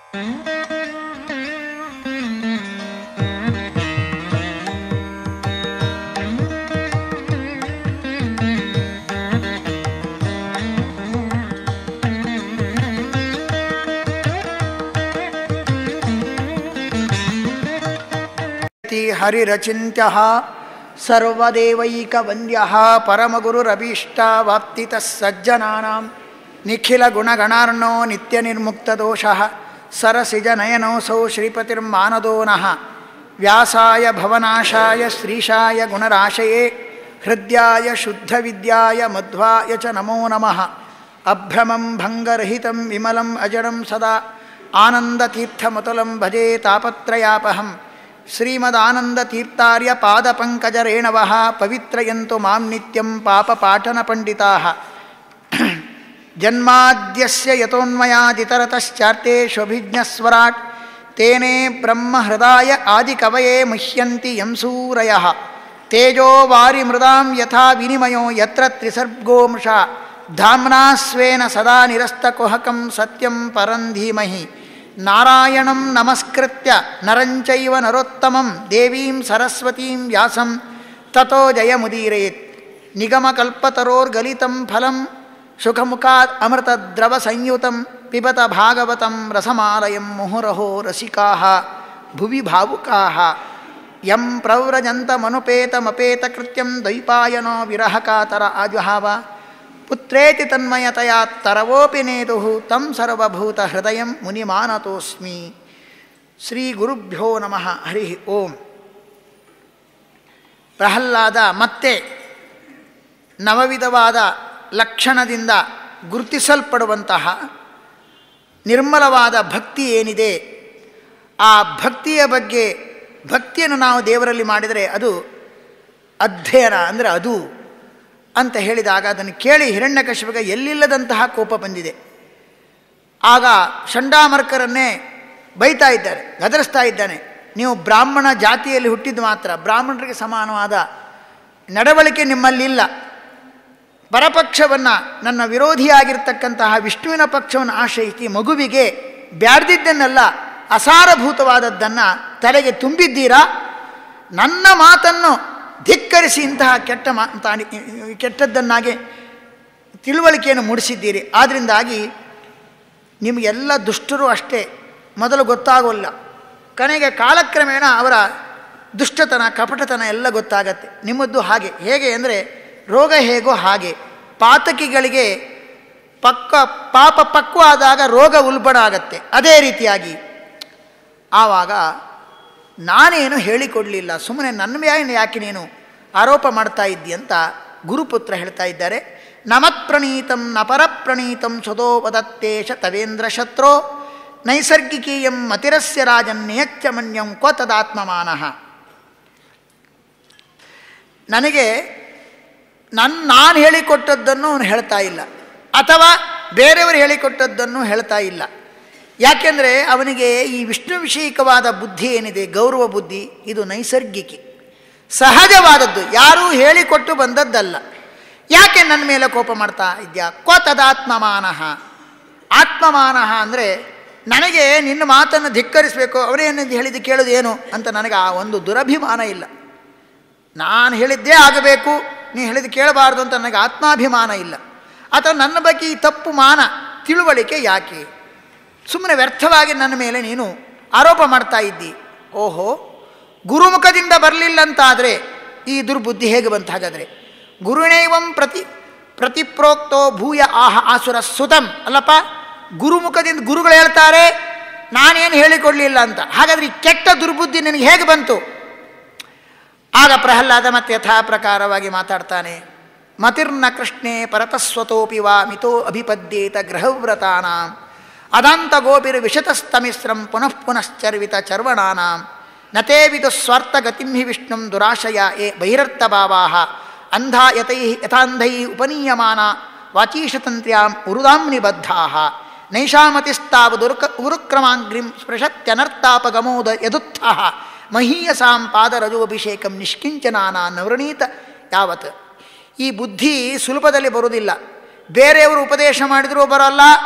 ಇತಿ ಹರಿರಚಿಂತ್ಯ ಸರ್ವದೇವೈಕವಂದ್ಯ ಪರಮಗುರುರಭೀಷ್ಟಾವಾಪ್ತಿತಃ ಸಜ್ಜನಾನಾಂ ನಿಖಿಲಗುಣಗಣಾರ್ಣೋ ನಿತ್ಯನಿರ್ಮುಕ್ತದೋಷಃ ಸರಸಿಜನಯನೋऽಸೌ ಶ್ರೀಪತಿರ್ಮಾನದೋ ನಃ ವ್ಯಾಸಾಯ ಭವನಾಶಾಯ ಶ್ರೀಶಾಯ ಗುಣರಾಶಯೇ ಹೃದ್ಯಾಯ ಶುದ್ಧವಿದ್ಯಾಯ ಮಧ್ವಾಯ ಚ ನಮೋ ನಮಃ ಅಭ್ರಮಂ ಭಂಗರಹಿತಂ ವಿಮಲಂ ಅಜಡಂ ಸದಾ ಆನಂದತೀರ್ಥಮತುಲಂ ಭಜೆ ತಾಪತ್ರಯಾಪಹಂ ಶ್ರೀಮದಾನಂದತೀರ್ಥಾರ್ಯ ಪಾದಪಂಕಜರೇಣವಃ ಪವಿತ್ರಯಂತು ಮಾಂ ನಿತ್ಯಂ ಪಾಪಪಾಠನಪಂಡಿತಾಃ ಜನ್ಮಾದ್ಯಸ್ಯ ಯತೋನ್ಮಯಾದಿತರತಶ್ಚಾರ್ತೇಷ್ವಭಿಜ್ಞಸ್ವರಾಟ್ ತೇನೇ ಬ್ರಹ್ಮಹೃದಾಯ ಆದಿಕವಯೇ ಮುಹ್ಯಂತಿ ಯಂ ಸೂರಯಃ ತೇಜೋ ವಾರಿ ಮೃದಾಂ ಯಥಾ ವಿನಿಮಯೋ ಯತ್ರ ತ್ರಿಸರ್ಗೋಂಶ ಧಾಮ್ನಾ ಸ್ವೇನ ಸದಾ ನಿರಸ್ತಕುಹಕಂ ಸತ್ಯಂ ಪರಂ ಧೀಮಹಿ ನಾರಾಯಣಂ ನಮಸ್ಕೃತ್ಯ ನರಂಚೈವ ನರೋತ್ತಮಂ ದೇವೀಂ ಸರಸ್ವತೀಂ ವ್ಯಾಸಂ ತಥೋ ಜಯಮುದೀರೇತ್ ನಿಗಮಕಲ್ಪತರೋರ್ಗಲಿತಂ ಫಲಂ ಸುಖಮುಖಾತ್ ಅಮೃತದ್ರವಸಂಯುತಂ ಪಿಬತ ಭಾಗವತಂ ರಸಮಾಲಯಂ ಮುಹುರಹೋ ರಸಿಕಾಃ ಭುವಿ ಭಾವುಕಾಃ ಯಂ ಪ್ರವ್ರಜಂತಮನುಪೇತಮಪೇತಕೃತ್ಯಂ ದ್ವೈಪಾಯನೋ ವಿರಹಕಾತರ ಆಜುಹಾವ ಪುತ್ರೇತಿ ತನ್ಮಯತಯಾ ತರವೋಪಿ ನೇದು ತಂ ಸರ್ವಭೂತ ಹೃದಯ ಮುನಿಮಾನತೋಸ್ಮಿ ಶ್ರೀ ಗುರುಭ್ಯೋ ನಮಃ ಹರಿ ಓಂ ಪ್ರಹ್ಲಾದ ಮತ್ತೆ ನವವಿಧವಾದ ಲಕ್ಷಣದಿಂದ ಗುರುತಿಸಲ್ಪಡುವಂತಹ ನಿರ್ಮಲವಾದ ಭಕ್ತಿ ಏನಿದೆ ಆ ಭಕ್ತಿಯ ಬಗ್ಗೆ ಭಕ್ತಿಯನ್ನು ನಾವು ದೇವರಲ್ಲಿ ಮಾಡಿದರೆ ಅದು ಅಧ್ಯಯನ ಅಂದರೆ ಅದು ಅಂತ ಹೇಳಿದಾಗ ಅದನ್ನು ಕೇಳಿ ಹಿರಣ್ಯಕಶಿಪಿಗೆ ಎಲ್ಲಿಲ್ಲದಂತಹ ಕೋಪ ಬಂದಿದೆ ಆಗ ಷಂಡಾಮರ್ಕರನ್ನೇ ಬೈತಾ ಇದ್ದಾರೆ ಗದರಿಸ್ತಾ ಇದ್ದಾನೆ ನೀವು ಬ್ರಾಹ್ಮಣ ಜಾತಿಯಲ್ಲಿ ಹುಟ್ಟಿದ್ದು ಮಾತ್ರ ಬ್ರಾಹ್ಮಣರಿಗೆ ಸಮಾನವಾದ ನಡವಳಿಕೆ ನಿಮ್ಮಲ್ಲಿಲ್ಲ ಪರಪಕ್ಷವನ್ನು ನನ್ನ ವಿರೋಧಿಯಾಗಿರ್ತಕ್ಕಂತಹ ವಿಷ್ಣುವಿನ ಪಕ್ಷವನ್ನು ಆಶ್ರಯಿಸಿ ಮಗುವಿಗೆ ಬ್ಯಾಡ್ದಿದ್ದನ್ನೆಲ್ಲ ಅಸಾರಭೂತವಾದದ್ದನ್ನು ತಲೆಗೆ ತುಂಬಿದ್ದೀರಾ ನನ್ನ ಮಾತನ್ನು ಧಿಕ್ಕರಿಸಿ ಇಂತಹ ಕೆಟ್ಟ ಮಾ ಕೆಟ್ಟದ್ದನ್ನಾಗಿ ತಿಳುವಳಿಕೆಯನ್ನು ಮೂಡಿಸಿದ್ದೀರಿ ಆದ್ದರಿಂದಾಗಿ ನಿಮಗೆಲ್ಲ ದುಷ್ಟರು ಅಷ್ಟೇ ಮೊದಲು ಗೊತ್ತಾಗೋಲ್ಲ ಕೊನೆಗೆ ಕಾಲಕ್ರಮೇಣ ಅವರ ದುಷ್ಟತನ ಕಪಟತನ ಎಲ್ಲ ಗೊತ್ತಾಗತ್ತೆ ನಿಮ್ಮದ್ದು ಹಾಗೆ ಹೇಗೆ ಅಂದರೆ ರೋಗ ಹೇಗೋ ಹಾಗೆ ಪಾತಕಿಗಳಿಗೆ ಪಕ್ಕ ಪಾಪ ಪಕ್ವ ಆದಾಗ ರೋಗ ಉಲ್ಬಣ ಆಗತ್ತೆ ಅದೇ ರೀತಿಯಾಗಿ ಆವಾಗ ನಾನೇನು ಹೇಳಿಕೊಡಲಿಲ್ಲ ಸುಮ್ಮನೆ ನನ್ನ ಮೇಲೆ ಯಾಕೆ ನೀನು ಆರೋಪ ಮಾಡ್ತಾ ಇದ್ದಿ ಅಂತ ಗುರುಪುತ್ರ ಹೇಳ್ತಾ ಇದ್ದಾರೆ ನಮತ್ಪ್ರಣೀತಂ ನಪರಪ್ರಣೀತಂ ಸ್ವದೋ ವದತ್ತೇಶ ತವೇಂದ್ರ ಶತ್ರೋ ನೈಸರ್ಗಿಕೀಯಂ ಮತಿರಸ್ಯ ರಾಜನ್ ನಿಯಚ್ಚ ಮನ್ಯಂ ಕ್ವ ತದಾತ್ಮಮಾನಃ ನನಗೆ ನನ್ನ ನಾನು ಹೇಳಿಕೊಟ್ಟದ್ದನ್ನು ಅವನು ಹೇಳ್ತಾ ಇಲ್ಲ ಅಥವಾ ಬೇರೆಯವರು ಹೇಳಿಕೊಟ್ಟದ್ದನ್ನು ಹೇಳ್ತಾ ಇಲ್ಲ ಯಾಕೆಂದರೆ ಅವನಿಗೆ ಈ ವಿಷ್ಣು ವಿಷಯಿಕವಾದ ಬುದ್ಧಿ ಏನಿದೆ ಗೌರವ ಬುದ್ಧಿ ಇದು ನೈಸರ್ಗಿಕಿ ಸಹಜವಾದದ್ದು ಯಾರೂ ಹೇಳಿಕೊಟ್ಟು ಬಂದದ್ದಲ್ಲ ಯಾಕೆ ನನ್ನ ಮೇಲೆ ಕೋಪ ಮಾಡ್ತಾ ಇದೆಯಾ ಕ್ವ ತದಾತ್ಮಮಾನಃ ಆತ್ಮಮಾನಃ ಅಂದರೆ ನನಗೆ ನಿನ್ನ ಮಾತನ್ನು ಧಿಕ್ಕರಿಸಬೇಕು ಅವರೇನು ಹೇಳಿದ್ದು ಕೇಳೋದು ಏನು ಅಂತ ನನಗೆ ಆ ಒಂದು ದುರಭಿಮಾನ ಇಲ್ಲ ನಾನು ಹೇಳಿದ್ದೇ ಆಗಬೇಕು ನೀ ಹೇಳಿದ್ದು ಕೇಳಬಾರ್ದು ಅಂತ ನನಗೆ ಆತ್ಮಾಭಿಮಾನ ಇಲ್ಲ ಅಥವಾ ನನ್ನ ಬಗ್ಗೆ ಈ ತಪ್ಪು ಮಾನ ತಿಳುವಳಿಕೆ ಯಾಕೆ ಸುಮ್ಮನೆ ವ್ಯರ್ಥವಾಗಿ ನನ್ನ ಮೇಲೆ ನೀನು ಆರೋಪ ಮಾಡ್ತಾ ಇದ್ದಿ ಓಹೋ ಗುರುಮುಖದಿಂದ ಬರಲಿಲ್ಲ ಅಂತಾದರೆ ಈ ದುರ್ಬುದ್ಧಿ ಹೇಗೆ ಬಂತ ಹಾಗಾದರೆ ಗುರುಣೈವಂ ಪ್ರತಿ ಪ್ರತಿಪ್ರೋಕ್ತೋ ಭೂಯ ಆಹ ಆಸುರ ಸುತಂ ಅಲ್ಲಪ್ಪ ಗುರುಮುಖದಿಂದ ಗುರುಗಳು ಹೇಳ್ತಾರೆ ನಾನೇನು ಹೇಳಿಕೊಡಲಿಲ್ಲ ಅಂತ ಹಾಗಾದ್ರೆ ಈ ಕೆಟ್ಟ ದುರ್ಬುದ್ಧಿ ನಿನಗೆ ಹೇಗೆ ಬಂತು ಆಗ ಪ್ರಹ್ಲಾದ ಮತ್ತೆ ಯಥಾ ಪ್ರಕಾರವಾಗಿ ಮಾತಾಡ್ತಾನೆ ಮತಿರ್ನ ಕೃಷ್ಣೇ ಪರತಸ್ವತೋಪಿ ವಾ ಮಿತೋ ಅಭಿಪದ್ಯೇತ ಗೃಹವ್ರತಾನ ಅದಾಂತ ಗೋಪಿರ್ ವಿಶತಸ್ತಮಿಸ್ರಂ ಪುನಃ ಪುನಶ್ಚರ್ವಿತ ಚರ್ವಣಾನಾಂ ನತೇ ವಿದು ಸ್ವಾರ್ಥಗತಿಂ ಹಿ ವಿಷ್ಣುಂ ದುರಾಶಯ ಏ ಬಹಿರರ್ಥ ಭಾವಾ ಅಂಧಾ ಯತೈ ಯಥಾಂಧೈ ಉಪನೀಯಮಾನ ವಾಚೀಶತಂತ್ರ್ಯಾಂ ಉರುದಾಂ ನಿಬದ್ಧಾ ನೈಷಾಮತಿಸ್ತಾವ ದುರ್ಕ ಉರುಕ್ರಮಾಂಗ್ರಿಂ ಸ್ಪೃಶತ್ಯನರ್ಥಾಪಗಮೋದ ಯದುತ್ಥ ಮಹೀಯಸಾಂ ಪಾದರಜೋಭಿಷೇಕಂ ನಿಷ್ಕಿಂಚನಾನ ನವೃಣೀತ ಯಾವತ್ ಈ ಬುದ್ಧಿ ಸುಲಭದಲ್ಲಿ ಬರುವುದಿಲ್ಲ ಬೇರೆಯವರು ಉಪದೇಶ ಮಾಡಿದರೂ ಬರೋಲ್ಲ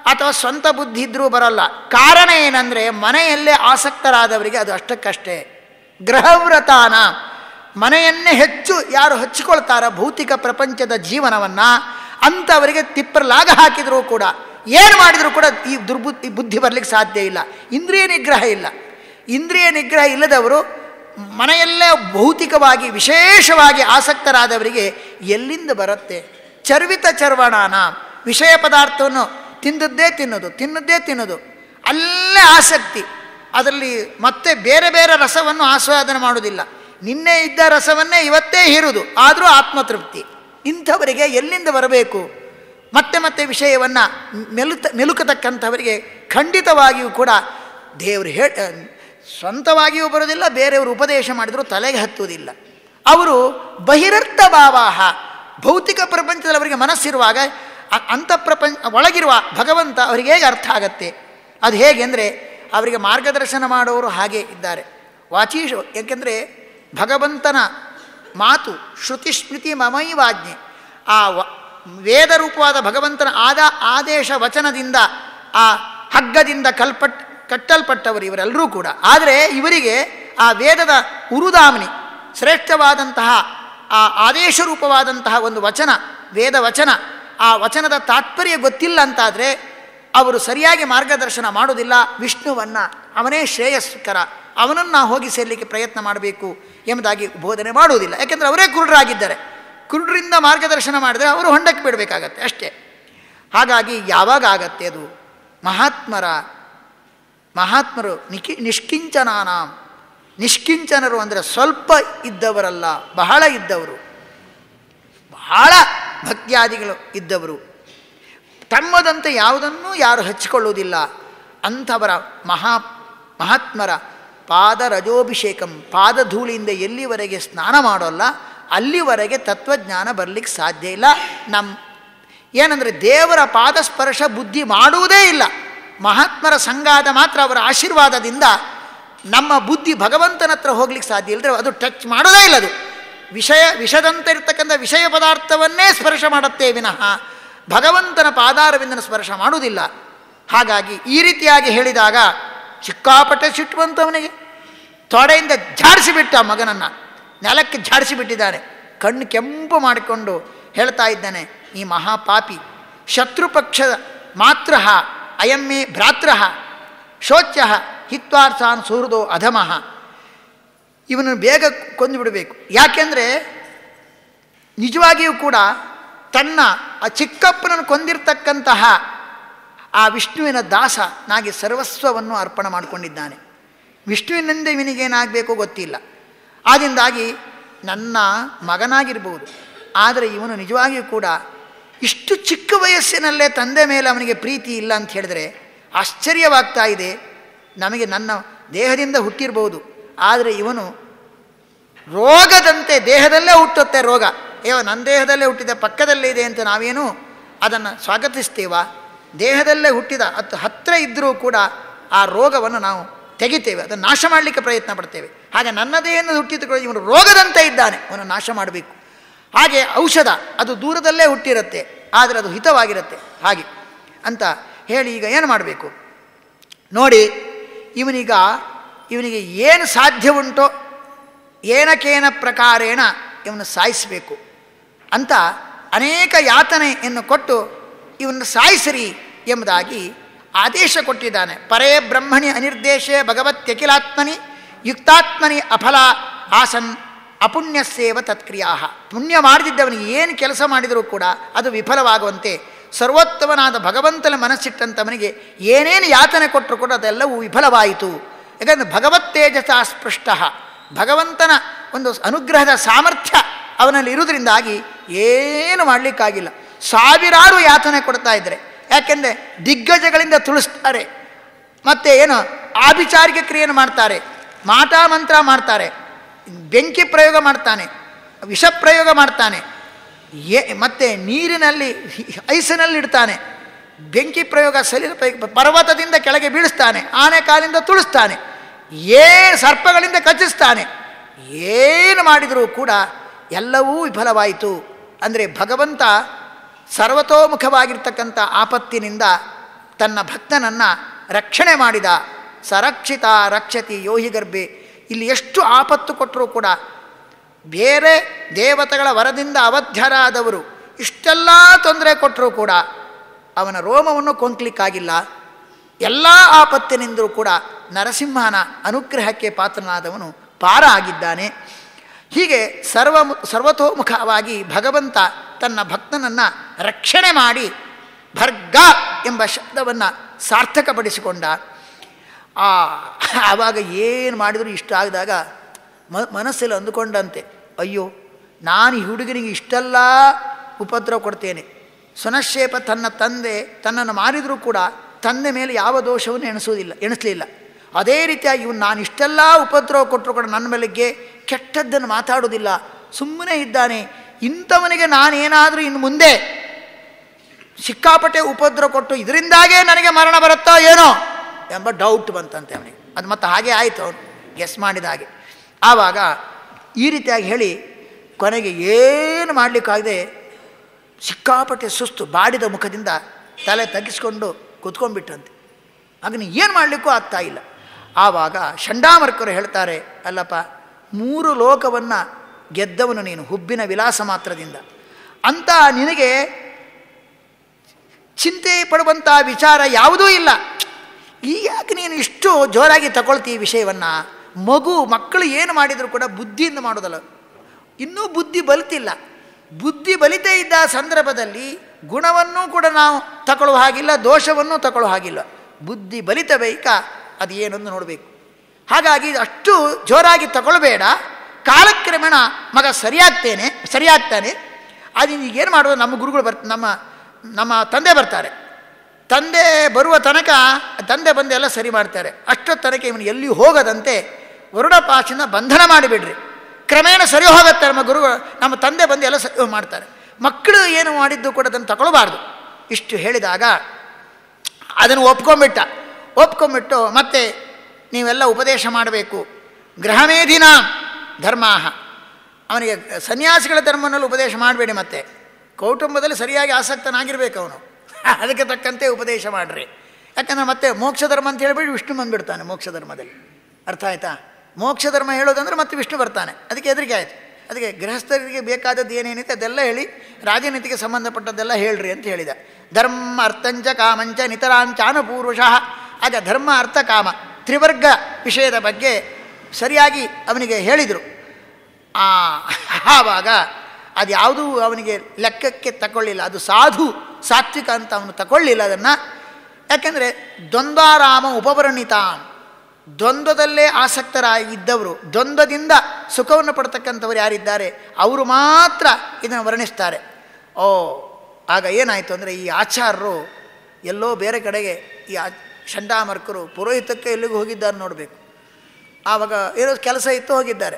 ಅಥವಾ ಸ್ವಂತ ಬುದ್ಧಿ ಇದ್ರೂ ಬರಲ್ಲ ಕಾರಣ ಏನಂದರೆ ಮನೆಯಲ್ಲೇ ಆಸಕ್ತರಾದವರಿಗೆ ಅದು ಅಷ್ಟಕ್ಕಷ್ಟೇ ಗೃಹವ್ರತಾನ ಮನೆಯನ್ನೇ ಹೆಚ್ಚು ಯಾರು ಹಚ್ಚಿಕೊಳ್ತಾರ ಭೌತಿಕ ಪ್ರಪಂಚದ ಜೀವನವನ್ನು ಅಂಥವರಿಗೆ ತಿಪ್ಪರ್ಲಾಗ ಹಾಕಿದರೂ ಕೂಡ ಏನು ಮಾಡಿದರೂ ಕೂಡ ಈ ದುರ್ಬುದ್ಧಿ ಬುದ್ಧಿ ಬರಲಿಕ್ಕೆ ಸಾಧ್ಯ ಇಲ್ಲ ಇಂದ್ರಿಯ ನಿಗ್ರಹ ಇಲ್ಲ ಇಂದ್ರಿಯ ನಿಗ್ರಹ ಇಲ್ಲದವರು ಮನೆಯಲ್ಲೇ ಭೌತಿಕವಾಗಿ ವಿಶೇಷವಾಗಿ ಆಸಕ್ತರಾದವರಿಗೆ ಎಲ್ಲಿಂದ ಬರುತ್ತೆ ಚರ್ವಿತ ಚರ್ವಣಾನ ವಿಷಯ ಪದಾರ್ಥವನ್ನು ತಿಂದದ್ದೇ ತಿನ್ನೋದು ತಿನ್ನದ್ದೇ ತಿನ್ನೋದು ಅಲ್ಲೇ ಆಸಕ್ತಿ ಅದರಲ್ಲಿ ಮತ್ತೆ ಬೇರೆ ಬೇರೆ ರಸವನ್ನು ಆಸ್ವಾದನೆ ಮಾಡೋದಿಲ್ಲ ನಿನ್ನೆ ಇದ್ದ ರಸವನ್ನೇ ಇವತ್ತೇ ಹೀರುವುದು ಆದರೂ ಆತ್ಮತೃಪ್ತಿ ಇಂಥವರಿಗೆ ಎಲ್ಲಿಂದ ಬರಬೇಕು ಮತ್ತೆ ಮತ್ತೆ ವಿಷಯವನ್ನು ಮೆಲುತ ಮೆಲುಕತಕ್ಕಂಥವರಿಗೆ ಖಂಡಿತವಾಗಿಯೂ ಕೂಡ ದೇವರು ಹೇ ಸ್ವಂತವಾಗಿಯೂ ಬರೋದಿಲ್ಲ ಬೇರೆಯವರು ಉಪದೇಶ ಮಾಡಿದರೂ ತಲೆಗೆ ಹತ್ತುವುದಿಲ್ಲ ಅವರು ಬಹಿರರ್ಥ ಭಾವಾಹ ಭೌತಿಕ ಪ್ರಪಂಚದಲ್ಲಿ ಅವರಿಗೆ ಮನಸ್ಸಿರುವಾಗ ಅ- ಅಂಥ ಪ್ರಪಂಚ ಒಳಗಿರುವ ಭಗವಂತ ಅವರಿಗೆ ಹೇಗೆ ಅರ್ಥ ಆಗತ್ತೆ ಅದು ಹೇಗೆ ಅಂದರೆ ಅವರಿಗೆ ಮಾರ್ಗದರ್ಶನ ಮಾಡೋರು ಹಾಗೆ ಇದ್ದಾರೆ ವಾಚೀಶು ಏಕೆಂದರೆ ಭಗವಂತನ ಮಾತು ಶ್ರುತಿ ಸ್ಮೃತಿ ಮಮೈವಾಜ್ಞೆ ಆ ವ ವೇದ ರೂಪವಾದ ಭಗವಂತನ ಆದ ಆದೇಶ ವಚನದಿಂದ ಆ ಹಗ್ಗದಿಂದ ಕಲ್ಪಟ್ ಕಟ್ಟಲ್ಪಟ್ಟವರು ಇವರೆಲ್ಲರೂ ಕೂಡ ಆದರೆ ಇವರಿಗೆ ಆ ವೇದದ ಉರುದಾಮನಿ ಶ್ರೇಷ್ಠವಾದಂತಹ ಆ ಆದೇಶ ರೂಪವಾದಂತಹ ಒಂದು ವಚನ ವೇದ ವಚನ ಆ ವಚನದ ತಾತ್ಪರ್ಯ ಗೊತ್ತಿಲ್ಲ ಅಂತಾದರೆ ಅವರು ಸರಿಯಾಗಿ ಮಾರ್ಗದರ್ಶನ ಮಾಡೋದಿಲ್ಲ ವಿಷ್ಣುವನ್ನು ಅವನೇ ಶ್ರೇಯಸ್ಕರ ಅವನನ್ನು ನಾವು ಹೋಗಿ ಸೇರಲಿಕ್ಕೆ ಪ್ರಯತ್ನ ಮಾಡಬೇಕು ಎಂಬುದಾಗಿ ಬೋಧನೆ ಮಾಡುವುದಿಲ್ಲ ಯಾಕೆಂದರೆ ಅವರೇ ಕುರುಡರಾಗಿದ್ದಾರೆ ಕುರುಡರಿಂದ ಮಾರ್ಗದರ್ಶನ ಮಾಡಿದರೆ ಅವರು ಹೊಂಡಕ್ಕೆ ಬಿಡಬೇಕಾಗತ್ತೆ ಅಷ್ಟೇ ಹಾಗಾಗಿ ಯಾವಾಗ ಆಗತ್ತೆ ಅದು ಮಹಾತ್ಮರ ಮಹಾತ್ಮರು ನಿಕಿ ನಿಷ್ಕಿಂಚನಾನಾಂ ನಿಷ್ಕಿಂಚನರು ಅಂದರೆ ಸ್ವಲ್ಪ ಇದ್ದವರಲ್ಲ ಬಹಳ ಇದ್ದವರು ಬಹಳ ಭಕ್ತ್ಯಾದಿಗಳು ಇದ್ದವರು ತಮ್ಮದಂತೆ ಯಾವುದನ್ನೂ ಯಾರು ಹಚ್ಚಿಕೊಳ್ಳುವುದಿಲ್ಲ ಅಂಥವರ ಮಹಾ ಮಹಾತ್ಮರ ಪಾದ ರಜೋಭಿಷೇಕಂ ಪಾದಧೂಳಿಯಿಂದ ಎಲ್ಲಿವರೆಗೆ ಸ್ನಾನ ಮಾಡೋಲ್ಲ ಅಲ್ಲಿವರೆಗೆ ತತ್ವಜ್ಞಾನ ಬರಲಿಕ್ಕೆ ಸಾಧ್ಯ ಇಲ್ಲ ನಮ್ಮ ಏನಂದರೆ ದೇವರ ಪಾದಸ್ಪರ್ಶ ಬುದ್ಧಿ ಮಾಡುವುದೇ ಇಲ್ಲ ಮಹಾತ್ಮರ ಸಂಗಾದ ಮಾತ್ರ ಅವರ ಆಶೀರ್ವಾದದಿಂದ ನಮ್ಮ ಬುದ್ಧಿ ಭಗವಂತನ ಹತ್ರ ಹೋಗ್ಲಿಕ್ಕೆ ಸಾಧ್ಯ ಇಲ್ಲದ್ರೆ ಅದು ಟಚ್ ಮಾಡೋದೇ ಇಲ್ಲ ಅದು ವಿಷಯ ವಿಷದಂತೆ ಇರ್ತಕ್ಕಂಥ ವಿಷಯ ಪದಾರ್ಥವನ್ನೇ ಸ್ಪರ್ಶ ಮಾಡುತ್ತೇ ವಿನಃ ಭಗವಂತನ ಪಾದಾರವಿಂದನ ಸ್ಪರ್ಶ ಮಾಡುವುದಿಲ್ಲ ಹಾಗಾಗಿ ಈ ರೀತಿಯಾಗಿ ಹೇಳಿದಾಗ ಸಿಕ್ಕಾಪಟ್ಟೆ ಸಿಟ್ಟು ಬಂತು ಅವನಿಗೆ ತೊಡೆಯಿಂದ ಝಾಡಿಸಿಬಿಟ್ಟ ಮಗನನ್ನು ನೆಲಕ್ಕೆ ಝಾಡಿಸಿಬಿಟ್ಟಿದ್ದಾನೆ ಕಣ್ಣು ಕೆಂಪು ಮಾಡಿಕೊಂಡು ಹೇಳ್ತಾ ಇದ್ದಾನೆ ಈ ಮಹಾಪಾಪಿ ಶತ್ರುಪಕ್ಷದ ಮಾತೃ ಅಯಮ್ಮೇ ಭ್ರಾತೃ ಶೋಚ್ಯ ಹಿತ್ವಾರ್ಥಾನ್ ಸುಹೃದೋ ಅಧಮಃ ಇವನನ್ನು ಬೇಗ ಕೊಂದು ಬಿಡಬೇಕು ಯಾಕೆಂದರೆ ನಿಜವಾಗಿಯೂ ಕೂಡ ತನ್ನ ಆ ಚಿಕ್ಕಪ್ಪನನ್ನು ಕೊಂದಿರ್ತಕ್ಕಂತಹ ಆ ವಿಷ್ಣುವಿನ ದಾಸ ನಾಗಿ ಸರ್ವಸ್ವವನ್ನು ಅರ್ಪಣೆ ಮಾಡಿಕೊಂಡಿದ್ದಾನೆ ವಿಷ್ಣುವಿನಿಂದ ಇವನಿಗೇನಾಗಬೇಕೋ ಗೊತ್ತಿಲ್ಲ ಆದ್ದರಿಂದಾಗಿ ನನ್ನ ಮಗನಾಗಿರ್ಬೋದು ಆದರೆ ಇವನು ನಿಜವಾಗಿಯೂ ಕೂಡ ಇಷ್ಟು ಚಿಕ್ಕ ವಯಸ್ಸಿನಲ್ಲೇ ತಂದೆ ಮೇಲೆ ಅವನಿಗೆ ಪ್ರೀತಿ ಇಲ್ಲ ಅಂತ ಹೇಳಿದ್ರೆ ಆಶ್ಚರ್ಯವಾಗ್ತಾ ಇದೆ ನಮಗೆ ನನ್ನ ದೇಹದಿಂದ ಹುಟ್ಟಿರ್ಬೋದು ಆದರೆ ಇವನು ರೋಗದಂತೆ ದೇಹದಲ್ಲೇ ಹುಟ್ಟುತ್ತೆ ರೋಗ ಅಯ್ಯೋ ನನ್ನ ದೇಹದಲ್ಲೇ ಹುಟ್ಟಿದ ಪಕ್ಕದಲ್ಲೇ ಇದೆ ಅಂತ ನಾವೇನು ಅದನ್ನು ಸ್ವಾಗತಿಸ್ತೇವ ದೇಹದಲ್ಲೇ ಹುಟ್ಟಿದ ಹತ್ತು ಹತ್ತಿರ ಇದ್ದರೂ ಕೂಡ ಆ ರೋಗವನ್ನು ನಾವು ತೆಗಿತೇವೆ ಅದನ್ನು ನಾಶ ಮಾಡಲಿಕ್ಕೆ ಪ್ರಯತ್ನ ಪಡ್ತೇವೆ ಹಾಗೆ ನನ್ನ ದೇಹದಿಂದ ಹುಟ್ಟಿದ ಇವನು ರೋಗದಂತೆ ಇದ್ದಾನೆ ಅವನು ನಾಶ ಮಾಡಬೇಕು ಹಾಗೆ ಔಷಧ ಅದು ದೂರದಲ್ಲೇ ಹುಟ್ಟಿರುತ್ತೆ ಆದರೆ ಅದು ಹಿತವಾಗಿರುತ್ತೆ ಹಾಗೆ ಅಂತ ಹೇಳಿ ಈಗ ಏನು ಮಾಡಬೇಕು ನೋಡಿ ಇವನೀಗ ಇವನಿಗೆ ಏನು ಸಾಧ್ಯ ಉಂಟೋ ಏನಕೇನ ಪ್ರಕಾರೇಣ ಇವನು ಸಾಯಿಸಬೇಕು ಅಂತ ಅನೇಕ ಯಾತನೆಯನ್ನು ಕೊಟ್ಟು ಇವನು ಸಾಯಿಸಿರಿ ಎಂಬುದಾಗಿ ಆದೇಶ ಕೊಟ್ಟಿದ್ದಾನೆ ಪರೇ ಬ್ರಹ್ಮಣಿ ಅನಿರ್ದೇಶೇ ಭಗವತ್ಯಖಿಲಾತ್ಮನಿ ಯುಕ್ತಾತ್ಮನಿ ಅಫಲ ಆಸನ್ ಅಪುಣ್ಯಸ್ಸೇವ ತತ್ಕ್ರಿಯಾ ಪುಣ್ಯ ಮಾಡದಿದ್ದವನಿಗೆ ಏನು ಕೆಲಸ ಮಾಡಿದರೂ ಕೂಡ ಅದು ವಿಫಲವಾಗುವಂತೆ ಸರ್ವೋತ್ತಮನಾದ ಭಗವಂತನ ಮನಸ್ಸಿಟ್ಟಂಥವನಿಗೆ ಏನೇನು ಯಾತನೆ ಕೊಟ್ಟರು ಕೂಡ ಅದೆಲ್ಲವೂ ವಿಫಲವಾಯಿತು ಯಾಕಂದರೆ ಭಗವತ್ತೇಜಸ ಸ್ಪೃಷ್ಟ ಭಗವಂತನ ಒಂದು ಅನುಗ್ರಹದ ಸಾಮರ್ಥ್ಯ ಅವನಲ್ಲಿ ಇರುವುದರಿಂದಾಗಿ ಏನು ಮಾಡಲಿಕ್ಕಾಗಿಲ್ಲ ಸಾವಿರಾರು ಯಾತನೆ ಕೊಡ್ತಾ ಇದ್ದಾರೆ ಯಾಕೆಂದರೆ ದಿಗ್ಗಜಗಳಿಂದ ತುಳಿಸ್ತಾರೆ ಮತ್ತು ಏನು ಆಭಿಚಾರಿಕ ಕ್ರಿಯೆಯನ್ನು ಮಾಡ್ತಾರೆ ಮಾಟ ಮಂತ್ರ ಮಾಡ್ತಾರೆ ಬೆಂಕಿ ಪ್ರಯೋಗ ಮಾಡ್ತಾನೆ ವಿಷ ಪ್ರಯೋಗ ಮಾಡ್ತಾನೆ ಏ ಮತ್ತು ನೀರಿನಲ್ಲಿ ಐಸಿನಲ್ಲಿ ಇಡ್ತಾನೆ ಬೆಂಕಿ ಪ್ರಯೋಗ ಸಲಿಲ ಪ್ರಯೋಗ ಪರ್ವತದಿಂದ ಕೆಳಗೆ ಬೀಳಿಸ್ತಾನೆ ಆನೆ ಕಾಲಿಂದ ತುಳಿಸ್ತಾನೆ ಏನು ಸರ್ಪಗಳಿಂದ ಕಚ್ಚಿಸ್ತಾನೆ ಏನು ಮಾಡಿದರೂ ಕೂಡ ಎಲ್ಲವೂ ವಿಫಲವಾಯಿತು ಅಂದರೆ ಭಗವಂತ ಸರ್ವತೋಮುಖವಾಗಿರ್ತಕ್ಕಂಥ ಆಪತ್ತಿನಿಂದ ತನ್ನ ಭಕ್ತನನ್ನು ರಕ್ಷಣೆ ಮಾಡಿದ ಸರಕ್ಷಿತ ರಕ್ಷತಿ ಯೋಹಿ ಗರ್ಭೆ ಇಲ್ಲಿ ಎಷ್ಟು ಆಪತ್ತು ಕೊಟ್ಟರೂ ಕೂಡ ಬೇರೆ ದೇವತೆಗಳ ವರದಿಂದ ಅವಧ್ಯರಾದವರು ಇಷ್ಟೆಲ್ಲ ತೊಂದರೆ ಕೊಟ್ಟರೂ ಕೂಡ ಅವನ ರೋಮವನ್ನು ಕೊಂಕ್ಲಿಕ್ಕಾಗಿಲ್ಲ ಎಲ್ಲ ಆಪತ್ತಿನಿಂದಲೂ ಕೂಡ ನರಸಿಂಹನ ಅನುಗ್ರಹಕ್ಕೆ ಪಾತ್ರನಾದವನು ಪಾರ ಆಗಿದ್ದಾನೆ ಹೀಗೆ ಸರ್ವ ಸರ್ವತೋಮುಖವಾಗಿ ಭಗವಂತ ತನ್ನ ಭಕ್ತನನ್ನು ರಕ್ಷಣೆ ಮಾಡಿ ಭರ್ಗ ಎಂಬ ಶಬ್ದವನ್ನು ಸಾರ್ಥಕಪಡಿಸಿಕೊಂಡ ಆ ಆವಾಗ ಏನು ಮಾಡಿದರೂ ಇಷ್ಟ ಆಗಿದಾಗ ಮ ಮನಸ್ಸಲ್ಲಿ ಅಂದುಕೊಂಡಂತೆ ಅಯ್ಯೋ ನಾನು ಈ ಹುಡುಗನಿಗೆ ಇಷ್ಟೆಲ್ಲ ಉಪದ್ರವ ಕೊಡ್ತೇನೆ ಸುನಶೇಪ ತನ್ನ ತಂದೆ ತನ್ನನ್ನು ಮಾರಿದರೂ ಕೂಡ ತಂದೆ ಮೇಲೆ ಯಾವ ದೋಷವನ್ನು ಎಣಿಸೋದಿಲ್ಲ ಎಣಿಸಲಿಲ್ಲ ಅದೇ ರೀತಿಯಾಗಿ ಇವನು ನಾನು ಇಷ್ಟೆಲ್ಲ ಉಪದ್ರವ ಕೊಟ್ಟರು ಕೂಡ ನನ್ನ ಮೇಲೆಗೆ ಕೆಟ್ಟದ್ದನ್ನು ಮಾತಾಡೋದಿಲ್ಲ ಸುಮ್ಮನೆ ಇದ್ದಾನೆ ಇಂಥವನಿಗೆ ನಾನೇನಾದರೂ ಇನ್ನು ಮುಂದೆ ಸಿಕ್ಕಾಪಟ್ಟೆ ಉಪದ್ರವ ಕೊಟ್ಟು ಇದರಿಂದಾಗೇ ನನಗೆ ಮರಣ ಬರುತ್ತೋ ಏನೋ ಎಂಬ ಡೌಟ್ ಬಂತಂತೆ ಅವನಿಗೆ ಅದು ಮತ್ತೆ ಹಾಗೆ ಆಯಿತು ಅವನು ಗೆಸ್ ಮಾಡಿದ ಹಾಗೆ ಆವಾಗ ಈ ರೀತಿಯಾಗಿ ಹೇಳಿ ಕೊನೆಗೆ ಏನು ಮಾಡಲಿಕ್ಕಾಗದೆ ಸಿಕ್ಕಾಪಟ್ಟೆ ಸುಸ್ತು ಬಾಡಿದ ಮುಖದಿಂದ ತಲೆ ತಗ್ಗಿಸ್ಕೊಂಡು ಕೂತ್ಕೊಂಡ್ಬಿಟ್ಟಂತೆ ಅದನ್ನು ಏನು ಮಾಡಲಿಕ್ಕೂ ಆಗ್ತಾ ಇಲ್ಲ ಆವಾಗ ಷಂಡಾಮರ್ಕರು ಹೇಳ್ತಾರೆ ಅಲ್ಲಪ್ಪ ಮೂರು ಲೋಕವನ್ನು ಗೆದ್ದವನು ನೀನು ಹುಬ್ಬಿನ ವಿಲಾಸ ಮಾತ್ರದಿಂದ ಅಂತ ನಿನಗೆ ಚಿಂತೆ ಪಡುವಂಥ ವಿಚಾರ ಯಾವುದೂ ಇಲ್ಲ ಈ ಯಾಕೆ ನೀನು ಇಷ್ಟು ಜೋರಾಗಿ ತಗೊಳ್ತಿ ಈ ವಿಷಯವನ್ನು ಮಗು ಮಕ್ಕಳು ಏನು ಮಾಡಿದರೂ ಕೂಡ ಬುದ್ಧಿಯಿಂದ ಮಾಡೋದಲ್ಲ ಇನ್ನೂ ಬುದ್ಧಿ ಬಲಿತಿಲ್ಲ ಬುದ್ಧಿ ಬಲಿತೇ ಇದ್ದ ಸಂದರ್ಭದಲ್ಲಿ ಗುಣವನ್ನೂ ಕೂಡ ನಾವು ತಗೊಳ್ಳುವ ಹಾಗಿಲ್ಲ ದೋಷವನ್ನೂ ತಗೊಳ್ಳೋ ಹಾಗಿಲ್ಲ ಬುದ್ಧಿ ಬಲಿತ ಬೇಕಾ ಅದು ಏನೊಂದು ನೋಡಬೇಕು ಹಾಗಾಗಿ ಅಷ್ಟು ಜೋರಾಗಿ ತಗೊಳ್ಬೇಡ ಕಾಲಕ್ರಮೇಣ ಮಗ ಸರಿಯಾಗ್ತೇನೆ ಸರಿಯಾಗ್ತಾನೆ ಅದು ಈಗೇನು ಮಾಡೋದು ನಮ್ಮ ಗುರುಗಳು ಬರ್ ನಮ್ಮ ನಮ್ಮ ತಂದೆ ಬರ್ತಾರೆ ತಂದೆ ಬರುವ ತನಕ ತಂದೆ ಬಂದು ಎಲ್ಲ ಸರಿ ಮಾಡ್ತಾರೆ ಅಷ್ಟೊತ್ತು ತನಕ ಇವನು ಎಲ್ಲಿ ಹೋಗದಂತೆ ವರುಣಪಾಶಿನ ಬಂಧನ ಮಾಡಿಬಿಡ್ರಿ ಕ್ರಮೇಣ ಸರಿ ಹೋಗುತ್ತೆ ನಮ್ಮ ಗುರುಗಳು ನಮ್ಮ ತಂದೆ ಬಂದು ಎಲ್ಲ ಸರಿ ಮಾಡ್ತಾರೆ ಮಕ್ಕಳು ಏನು ಮಾಡಿದ್ದು ಕೂಡ ಅದನ್ನು ತಗೊಳ್ಬಾರ್ದು ಇಷ್ಟು ಹೇಳಿದಾಗ ಅದನ್ನು ಒಪ್ಕೊಂಬಿಟ್ಟ ಒಪ್ಕೊಂಬಿಟ್ಟು ಮತ್ತೆ ನೀವೆಲ್ಲ ಉಪದೇಶ ಮಾಡಬೇಕು ಗೃಹಮೇಧಿನ ಧರ್ಮಾಹ ಅವನಿಗೆ ಸನ್ಯಾಸಿಗಳ ಧರ್ಮನಲ್ಲಿ ಉಪದೇಶ ಮಾಡಬೇಡಿ ಮತ್ತೆ ಕೌಟುಂಬದಲ್ಲಿ ಸರಿಯಾಗಿ ಆಸಕ್ತನಾಗಿರ್ಬೇಕು ಅವನು ಅದಕ್ಕೆ ತಕ್ಕಂತೆ ಉಪದೇಶ ಮಾಡಿರಿ ಯಾಕಂದರೆ ಮತ್ತೆ ಮೋಕ್ಷ ಧರ್ಮ ಅಂತ ಹೇಳಿಬಿಟ್ಟು ವಿಷ್ಣು ಬಂದುಬಿಡ್ತಾನೆ ಮೋಕ್ಷ ಧರ್ಮದಲ್ಲಿ ಅರ್ಥ ಆಯ್ತಾ ಮೋಕ್ಷ ಧರ್ಮ ಹೇಳೋದಂದ್ರೆ ಮತ್ತೆ ವಿಷ್ಣು ಬರ್ತಾನೆ ಅದಕ್ಕೆ ಹೆದರಿಕೆ ಆಯಿತು ಅದಕ್ಕೆ ಗೃಹಸ್ಥರಿಗೆ ಬೇಕಾದದ್ದು ಏನೇನಿದೆ ಅದೆಲ್ಲ ಹೇಳಿ ರಾಜನೀತಿಗೆ ಸಂಬಂಧಪಟ್ಟದ್ದೆಲ್ಲ ಹೇಳ್ರಿ ಅಂತ ಹೇಳಿದ ಧರ್ಮ ಅರ್ಥಂಚ ಕಾಮಂಚ ನಿತರಾಂಚಾನುಪೂರ್ವಶಃ ಆಗ ಧರ್ಮ ಅರ್ಥ ಕಾಮ ತ್ರಿವರ್ಗ ವಿಷಯದ ಬಗ್ಗೆ ಸರಿಯಾಗಿ ಅವನಿಗೆ ಹೇಳಿದರು ಆವಾಗ ಅದು ಯಾವುದೂ ಅವನಿಗೆ ಲೆಕ್ಕಕ್ಕೆ ತಗೊಳ್ಳಿಲ್ಲ ಅದು ಸಾಧು ಸಾತ್ವಿಕ ಅಂತ ಅವನು ತಗೊಳ್ಳಿಲ್ಲ ಅದನ್ನು ಯಾಕೆಂದರೆ ದ್ವಂದ್ವಾರಾಮ ಉಪವರ್ಣಿತ ದ್ವಂದ್ವದಲ್ಲೇ ಆಸಕ್ತರಾಗಿದ್ದವರು ದ್ವಂದ್ವದಿಂದ ಸುಖವನ್ನು ಪಡ್ತಕ್ಕಂಥವ್ರು ಯಾರಿದ್ದಾರೆ ಅವರು ಮಾತ್ರ ಇದನ್ನು ವರ್ಣಿಸ್ತಾರೆ ಓ ಆಗ ಏನಾಯಿತು ಅಂದರೆ ಈ ಆಚಾರ್ಯರು ಎಲ್ಲೋ ಬೇರೆ ಕಡೆಗೆ ಈ ಆ ಷಂಡಾಮರ್ಕರು ಪುರೋಹಿತಕ್ಕೆ ಎಲ್ಲಿಗೂ ಹೋಗಿದ್ದಾರೆ ನೋಡಬೇಕು ಆವಾಗ ಏನೋ ಕೆಲಸ ಇತ್ತು ಹೋಗಿದ್ದಾರೆ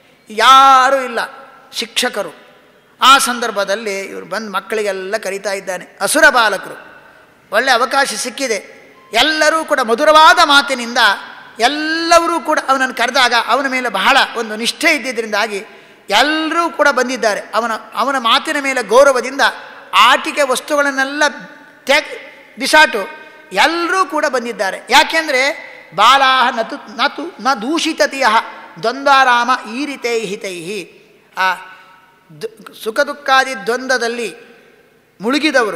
ಯಾರೂ ಇಲ್ಲ ಶಿಕ್ಷಕರು ಆ ಸಂದರ್ಭದಲ್ಲಿ ಇವರು ಬಂದು ಮಕ್ಕಳಿಗೆಲ್ಲ ಕರೀತಾ ಇದ್ದಾನೆ ಅಸುರ ಬಾಲಕರು ಒಳ್ಳೆ ಅವಕಾಶ ಸಿಕ್ಕಿದೆ ಎಲ್ಲರೂ ಕೂಡ ಮಧುರವಾದ ಮಾತಿನಿಂದ ಎಲ್ಲರೂ ಕೂಡ ಅವನನ್ನು ಕರೆದಾಗ ಅವನ ಮೇಲೆ ಬಹಳ ಒಂದು ನಿಷ್ಠೆ ಇದ್ದಿದ್ದರಿಂದಾಗಿ ಎಲ್ಲರೂ ಕೂಡ ಬಂದಿದ್ದಾರೆ ಅವನ ಅವನ ಮಾತಿನ ಮೇಲೆ ಗೌರವದಿಂದ ಆಟಿಕೆ ವಸ್ತುಗಳನ್ನೆಲ್ಲ ತೆಗ್ ಬಿಸಾಟು ಎಲ್ಲರೂ ಕೂಡ ಬಂದಿದ್ದಾರೆ ಯಾಕೆಂದರೆ ಬಾಲಾಹ ನತು ನತು ನ ದೂಷಿತತಿಯ ದ್ವಂದ್ವಾರಾಮ ಈ ರೀತೈ ಹಿತೈ ಆ ಸುಖ ದುಃಖಾದಿ ದ್ವಂದ್ವದಲ್ಲಿ ಮುಳುಗಿದವರು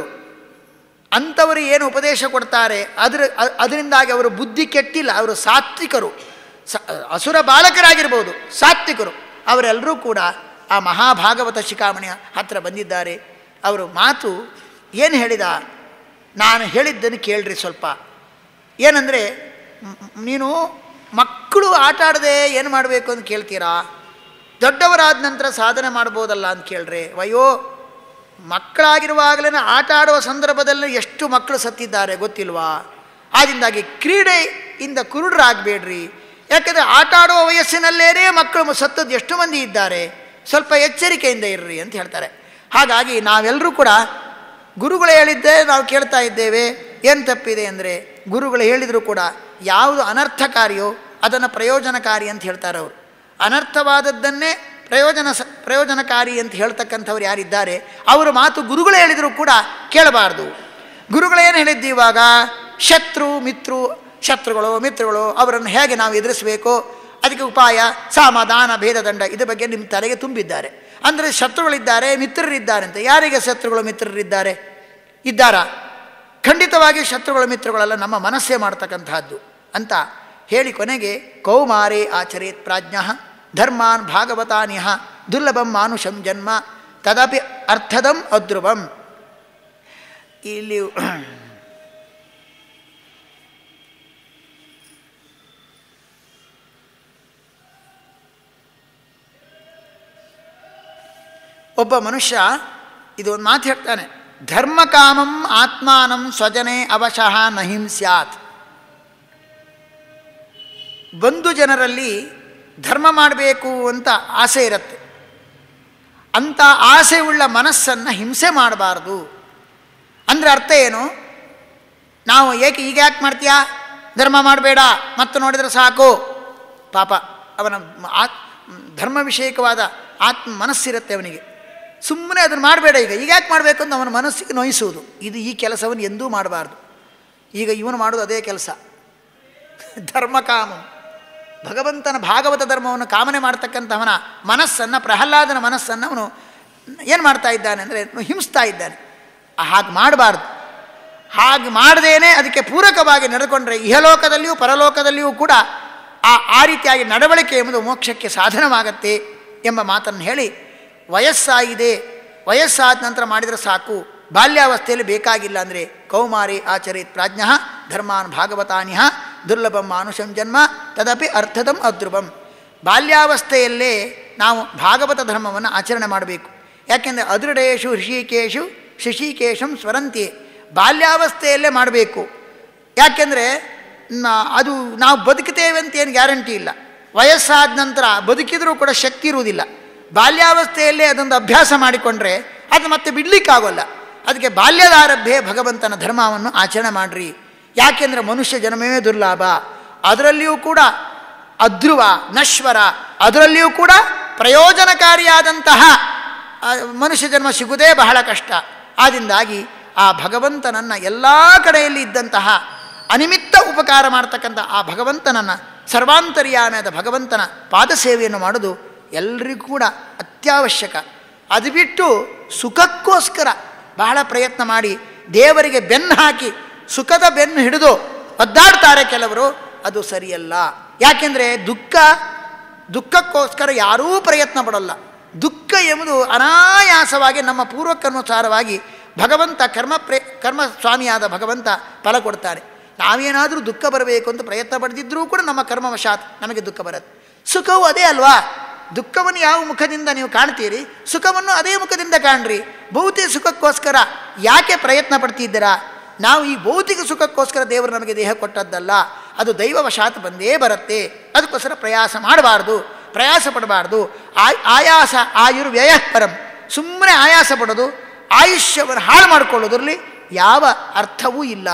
ಅಂಥವರು ಏನು ಉಪದೇಶ ಕೊಡ್ತಾರೆ ಅದರ ಅದರಿಂದಾಗಿ ಅವರು ಬುದ್ಧಿ ಕೆಟ್ಟಿಲ್ಲ ಅವರು ಸಾತ್ವಿಕರು ಸ ಅಸುರ ಬಾಲಕರಾಗಿರ್ಬೋದು ಸಾತ್ವಿಕರು ಅವರೆಲ್ಲರೂ ಕೂಡ ಆ ಮಹಾಭಾಗವತ ಶಿಖಾಮಣಿಯ ಹತ್ರ ಬಂದಿದ್ದಾರೆ ಅವರು ಮಾತು ಏನು ಹೇಳಿದ ನಾನು ಹೇಳಿದ್ದನ್ನು ಕೇಳ್ರಿ ಸ್ವಲ್ಪ ಏನಂದರೆ ನೀನು ಮಕ್ಕಳು ಆಟ ಆಡದೆ ಏನು ಮಾಡಬೇಕು ಅಂತ ಕೇಳ್ತೀರಾ ದೊಡ್ಡವರಾದ ನಂತರ ಸಾಧನೆ ಮಾಡ್ಬೋದಲ್ಲ ಅಂತ ಕೇಳ್ರಿ ವಯೋ ಮಕ್ಕಳಾಗಿರುವಾಗಲೇ ಆಟ ಆಡುವ ಸಂದರ್ಭದಲ್ಲಿ ಎಷ್ಟು ಮಕ್ಕಳು ಸತ್ತಿದ್ದಾರೆ ಗೊತ್ತಿಲ್ವಾ ಆದ್ದರಿಂದಾಗಿ ಕ್ರೀಡೆಯಿಂದ ಕುರುಡರಾಗಬೇಡ್ರಿ ಯಾಕಂದರೆ ಆಟ ಆಡುವ ವಯಸ್ಸಿನಲ್ಲೇನೇ ಮಕ್ಕಳು ಸತ್ತದ್ದು ಎಷ್ಟು ಮಂದಿ ಇದ್ದಾರೆ ಸ್ವಲ್ಪ ಎಚ್ಚರಿಕೆಯಿಂದ ಇರ್ರಿ ಅಂತ ಹೇಳ್ತಾರೆ ಹಾಗಾಗಿ ನಾವೆಲ್ಲರೂ ಕೂಡ ಗುರುಗಳು ಹೇಳಿದ್ದೇ ನಾವು ಕೇಳ್ತಾ ಇದ್ದೇವೆ ಏನು ತಪ್ಪಿದೆ ಅಂದರೆ ಗುರುಗಳು ಹೇಳಿದರೂ ಕೂಡ ಯಾವುದು ಅನರ್ಥಕಾರಿಯೋ ಅದನ್ನು ಪ್ರಯೋಜನಕಾರಿ ಅಂತ ಹೇಳ್ತಾರೆ ಅವರು ಅನರ್ಥವಾದದ್ದನ್ನೇ ಪ್ರಯೋಜನ ಸ ಪ್ರಯೋಜನಕಾರಿ ಅಂತ ಹೇಳ್ತಕ್ಕಂಥವ್ರು ಯಾರಿದ್ದಾರೆ ಅವರ ಮಾತು ಗುರುಗಳು ಹೇಳಿದರೂ ಕೂಡ ಕೇಳಬಾರ್ದು ಗುರುಗಳೇನು ಹೇಳಿದ್ದು ಇವಾಗ ಶತ್ರು ಮಿತ್ರು ಶತ್ರುಗಳು ಮಿತ್ರಗಳು ಅವರನ್ನು ಹೇಗೆ ನಾವು ಎದುರಿಸಬೇಕು ಅದಕ್ಕೆ ಉಪಾಯ ಸಮಾಧಾನ ಭೇದದಂಡ ಇದ್ರ ಬಗ್ಗೆ ನಿಮ್ಮ ತಲೆಗೆ ತುಂಬಿದ್ದಾರೆ ಅಂದರೆ ಶತ್ರುಗಳಿದ್ದಾರೆ ಮಿತ್ರರಿದ್ದಾರೆ ಅಂತ ಯಾರಿಗೆ ಶತ್ರುಗಳು ಮಿತ್ರರಿದ್ದಾರೆ ಇದ್ದಾರಾ ಖಂಡಿತವಾಗಿ ಶತ್ರುಗಳು ಮಿತ್ರಗಳೆಲ್ಲ ನಮ್ಮ ಮನಸ್ಸೇ ಮಾಡ್ತಕ್ಕಂತಹದ್ದು ಅಂತ ಹೇಳಿ ಕೊನೆಗೆ ಕೌಮಾರೇ ಆಚರೇತ್ ಪ್ರಾಜ್ಞ ಧರ್ಮಾನ್ ಭಾಗವತಾನಿಹ ದುರ್ಲಭಂ ಮಾನುಷಂ ಜನ್ಮ ತದಪಿ ಅರ್ಥದಂ ಅಧ್ರುವಂ ಇಲ್ಲಿ ಒಬ್ಬ ಮನುಷ್ಯ ಇದು ಒಂದು ಮಾತು ಹೇಳ್ತಾನೆ ಧರ್ಮಕಾಮಂ ಆತ್ಮಾನಂ ಸ್ವಜನೆ ಅವಶಃ ನಹಿಂ ಸ್ಯಾತ್ ಬಂಧು ಜನರಲ್ಲಿ ಧರ್ಮ ಮಾಡಬೇಕು ಅಂತ ಆಸೆ ಇರುತ್ತೆ ಅಂಥ ಆಸೆ ಉಳ್ಳ ಮನಸ್ಸನ್ನು ಹಿಂಸೆ ಮಾಡಬಾರ್ದು ಅಂದರೆ ಅರ್ಥ ಏನು ನಾವು ಏಕೆ ಈಗ ಯಾಕೆ ಮಾಡ್ತೀಯಾ ಧರ್ಮ ಮಾಡಬೇಡ ಮತ್ತು ನೋಡಿದರೆ ಸಾಕು ಪಾಪ ಅವನ ಆತ್ ಧರ್ಮ ವಿಷಯಕವಾದ ಆತ್ಮ ಮನಸ್ಸಿರುತ್ತೆ ಅವನಿಗೆ ಸುಮ್ಮನೆ ಅದನ್ನು ಮಾಡಬೇಡ ಈಗ ಈಗ ಯಾಕೆ ಮಾಡಬೇಕು ಅಂತ ಅವನ ಮನಸ್ಸಿಗೆ ನೋಯಿಸುವುದು ಇದು ಈ ಕೆಲಸವನ್ನು ಎಂದೂ ಮಾಡಬಾರ್ದು ಈಗ ಇವನು ಮಾಡೋದು ಅದೇ ಕೆಲಸ ಧರ್ಮಕಾಮ ಭಗವಂತನ ಭಾಗವತ ಧರ್ಮವನ್ನು ಕಾಮನೆ ಮಾಡ್ತಕ್ಕಂಥವನ ಮನಸ್ಸನ್ನು ಪ್ರಹ್ಲಾದನ ಮನಸ್ಸನ್ನು ಅವನು ಏನು ಮಾಡ್ತಾ ಇದ್ದಾನೆ ಅಂದರೆ ಹಿಂಸ್ತಾ ಇದ್ದಾನೆ ಹಾಗೆ ಮಾಡಬಾರ್ದು ಹಾಗೆ ಮಾಡದೇನೆ ಅದಕ್ಕೆ ಪೂರಕವಾಗಿ ನಡೆದುಕೊಂಡ್ರೆ ಇಹಲೋಕದಲ್ಲಿಯೂ ಪರಲೋಕದಲ್ಲಿಯೂ ಕೂಡ ಆ ಆ ರೀತಿಯಾಗಿ ನಡವಳಿಕೆ ಎಂಬುದು ಮೋಕ್ಷಕ್ಕೆ ಸಾಧನವಾಗತ್ತೆ ಎಂಬ ಮಾತನ್ನು ಹೇಳಿ ವಯಸ್ಸಾಗಿದೆ ವಯಸ್ಸಾದ ನಂತರ ಮಾಡಿದರೆ ಸಾಕು ಬಾಲ್ಯಾವಸ್ಥೆಯಲ್ಲಿ ಬೇಕಾಗಿಲ್ಲ ಅಂದರೆ ಕೌಮಾರಿ ಆಚರಿತ್ ಪ್ರಾಜ್ಞ ಧರ್ಮಾನ್ ಭಾಗವತಾನಿಹ ದುರ್ಲಭಂ ಮಾನುಷಂ ಜನ್ಮ ತದಪಿ ಅರ್ಥದಂ ಅಧ್ರುವಂ ಬಾಲ್ಯಾವಸ್ಥೆಯಲ್ಲೇ ನಾವು ಭಾಗವತ ಧರ್ಮವನ್ನು ಆಚರಣೆ ಮಾಡಬೇಕು ಯಾಕೆಂದರೆ ಅದೃಢೇಶು ಋಷಿಕೇಶು ಶಶಿಕೇಶಂ ಸ್ವರಂತಿ ಬಾಲ್ಯಾವಸ್ಥೆಯಲ್ಲೇ ಮಾಡಬೇಕು ಯಾಕೆಂದರೆ ಅದು ನಾವು ಬದುಕುತ್ತೇವೆ ಅಂತ ಏನು ಗ್ಯಾರಂಟಿ ಇಲ್ಲ ವಯಸ್ಸಾದ ನಂತರ ಬದುಕಿದರೂ ಕೂಡ ಶಕ್ತಿ ಇರುವುದಿಲ್ಲ ಬಾಲ್ಯಾವಸ್ಥೆಯಲ್ಲೇ ಅದೊಂದು ಅಭ್ಯಾಸ ಮಾಡಿಕೊಂಡ್ರೆ ಅದು ಮತ್ತೆ ಬಿಡಲಿಕ್ಕಾಗೋಲ್ಲ ಅದಕ್ಕೆ ಬಾಲ್ಯದಾರಭ್ಯೆ ಭಗವಂತನ ಧರ್ಮವನ್ನು ಆಚರಣೆ ಮಾಡಿರಿ ಯಾಕೆಂದರೆ ಮನುಷ್ಯ ಜನ್ಮವೇ ದುರ್ಲಾಭ ಅದರಲ್ಲಿಯೂ ಕೂಡ ಅಧ್ರುವ ನಶ್ವರ ಅದರಲ್ಲಿಯೂ ಕೂಡ ಪ್ರಯೋಜನಕಾರಿಯಾದಂತಹ ಆ, ಮನುಷ್ಯ ಜನ್ಮ ಸಿಗುವುದೇ ಬಹಳ ಕಷ್ಟ ಆದ್ದರಿಂದಾಗಿ ಆ ಭಗವಂತನನ್ನು ಎಲ್ಲ ಕಡೆಯಲ್ಲಿ ಇದ್ದಂತಹ ಅನಿಮಿತ್ತ ಉಪಕಾರ ಮಾಡ್ತಕ್ಕಂಥ ಆ ಭಗವಂತನನ್ನು ಸರ್ವಾಂತರ್ಯಾಮದ ಭಗವಂತನ ಪಾದ ಸೇವೆಯನ್ನು ಮಾಡೋದು ಎಲ್ರಿಗೂ ಕೂಡ ಅತ್ಯವಶ್ಯಕ ಅದು ಬಿಟ್ಟು ಸುಖಕ್ಕೋಸ್ಕರ ಬಹಳ ಪ್ರಯತ್ನ ಮಾಡಿ ದೇವರಿಗೆ ಬೆನ್ನು ಹಾಕಿ ಸುಖದ ಬೆನ್ನು ಹಿಡಿದು ಒದ್ದಾಡ್ತಾರೆ ಕೆಲವರು ಅದು ಸರಿಯಲ್ಲ ಯಾಕೆಂದರೆ ದುಃಖ ದುಃಖಕ್ಕೋಸ್ಕರ ಯಾರೂ ಪ್ರಯತ್ನ ಪಡಲ್ಲ ದುಃಖ ಎಂಬುದು ಅನಾಯಾಸವಾಗಿ ನಮ್ಮ ಪೂರ್ವಕ್ಕನುಸಾರವಾಗಿ ಭಗವಂತ ಕರ್ಮ ಪ್ರೇ ಕರ್ಮ ಸ್ವಾಮಿಯಾದ ಭಗವಂತ ಫಲ ಕೊಡ್ತಾನೆ ನಾವೇನಾದರೂ ದುಃಖ ಬರಬೇಕು ಅಂತ ಪ್ರಯತ್ನ ಪಡೆದಿದ್ದರೂ ಕೂಡ ನಮ್ಮ ಕರ್ಮವಶಾತ್ ನಮಗೆ ದುಃಖ ಬರುತ್ತೆ ಸುಖವು ಅದೇ ಅಲ್ವಾ ದುಃಖವನ್ನು ಯಾವ ಮುಖದಿಂದ ನೀವು ಕಾಣ್ತೀರಿ ಸುಖವನ್ನು ಅದೇ ಮುಖದಿಂದ ಕಾಣ್ರಿ ಭೌತಿಕ ಸುಖಕ್ಕೋಸ್ಕರ ಯಾಕೆ ಪ್ರಯತ್ನ ಪಡ್ತಿದ್ದೀರಾ ನಾವು ಈ ಭೌತಿಕ ಸುಖಕ್ಕೋಸ್ಕರ ದೇವರು ನಮಗೆ ದೇಹ ಕೊಟ್ಟದ್ದಲ್ಲ ಅದು ದೈವವಶಾತ್ ಬಂದೇ ಬರುತ್ತೆ ಅದಕ್ಕೋಸ್ಕರ ಪ್ರಯಾಸ ಮಾಡಬಾರ್ದು ಪ್ರಯಾಸ ಪಡಬಾರ್ದು ಆಯ್ ಆಯಾಸ ಆಯುರ್ವ್ಯಯ ಪರಂ ಸುಮ್ಮನೆ ಆಯಾಸ ಪಡೋದು ಆಯುಷ್ಯವನ್ನು ಹಾಳು ಮಾಡಿಕೊಳ್ಳೋದ್ರಲ್ಲಿ ಯಾವ ಅರ್ಥವೂ ಇಲ್ಲ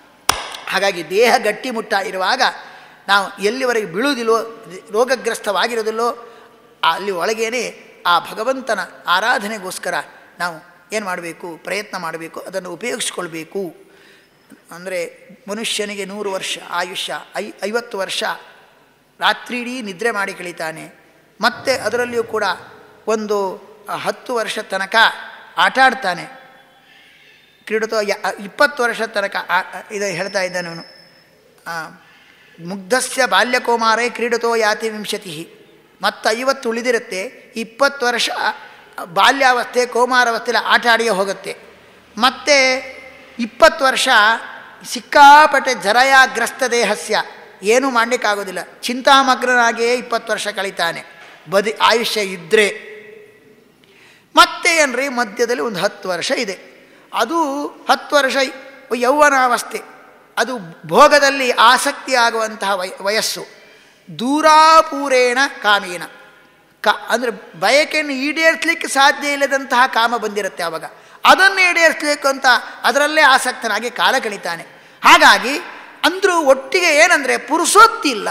ಹಾಗಾಗಿ ದೇಹ ಗಟ್ಟಿಮುಟ್ಟ ಇರುವಾಗ ನಾವು ಎಲ್ಲಿವರೆಗೆ ಬೀಳುವುದಿಲ್ಲೋ ರೋಗಗ್ರಸ್ತವಾಗಿರೋದಿಲ್ಲೋ ಅಲ್ಲಿ ಒಳಗೇನೆ ಆ ಭಗವಂತನ ಆರಾಧನೆಗೋಸ್ಕರ ನಾವು ಏನು ಮಾಡಬೇಕು ಪ್ರಯತ್ನ ಮಾಡಬೇಕು ಅದನ್ನು ಉಪಯೋಗಿಸ್ಕೊಳ್ಬೇಕು ಅಂದರೆ ಮನುಷ್ಯನಿಗೆ ನೂರು ವರ್ಷ ಆಯುಷ್ಯ ಐ ಐವತ್ತು ವರ್ಷ ರಾತ್ರಿಡೀ ನಿದ್ರೆ ಮಾಡಿ ಕಳೀತಾನೆ ಮತ್ತು ಅದರಲ್ಲಿಯೂ ಕೂಡ ಒಂದು ಹತ್ತು ವರ್ಷ ತನಕ ಆಟ ಆಡ್ತಾನೆ ಕ್ರೀಡತೋ ಯ ಇಪ್ಪತ್ತು ವರ್ಷ ತನಕ ಆ- ಆ- ಇದು ಹೇಳ್ತಾ ಇದ್ದಾನೆ ಅವನು ಮುಗ್ಧಸ್ಯ ಬಾಲ್ಯಕೌಮಾರೇ ಕ್ರೀಡತೋ ಯಾತಿ ವಿಂಶತಿ ಮತ್ತು ಐವತ್ತು ಉಳಿದಿರುತ್ತೆ ಇಪ್ಪತ್ತು ವರ್ಷ ಬಾಲ್ಯಾವಸ್ಥೆ ಕೌಮಾರಾವಸ್ಥೆಯಲ್ಲಿ ಆಟ ಆಡಿಯೇ ಹೋಗುತ್ತೆ ಮತ್ತು ಇಪ್ಪತ್ತು ವರ್ಷ ಸಿಕ್ಕಾಪಟ್ಟೆ ಜರಯಾಗ್ರಸ್ತ ದೇಹಸ್ಯ ಏನೂ ಮಾಡಲಿಕ್ಕಾಗೋದಿಲ್ಲ ಚಿಂತಾಮಗ್ನನಾಗಿಯೇ ಇಪ್ಪತ್ತು ವರ್ಷ ಕಳೀತಾನೆ ಬದಿ ಆಯುಷ್ಯ ಇದ್ದರೆ ಮತ್ತೆ ಏನ್ರಿ ಮಧ್ಯದಲ್ಲಿ ಒಂದು ಹತ್ತು ವರ್ಷ ಇದೆ ಅದು ಹತ್ತು ವರ್ಷ ಯೌವನಾವಸ್ಥೆ ಅದು ಭೋಗದಲ್ಲಿ ಆಸಕ್ತಿ ಆಗುವಂತಹ ವಯ ವಯಸ್ಸು ದೂರಾಪೂರೇಣ ಕಾಮೇನ ಕ ಅಂದರೆ ಬಯಕೆಯನ್ನು ಈಡೇರಿಸಲಿಕ್ಕೆ ಸಾಧ್ಯ ಇಲ್ಲದಂತಹ ಕಾಮ ಬಂದಿರುತ್ತೆ ಆವಾಗ ಅದನ್ನು ಈಡೇರಿಸಲಿಕ್ಕೆ ಅಂತ ಅದರಲ್ಲೇ ಆಸಕ್ತನಾಗಿ ಕಾಲ ಕಳೀತಾನೆ ಹಾಗಾಗಿ ಅಂದರೂ ಒಟ್ಟಿಗೆ ಏನಂದರೆ ಪುರುಸೊತ್ತಿಲ್ಲ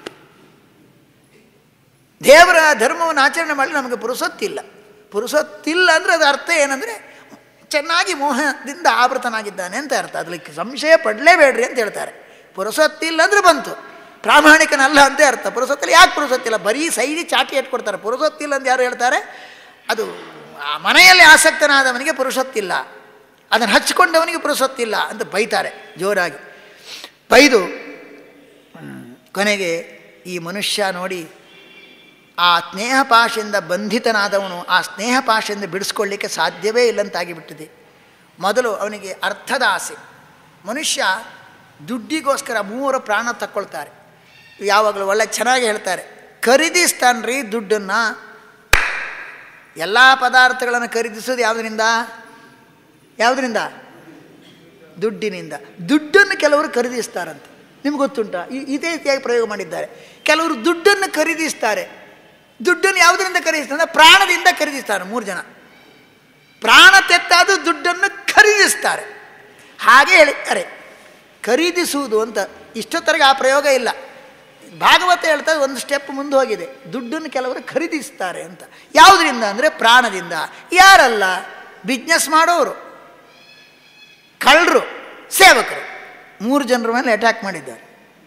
ದೇವರ ಧರ್ಮವನ್ನು ಆಚರಣೆ ಮಾಡಲಿ ನಮಗೆ ಪುರುಸೊತ್ತಿಲ್ಲ ಪುರುಸೊತ್ತಿಲ್ಲ ಅಂದರೆ ಅದರ ಅರ್ಥ ಏನಂದರೆ ಚೆನ್ನಾಗಿ ಮೋಹದಿಂದ ಆವೃತನಾಗಿದ್ದಾನೆ ಅಂತ ಅರ್ಥ ಅದಕ್ಕೆ ಸಂಶಯ ಪಡಲೇಬೇಡ್ರಿ ಅಂತ ಹೇಳ್ತಾರೆ ಪುರಸೊತ್ತಿಲ್ಲ ಅಂದ್ರೆ ಬಂತು ಪ್ರಾಮಾಣಿಕನಲ್ಲ ಅಂತ ಅರ್ಥ ಪುರಸೊತ್ತಿಲ್ಲ ಯಾಕೆ ಪುರಸೊತ್ತಿಲ್ಲ ಬರೀ ಸೈಡಿ ಚಾಟಿ ಇಟ್ಕೊಡ್ತಾರೆ ಪುರಸೊತ್ತಿಲ್ಲ ಅಂತ ಯಾರು ಹೇಳ್ತಾರೆ ಅದು ಆ ಮನೆಯಲ್ಲಿ ಆಸಕ್ತನಾದವನಿಗೆ ಪುರುಷತ್ತಿಲ್ಲ ಅದನ್ನು ಹಚ್ಕೊಂಡವನಿಗೆ ಪುರುಷತ್ತಿಲ್ಲ ಅಂತ ಬೈತಾರೆ ಜೋರಾಗಿ ಬೈದು ಹ್ಮ್, ಕೊನೆಗೆ ಈ ಮನುಷ್ಯ ನೋಡಿ ಆ ಸ್ನೇಹ ಪಾಶದಿಂದ ಬಂಧಿತನಾದವನು ಆ ಸ್ನೇಹ ಪಾಶದಿಂದ ಬಿಡಿಸ್ಕೊಳ್ಳಿಕ್ಕೆ ಸಾಧ್ಯವೇ ಇಲ್ಲಂತಾಗಿಬಿಟ್ಟಿದೆ ಮೊದಲು ಅವನಿಗೆ ಅರ್ಥದ ಆಸೆ ಮನುಷ್ಯ ದುಡ್ಡಿಗೋಸ್ಕರ ಮೂವರು ಪ್ರಾಣ ತಕ್ಕೊಳ್ತಾರೆ ಯಾವಾಗಲೂ ಒಳ್ಳೆ ಚೆನ್ನಾಗಿ ಹೇಳ್ತಾರೆ ಖರೀದಿಸ್ತಾನ್ರಿ ದುಡ್ಡನ್ನು ಎಲ್ಲ ಪದಾರ್ಥಗಳನ್ನು ಖರೀದಿಸೋದು ಯಾವುದರಿಂದ ಯಾವುದರಿಂದ ದುಡ್ಡಿನಿಂದ ದುಡ್ಡನ್ನು ಕೆಲವರು ಖರೀದಿಸ್ತಾರಂತೆ ನಿಮ್ಗೆ ಗೊತ್ತುಂಟ ಇ- ಇದೇ ರೀತಿಯಾಗಿ ಪ್ರಯೋಗ ಮಾಡಿದ್ದಾರೆ ಕೆಲವರು ದುಡ್ಡನ್ನು ಖರೀದಿಸ್ತಾರೆ ದುಡ್ಡನ್ನು ಯಾವುದರಿಂದ ಖರೀದಿಸ್ತಾರೆ ಪ್ರಾಣದಿಂದ ಖರೀದಿಸ್ತಾರೆ ಮೂರು ಜನ ಪ್ರಾಣ ತೆತ್ತಾದ ದುಡ್ಡನ್ನು ಖರೀದಿಸ್ತಾರೆ ಹಾಗೆ ಹೇಳಿದ್ದಾರೆ ಖರೀದಿಸುವುದು ಅಂತ ಇಷ್ಟೊತ್ತರೆಗೆ ಆ ಪ್ರಯೋಗ ಇಲ್ಲ ಭಾಗವತ ಹೇಳ್ತಾ ಒಂದು ಸ್ಟೆಪ್ ಮುಂದೆ ಹೋಗಿದೆ ದುಡ್ಡನ್ನು ಕೆಲವರು ಖರೀದಿಸ್ತಾರೆ ಅಂತ ಯಾವುದರಿಂದ ಅಂದರೆ ಪ್ರಾಣದಿಂದ ಯಾರಲ್ಲ ಬಿಸ್ನೆಸ್ ಮಾಡೋರು ಕಳ್ಳರು ಸೇವಕರು ಮೂರು ಜನರ ಮೇಲೆ ಅಟ್ಯಾಕ್ ಮಾಡಿದ್ದಾರೆ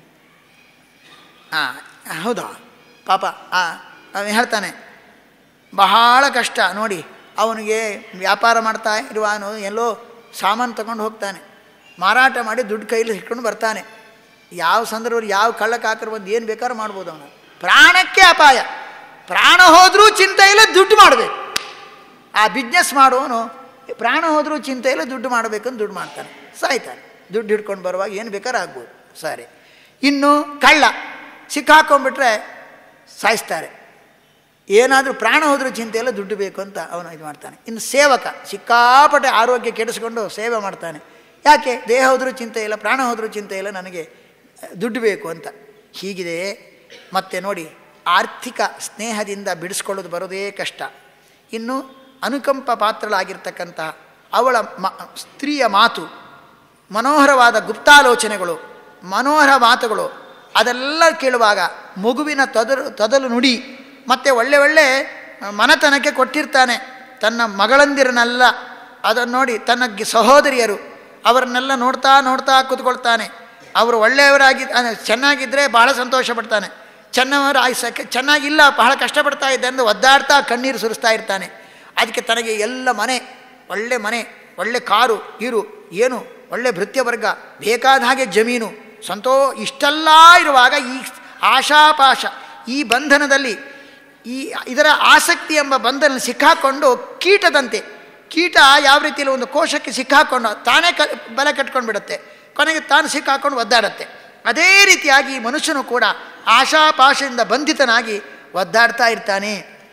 ಹಾಂ ಹೌದಾ ಪಾಪ ಆ ಅವನು ಹೇಳ್ತಾನೆ ಬಹಳ ಕಷ್ಟ ನೋಡಿ ಅವನಿಗೆ ವ್ಯಾಪಾರ ಮಾಡ್ತಾ ಇರುವಾನು ಎಲ್ಲೋ ಸಾಮಾನು ತಗೊಂಡು ಹೋಗ್ತಾನೆ ಮಾರಾಟ ಮಾಡಿ ದುಡ್ಡು ಕೈಲಿ ಹಿಡ್ಕೊಂಡು ಬರ್ತಾನೆ ಯಾವ ಸಂದರ್ಭದಲ್ಲಿ ಯಾವ ಕಳ್ಳಕ್ಕಾಕರು ಬಂದು ಏನು ಬೇಕಾದ್ರೂ ಮಾಡ್ಬೋದು ಅವನು ಪ್ರಾಣಕ್ಕೆ ಅಪಾಯ ಪ್ರಾಣ ಹೋದರೂ ಚಿಂತೆ ಇಲ್ಲ ದುಡ್ಡು ಮಾಡಬೇಕು ಆ ಬಿಸ್ನೆಸ್ ಮಾಡುವವನು ಪ್ರಾಣ ಹೋದರೂ ಚಿಂತೆ ಇಲ್ಲ ದುಡ್ಡು ಮಾಡಬೇಕಂತ ದುಡ್ಡು ಮಾಡ್ತಾನೆ ಸಾಯ್ತಾನೆ ದುಡ್ಡು ಹಿಡ್ಕೊಂಡು ಬರುವಾಗ ಏನು ಬೇಕಾದ್ರೂ ಆಗ್ಬೋದು ಸರಿ ಇನ್ನು ಕಳ್ಳ ಸಿಕ್ಕಾಕೊಂಡ್ಬಿಟ್ರೆ ಸಾಯಿಸ್ತಾರೆ ಏನಾದರೂ ಪ್ರಾಣ ಹೋದರೂ ಚಿಂತೆ ಇಲ್ಲ ದುಡ್ಡು ಬೇಕು ಅಂತ ಅವನು ಇದು ಮಾಡ್ತಾನೆ ಇನ್ನು ಸೇವಕ ಸಿಕ್ಕಾಪಟ್ಟೆ ಆರೋಗ್ಯ ಕೆಡಿಸ್ಕೊಂಡು ಸೇವೆ ಮಾಡ್ತಾನೆ ಯಾಕೆ ದೇಹ ಹೋದರೂ ಚಿಂತೆ ಇಲ್ಲ ಪ್ರಾಣ ಹೋದರೂ ಚಿಂತೆ ಇಲ್ಲ ನನಗೆ ದುಡ್ಡು ಬೇಕು ಅಂತ ಹೀಗಿದೆ ಮತ್ತೆ ನೋಡಿ ಆರ್ಥಿಕ ಸ್ನೇಹದಿಂದ ಬಿಡಿಸ್ಕೊಳ್ಳೋದು ಬರೋದೇ ಕಷ್ಟ ಇನ್ನು ಅನುಕಂಪ ಪಾತ್ರಳಾಗಿರ್ತಕ್ಕಂತಹ ಅವಳ ಮ ಸ್ತ್ರೀಯ ಮಾತು ಮನೋಹರವಾದ ಗುಪ್ತಾಲೋಚನೆಗಳು ಮನೋಹರ ಮಾತುಗಳು ಅದೆಲ್ಲ ಕೇಳುವಾಗ ಮಗುವಿನ ತೊದಲು ತೊದಲು ನುಡಿ ಮತ್ತು ಒಳ್ಳೆ ಒಳ್ಳೆ ಮನತನಕ್ಕೆ ಕೊಟ್ಟಿರ್ತಾನೆ ತನ್ನ ಮಗಳಂದಿರನ್ನೆಲ್ಲ ಅದನ್ನು ನೋಡಿ ತನ್ನ ಗಿ- ಸಹೋದರಿಯರು ಅವರನ್ನೆಲ್ಲ ನೋಡ್ತಾ ನೋಡ್ತಾ ಕೂತ್ಕೊಳ್ತಾನೆ ಅವರು ಒಳ್ಳೆಯವರಾಗಿ ಅಹ್, ಚೆನ್ನಾಗಿದ್ದರೆ ಬಹಳ ಸಂತೋಷ ಪಡ್ತಾನೆ ಚೆನ್ನವರು ಆಯ್ಸಕ್ಕೆ ಚೆನ್ನಾಗಿಲ್ಲ ಬಹಳ ಕಷ್ಟಪಡ್ತಾ ಇದ್ದೆ ಎಂದು ಒದ್ದಾಡ್ತಾ ಕಣ್ಣೀರು ಸುರಿಸ್ತಾ ಇರ್ತಾನೆ ಅದಕ್ಕೆ ತನಗೆ ಎಲ್ಲ ಮನೆ ಒಳ್ಳೆ ಮನೆ ಒಳ್ಳೆ ಕಾರು ಇರು ಏನು ಒಳ್ಳೆ ಭೃತ್ಯ ವರ್ಗ ಬೇಕಾದ ಹಾಗೆ ಜಮೀನು ಸಂತೋ ಇಷ್ಟೆಲ್ಲ ಇರುವಾಗ ಈ ಆಶಾಪಾಶ ಈ ಬಂಧನದಲ್ಲಿ ಈ ಇದರ ಆಸಕ್ತಿ ಎಂಬ ಬಂಧನ ಸಿಕ್ಕಾಕೊಂಡು ಕೀಟದಂತೆ ಕೀಟ ಯಾವ ರೀತಿಯಲ್ಲಿ ಒಂದು ಕೋಶಕ್ಕೆ ಸಿಕ್ಕಾಕೊಂಡು ತಾನೇ ಕ ಬಲ ಕಟ್ಕೊಂಡು ಬಿಡುತ್ತೆ ಕೊನೆಗೆ ತಾನು ಸಿಕ್ಕಾಕೊಂಡು ಒದ್ದಾಡುತ್ತೆ ಅದೇ ರೀತಿಯಾಗಿ ಈ ಮನುಷ್ಯನು ಕೂಡ ಆಶಾಪಾಶದಿಂದ ಬಂಧಿತನಾಗಿ ಒದ್ದಾಡ್ತಾ ಇರ್ತಾನೆ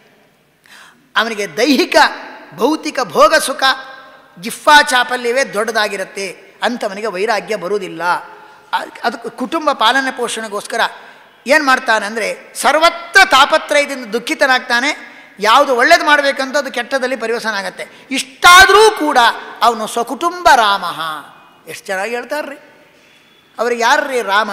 ಅವನಿಗೆ ದೈಹಿಕ ಭೌತಿಕ ಭೋಗ ಸುಖ ಜಿಫ್ಫಾ ಚಾಪಲ್ಯವೇ ದೊಡ್ಡದಾಗಿರುತ್ತೆ ಅಂಥವನಿಗೆ ವೈರಾಗ್ಯ ಬರುವುದಿಲ್ಲ ಅದ್- ಅದಕ್ಕೆ ಕುಟುಂಬ ಪಾಲನೆ ಪೋಷಣೆಗೋಸ್ಕರ ಏನು ಮಾಡ್ತಾನೆ ಅಂದರೆ ಸರ್ವತ್ರ ತಾಪತ್ರಯದಿಂದ ದುಃಖಿತನಾಗ್ತಾನೆ ಯಾವುದು ಒಳ್ಳೇದು ಮಾಡಬೇಕಂತ ಅದು ಕೆಟ್ಟದಲ್ಲಿ ಪರಿವಸನ ಆಗತ್ತೆ ಇಷ್ಟಾದರೂ ಕೂಡ ಅವನು ಸ್ವಕುಟುಂಬ ರಾಮ ಎಷ್ಟು ಚೆನ್ನಾಗಿ ಹೇಳ್ತಾರ್ರಿ ಅವ್ರಿಗೆ ಯಾರ್ರೀ ರಾಮ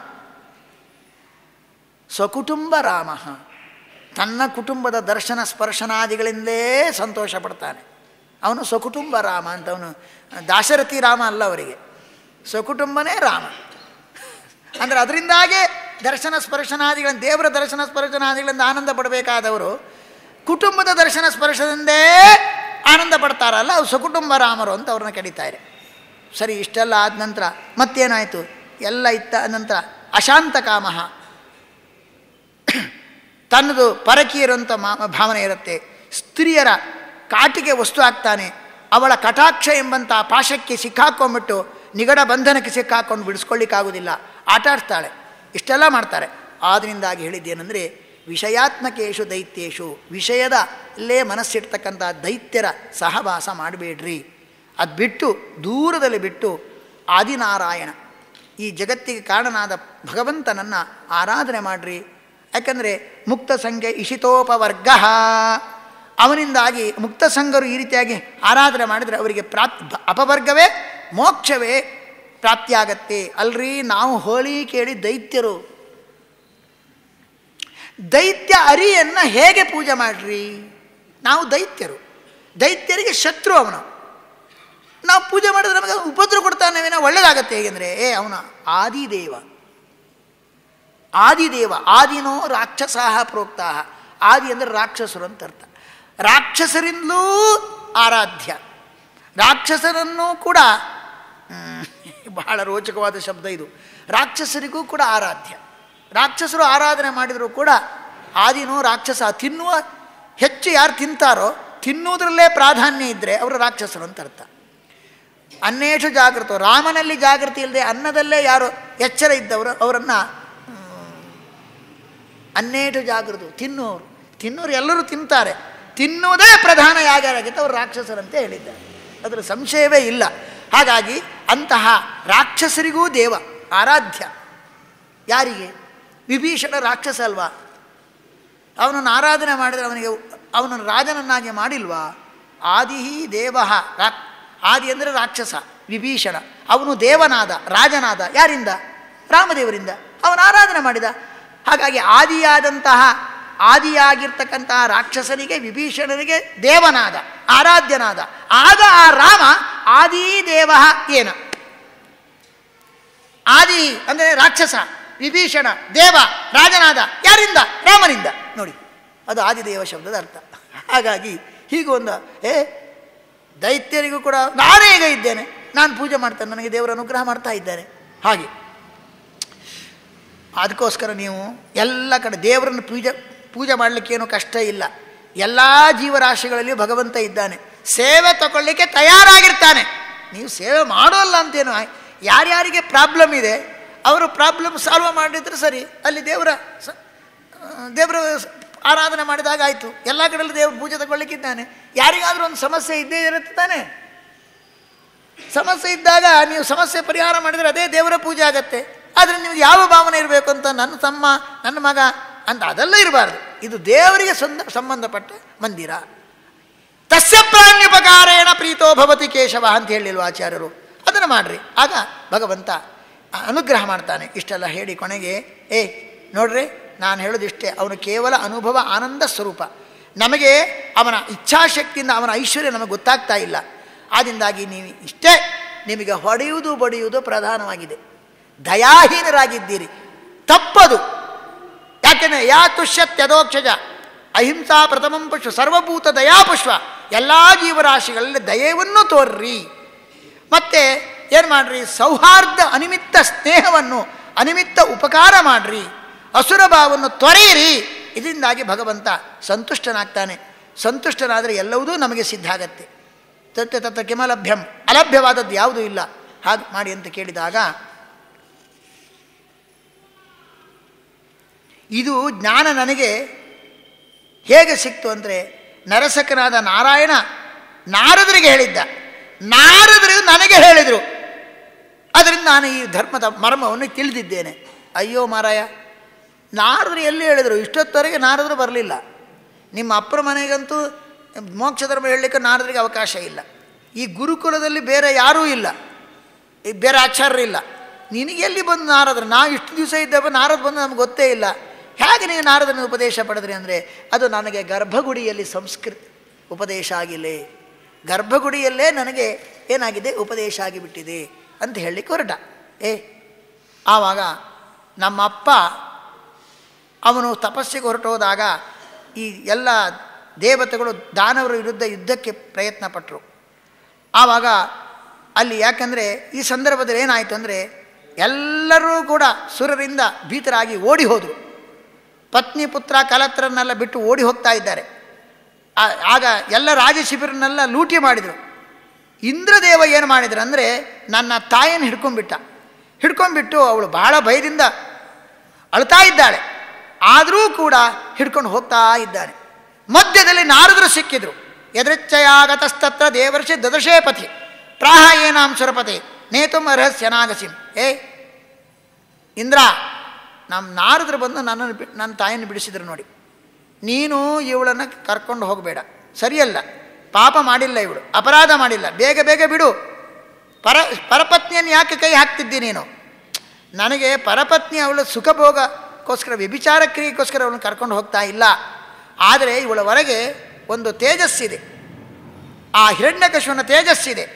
ಸ್ವಕುಟುಂಬ ರಾಮ ತನ್ನ ಕುಟುಂಬದ ದರ್ಶನ ಸ್ಪರ್ಶನಾದಿಗಳಿಂದಲೇ ಸಂತೋಷ ಪಡ್ತಾನೆ ಅವನು ಸ್ವಕುಟುಂಬ ರಾಮ ಅಂತ ಅವನು ದಾಶರಥಿ ರಾಮ ಅಲ್ಲ ಅವರಿಗೆ ಸ್ವಕುಟುಂಬನೇ ರಾಮ ಅಂದರೆ ಅದರಿಂದಾಗೇ ದರ್ಶನ ಸ್ಪರ್ಶನಾದಿಗಳಿಂದ ದೇವರ ದರ್ಶನ ಸ್ಪರ್ಶನಾದಿಗಳಿಂದ ಆನಂದ ಪಡಬೇಕಾದವರು ಕುಟುಂಬದ ದರ್ಶನ ಸ್ಪರ್ಶದಿಂದೇ ಆನಂದ ಪಡ್ತಾರಲ್ಲ ಅವ್ರು ಸ್ವಕುಟುಂಬ ರಾಮರು ಅಂತ ಅವ್ರನ್ನ ಕರೀತಾರೆ ಸರಿ ಇಷ್ಟೆಲ್ಲ ಆದ ನಂತರ ಮತ್ತೇನಾಯಿತು ಎಲ್ಲ ಇತ್ತ ನಂತರ ಅಶಾಂತ ಕಾಮಃ ತನ್ನದು ಪರಕೀಯರಂಥ ಮಾ ಭಾವನೆ ಇರುತ್ತೆ ಸ್ತ್ರೀಯರ ಕಾಟಿಗೆ ವಸ್ತು ಆಗ್ತಾನೆ ಅವಳ ಕಟಾಕ್ಷ ಎಂಬಂಥ ಪಾಶಕ್ಕೆ ಸಿಕ್ಕಾಕೊಂಡ್ಬಿಟ್ಟು ನಿಗಡ ಬಂಧನಕ್ಕೆ ಸಿಕ್ಕಾಕೊಂಡು ಬಿಡಿಸ್ಕೊಳ್ಳಿಕ್ಕಾಗೋದಿಲ್ಲ ಆಟ ಆಡ್ತಾಳೆ ಇಷ್ಟೆಲ್ಲ ಮಾಡ್ತಾರೆ ಆದ್ದರಿಂದಾಗಿ ಹೇಳಿದ್ದೇನೆಂದರೆ ವಿಷಯಾತ್ಮಕೇಶು ದೈತ್ಯೇಶು ವಿಷಯದ ಅಲ್ಲೇ ಮನಸ್ಸಿಡ್ತಕ್ಕಂಥ ದೈತ್ಯರ ಸಹವಾಸ ಮಾಡಬೇಡ್ರಿ ಅದು ಬಿಟ್ಟು ದೂರದಲ್ಲಿ ಬಿಟ್ಟು ಆದಿನಾರಾಯಣ ಈ ಜಗತ್ತಿಗೆ ಕಾರಣನಾದ ಭಗವಂತನನ್ನು ಆರಾಧನೆ ಮಾಡಿರಿ ಯಾಕಂದರೆ ಮುಕ್ತ ಸಂಘ ಇಶಿತೋಪವರ್ಗ ಅವನಿಂದಾಗಿ ಮುಕ್ತ ಸಂಘರು ಈ ರೀತಿಯಾಗಿ ಆರಾಧನೆ ಮಾಡಿದರೆ ಅವರಿಗೆ ಪ್ರಾಪ್ ಅಪವರ್ಗವೇ ಮೋಕ್ಷವೇ ಪ್ರಾಪ್ತಿಯಾಗತ್ತೆ ಅಲ್ರಿ ನಾವು ಹೋಳಿ ಕೇಳಿ ದೈತ್ಯರು ದೈತ್ಯ ಅರಿಯನ್ನು ಹೇಗೆ ಪೂಜೆ ಮಾಡ್ರಿ ನಾವು ದೈತ್ಯರು ದೈತ್ಯರಿಗೆ ಶತ್ರು ಅವನು ನಾವು ಪೂಜೆ ಮಾಡಿದ್ರೆ ನಮಗೆ ಉಪದ್ರ ಕೊಡ್ತಾನೇನೋ ಒಳ್ಳೇದಾಗತ್ತೆ ಹೇಗೆಂದರೆ ಏ ಅವನ ಆದಿದೇವ ಆದಿದೇವ ಆದಿನೋ ರಾಕ್ಷಸಾಹ ಪ್ರೋಕ್ತಾಹ ಆದಿ ಅಂದರೆ ರಾಕ್ಷಸರು ಅಂತ ಅರ್ಥ ರಾಕ್ಷಸರಿಂದಲೂ ಆರಾಧ್ಯ ರಾಕ್ಷಸರನ್ನೂ ಕೂಡ ಹ್ಮ್, ಬಹಳ ರೋಚಕವಾದ ಶಬ್ದ ಇದು ರಾಕ್ಷಸರಿಗೂ ಕೂಡ ಆರಾಧ್ಯ ರಾಕ್ಷಸರು ಆರಾಧನೆ ಮಾಡಿದರೂ ಕೂಡ ಆದಿನೋ ರಾಕ್ಷಸ ತಿನ್ನುವ ಹೆಚ್ಚು ಯಾರು ತಿಂತಾರೋ ತಿನ್ನುವುದರಲ್ಲೇ ಪ್ರಾಧಾನ್ಯ ಇದ್ದರೆ ಅವರು ರಾಕ್ಷಸರು ಅಂತ ಅರ್ಥ ಅನ್ನೇಷು ಜಾಗೃತ ರಾಮನಲ್ಲಿ ಜಾಗೃತಿ ಇಲ್ಲದೆ ಅನ್ನದಲ್ಲೇ ಯಾರು ಎಚ್ಚರ ಇದ್ದವರು ಅವರನ್ನು ಅನ್ನೇಟು ಜಾಗೃತ ತಿನ್ನುವರು ತಿನ್ನೋರು ಎಲ್ಲರೂ ತಿಂತಾರೆ ತಿನ್ನುವುದೇ ಪ್ರಧಾನ ಯಾಗ್ಯಾರಾಗಿತ್ತು ಅವರು ರಾಕ್ಷಸರಂತೆ ಹೇಳಿದ್ದಾರೆ ಅದರ ಸಂಶಯವೇ ಇಲ್ಲ ಹಾಗಾಗಿ ಅಂತಹ ರಾಕ್ಷಸರಿಗೂ ದೇವ ಆರಾಧ್ಯ ಯಾರಿಗೆ ವಿಭೀಷಣ ರಾಕ್ಷಸ ಅಲ್ವಾ ಅವನನ್ನು ಆರಾಧನೆ ಮಾಡಿದರೆ ಅವನಿಗೆ ಅವನನ್ನು ರಾಜನನ್ನಾಗಿ ಮಾಡಿಲ್ವಾ ಆದಿ ದೇವ ರಾಕ್ ಆದಿ ಅಂದರೆ ರಾಕ್ಷಸ ವಿಭೀಷಣ ಅವನು ದೇವನಾದ ರಾಜನಾದ ಯಾರಿಂದ ರಾಮದೇವರಿಂದ ಅವನು ಆರಾಧನೆ ಮಾಡಿದ ಹಾಗಾಗಿ ಆದಿಯಾದಂತಹ ಆದಿಯಾಗಿರ್ತಕ್ಕಂತಹ ರಾಕ್ಷಸನಿಗೆ ವಿಭೀಷಣನಿಗೆ ದೇವನಾದ ಆರಾಧ್ಯನಾದ ಆಗ ಆ ರಾಮ ಆದಿದೇವ ಏನ ಆದಿ ಅಂದರೆ ರಾಕ್ಷಸ ವಿಭೀಷಣ ದೇವ ರಾಜನಾದ ಯಾರಿಂದ ರಾಮನಿಂದ ನೋಡಿ ಅದು ಆದಿದೇವ ಶಬ್ದದ ಅರ್ಥ ಹಾಗಾಗಿ ಹೀಗೆ ಒಂದು ಏ ದೈತ್ಯರಿಗೂ ಕೂಡ ನಾನೇ ಈಗ ಇದ್ದೇನೆ ನಾನು ಪೂಜೆ ಮಾಡ್ತೇನೆ ನನಗೆ ದೇವರ ಅನುಗ್ರಹ ಮಾಡ್ತಾ ಇದ್ದೇನೆ ಹಾಗೆ ಅದಕ್ಕೋಸ್ಕರ ನೀವು ಎಲ್ಲ ಕಡೆ ದೇವರನ್ನು ಪೂಜೆ ಪೂಜೆ ಮಾಡಲಿಕ್ಕೇನು ಕಷ್ಟ ಇಲ್ಲ ಎಲ್ಲ ಜೀವರಾಶಿಗಳಲ್ಲಿಯೂ ಭಗವಂತ ಇದ್ದಾನೆ ಸೇವೆ ತಗೊಳ್ಳಿಕ್ಕೆ ತಯಾರಾಗಿರ್ತಾನೆ ನೀವು ಸೇವೆ ಮಾಡೋಲ್ಲ ಅಂತೇನು ಯಾರ್ಯಾರಿಗೆ ಪ್ರಾಬ್ಲಮ್ ಇದೆ ಅವರು ಪ್ರಾಬ್ಲಮ್ ಸಾಲ್ವ್ ಮಾಡಿದ್ರೆ ಸರಿ ಅಲ್ಲಿ ದೇವರ ಸ- ಆ, ದೇವರ ಸ- ಆರಾಧನೆ ಮಾಡಿದಾಗ ಆಯಿತು ಎಲ್ಲ ಕಡೆಯಲ್ಲೂ ದೇವ್ರ ಪೂಜೆ ತಗೊಳ್ಳಿಕ್ಕಿದ್ದಾನೆ ಯಾರಿಗಾದರೂ ಒಂದು ಸಮಸ್ಯೆ ಇದ್ದೇ ಇರುತ್ತೆ ತಾನೆ ಸಮಸ್ಯೆ ಇದ್ದಾಗ ನೀವು ಸಮಸ್ಯೆ ಪರಿಹಾರ ಮಾಡಿದರೆ ಅದೇ ದೇವರ ಪೂಜೆ ಆಗತ್ತೆ ಆದರೆ ನಿಮಗೆ ಯಾವ ಭಾವನೆ ಇರಬೇಕು ಅಂತ ನನ್ನ ತಮ್ಮ ನನ್ನ ಮಗ ಅಂತ ಅದೆಲ್ಲ ಇರಬಾರ್ದು ಇದು ದೇವರಿಗೆ ಸಂದ ಸಂಬಂಧಪಟ್ಟ ಮಂದಿರ ತಸ್ಯ ಪ್ರಾಣ್ಯುಪಕಾರೇಣ ಪ್ರೀತೋ ಭವತಿ ಕೇಶವ ಅಂತ ಹೇಳಿಲ್ವ ಆಚಾರ್ಯರು ಅದನ್ನು ಮಾಡ್ರಿ ಆಗ ಭಗವಂತ ಅನುಗ್ರಹ ಮಾಡ್ತಾನೆ ಇಷ್ಟೆಲ್ಲ ಹೇಳಿ ಕೊನೆಗೆ ಏ ನೋಡ್ರಿ ನಾನು ಹೇಳೋದಿಷ್ಟೇ ಅವನು ಕೇವಲ ಅನುಭವ ಆನಂದ ಸ್ವರೂಪ ನಮಗೆ ಅವನ ಇಚ್ಛಾಶಕ್ತಿಯಿಂದ ಅವನ ಐಶ್ವರ್ಯ ನಮಗೆ ಗೊತ್ತಾಗ್ತಾ ಇಲ್ಲ ಆದ್ದರಿಂದಾಗಿ ನೀವು ಇಷ್ಟೇ ನಿಮಗೆ ಹೊಡೆಯುವುದು ಬಡಿಯುವುದು ಪ್ರಧಾನವಾಗಿದೆ ದಯಾಹೀನರಾಗಿದ್ದೀರಿ ತಪ್ಪದು ಯಾಕೆಂದರೆ ಯಾ ತುಷ್ಯತ್ಯದೋಕ್ಷಜ ಅಹಿಂಸಾ ಪ್ರಥಮಂ ಪುಷ್ಪ ಸರ್ವಭೂತ ದಯಾಪುಷ್ಪ ಎಲ್ಲ ಜೀವರಾಶಿಗಳಲ್ಲಿ ದಯೆಯನ್ನು ತೋರ್ರಿ ಮತ್ತೆ ಏನು ಮಾಡ್ರಿ ಸೌಹಾರ್ದ ಅನಿಮಿತ್ತ ಸ್ನೇಹವನ್ನು ಅನಿಮಿತ್ತ ಉಪಕಾರ ಮಾಡ್ರಿ ಅಸುರ ಭಾವವನ್ನು ತೊರೆಯಿರಿ ಇದರಿಂದಾಗಿ ಭಗವಂತ ಸಂತುಷ್ಟನಾಗ್ತಾನೆ ಸಂತುಷ್ಟನಾದರೆ ಎಲ್ಲವುದೂ ನಮಗೆ ಸಿದ್ಧ ಆಗತ್ತೆ ತತ್ವ ತತ್ವ ಕಿಮಲಭ್ಯಂ ಅಲಭ್ಯವಾದದ್ದು ಯಾವುದೂ ಇಲ್ಲ ಹಾಗೆ ಮಾಡಿ ಅಂತ ಕೇಳಿದಾಗ ಇದು ಜ್ಞಾನ ನನಗೆ ಹೇಗೆ ಸಿಕ್ತು ಅಂದರೆ ನರಸಕನಾದ ನಾರಾಯಣ ನಾರದರಿಗೆ ಹೇಳಿದ್ದ ನಾರದರು ನನಗೆ ಹೇಳಿದರು ಅದರಿಂದ ನಾನು ಈ ಧರ್ಮದ ಮರ್ಮವನ್ನು ತಿಳಿದಿದ್ದೇನೆ ಅಯ್ಯೋ ಮಾರಾಯ ನಾರದರು ಎಲ್ಲಿ ಹೇಳಿದರು ಇಷ್ಟೊತ್ತವರೆಗೆ ನಾರದರು ಬರಲಿಲ್ಲ ನಿಮ್ಮ ಅಪ್ಪರ ಮನೆಗಂತೂ ಮೋಕ್ಷ ಧರ್ಮ ಹೇಳಲಿಕ್ಕೆ ನಾರದರಿಗೆ ಅವಕಾಶ ಇಲ್ಲ ಈ ಗುರುಕುಲದಲ್ಲಿ ಬೇರೆ ಯಾರೂ ಇಲ್ಲ ಈ ಬೇರೆ ಆಚಾರ್ಯರಿಲ್ಲ ನಿನಗೆ ಎಲ್ಲಿ ಬಂದು ನಾರದರು ನಾವು ಇಷ್ಟು ದಿವಸ ಇದ್ದೇವೆ ನಾರದ ಬಂದು ನಮ್ಗೆ ಗೊತ್ತೇ ಇಲ್ಲ ಹೇಗೆ ನೀವು ನಾರದನ ಉಪದೇಶ ಪಡೆದ್ರಿ ಅಂದರೆ ಅದು ನನಗೆ ಗರ್ಭಗುಡಿಯಲ್ಲಿ ಸಂಸ್ಕೃತ ಉಪದೇಶ ಆಗಿಲ್ಲೇ ಗರ್ಭಗುಡಿಯಲ್ಲೇ ನನಗೆ ಏನಾಗಿದೆ ಉಪದೇಶ ಆಗಿಬಿಟ್ಟಿದೆ ಅಂತ ಹೇಳಲಿಕ್ಕೆ ಹೊರಟ ಏ ಆವಾಗ ನಮ್ಮಪ್ಪ ಅವನು ತಪಸ್ಸಿಗೆ ಹೊರಟೋದಾಗ ಈ ಎಲ್ಲ ದೇವತೆಗಳು ದಾನವರ ವಿರುದ್ಧ ಯುದ್ಧಕ್ಕೆ ಪ್ರಯತ್ನ ಪಟ್ಟರು ಆವಾಗ ಅಲ್ಲಿ ಯಾಕಂದರೆ ಈ ಸಂದರ್ಭದಲ್ಲಿ ಏನಾಯಿತು ಅಂದರೆ ಎಲ್ಲರೂ ಕೂಡ ಸುರರಿಂದ ಭೀತರಾಗಿ ಓಡಿ ಹೋದರು ಪತ್ನಿ ಪುತ್ರ ಕಲತ್ರನ್ನೆಲ್ಲ ಬಿಟ್ಟು ಓಡಿ ಹೋಗ್ತಾ ಇದ್ದಾರೆ ಆ- ಆಗ ಎಲ್ಲ ರಾಜ ಶಿಬಿರನ್ನೆಲ್ಲ ಲೂಟಿ ಮಾಡಿದರು ಇಂದ್ರದೇವ ಏನು ಮಾಡಿದ್ರು ಅಂದರೆ ನನ್ನ ತಾಯಿಯನ್ನು ಹಿಡ್ಕೊಂಡ್ಬಿಟ್ಟ ಹಿಡ್ಕೊಂಡ್ಬಿಟ್ಟು ಅವಳು ಬಹಳ ಭಯದಿಂದ ಅಳ್ತಾ ಇದ್ದಾಳೆ ಆದರೂ ಕೂಡ ಹಿಡ್ಕೊಂಡು ಹೋಗ್ತಾ ಇದ್ದಾನೆ ಮಧ್ಯದಲ್ಲಿ ನಾರದರು ಸಿಕ್ಕಿದ್ರು ಎದೃಚ್ಛಯಾಗತಸ್ತತ್ರ ದೇವರ್ಷಿ ದದಶೇ ಪಥಿ ಪ್ರಾಹ ಏನಾಂ ಸುರಪತಿ ನೇತುಂ ಅರ್ಹಸ್ಯನಾಗಸಿಂ ಏ ಇಂದ್ರ ನಮ್ಮ ನಾರದರು ಬಂದು ನನ್ನನ್ನು ಬಿ ನನ್ನ ತಾಯಿಯನ್ನು ಬಿಡಿಸಿದ್ರು ನೋಡಿ ನೀನು ಇವಳನ್ನು ಕರ್ಕೊಂಡು ಹೋಗಬೇಡ ಸರಿಯಲ್ಲ ಪಾಪ ಮಾಡಿಲ್ಲ ಇವಳು ಅಪರಾಧ ಮಾಡಿಲ್ಲ ಬೇಗ ಬೇಗ ಬಿಡು ಪರ ಪರಪತ್ನಿಯನ್ನು ಯಾಕೆ ಕೈ ಹಾಕ್ತಿದ್ದಿ ನೀನು ನನಗೆ ಪರಪತ್ನಿ ಅವಳು ಸುಖಭೋಗಕ್ಕೋಸ್ಕರ ವ್ಯಭಿಚಾರ ಕ್ರಿಯೆಗೋಸ್ಕರ ಅವಳನ್ನು ಕರ್ಕೊಂಡು ಹೋಗ್ತಾ ಇಲ್ಲ ಆದರೆ ಇವಳ ಹೊರಗೆ ಒಂದು ತೇಜಸ್ಸಿದೆ ಆ ಹಿರಣ್ಯಕಶುವನ ತೇಜಸ್ಸಿದೆ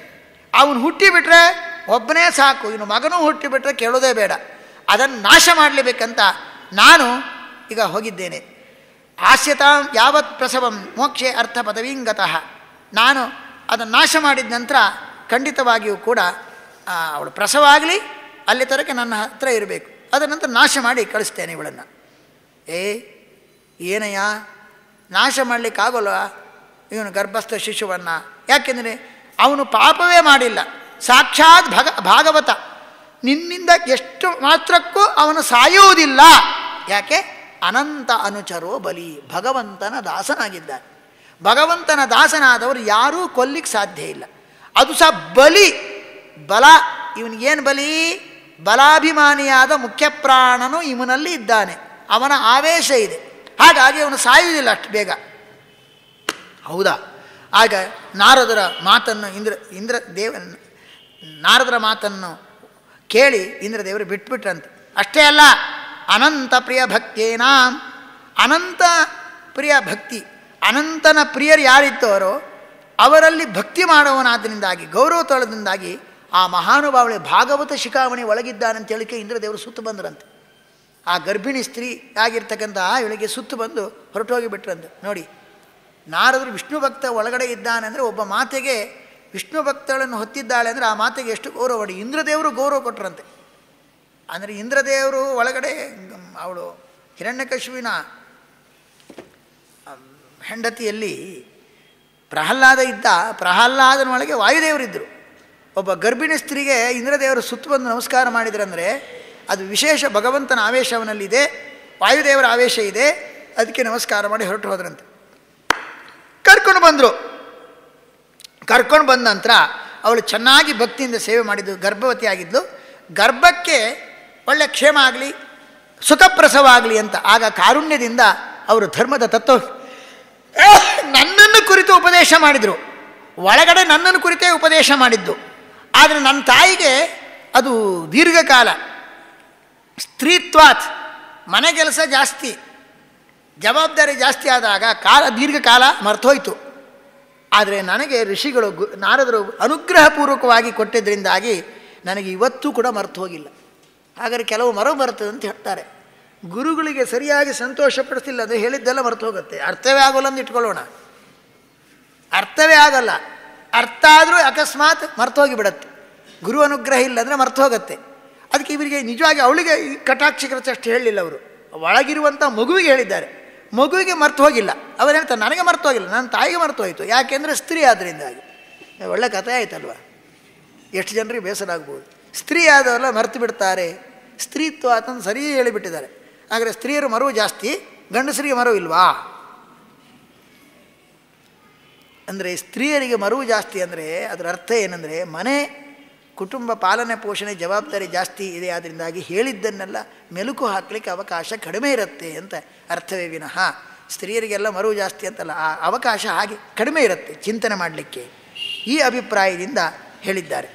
ಅವನು ಹುಟ್ಟಿಬಿಟ್ರೆ ಒಬ್ಬನೇ ಸಾಕು ಇನ್ನು ಮಗನೂ ಹುಟ್ಟಿಬಿಟ್ರೆ ಕೇಳೋದೇ ಬೇಡ ಅದನ್ನು ನಾಶ ಮಾಡಲೇಬೇಕಂತ ನಾನು ಈಗ ಹೋಗಿದ್ದೇನೆ ಆಸ್ಯತಾಂ ಯಾವತ್ ಪ್ರಸವಂ ಮೋಕ್ಷೆ ಅರ್ಥ ಪದವಿಂಗತಃ ನಾನು ಅದನ್ನು ನಾಶ ಮಾಡಿದ ನಂತರ ಖಂಡಿತವಾಗಿಯೂ ಕೂಡ ಆ, ಅವಳು ಪ್ರಸವ ಆಗಲಿ ಅಲ್ಲಿ ತನಕ ನನ್ನ ಹತ್ರ ಇರಬೇಕು ಅದರ ನಂತರ ನಾಶ ಮಾಡಿ ಕಳಿಸ್ತೇನೆ ಇವಳನ್ನು ಏ ಏನಯ್ಯ ನಾಶ ಮಾಡಲಿಕ್ಕಾಗೋಲ್ಲ ಇವನು ಗರ್ಭಸ್ಥ ಶಿಶುವನ್ನು ಯಾಕೆಂದರೆ ಅವನು ಪಾಪವೇ ಮಾಡಿಲ್ಲ ಸಾಕ್ಷಾತ್ ಭಗ ಭಾಗವತ ನಿನ್ನಿಂದ ಎಷ್ಟು ಮಾತ್ರಕ್ಕೂ ಅವನು ಸಾಯುವುದಿಲ್ಲ ಯಾಕೆ ಅನಂತ ಅನುಚರೋ ಬಲಿ ಭಗವಂತನ ದಾಸನಾಗಿದ್ದಾನೆ ಭಗವಂತನ ದಾಸನಾದವರು ಯಾರೂ ಕೊಲ್ಲಿಕ್ಕೆ ಸಾಧ್ಯ ಇಲ್ಲ ಅದು ಸಹ ಬಲಿ ಬಲ ಇವನಿಗೇನು ಬಲಿ ಬಲಾಭಿಮಾನಿಯಾದ ಮುಖ್ಯಪ್ರಾಣನು ಇವನಲ್ಲಿ ಇದ್ದಾನೆ ಅವನ ಆವೇಶ ಇದೆ ಹಾಗಾಗಿ ಅವನು ಸಾಯುವುದಿಲ್ಲ ಅಷ್ಟು ಬೇಗ ಹೌದಾ ಆಗ ನಾರದರ ಮಾತನ್ನು ಇಂದ್ರ ಇಂದ್ರ ದೇವ ನಾರದರ ಮಾತನ್ನು ಕೇಳಿ ಇಂದ್ರದೇವರು ಬಿಟ್ಬಿಟ್ರಂತೆ ಅಷ್ಟೇ ಅಲ್ಲ ಅನಂತ ಪ್ರಿಯ ಭಕ್ತೇನಾಂ ಅನಂತ ಪ್ರಿಯ ಭಕ್ತಿ ಅನಂತನ ಪ್ರಿಯರು ಯಾರಿದ್ದವರೋ ಅವರಲ್ಲಿ ಭಕ್ತಿ ಮಾಡುವನಾದ್ದರಿಂದಾಗಿ ಗೌರವ ತೊಳೆದಿಂದಾಗಿ ಆ ಮಹಾನುಭಾವಳೆ ಭಾಗವತ ಶಿಖಾಮಣಿ ಒಳಗಿದ್ದಾನಂತ ಹೇಳಿಕೆ ಇಂದ್ರದೇವರು ಸುತ್ತು ಬಂದ್ರಂತೆ ಆ ಗರ್ಭಿಣಿ ಸ್ತ್ರೀ ಆಗಿರ್ತಕ್ಕಂಥ ಇವಳಿಗೆ ಸುತ್ತು ಬಂದು ಹೊರಟೋಗಿ ಬಿಟ್ರಂತೆ ನೋಡಿ ನಾರದರು ವಿಷ್ಣು ಭಕ್ತ ಒಳಗಡೆ ಇದ್ದಾನೆ ಅಂದರೆ ಒಬ್ಬ ಮಾತೆಗೆ ವಿಷ್ಣು ಭಕ್ತಳನ್ನು ಹೊತ್ತಿದ್ದಾಳೆ ಅಂದರೆ ಆ ಮಾತೆಗೆ ಎಷ್ಟು ಗೌರವ ಮಾಡಿ ಇಂದ್ರದೇವರು ಗೌರವ ಕೊಟ್ಟರಂತೆ ಅಂದರೆ ಇಂದ್ರದೇವರು ಒಳಗಡೆ ಅವಳು ಹಿರಣ್ಯಕಶುವಿನ ಅಮ್, ಹೆಂಡತಿಯಲ್ಲಿ ಪ್ರಹ್ಲಾದ ಇದ್ದ ಪ್ರಹ್ಲಾದನೊಳಗೆ ವಾಯುದೇವರಿದ್ದರು ಒಬ್ಬ ಗರ್ಭಿಣಿ ಸ್ತ್ರೀಗೆ ಇಂದ್ರದೇವರು ಸುತ್ತು ಬಂದು ನಮಸ್ಕಾರ ಮಾಡಿದ್ರಂದರೆ ಅದು ವಿಶೇಷ ಭಗವಂತನ ಆವೇಶ ಅವನಲ್ಲಿದೆ ವಾಯುದೇವರ ಆವೇಶ ಇದೆ ಅದಕ್ಕೆ ನಮಸ್ಕಾರ ಮಾಡಿ ಹೊರಟು ಹೋದ್ರಂತೆ ಕರ್ಕೊಂಡು ಬಂದರು ಕರ್ಕೊಂಡು ಬಂದ ನಂತರ ಅವಳು ಚೆನ್ನಾಗಿ ಭಕ್ತಿಯಿಂದ ಸೇವೆ ಮಾಡಿದ್ದು ಗರ್ಭವತಿ ಆಗಿದ್ಲು ಗರ್ಭಕ್ಕೆ ಒಳ್ಳೆ ಕ್ಷೇಮ ಆಗಲಿ ಸುಖಪ್ರಸವ ಆಗಲಿ ಅಂತ ಆಗ ಕಾರುಣ್ಯದಿಂದ ಅವರು ಧರ್ಮದ ತತ್ವ ನನ್ನನ್ನು ಕುರಿತು ಉಪದೇಶ ಮಾಡಿದರು ಒಳಗಡೆ ನನ್ನನ್ನು ಕುರಿತೇ ಉಪದೇಶ ಮಾಡಿದ್ದು ಆದರೆ ನನ್ನ ತಾಯಿಗೆ ಅದು ದೀರ್ಘಕಾಲ ಸ್ತ್ರೀತ್ವಾತ್ ಮನೆ ಕೆಲಸ ಜಾಸ್ತಿ ಜವಾಬ್ದಾರಿ ಜಾಸ್ತಿ ಆದಾಗ ಕಾಲ ದೀರ್ಘಕಾಲ ಮರ್ತೋಯ್ತು ಆದರೆ ನನಗೆ ಋಷಿಗಳು ಗು ನಾರದರು ಅನುಗ್ರಹಪೂರ್ವಕವಾಗಿ ಕೊಟ್ಟಿದ್ದರಿಂದಾಗಿ ನನಗೆ ಇವತ್ತೂ ಕೂಡ ಮರ್ತು ಹೋಗಿಲ್ಲ ಹಾಗಾದರೆ ಕೆಲವು ಮರವು ಬರ್ತದೆ ಅಂತ ಹೇಳ್ತಾರೆ ಗುರುಗಳಿಗೆ ಸರಿಯಾಗಿ ಸಂತೋಷಪಡಿಸಿಲ್ಲ ಅದು ಹೇಳಿದ್ದೆಲ್ಲ ಮರ್ತು ಹೋಗುತ್ತೆ ಅರ್ಥವೇ ಆಗೋಲ್ಲ ಅಂತ ಇಟ್ಕೊಳ್ಳೋಣ ಅರ್ಥವೇ ಆಗಲ್ಲ ಅರ್ಥ ಆದರೂ ಅಕಸ್ಮಾತ್ ಮರ್ತೋಗಿ ಬಿಡತ್ತೆ ಗುರು ಅನುಗ್ರಹ ಇಲ್ಲ ಅಂದರೆ ಮರ್ತು ಹೋಗುತ್ತೆ ಅದಕ್ಕೆ ಇವರಿಗೆ ನಿಜವಾಗಿ ಅವಳಿಗೆ ಈ ಕಟಾಕ್ಷಿಕರಚ ಅಷ್ಟು ಹೇಳಲಿಲ್ಲ ಅವರು ಒಳಗಿರುವಂಥ ಮಗುವಿಗೆ ಹೇಳಿದ್ದಾರೆ ಮಗುವಿಗೆ ಮರ್ತು ಹೋಗಿಲ್ಲ ಅವರು ಹೇಳ್ತಾರೆ ನನಗೆ ಮರ್ತು ಹೋಗಿಲ್ಲ ನನ್ನ ತಾಯಿಗೆ ಮರ್ತು ಹೋಯಿತು ಯಾಕೆಂದರೆ ಸ್ತ್ರೀ ಆದ್ದರಿಂದಾಗಿ ಒಳ್ಳೆ ಕಥೆ ಆಯ್ತಲ್ವ ಎಷ್ಟು ಜನರಿಗೆ ಬೇಸರ ಆಗ್ಬೋದು ಸ್ತ್ರೀ ಆದವರೆಲ್ಲ ಮರ್ತು ಬಿಡ್ತಾರೆ ಸ್ತ್ರೀತ್ವ ಅಂತಂದು ಸರಿ ಹೇಳಿಬಿಟ್ಟಿದ್ದಾರೆ ಆದರೆ ಸ್ತ್ರೀಯರು ಮರವು ಜಾಸ್ತಿ ಗಂಡಸರಿಗೆ ಮರವು ಇಲ್ವಾ ಅಂದರೆ ಸ್ತ್ರೀಯರಿಗೆ ಮರವು ಜಾಸ್ತಿ ಅಂದರೆ ಅದರ ಅರ್ಥ ಏನಂದರೆ ಮನೆ ಕುಟುಂಬ ಪಾಲನೆ ಪೋಷಣೆ ಜವಾಬ್ದಾರಿ ಜಾಸ್ತಿ ಇದೆ ಆದ್ದರಿಂದಾಗಿ ಹೇಳಿದ್ದನ್ನೆಲ್ಲ ಮೆಲುಕು ಹಾಕಲಿಕ್ಕೆ ಅವಕಾಶ ಕಡಿಮೆ ಇರುತ್ತೆ ಅಂತ ಅರ್ಥವೇ ವಿನಃ ಸ್ತ್ರೀಯರಿಗೆಲ್ಲ ಮರವು ಜಾಸ್ತಿ ಅಂತಲ್ಲ ಆ ಅವಕಾಶ ಹಾಗೆ ಕಡಿಮೆ ಇರುತ್ತೆ ಚಿಂತನೆ ಮಾಡಲಿಕ್ಕೆ ಈ ಅಭಿಪ್ರಾಯದಿಂದ ಹೇಳಿದ್ದಾರೆ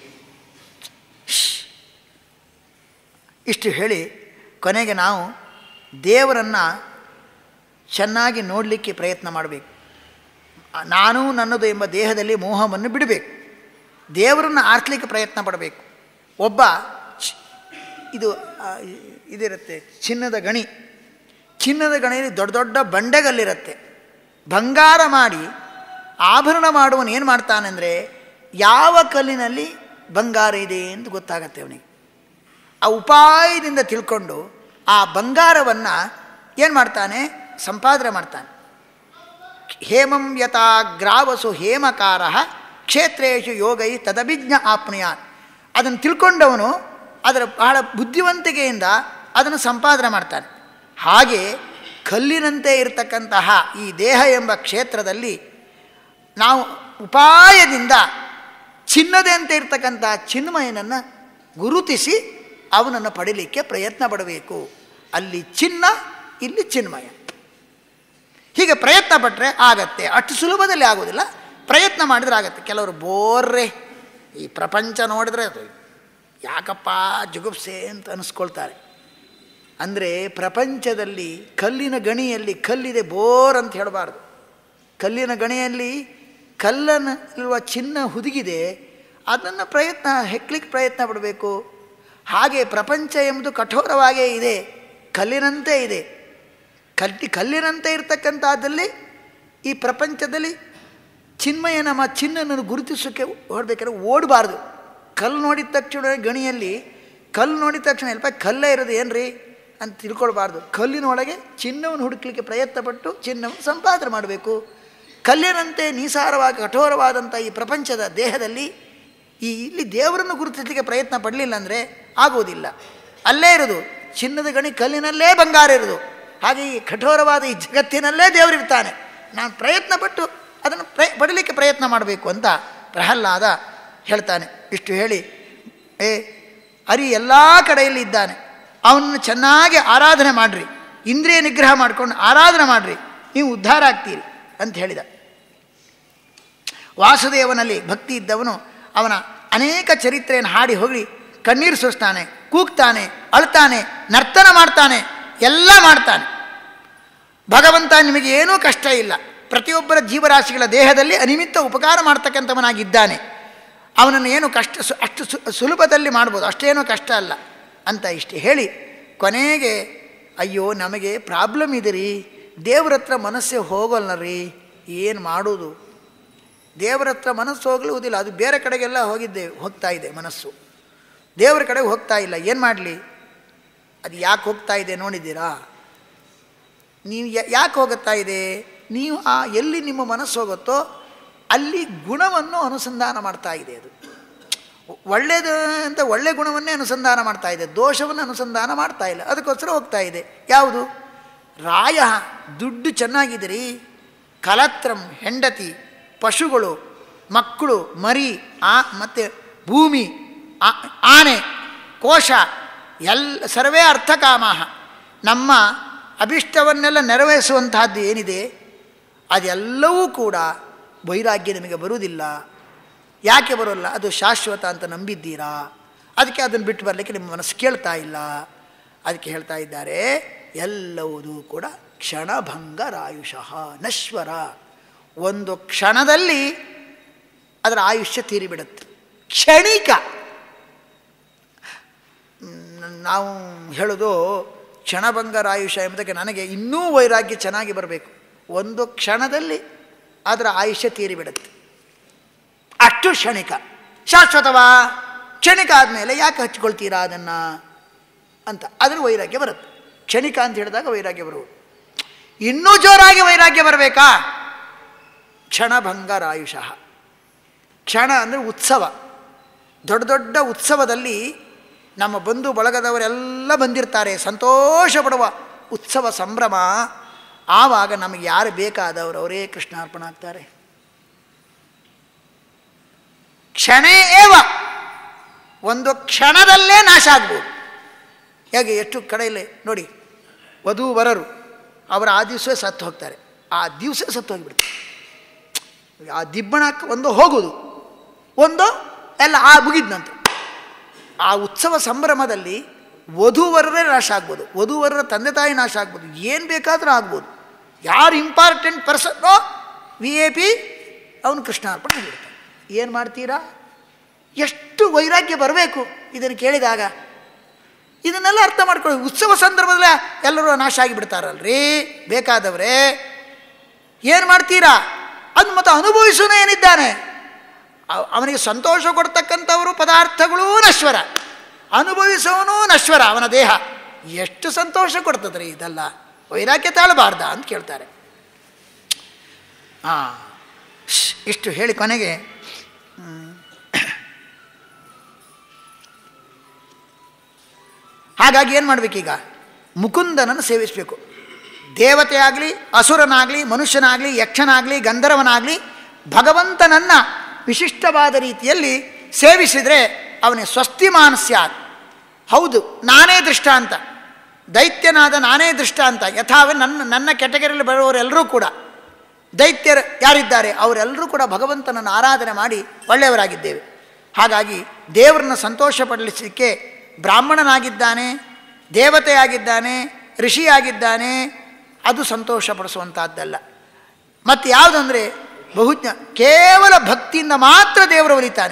ಇಷ್ಟು ಹೇಳಿ ಕೊನೆಗೆ ನಾವು ದೇವರನ್ನು ಚೆನ್ನಾಗಿ ನೋಡಲಿಕ್ಕೆ ಪ್ರಯತ್ನ ಮಾಡಬೇಕು ನಾನು ನನ್ನದು ಎಂಬ ದೇಹದಲ್ಲಿ ಮೋಹವನ್ನು ಬಿಡಬೇಕು ದೇವರನ್ನು ಆರಿಸ್ಲಿಕ್ಕೆ ಪ್ರಯತ್ನ ಪಡಬೇಕು ಒಬ್ಬ ಚ್- ಇದು ಆ, ಇದಿರುತ್ತೆ ಚಿನ್ನದ ಗಣಿ ಚಿನ್ನದ ಗಣಿಯಲ್ಲಿ ದೊಡ್ಡ ದೊಡ್ಡ ಬಂಡೆಗಲ್ಲಿರುತ್ತೆ ಬಂಗಾರ ಮಾಡಿ ಆಭರಣ ಮಾಡುವನು ಏನು ಮಾಡ್ತಾನೆಂದರೆ ಯಾವ ಕಲ್ಲಿನಲ್ಲಿ ಬಂಗಾರ ಇದೆ ಅಂತ ಗೊತ್ತಾಗತ್ತೆ ಅವನಿಗೆ ಆ ಉಪಾಯದಿಂದ ತಿಳ್ಕೊಂಡು ಆ ಬಂಗಾರವನ್ನು ಏನು ಮಾಡ್ತಾನೆ ಸಂಪಾದನೆ ಮಾಡ್ತಾನೆ ಹೇಮಂ ಯಥಾ ಗ್ರಾವಸು ಹೇಮಕಾರ ಕ್ಷೇತ್ರೇಶು ಯೋಗೈ ತದಭಿಜ್ಞ ಆಪ್ನುಯಾತ್ ಅದನ್ನು ತಿಳ್ಕೊಂಡವನು ಅದರ ಬಹಳ ಬುದ್ಧಿವಂತಿಕೆಯಿಂದ ಅದನ್ನು ಸಂಪಾದನೆ ಮಾಡ್ತಾನೆ ಹಾಗೆ ಕಲ್ಲಿನಂತೆ ಇರತಕ್ಕಂತಹ ಈ ದೇಹ ಎಂಬ ಕ್ಷೇತ್ರದಲ್ಲಿ ನಾವು ಉಪಾಯದಿಂದ ಚಿನ್ನದಂತೆ ಇರ್ತಕ್ಕಂಥ ಚಿನ್ಮಯನನ್ನು ಗುರುತಿಸಿ ಅವನನ್ನು ಪಡೀಲಿಕ್ಕೆ ಪ್ರಯತ್ನ ಪಡಬೇಕು ಅಲ್ಲಿ ಚಿನ್ನ ಇಲ್ಲಿ ಚಿನ್ಮಯ ಹೀಗೆ ಪ್ರಯತ್ನ ಪಟ್ಟರೆ ಆಗತ್ತೆ ಅಷ್ಟು ಸುಲಭದಲ್ಲಿ ಆಗೋದಿಲ್ಲ ಪ್ರಯತ್ನ ಮಾಡಿದ್ರೆ ಆಗತ್ತೆ ಕೆಲವರು ಬೋರ್ರೆ ಈ ಪ್ರಪಂಚ ನೋಡಿದ್ರೆ ಅದು ಯಾಕಪ್ಪ ಜುಗುಪ್ಸೆ ಅಂತ ಅನಿಸ್ಕೊಳ್ತಾರೆ ಅಂದರೆ ಪ್ರಪಂಚದಲ್ಲಿ ಕಲ್ಲಿನ ಗಣಿಯಲ್ಲಿ ಕಲ್ಲಿದೆ ಬೋರ್ ಅಂತ ಹೇಳಬಾರ್ದು ಕಲ್ಲಿನ ಗಣಿಯಲ್ಲಿ ಕಲ್ಲಲ್ಲಿರುವ ಚಿನ್ನ ಹುದುಗಿದೆ ಅದನ್ನು ಪ್ರಯತ್ನ ಹೆಕ್ಲಿಕ್ಕೆ ಪ್ರಯತ್ನ ಪಡಬೇಕು ಹಾಗೆ ಪ್ರಪಂಚ ಎಂಬುದು ಕಠೋರವಾಗೇ ಇದೆ ಕಲ್ಲಿನಂತೆ ಇದೆ ಕಲ್ಲಿ ಕಲ್ಲಿನಂತೆ ಇರ್ತಕ್ಕಂಥದ್ದಲ್ಲಿ ಈ ಪ್ರಪಂಚದಲ್ಲಿ ಚಿನ್ಮಯ ನಮ್ಮ ಚಿನ್ನನ್ನು ಗುರುತಿಸೋಕ್ಕೆ ಹೊರಬೇಕಾದ್ರೆ ಓಡಬಾರ್ದು ಕಲ್ಲು ನೋಡಿದ ತಕ್ಷಣ ಗಣಿಯಲ್ಲಿ ಕಲ್ಲು ನೋಡಿದ ತಕ್ಷಣ ಸ್ವಲ್ಪ ಕಲ್ಲೇ ಇರೋದು ಏನು ರೀ ಅಂತ ತಿಳ್ಕೊಳ್ಬಾರ್ದು ಕಲ್ಲಿನೊಳಗೆ ಚಿನ್ನವನ್ನು ಹುಡುಕಲಿಕ್ಕೆ ಪ್ರಯತ್ನಪಟ್ಟು ಚಿನ್ನವನ್ನು ಸಂಪಾದನೆ ಮಾಡಬೇಕು ಕಲ್ಲಿನಂತೆ ನಿಸಾರವಾಗಿ ಕಠೋರವಾದಂಥ ಈ ಪ್ರಪಂಚದ ದೇಹದಲ್ಲಿ ಈ ಇಲ್ಲಿ ದೇವರನ್ನು ಗುರುತಿಸಲಿಕ್ಕೆ ಪ್ರಯತ್ನ ಪಡಲಿಲ್ಲ ಅಂದರೆ ಆಗುವುದಿಲ್ಲ ಅಲ್ಲೇ ಇರೋದು ಚಿನ್ನದ ಗಣಿ ಕಲ್ಲಿನಲ್ಲೇ ಬಂಗಾರ ಇರೋದು ಹಾಗೆ ಈ ಕಠೋರವಾದ ಈ ಜಗತ್ತಿನಲ್ಲೇ ದೇವರಿರ್ತಾನೆ ನಾನು ಪ್ರಯತ್ನ ಪಟ್ಟು ಅದನ್ನು ಪ್ರಯ ಪಡಲಿಕ್ಕೆ ಪ್ರಯತ್ನ ಮಾಡಬೇಕು ಅಂತ ಪ್ರಹ್ಲಾದ ಹೇಳ್ತಾನೆ ಇಷ್ಟು ಹೇಳಿ ಏ ಅರಿ ಎಲ್ಲ ಕಡೆಯಲ್ಲಿ ಇದ್ದಾನೆ ಅವನನ್ನು ಚೆನ್ನಾಗಿ ಆರಾಧನೆ ಮಾಡಿರಿ ಇಂದ್ರಿಯ ನಿಗ್ರಹ ಮಾಡಿಕೊಂಡು ಆರಾಧನೆ ಮಾಡಿರಿ ನೀವು ಉದ್ಧಾರ ಆಗ್ತೀರಿ ಅಂತ ಹೇಳಿದ ವಾಸುದೇವನಲ್ಲಿ ಭಕ್ತಿ ಇದ್ದವನು ಅವನ ಅನೇಕ ಚರಿತ್ರೆಯನ್ನು ಹಾಡಿ ಹೋಗಿ ಕಣ್ಣೀರು ಸುರಿಸ್ತಾನೆ ಕೂಗ್ತಾನೆ ಅಳ್ತಾನೆ ನರ್ತನ ಮಾಡ್ತಾನೆ ಎಲ್ಲ ಮಾಡ್ತಾನೆ ಭಗವಂತ ನಿಮಗೆ ಏನೂ ಕಷ್ಟ ಇಲ್ಲ ಪ್ರತಿಯೊಬ್ಬರ ಜೀವರಾಶಿಗಳ ದೇಹದಲ್ಲಿ ಅನಿಮಿತ್ತ ಉಪಕಾರ ಮಾಡ್ತಕ್ಕಂಥವನಾಗಿದ್ದಾನೆ ಅವನನ್ನು ಏನು ಕಷ್ಟ ಸು ಅಷ್ಟು ಸು ಸುಲಭದಲ್ಲಿ ಮಾಡ್ಬೋದು ಅಷ್ಟೇನೂ ಕಷ್ಟ ಅಲ್ಲ ಅಂತ ಇಷ್ಟು ಹೇಳಿ ಕೊನೆಗೆ ಅಯ್ಯೋ ನಮಗೆ ಪ್ರಾಬ್ಲಮ್ ಇದೆ ರೀ ದೇವ್ರ ಹತ್ರ ಮನಸ್ಸೇ ಹೋಗಲ್ಲ ರೀ ಏನು ಮಾಡೋದು ದೇವರ ಹತ್ರ ಮನಸ್ಸು ಹೋಗಲುವುದಿಲ್ಲ ಅದು ಬೇರೆ ಕಡೆಗೆಲ್ಲ ಹೋಗಿದ್ದೆ ಹೋಗ್ತಾ ಇದೆ ಮನಸ್ಸು ದೇವರ ಕಡೆಗೆ ಹೋಗ್ತಾ ಇಲ್ಲ ಏನು ಮಾಡಲಿ ಅದು ಯಾಕೆ ಹೋಗ್ತಾ ಇದೆ ನೋಡಿದ್ದೀರಾ ನೀವು ಯಾಕೆ ಹೋಗುತ್ತಾ ಇದೆ ನೀವು ಆ ಎಲ್ಲಿ ನಿಮ್ಮ ಮನಸ್ಸು ಹೋಗುತ್ತೋ ಅಲ್ಲಿ ಗುಣವನ್ನು ಅನುಸಂಧಾನ ಮಾಡ್ತಾ ಇದೆ ಅದು ಒಳ್ಳೆಯದು ಅಂತ ಒಳ್ಳೆ ಗುಣವನ್ನೇ ಅನುಸಂಧಾನ ಮಾಡ್ತಾ ಇದೆ ದೋಷವನ್ನು ಅನುಸಂಧಾನ ಮಾಡ್ತಾ ಇಲ್ಲ ಅದಕ್ಕೋಸ್ಕರ ಹೋಗ್ತಾ ಇದೆ ಯಾವುದು ರಾಯ ದುಡ್ಡು ಚೆನ್ನಾಗಿದ್ದೀರಿ ಕಲತ್ರಂ ಹೆಂಡತಿ ಪಶುಗಳು ಮಕ್ಕಳು ಮರಿ ಆ ಮತ್ತು ಭೂಮಿ ಆ ಆನೆ ಕೋಶ ಎಲ್ಲ ಸರ್ವೇ ಅರ್ಥಕಾಮಾಹ ನಮ್ಮ ಅಭಿಷ್ಟವನ್ನೆಲ್ಲ ನೆರವೇರಿಸುವಂತಹದ್ದು ಏನಿದೆ ಅದೆಲ್ಲವೂ ಕೂಡ ವೈರಾಗ್ಯ ನಿಮಗೆ ಬರುವುದಿಲ್ಲ ಯಾಕೆ ಬರೋಲ್ಲ ಅದು ಶಾಶ್ವತ ಅಂತ ನಂಬಿದ್ದೀರಾ ಅದಕ್ಕೆ ಅದನ್ನು ಬಿಟ್ಟು ಬರಲಿಕ್ಕೆ ನಿಮ್ಮ ಮನಸ್ಸು ಕೇಳ್ತಾ ಇಲ್ಲ ಅದಕ್ಕೆ ಹೇಳ್ತಾ ಇದ್ದಾರೆ ಎಲ್ಲವುದೂ ಕೂಡ ಕ್ಷಣಭಂಗರಾಯುಷಃ ನಶ್ವರ ಒಂದು ಕ್ಷಣದಲ್ಲಿ ಅದರ ಆಯುಷ್ಯ ತೀರಿಬಿಡುತ್ತೆ ಕ್ಷಣಿಕ ನಾವು ಹೇಳೋದು ಕ್ಷಣಭಂಗರಾಯುಷ ಎಂಬುದಕ್ಕೆ ನನಗೆ ಇನ್ನೂ ವೈರಾಗ್ಯ ಚೆನ್ನಾಗಿ ಬರಬೇಕು ಒಂದು ಕ್ಷಣದಲ್ಲಿ ಅದರ ಆಯುಷ್ಯ ತೀರಿಬಿಡುತ್ತೆ ಅಷ್ಟು ಕ್ಷಣಿಕ ಶಾಶ್ವತವಾ ಕ್ಷಣಿಕ ಆದಮೇಲೆ ಯಾಕೆ ಹಚ್ಕೊಳ್ತೀರಾ ಅದನ್ನು ಅಂತ ಅದ್ರ ವೈರಾಗ್ಯ ಬರುತ್ತೆ ಕ್ಷಣಿಕ ಅಂತ ಹೇಳಿದಾಗ ವೈರಾಗ್ಯ ಬರುವುದು ಇನ್ನೂ ಜೋರಾಗಿ ವೈರಾಗ್ಯ ಬರಬೇಕಾ ಕ್ಷಣಭಂಗರಾಯುಷಃ ಕ್ಷಣ ಅಂದರೆ ಉತ್ಸವ ದೊಡ್ಡ ದೊಡ್ಡ ಉತ್ಸವದಲ್ಲಿ ನಮ್ಮ ಬಂಧು ಬಳಗದವರೆಲ್ಲ ಬಂದಿರ್ತಾರೆ ಸಂತೋಷ ಪಡುವ ಉತ್ಸವ ಸಂಭ್ರಮ ಆವಾಗ ನಮಗೆ ಯಾರು ಬೇಕಾದವರು ಅವರೇ ಕೃಷ್ಣಾರ್ಪಣ ಆಗ್ತಾರೆ ಕ್ಷಣೇ ಏವ ಒಂದು ಕ್ಷಣದಲ್ಲೇ ನಾಶ ಆಗ್ಬೋದು ಹೇಗೆ ಎಷ್ಟು ಕಡೆಯಲ್ಲಿ ನೋಡಿ ವಧು ವರರು ಅವರು ಆ ದಿವಸ ಸತ್ತು ಹೋಗ್ತಾರೆ ಆ ದಿವಸ ಸತ್ತು ಹೋಗಿಬಿಡ್ತಾರೆ ಆ ದಿಬ್ಬಣಕ್ಕೆ ಒಂದು ಹೋಗೋದು ಒಂದು ಎಲ್ಲ ಆ ಮುಗಿದ ನಂತರ ಆ ಉತ್ಸವ ಸಂಭ್ರಮದಲ್ಲಿ ವಧುವರರೇ ನಾಶ ಆಗ್ಬೋದು ವಧುವರರ ತಂದೆ ತಾಯಿ ನಾಶ ಆಗ್ಬೋದು ಏನು ಬೇಕಾದರೂ ಆಗ್ಬೋದು ಯಾರು ಇಂಪಾರ್ಟೆಂಟ್ ಪರ್ಸನ್ನೋ ವಿ ಎ ಪಿ ಅವನು ಕೃಷ್ಣಾರ್ಪಣೆ ಆಗಿರ್ತಾನೆ ಏನು ಮಾಡ್ತೀರಾ ಎಷ್ಟು ವೈರಾಗ್ಯ ಬರಬೇಕು ಇದನ್ನು ಕೇಳಿದಾಗ ಇದನ್ನೆಲ್ಲ ಅರ್ಥ ಮಾಡ್ಕೊಳ್ಳಿ ಉತ್ಸವ ಸಂದರ್ಭದಲ್ಲೇ ಎಲ್ಲರೂ ನಾಶ ಆಗಿಬಿಡ್ತಾರಲ್ರಿ ಬೇಕಾದವರೇ ಏನು ಮಾಡ್ತೀರಾ ಅದು ಮತ್ತು ಅನುಭವಿಸೋನು ಏನಿದ್ದಾನೆ ಅವನಿಗೆ ಸಂತೋಷ ಕೊಡ್ತಕ್ಕಂಥವರು ಪದಾರ್ಥಗಳೂ ನಶ್ವರ ಅನುಭವಿಸೋನು ನಶ್ವರ ಅವನ ದೇಹ ಎಷ್ಟು ಸಂತೋಷ ಕೊಡ್ತದ್ರಿ ಇದೆಲ್ಲ ವೈರಾಗ್ಯ ತಾಳಬಾರ್ದ ಅಂತ ಕೇಳ್ತಾರೆ ಹಾಂ ಇಷ್ಟು ಹೇಳಿ ಕೊನೆಗೆ ಹಾಗಾಗಿ ಏನು ಮಾಡಬೇಕೀಗ ಮುಕುಂದನನ್ನು ಸೇವಿಸಬೇಕು ದೇವತೆ ಆಗಲಿ ಅಸುರನಾಗಲಿ ಮನುಷ್ಯನಾಗಲಿ ಯಕ್ಷನಾಗಲಿ ಗಂಧರ್ವನಾಗಲಿ ಭಗವಂತನನ್ನು ವಿಶಿಷ್ಟವಾದ ರೀತಿಯಲ್ಲಿ ಸೇವಿಸಿದರೆ ಅವನಿಗೆ ಸ್ವಸ್ತಿ ಮಾನಸ್ಯಾತ್ ಹೌದು ನಾನೇ ದೃಷ್ಟಾಂತ ದೈತ್ಯನಾದ ನಾನೇ ದೃಷ್ಟಾಂತ ಯಥಾವ ನನ್ನ ನನ್ನ ಕೆಟಗರಿಯಲ್ಲಿ ಬರುವವರೆಲ್ಲರೂ ಕೂಡ ದೈತ್ಯರು ಯಾರಿದ್ದಾರೆ ಅವರೆಲ್ಲರೂ ಕೂಡ ಭಗವಂತನನ್ನು ಆರಾಧನೆ ಮಾಡಿ ಒಳ್ಳೆಯವರಾಗಿದ್ದೇವೆ ಹಾಗಾಗಿ ದೇವರನ್ನ ಸಂತೋಷಪಡಿಸಲಿಕ್ಕೆ ಬ್ರಾಹ್ಮಣನಾಗಿದ್ದಾನೆ ದೇವತೆಯಾಗಿದ್ದಾನೆ ಋಷಿಯಾಗಿದ್ದಾನೆ ಅದು ಸಂತೋಷಪಡಿಸುವಂಥದ್ದಲ್ಲ ಮತ್ತು ಯಾವುದಂದರೆ ಬಹುಜ್ಞ ಕೇವಲ ಭಕ್ತಿಯಿಂದ ಮಾತ್ರ ದೇವರು ಒಲಿತಾನೆ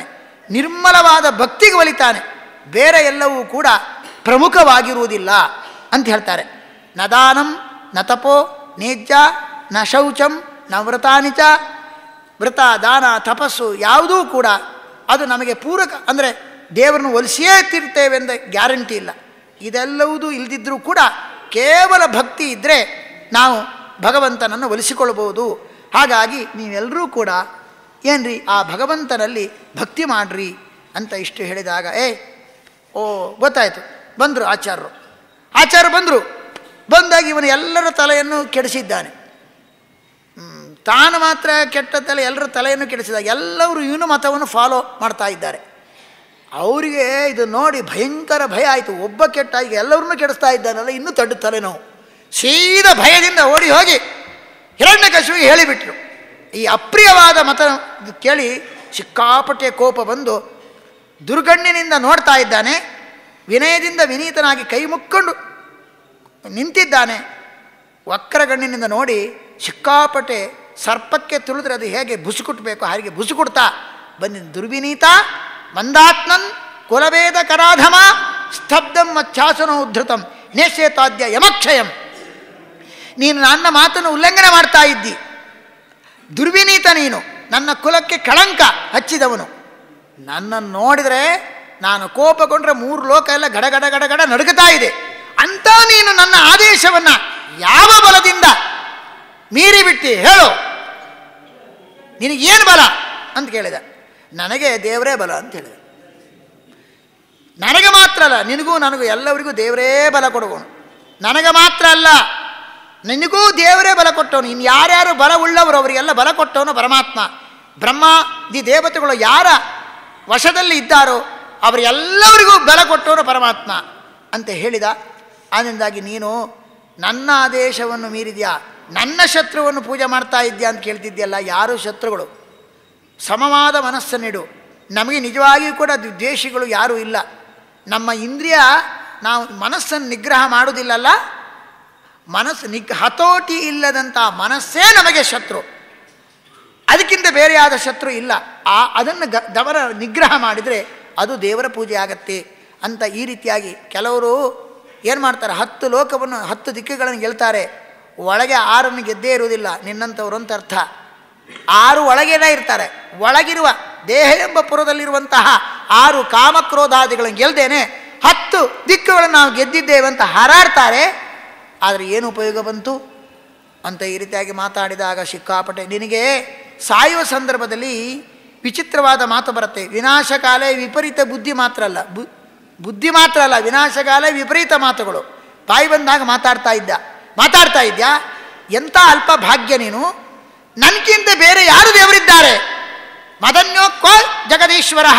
ನಿರ್ಮಲವಾದ ಭಕ್ತಿಗೆ ಒಲಿತಾನೆ ಬೇರೆ ಎಲ್ಲವೂ ಕೂಡ ಪ್ರಮುಖವಾಗಿರುವುದಿಲ್ಲ ಅಂತ ಹೇಳ್ತಾರೆ ನ ದಾನಂ ನ ತಪೋ ನೇಜ್ಯ ನ ಶೌಚಂ ನ ವ್ರತಾನಿ ಚ ವ್ರತ ದಾನ ತಪಸ್ಸು ಯಾವುದೂ ಕೂಡ ಅದು ನಮಗೆ ಪೂರಕ ಅಂದರೆ ದೇವರನ್ನು ಒಲಿಸಿಯೇ ತಿರ್ತೇವೆ ಎಂದ ಗ್ಯಾರಂಟಿ ಇಲ್ಲ ಇದೆಲ್ಲವುದೂ ಇಲ್ದಿದ್ರೂ ಕೂಡ ಕೇವಲ ಭಕ್ತಿ ಇದ್ದರೆ ನಾವು ಭಗವಂತನನ್ನು ಒಲಿಸಿಕೊಳ್ಳಬಹುದು ಹಾಗಾಗಿ ನೀವೆಲ್ಲರೂ ಕೂಡ ಏನ್ರಿ ಆ ಭಗವಂತನಲ್ಲಿ ಭಕ್ತಿ ಮಾಡ್ರಿ ಅಂತ ಇಷ್ಟು ಹೇಳಿದಾಗ ಏ ಓ ಗೊತ್ತಾಯಿತು ಬಂದರು ಆಚಾರ್ಯರು ಆಚಾರ್ಯರು ಬಂದರು ಬಂದಾಗ ಇವನು ಎಲ್ಲರ ತಲೆಯನ್ನು ಕೆಡಿಸಿದ್ದಾನೆ ಹ್ಮ್, ತಾನು ಮಾತ್ರ ಕೆಟ್ಟ ತಲೆ ಎಲ್ಲರ ತಲೆಯನ್ನು ಕೆಡಿಸಿದಾಗ ಎಲ್ಲರೂ ಇವನು ಮತವನ್ನು ಫಾಲೋ ಮಾಡ್ತಾ ಇದ್ದಾರೆ ಅವರಿಗೆ ಇದು ನೋಡಿ ಭಯಂಕರ ಭಯ ಆಯಿತು ಒಬ್ಬ ಕೆಟ್ಟ ಈಗ ಎಲ್ಲರನ್ನೂ ಕೆಡಿಸ್ತಾ ಇದ್ದಾನಲ್ಲ ಇನ್ನೂ ದೊಡ್ಡ ತಲೆನೋವು ಸೀದಾ ಭಯದಿಂದ ಓಡಿ ಹೋಗಿ ಹಿರಣ್ಯಕಶಿವಿಗೆ ಹೇಳಿಬಿಟ್ರು ಈ ಅಪ್ರಿಯವಾದ ಮತ ಕೇಳಿ ಸಿಕ್ಕಾಪಟ್ಟೆ ಕೋಪ ಬಂದು ದುರ್ಗಣ್ಯನಿಂದ ನೋಡ್ತಾ ಇದ್ದಾನೆ ವಿನಯದಿಂದ ವಿನೀತನಾಗಿ ಕೈ ಮುಕ್ಕೊಂಡು ನಿಂತಿದ್ದಾನೆ ವಕ್ರಗಣ್ಣಿನಿಂದ ನೋಡಿ ಸಿಕ್ಕಾಪಟ್ಟೆ ಸರ್ಪಕ್ಕೆ ತುಳಿದ್ರೆ ಅದು ಹೇಗೆ ಬುಸುಕುಟ್ಬೇಕು ಹಾಗೆ ಬುಸುಕುಡ್ತಾ ಬಂದಿದ್ದ ದುರ್ವಿನೀತ ಮಂದಾತ್ಮನ್ ಕುಲಭೇದ ಕರಾಧಮ ಸ್ತಬ್ಧಂ ಮಚ್ಛಾಸನ ಉದ್ಧೃತಂ ನೇಷೇತಾದ್ಯ ಯಮಕ್ಷಯಂ ನೀನು ನನ್ನ ಮಾತನ್ನು ಉಲ್ಲಂಘನೆ ಮಾಡ್ತಾ ಇದ್ದಿ ದುರ್ವಿನೀತ ನೀನು ನನ್ನ ಕುಲಕ್ಕೆ ಕಳಂಕ ಹಚ್ಚಿದವನು ನನ್ನನ್ನು ನೋಡಿದರೆ ನಾನು ಕೋಪಗೊಂಡ್ರೆ ಮೂರು ಲೋಕ ಎಲ್ಲ ಗಡ ಗಡ ಗಡ ಗಡ ನಡುಗುತ್ತಾ ಇದೆ ಅಂತ ನೀನು ನನ್ನ ಆದೇಶವನ್ನು ಯಾವ ಬಲದಿಂದ ಮೀರಿಬಿಟ್ಟಿ ಹೇಳು ನಿನಗೇನು ಬಲ ಅಂತ ಕೇಳಿದ ನನಗೆ ದೇವರೇ ಬಲ ಅಂತ ಹೇಳಿದ ನನಗೆ ಮಾತ್ರ ಅಲ್ಲ ನಿನಗೂ ನನಗೂ ಎಲ್ಲರಿಗೂ ದೇವರೇ ಬಲ ಕೊಡುವನು ನನಗೆ ಮಾತ್ರ ಅಲ್ಲ ನಿನಗೂ ದೇವರೇ ಬಲ ಕೊಟ್ಟವನು ಇನ್ನು ಯಾರ್ಯಾರು ಬಲ ಉಳ್ಳವರು ಅವರಿಗೆಲ್ಲ ಬಲ ಕೊಟ್ಟವನು ಪರಮಾತ್ಮ ಬ್ರಹ್ಮ ದಿ ದೇವತೆಗಳು ಯಾರ ವಶದಲ್ಲಿ ಇದ್ದಾರೋ ಅವರೆಲ್ಲರಿಗೂ ಬಲ ಕೊಟ್ಟವನು ಪರಮಾತ್ಮ ಅಂತ ಹೇಳಿದ ಆದ್ದರಿಂದಾಗಿ ನೀನು ನನ್ನ ಆದೇಶವನ್ನು ಮೀರಿದ್ಯಾ ನನ್ನ ಶತ್ರುವನ್ನು ಪೂಜೆ ಮಾಡ್ತಾ ಇದ್ಯಾ ಅಂತ ಕೇಳ್ತಿದ್ಯಲ್ಲ ಯಾರು ಶತ್ರುಗಳು ಸಮವಾದ ಮನಸ್ಸನ್ನಿಡು ನಮಗೆ ನಿಜವಾಗಿಯೂ ಕೂಡ ದ್ವೇಷಿಗಳು ಯಾರೂ ಇಲ್ಲ ನಮ್ಮ ಇಂದ್ರಿಯ ನಾವು ಮನಸ್ಸನ್ನು ನಿಗ್ರಹ ಮಾಡುವುದಿಲ್ಲಲ್ಲ ಮನಸ್ಸು ನಿಗ್ ಹತೋಟಿ ಇಲ್ಲದಂಥ ಮನಸ್ಸೇ ನಮಗೆ ಶತ್ರು ಅದಕ್ಕಿಂತ ಬೇರೆಯಾದ ಶತ್ರು ಇಲ್ಲ ಆ ಅದನ್ನು ಗ ದವರ ನಿಗ್ರಹ ಮಾಡಿದರೆ ಅದು ದೇವರ ಪೂಜೆ ಆಗತ್ತೆ ಅಂತ ಈ ರೀತಿಯಾಗಿ ಕೆಲವರು ಏನು ಮಾಡ್ತಾರೆ ಹತ್ತು ಲೋಕವನ್ನು ಹತ್ತು ದಿಕ್ಕುಗಳನ್ನು ಗೆಲ್ತಾರೆ ಒಳಗೆ ಆರನ್ನು ಗೆದ್ದೇ ಇರುವುದಿಲ್ಲ ನಿನ್ನಂಥವ್ರು ಅಂತ ಅರ್ಥ ಆರು ಒಳಗೇನೇ ಇರ್ತಾರೆ ಒಳಗಿರುವ ದೇಹ ಎಂಬ ಪುರದಲ್ಲಿರುವಂತಹ ಆರು ಕಾಮಕ್ರೋಧಾದಿಗಳನ್ನು ಗೆಲ್ದೇನೆ ಹತ್ತು ದಿಕ್ಕುಗಳನ್ನು ನಾವು ಗೆದ್ದಿದ್ದೇವೆ ಅಂತ ಹಾರಾಡ್ತಾರೆ ಆದರೆ ಏನು ಉಪಯೋಗ ಬಂತು ಅಂತ ಈ ರೀತಿಯಾಗಿ ಮಾತಾಡಿದಾಗ ಸಿಕ್ಕಾಪಟ್ಟೆ ನಿನಗೆ ಸಾಯುವ ಸಂದರ್ಭದಲ್ಲಿ ವಿಚಿತ್ರವಾದ ಮಾತು ಬರುತ್ತೆ ವಿನಾಶಕಾಲೇ ವಿಪರೀತ ಬುದ್ಧಿ ಮಾತ್ರ ಅಲ್ಲ ಬು ಬುದ್ಧಿ ಮಾತ್ರ ಅಲ್ಲ ವಿನಾಶಕಾಲೇ ವಿಪರೀತ ಮಾತುಗಳು ಬಾಯಿ ಬಂದಾಗ ಮಾತಾಡ್ತಾ ಇದ್ದ ಮಾತಾಡ್ತಾ ಇದ್ಯಾ ಎಂಥ ಅಲ್ಪ ಭಾಗ್ಯ ನೀನು ನನಗಿಂತ ಬೇರೆ ಯಾರು ದೇವರಿದ್ದಾರೆ ಮದನ್ಯೋಕ್ಕೋ ಜಗದೀಶ್ವರ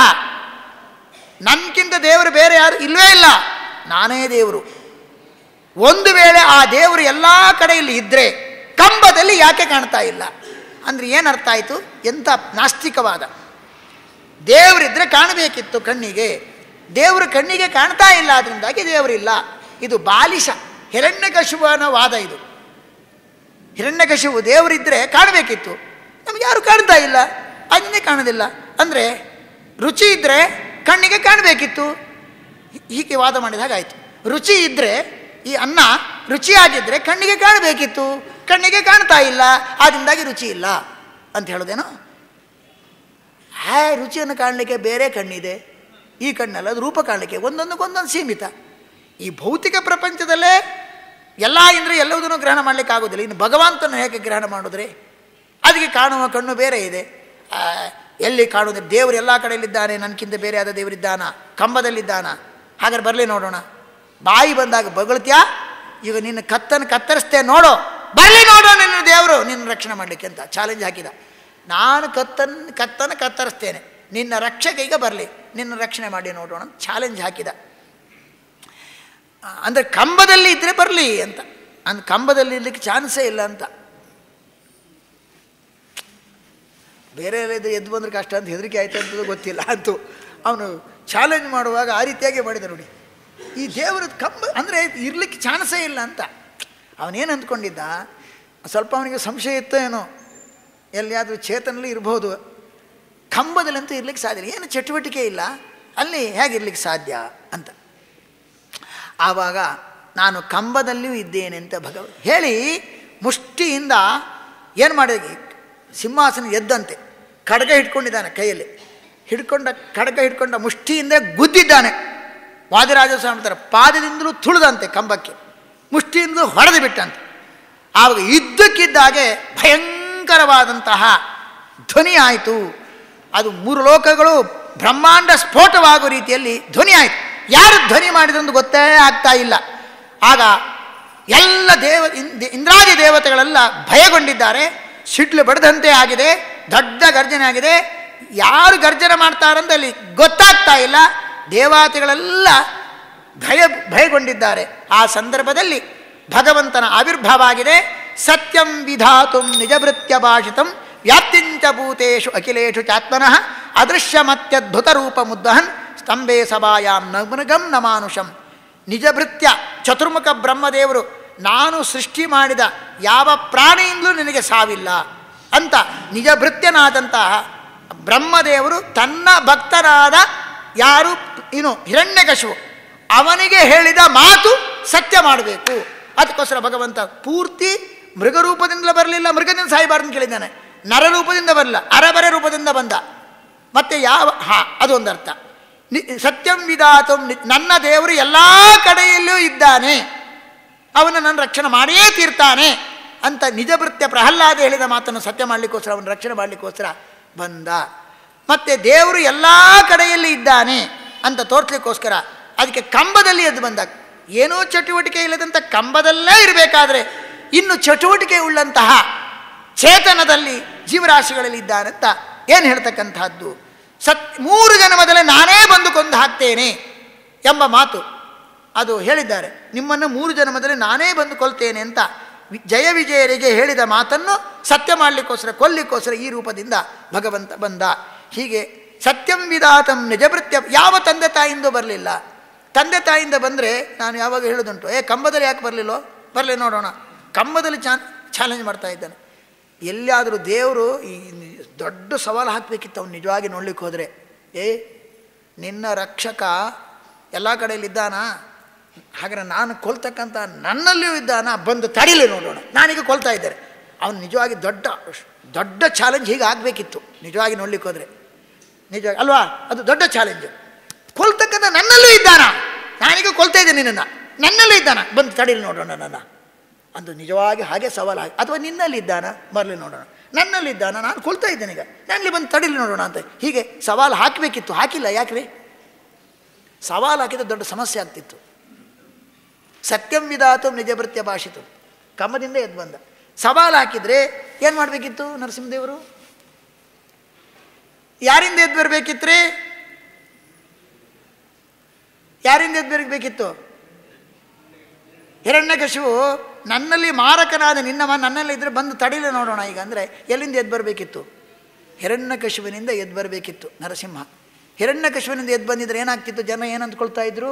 ನನ್ಗಿಂತ ದೇವರು ಬೇರೆ ಯಾರು ಇಲ್ಲವೇ ಇಲ್ಲ ನಾನೇ ದೇವರು ಒಂದು ವೇಳೆ ಆ ದೇವರು ಎಲ್ಲ ಕಡೆಯಲ್ಲಿ ಇದ್ದರೆ ಕಂಬದಲ್ಲಿ ಯಾಕೆ ಕಾಣ್ತಾ ಇಲ್ಲ ಅಂದರೆ ಏನು ಅರ್ಥ ಆಯಿತು ಎಂಥ ನಾಸ್ತಿಕವಾದ ದೇವರಿದ್ದರೆ ಕಾಣಬೇಕಿತ್ತು ಕಣ್ಣಿಗೆ ದೇವರು ಕಣ್ಣಿಗೆ ಕಾಣ್ತಾ ಇಲ್ಲ ಅದರಿಂದಾಗಿ ದೇವರಿಲ್ಲ ಇದು ಬಾಲಿಶ ಹಿರಣ್ಯಕಶುವನ ವಾದ ಇದು ಹಿರಣ್ಯಕಶಿವು ದೇವರಿದ್ದರೆ ಕಾಣಬೇಕಿತ್ತು ನಮ್ಗೆ ಯಾರು ಕಾಣ್ತಾ ಇಲ್ಲ ಅದನ್ನೇ ಕಾಣೋದಿಲ್ಲ ಅಂದರೆ ರುಚಿ ಇದ್ದರೆ ಕಣ್ಣಿಗೆ ಕಾಣಬೇಕಿತ್ತು ಹೀಗೆ ವಾದ ಮಾಡಿದ ಹಾಗಾಯಿತು ರುಚಿ ಇದ್ದರೆ ಈ ಅನ್ನ ರುಚಿಯಾಗಿದ್ದರೆ ಕಣ್ಣಿಗೆ ಕಾಣಬೇಕಿತ್ತು ಕಣ್ಣಿಗೆ ಕಾಣ್ತಾ ಇಲ್ಲ ಆದ್ದರಿಂದಾಗಿ ರುಚಿ ಇಲ್ಲ ಅಂತ ಹೇಳೋದೇನೋ ಆ ರುಚಿಯನ್ನು ಕಾಣಲಿಕ್ಕೆ ಬೇರೆ ಕಣ್ಣಿದೆ ಈ ಕಣ್ಣಲ್ಲ ಅದು ರೂಪ ಕಾಣಲಿಕ್ಕೆ ಒಂದೊಂದಕ್ಕೊಂದೊಂದು ಸೀಮಿತ ಈ ಭೌತಿಕ ಪ್ರಪಂಚದಲ್ಲೇ ಎಲ್ಲ ಇಂದ್ರೆ ಎಲ್ಲವುದನ್ನು ಗ್ರಹಣ ಮಾಡಲಿಕ್ಕೆ ಆಗೋದಿಲ್ಲ ಇನ್ನು ಭಗವಂತನ ಹೇಗೆ ಗ್ರಹಣ ಮಾಡಿದ್ರೆ ಅದಕ್ಕೆ ಕಾಣುವ ಕಣ್ಣು ಬೇರೆ ಇದೆ ಆ, ಎಲ್ಲಿ ಕಾಣುವುದಿಲ್ಲ ದೇವರು ಎಲ್ಲ ಕಡೆಯಲ್ಲಿದ್ದಾನೆ ನನಗಿಂತ ಬೇರೆ ಆದ ದೇವರಿದ್ದಾನ ಕಂಬದಲ್ಲಿದ್ದಾನ ಹಾಗಾದ್ರೆ ಬರಲಿ ನೋಡೋಣ ಬಾಯಿ ಬಂದಾಗ ಬಗಳ್ತ್ಯಾ ಈಗ ನಿನ್ನ ಕತ್ತನ್ನು ಕತ್ತರಿಸ್ತೇ ನೋಡೋ ಬರಲಿ ನೋಡೋ ನಿನ್ನ ದೇವರು ನಿನ್ನ ರಕ್ಷಣೆ ಮಾಡಲಿಕ್ಕೆ ಅಂತ ಚಾಲೆಂಜ್ ಹಾಕಿದ ನಾನು ಕತ್ತನ್ನು ಕತ್ತನ್ನು ಕತ್ತರಿಸ್ತೇನೆ ನಿನ್ನ ರಕ್ಷಕ ಈಗ ಬರಲಿ ನಿನ್ನ ರಕ್ಷಣೆ ಮಾಡಿ ನೋಡೋಣ ಅಂತ ಚಾಲೆಂಜ್ ಹಾಕಿದ ಅಂದರೆ ಕಂಬದಲ್ಲಿ ಇದ್ದರೆ ಬರಲಿ ಅಂತ ಅಂದ್ ಕಂಬದಲ್ಲಿ ಇರ್ಲಿಕ್ಕೆ ಚಾನ್ಸೇ ಇಲ್ಲ ಅಂತ ಬೇರೆ ಇದು ಎದ್ದು ಬಂದ್ರೆ ಕಷ್ಟ ಅಂತ ಹೆದರಿಕೆ ಆಯ್ತು ಅಂತದ್ದು ಗೊತ್ತಿಲ್ಲ ಅಂತೂ ಅವನು ಚಾಲೆಂಜ್ ಮಾಡುವಾಗ ಆ ರೀತಿಯಾಗಿ ಮಾಡಿದ ನೋಡಿ ಈ ದೇವರ ಕಂಬ ಅಂದರೆ ಇರ್ಲಿಕ್ಕೆ ಚಾನ್ಸೇ ಇಲ್ಲ ಅಂತ ಅವನೇನು ಅಂದ್ಕೊಂಡಿದ್ದ ಸ್ವಲ್ಪ ಅವನಿಗೆ ಸಂಶಯ ಇತ್ತೋ ಏನೋ ಎಲ್ಲಿಯಾದರೂ ಚೇತನಲ್ಲಿ ಇರ್ಬೋದು ಕಂಬದಲ್ಲಂತೂ ಇರ್ಲಿಕ್ಕೆ ಸಾಧ್ಯ ಇಲ್ಲ ಏನು ಚಟುವಟಿಕೆ ಇಲ್ಲ ಅಲ್ಲಿ ಹೇಗಿರ್ಲಿಕ್ಕೆ ಸಾಧ್ಯ ಅಂತ ಆವಾಗ ನಾನು ಕಂಬದಲ್ಲಿಯೂ ಇದ್ದೇನೆ ಅಂತ ಭಗವ ಹೇಳಿ ಮುಷ್ಟಿಯಿಂದ ಏನು ಮಾಡಿದ ಸಿಂಹಾಸನ ಎದ್ದಂತೆ ಖಡ್ಗ ಹಿಡ್ಕೊಂಡಿದ್ದಾನೆ ಕೈಯಲ್ಲಿ ಹಿಡ್ಕೊಂಡ ಖಡ್ಗ ಹಿಡ್ಕೊಂಡ ಮುಷ್ಟಿಯಿಂದ ಗುದ್ದಿದ್ದಾನೆ ವಾದಿರಾಜ ಸ್ವಾಮಿ ಅಂತಾರೆ ಪಾದದಿಂದಲೂ ತುಳಿದಂತೆ ಕಂಬಕ್ಕೆ ಮುಷ್ಟಿಯಿಂದ ಹೊಡೆದು ಬಿಟ್ಟಂತೆ ಆವಾಗ ಇದ್ದಕ್ಕಿದ್ದಾಗೆ ಭಯಂಕರವಾದಂತಹ ಧ್ವನಿ ಆಯಿತು ಅದು ಮೂರು ಲೋಕಗಳು ಬ್ರಹ್ಮಾಂಡ ಸ್ಫೋಟವಾಗುವ ರೀತಿಯಲ್ಲಿ ಧ್ವನಿ ಆಯಿತು ಯಾರು ಧ್ವನಿ ಮಾಡಿದ್ರಂದು ಗೊತ್ತೇ ಆಗ್ತಾ ಇಲ್ಲ ಆಗ ಎಲ್ಲ ದೇವ ಇಂದ್- ಇಂದ್ರಾದಿ ದೇವತೆಗಳೆಲ್ಲ ಭಯಗೊಂಡಿದ್ದಾರೆ ಸಿಡ್ಲು ಬಡದಂತೆ ಆಗಿದೆ ದೊಡ್ಡ ಗರ್ಜನೆ ಆಗಿದೆ ಯಾರು ಗರ್ಜನೆ ಮಾಡ್ತಾರಂತ ಅಲ್ಲಿ ಗೊತ್ತಾಗ್ತಾ ಇಲ್ಲ ದೇವತೆಗಳೆಲ್ಲ ಭಯ ಭಯಗೊಂಡಿದ್ದಾರೆ ಆ ಸಂದರ್ಭದಲ್ಲಿ ಭಗವಂತನ ಆವಿರ್ಭಾವ ಆಗಿದೆ ಸತ್ಯಂ ವಿಧಾತು ನಿಜಭೃತ್ಯ ಭಾಷಿತಂ ವ್ಯಾಪ್ತಿಂಚ ಭೂತೇಶು ಅಖಿಲೇಶು ಚಾತ್ಮನಃ ಅದೃಶ್ಯಮತ್ಯದ್ಭುತ ರೂಪ ಮುದ್ದಹನ್ ಸ್ತಂಭೆ ಸಭಾಯಾಂ ನಮೃಗಂ ನಮಾನುಷಂ ನಿಜಭೃತ್ಯ ಚತುರ್ಮುಖ ಬ್ರಹ್ಮದೇವರು ನಾನು ಸೃಷ್ಟಿ ಮಾಡಿದ ಯಾವ ಪ್ರಾಣಿಯಿಂದಲೂ ನಿನಗೆ ಸಾವಿಲ್ಲ ಅಂತ ನಿಜಭೃತ್ಯನಾದಂತಹ ಬ್ರಹ್ಮದೇವರು ತನ್ನ ಭಕ್ತನಾದ ಯಾರು ಇನ್ನು ಹಿರಣ್ಯಕಶು ಅವನಿಗೆ ಹೇಳಿದ ಮಾತು ಸತ್ಯ ಮಾಡಬೇಕು ಅದಕ್ಕೋಸ್ಕರ ಭಗವಂತ ಪೂರ್ತಿ ಮೃಗರೂಪದಿಂದಲೇ ಬರಲಿಲ್ಲ ಮೃಗದಿಂದ ಸಾಯಬಾರ್ದು ಕೇಳಿದ್ದಾನೆ ನರರೂಪದಿಂದ ಬರಲಿಲ್ಲ ಅರಬರ ರೂಪದಿಂದ ಬಂದ ಮತ್ತೆ ಯಾವ ಹಾ ಅದೊಂದು ಅರ್ಥ ನಿ ಸತ್ಯಂ ವಿಧಾತು ನನ್ನ ದೇವರು ಎಲ್ಲ ಕಡೆಯಲ್ಲೂ ಇದ್ದಾನೆ ಅವನು ನನ್ನ ರಕ್ಷಣೆ ಮಾಡಿಯೇ ತೀರ್ತಾನೆ ಅಂತ ನಿಜಭೃತ್ಯ ಪ್ರಹ್ಲಾದ ಹೇಳಿದ ಮಾತನ್ನು ಸತ್ಯ ಮಾಡಲಿಕ್ಕೋಸ್ಕರ ಅವನ ರಕ್ಷಣೆ ಮಾಡಲಿಕ್ಕೋಸ್ಕರ ಬಂದ ಮತ್ತೆ ದೇವರು ಎಲ್ಲ ಕಡೆಯಲ್ಲಿ ಇದ್ದಾನೆ ಅಂತ ತೋರಿಸ್ಲಿಕ್ಕೋಸ್ಕರ ಅದಕ್ಕೆ ಕಂಬದಲ್ಲಿ ಎದ್ದು ಬಂದ ಏನೂ ಚಟುವಟಿಕೆ ಇಲ್ಲದಂಥ ಕಂಬದಲ್ಲೇ ಇರಬೇಕಾದ್ರೆ ಇನ್ನು ಚಟುವಟಿಕೆ ಉಳ್ಳಂತಹ ಚೇತನದಲ್ಲಿ ಜೀವರಾಶಿಗಳಲ್ಲಿ ಇದ್ದಾನಂತ ಏನು ಹೇಳ್ತಕ್ಕಂತಹದ್ದು ಸತ್ ಮೂರು ಜನ್ಮದಲ್ಲೇ ನಾನೇ ಬಂದು ಕೊಂದು ಹಾಕ್ತೇನೆ ಎಂಬ ಮಾತು ಅದು ಹೇಳಿದ್ದಾರೆ ನಿಮ್ಮನ್ನು ಮೂರು ಜನ್ಮದಲ್ಲಿ ನಾನೇ ಬಂದು ಕೊಲ್ತೇನೆ ಅಂತ ವಿ- ಜಯ ವಿಜಯರಿಗೆ ಹೇಳಿದ ಮಾತನ್ನು ಸತ್ಯ ಮಾಡಲಿಕ್ಕೋಸ್ಕರ ಕೊಲ್ಲಿಕ್ಕೋಸ್ಕರ ಈ ರೂಪದಿಂದ ಭಗವಂತ ಬಂದ ಹೀಗೆ ಸತ್ಯಂ ವಿಧಾತಂ ನಿಜಭೃತ್ಯ ಯಾವ ತಂದೆ ತಾಯಿಯಿಂದ ಬರಲಿಲ್ಲ ತಂದೆ ತಾಯಿಯಿಂದ ಬಂದರೆ ನಾನು ಯಾವಾಗ ಹೇಳೋದುಂಟು ಏ ಕಂಬದಲ್ಲಿ ಯಾಕೆ ಬರಲಿಲ್ಲೋ ಬರಲಿ ನೋಡೋಣ ಕಂಬದಲ್ಲಿ ಚಾ ಚಾಲೆಂಜ್ ಮಾಡ್ತಾ ಇದ್ದಾನೆ ಎಲ್ಲಿಯಾದರೂ ದೇವರು ಈ ದೊಡ್ಡ ಸವಾಲು ಹಾಕಬೇಕಿತ್ತು ಅವ್ನು ನಿಜವಾಗಿ ನೋಡ್ಲಿಕ್ಕೆ ಹೋದರೆ ಏ ನಿನ್ನ ರಕ್ಷಕ ಎಲ್ಲ ಕಡೆಯಲ್ಲಿ ಇದ್ದಾನಾ ಹಾಗಾದ್ರೆ ನಾನು ಕೊಲ್ತಕ್ಕಂಥ ನನ್ನಲ್ಲಿಯೂ ಇದ್ದಾನ ಬಂದು ತಡಿಲಿ ನೋಡೋಣ ನಾನೀಗ ಕೊಲ್ತಾ ಇದ್ದಾರೆ ಅವನು ನಿಜವಾಗಿ ದೊಡ್ಡ ದೊಡ್ಡ ಚಾಲೆಂಜ್ ಹೀಗೆ ಆಗಬೇಕಿತ್ತು ನಿಜವಾಗಿ ನೋಡ್ಲಿಕ್ಕೆ ಹೋದರೆ ನಿಜವಾಗಿ ಅಲ್ವಾ ಅದು ದೊಡ್ಡ ಚಾಲೆಂಜ್ ಕೊಲ್ತಕ್ಕಂಥ ನನ್ನಲ್ಲೂ ಇದ್ದಾನ ನಾನೀಗ ಕೊಲ್ತಾ ಇದ್ದೇನೆ ನಿನ್ನನ್ನು ನನ್ನಲ್ಲೂ ಇದ್ದಾನ ಬಂದು ತಡಿಲಿ ನೋಡೋಣ ನನ್ನ ಅದು ನಿಜವಾಗಿ ಹಾಗೆ ಸವಾಲು ಹಾಗೆ ಅಥವಾ ನಿನ್ನಲ್ಲಿ ಇದ್ದಾನ ಬರಲಿ ನೋಡೋಣ ನನ್ನಲ್ಲಿ ಇದ್ದಾನ ನಾನು ಕೊಲ್ತಾ ಇದ್ದೇನೆ ಈಗ ನನ್ನಲ್ಲಿ ಬಂದು ತಡಿಲಿ ನೋಡೋಣ ಅಂತ ಹೀಗೆ ಸವಾಲು ಹಾಕಬೇಕಿತ್ತು ಹಾಕಿಲ್ಲ ಯಾಕ್ರಿ ಸವಾಲು ಹಾಕಿದ್ರೆ ದೊಡ್ಡ ಸಮಸ್ಯೆ ಆಗ್ತಿತ್ತು ಸತ್ಯಂ ವಿಧಾತು ನಿಜಭೃತ್ಯ ಭಾಷಿತು ಕಮ್ಮದಿಂದ ಎದ್ದು ಬಂದ ಸವಾಲು ಹಾಕಿದರೆ ಏನು ಮಾಡಬೇಕಿತ್ತು ನರಸಿಂಹದೇವರು ಯಾರಿಂದ ಎದ್ದು ಬರಬೇಕಿತ್ರಿ ಯಾರಿಂದ ಎದ್ದು ಬರಬೇಕಿತ್ತು ಹಿರಣ್ಯಕಶಿವು ನನ್ನಲ್ಲಿ ಮಾರಕನಾದ ನಿನ್ನವ ನನ್ನಲ್ಲಿ ಇದ್ರೆ ಬಂದು ತಡಿಲೆ ನೋಡೋಣ ಈಗ ಅಂದರೆ ಎಲ್ಲಿಂದ ಎದ್ದು ಬರಬೇಕಿತ್ತು ಹಿರಣ್ಯಕಶುವಿನಿಂದ ಎದ್ದು ಬರಬೇಕಿತ್ತು ನರಸಿಂಹ ಹಿರಣ್ಯಕಶುವಿನಿಂದ ಎದ್ದು ಬಂದಿದ್ರೆ ಏನಾಗ್ತಿತ್ತು ಜನ ಏನು ಅಂದ್ಕೊಳ್ತಾ ಇದ್ರು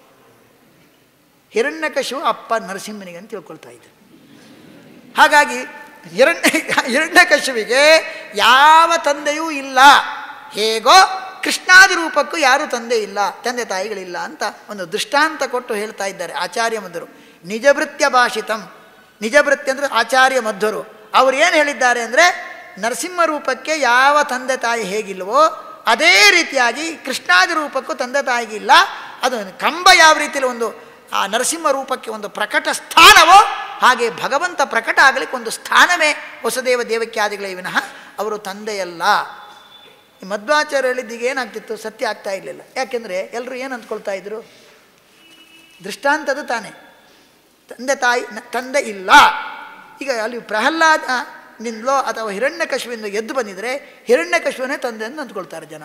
ಹಿರಣ್ಯಕಶಿವು ಅಪ್ಪ ನರಸಿಂಹನಿಗೆ ಅಂತ ತಿಳ್ಕೊಳ್ತಾ ಇದ್ರು ಹಾಗಾಗಿ ಹಿರಣ್ಯ ಹಿರಣ್ಯಕಶುವಿಗೆ ಯಾವ ತಂದೆಯೂ ಇಲ್ಲ ಹೇಗೋ ಕೃಷ್ಣಾದಿ ರೂಪಕ್ಕೂ ಯಾರೂ ತಂದೆ ಇಲ್ಲ ತಂದೆ ತಾಯಿಗಳಿಲ್ಲ ಅಂತ ಒಂದು ದೃಷ್ಟಾಂತ ಕೊಟ್ಟು ಹೇಳ್ತಾ ಇದ್ದಾರೆ ಆಚಾರ್ಯ ಮಧ್ವರು ನಿಜಭೃತ್ಯ ಭಾಷಿತಂ ನಿಜಭೃತ್ಯ ಅಂದರೆ ಆಚಾರ್ಯ ಮಧ್ವರು ಅವ್ರು ಏನು ಹೇಳಿದ್ದಾರೆ ಅಂದರೆ ನರಸಿಂಹ ರೂಪಕ್ಕೆ ಯಾವ ತಂದೆ ತಾಯಿ ಹೇಗಿಲ್ವೋ ಅದೇ ರೀತಿಯಾಗಿ ಕೃಷ್ಣಾದಿ ರೂಪಕ್ಕೂ ತಂದೆ ತಾಯಿಗಿಲ್ಲ ಅದು ಕಂಬ ಯಾವ ರೀತಿಯಲ್ಲಿ ಒಂದು ಆ ನರಸಿಂಹ ರೂಪಕ್ಕೆ ಒಂದು ಪ್ರಕಟ ಸ್ಥಾನವೋ ಹಾಗೆ ಭಗವಂತ ಪ್ರಕಟ ಆಗಲಿಕ್ಕೆ ಒಂದು ಸ್ಥಾನವೇ ಹೊಸದೇವ ದೇವಕ್ಯಾದಿಗಳೇ ವಿನಃ ಅವರು ತಂದೆಯಲ್ಲ ಈ ಮಧ್ವಾಚಾರ್ಯ ಹೇಳಿದ್ದೀಗ ಏನಾಗ್ತಿತ್ತು ಸತ್ಯ ಆಗ್ತಾ ಇರಲಿಲ್ಲ ಯಾಕೆಂದರೆ ಎಲ್ಲರೂ ಏನು ಅಂದ್ಕೊಳ್ತಾ ಇದ್ರು ದೃಷ್ಟಾಂತದ ತಾನೇ ತಂದೆ ತಾಯಿ ನ- ತಂದೆ ಇಲ್ಲ ಈಗ ಅಲ್ಲಿ ಪ್ರಹ್ಲಾದ ನಿಂದಲೋ ಅಥವಾ ಹಿರಣ್ಯಕಶುವಿಂದ ಎದ್ದು ಬಂದಿದ್ರೆ ಹಿರಣ್ಯಕಶುವನೇ ತಂದೆ ಅಂತ ಅಂದ್ಕೊಳ್ತಾರೆ ಜನ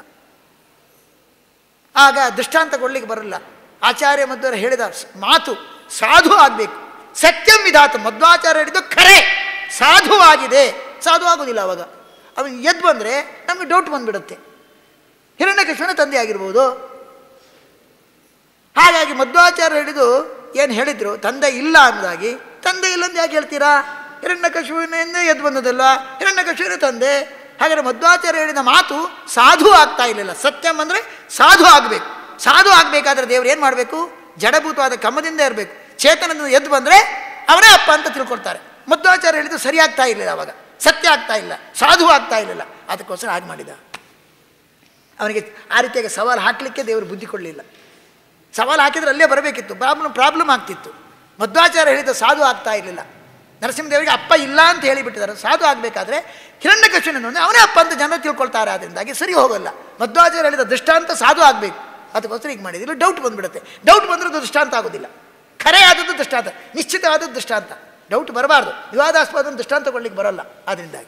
ಆಗ ದೃಷ್ಟಾಂತ ಕೊಡ್ಲಿಕ್ಕೆ ಬರಲ್ಲ ಆಚಾರ್ಯ ಮಧ್ವರ ಹೇಳಿದ ಸ್- ಮಾತು ಸಾಧು ಆಗಬೇಕು ಸತ್ಯಂ ವಿಧಾತು ಮಧ್ವಾಚಾರ್ಯ ಹೇಳಿದ್ದು ಖರೆ ಸಾಧುವಾಗಿದೆ ಸಾಧು ಆಗೋದಿಲ್ಲ ಅವಾಗ ಅವನು ಎದ್ದು ಬಂದರೆ ನಮಗೆ ಡೌಟ್ ಬಂದ್ಬಿಡುತ್ತೆ ಹಿರಣ್ಯಕೃಷ್ಣನ ತಂದೆ ಆಗಿರ್ಬೋದು ಹಾಗಾಗಿ ಮಧ್ವಾಚಾರ್ಯ ಹೇಳಿದು ಏನು ಹೇಳಿದ್ರು ತಂದೆ ಇಲ್ಲ ಅನ್ನೋದಾಗಿ ತಂದೆ ಇಲ್ಲ ಅಂತ ಯಾಕೆ ಹೇಳ್ತೀರಾ ಹಿರಣ್ಯಕಶುವಿನಿಂದ ಎದ್ದು ಬಂದದಲ್ಲ ಹಿರಣ್ಯಕಶುವಿನ ತಂದೆ ಹಾಗಾದರೆ ಮಧ್ವಾಚಾರ್ಯ ಹೇಳಿದ ಮಾತು ಸಾಧು ಆಗ್ತಾ ಇರಲಿಲ್ಲ ಸತ್ಯಂ ಅಂದರೆ ಸಾಧು ಆಗಬೇಕು ಸಾಧು ಆಗಬೇಕಾದ್ರೆ ದೇವರು ಏನು ಮಾಡಬೇಕು ಜಡಭೂತವಾದ ಕಮ್ಮದಿಂದ ಇರಬೇಕು ಚೇತನದಿಂದ ಎದ್ದು ಬಂದರೆ ಅವರೇ ಅಪ್ಪ ಅಂತ ತಿಳ್ಕೊಳ್ತಾರೆ ಮಧ್ವಾಚಾರ್ಯ ಹೇಳಿದ್ದು ಸರಿ ಆಗ್ತಾ ಇರಲಿಲ್ಲ ಅವಾಗ ಸತ್ಯ ಆಗ್ತಾ ಇಲ್ಲ ಸಾಧು ಆಗ್ತಾ ಇರಲಿಲ್ಲ ಅದಕ್ಕೋಸ್ಕರ ಹಾಗೆ ಮಾಡಿದ ಅವನಿಗೆ ಆ ರೀತಿಯಾಗಿ ಸವಾಲು ಹಾಕಲಿಕ್ಕೆ ದೇವರು ಬುದ್ಧಿ ಕೊಡಲಿಲ್ಲ ಸವಾಲು ಹಾಕಿದ್ರೆ ಅಲ್ಲೇ ಬರಬೇಕಿತ್ತು ಪ್ರಾಬ್ಲಮ್ ಪ್ರಾಬ್ಲಮ್ ಆಗ್ತಿತ್ತು ಮಧ್ವಾಚಾರ್ಯ ಹೇಳಿದ ಸಾಧು ಆಗ್ತಾ ಇರಲಿಲ್ಲ ನರಸಿಂಹದೇವರಿಗೆ ಅಪ್ಪ ಇಲ್ಲ ಅಂತ ಹೇಳಿಬಿಟ್ಟಿದ್ದಾರೆ ಸಾಧು ಆಗಬೇಕಾದ್ರೆ ಹಿರಣ್ಯಕೃಷ್ಣನ ಅಂದರೆ ಅವನೇ ಅಪ್ಪ ಅಂತ ಜನ ತಿಳ್ಕೊಳ್ತಾರೆ ಅದರಿಂದಾಗಿ ಸರಿ ಹೋಗಲ್ಲ ಮಧ್ವಾಚಾರ್ಯ ಹೇಳಿದ ದೃಷ್ಟಾಂತ ಸಾಧು ಆಗಬೇಕು ಅದಕ್ಕೋಸ್ಕರ ಈಗ ಮಾಡಿದಿಲ್ಲ ಡೌಟ್ ಬಂದುಬಿಡುತ್ತೆ ಡೌಟ್ ಬಂದ್ರೆ ಅದು ದೃಷ್ಟಾಂತ ಆಗೋದಿಲ್ಲ ಖರೆ ಆದದ್ದು ದೃಷ್ಟಾಂತ ನಿಶ್ಚಿತವಾದದ್ದು ದೃಷ್ಟಾಂತ ಡೌಟ್ ಬರಬಾರ್ದು ವಿವಾದಾಸ್ಪದ ದೃಷ್ಟಾಂತ ಕೊಡ್ಲಿಕ್ಕೆ ಬರೋಲ್ಲ ಅದರಿಂದಾಗಿ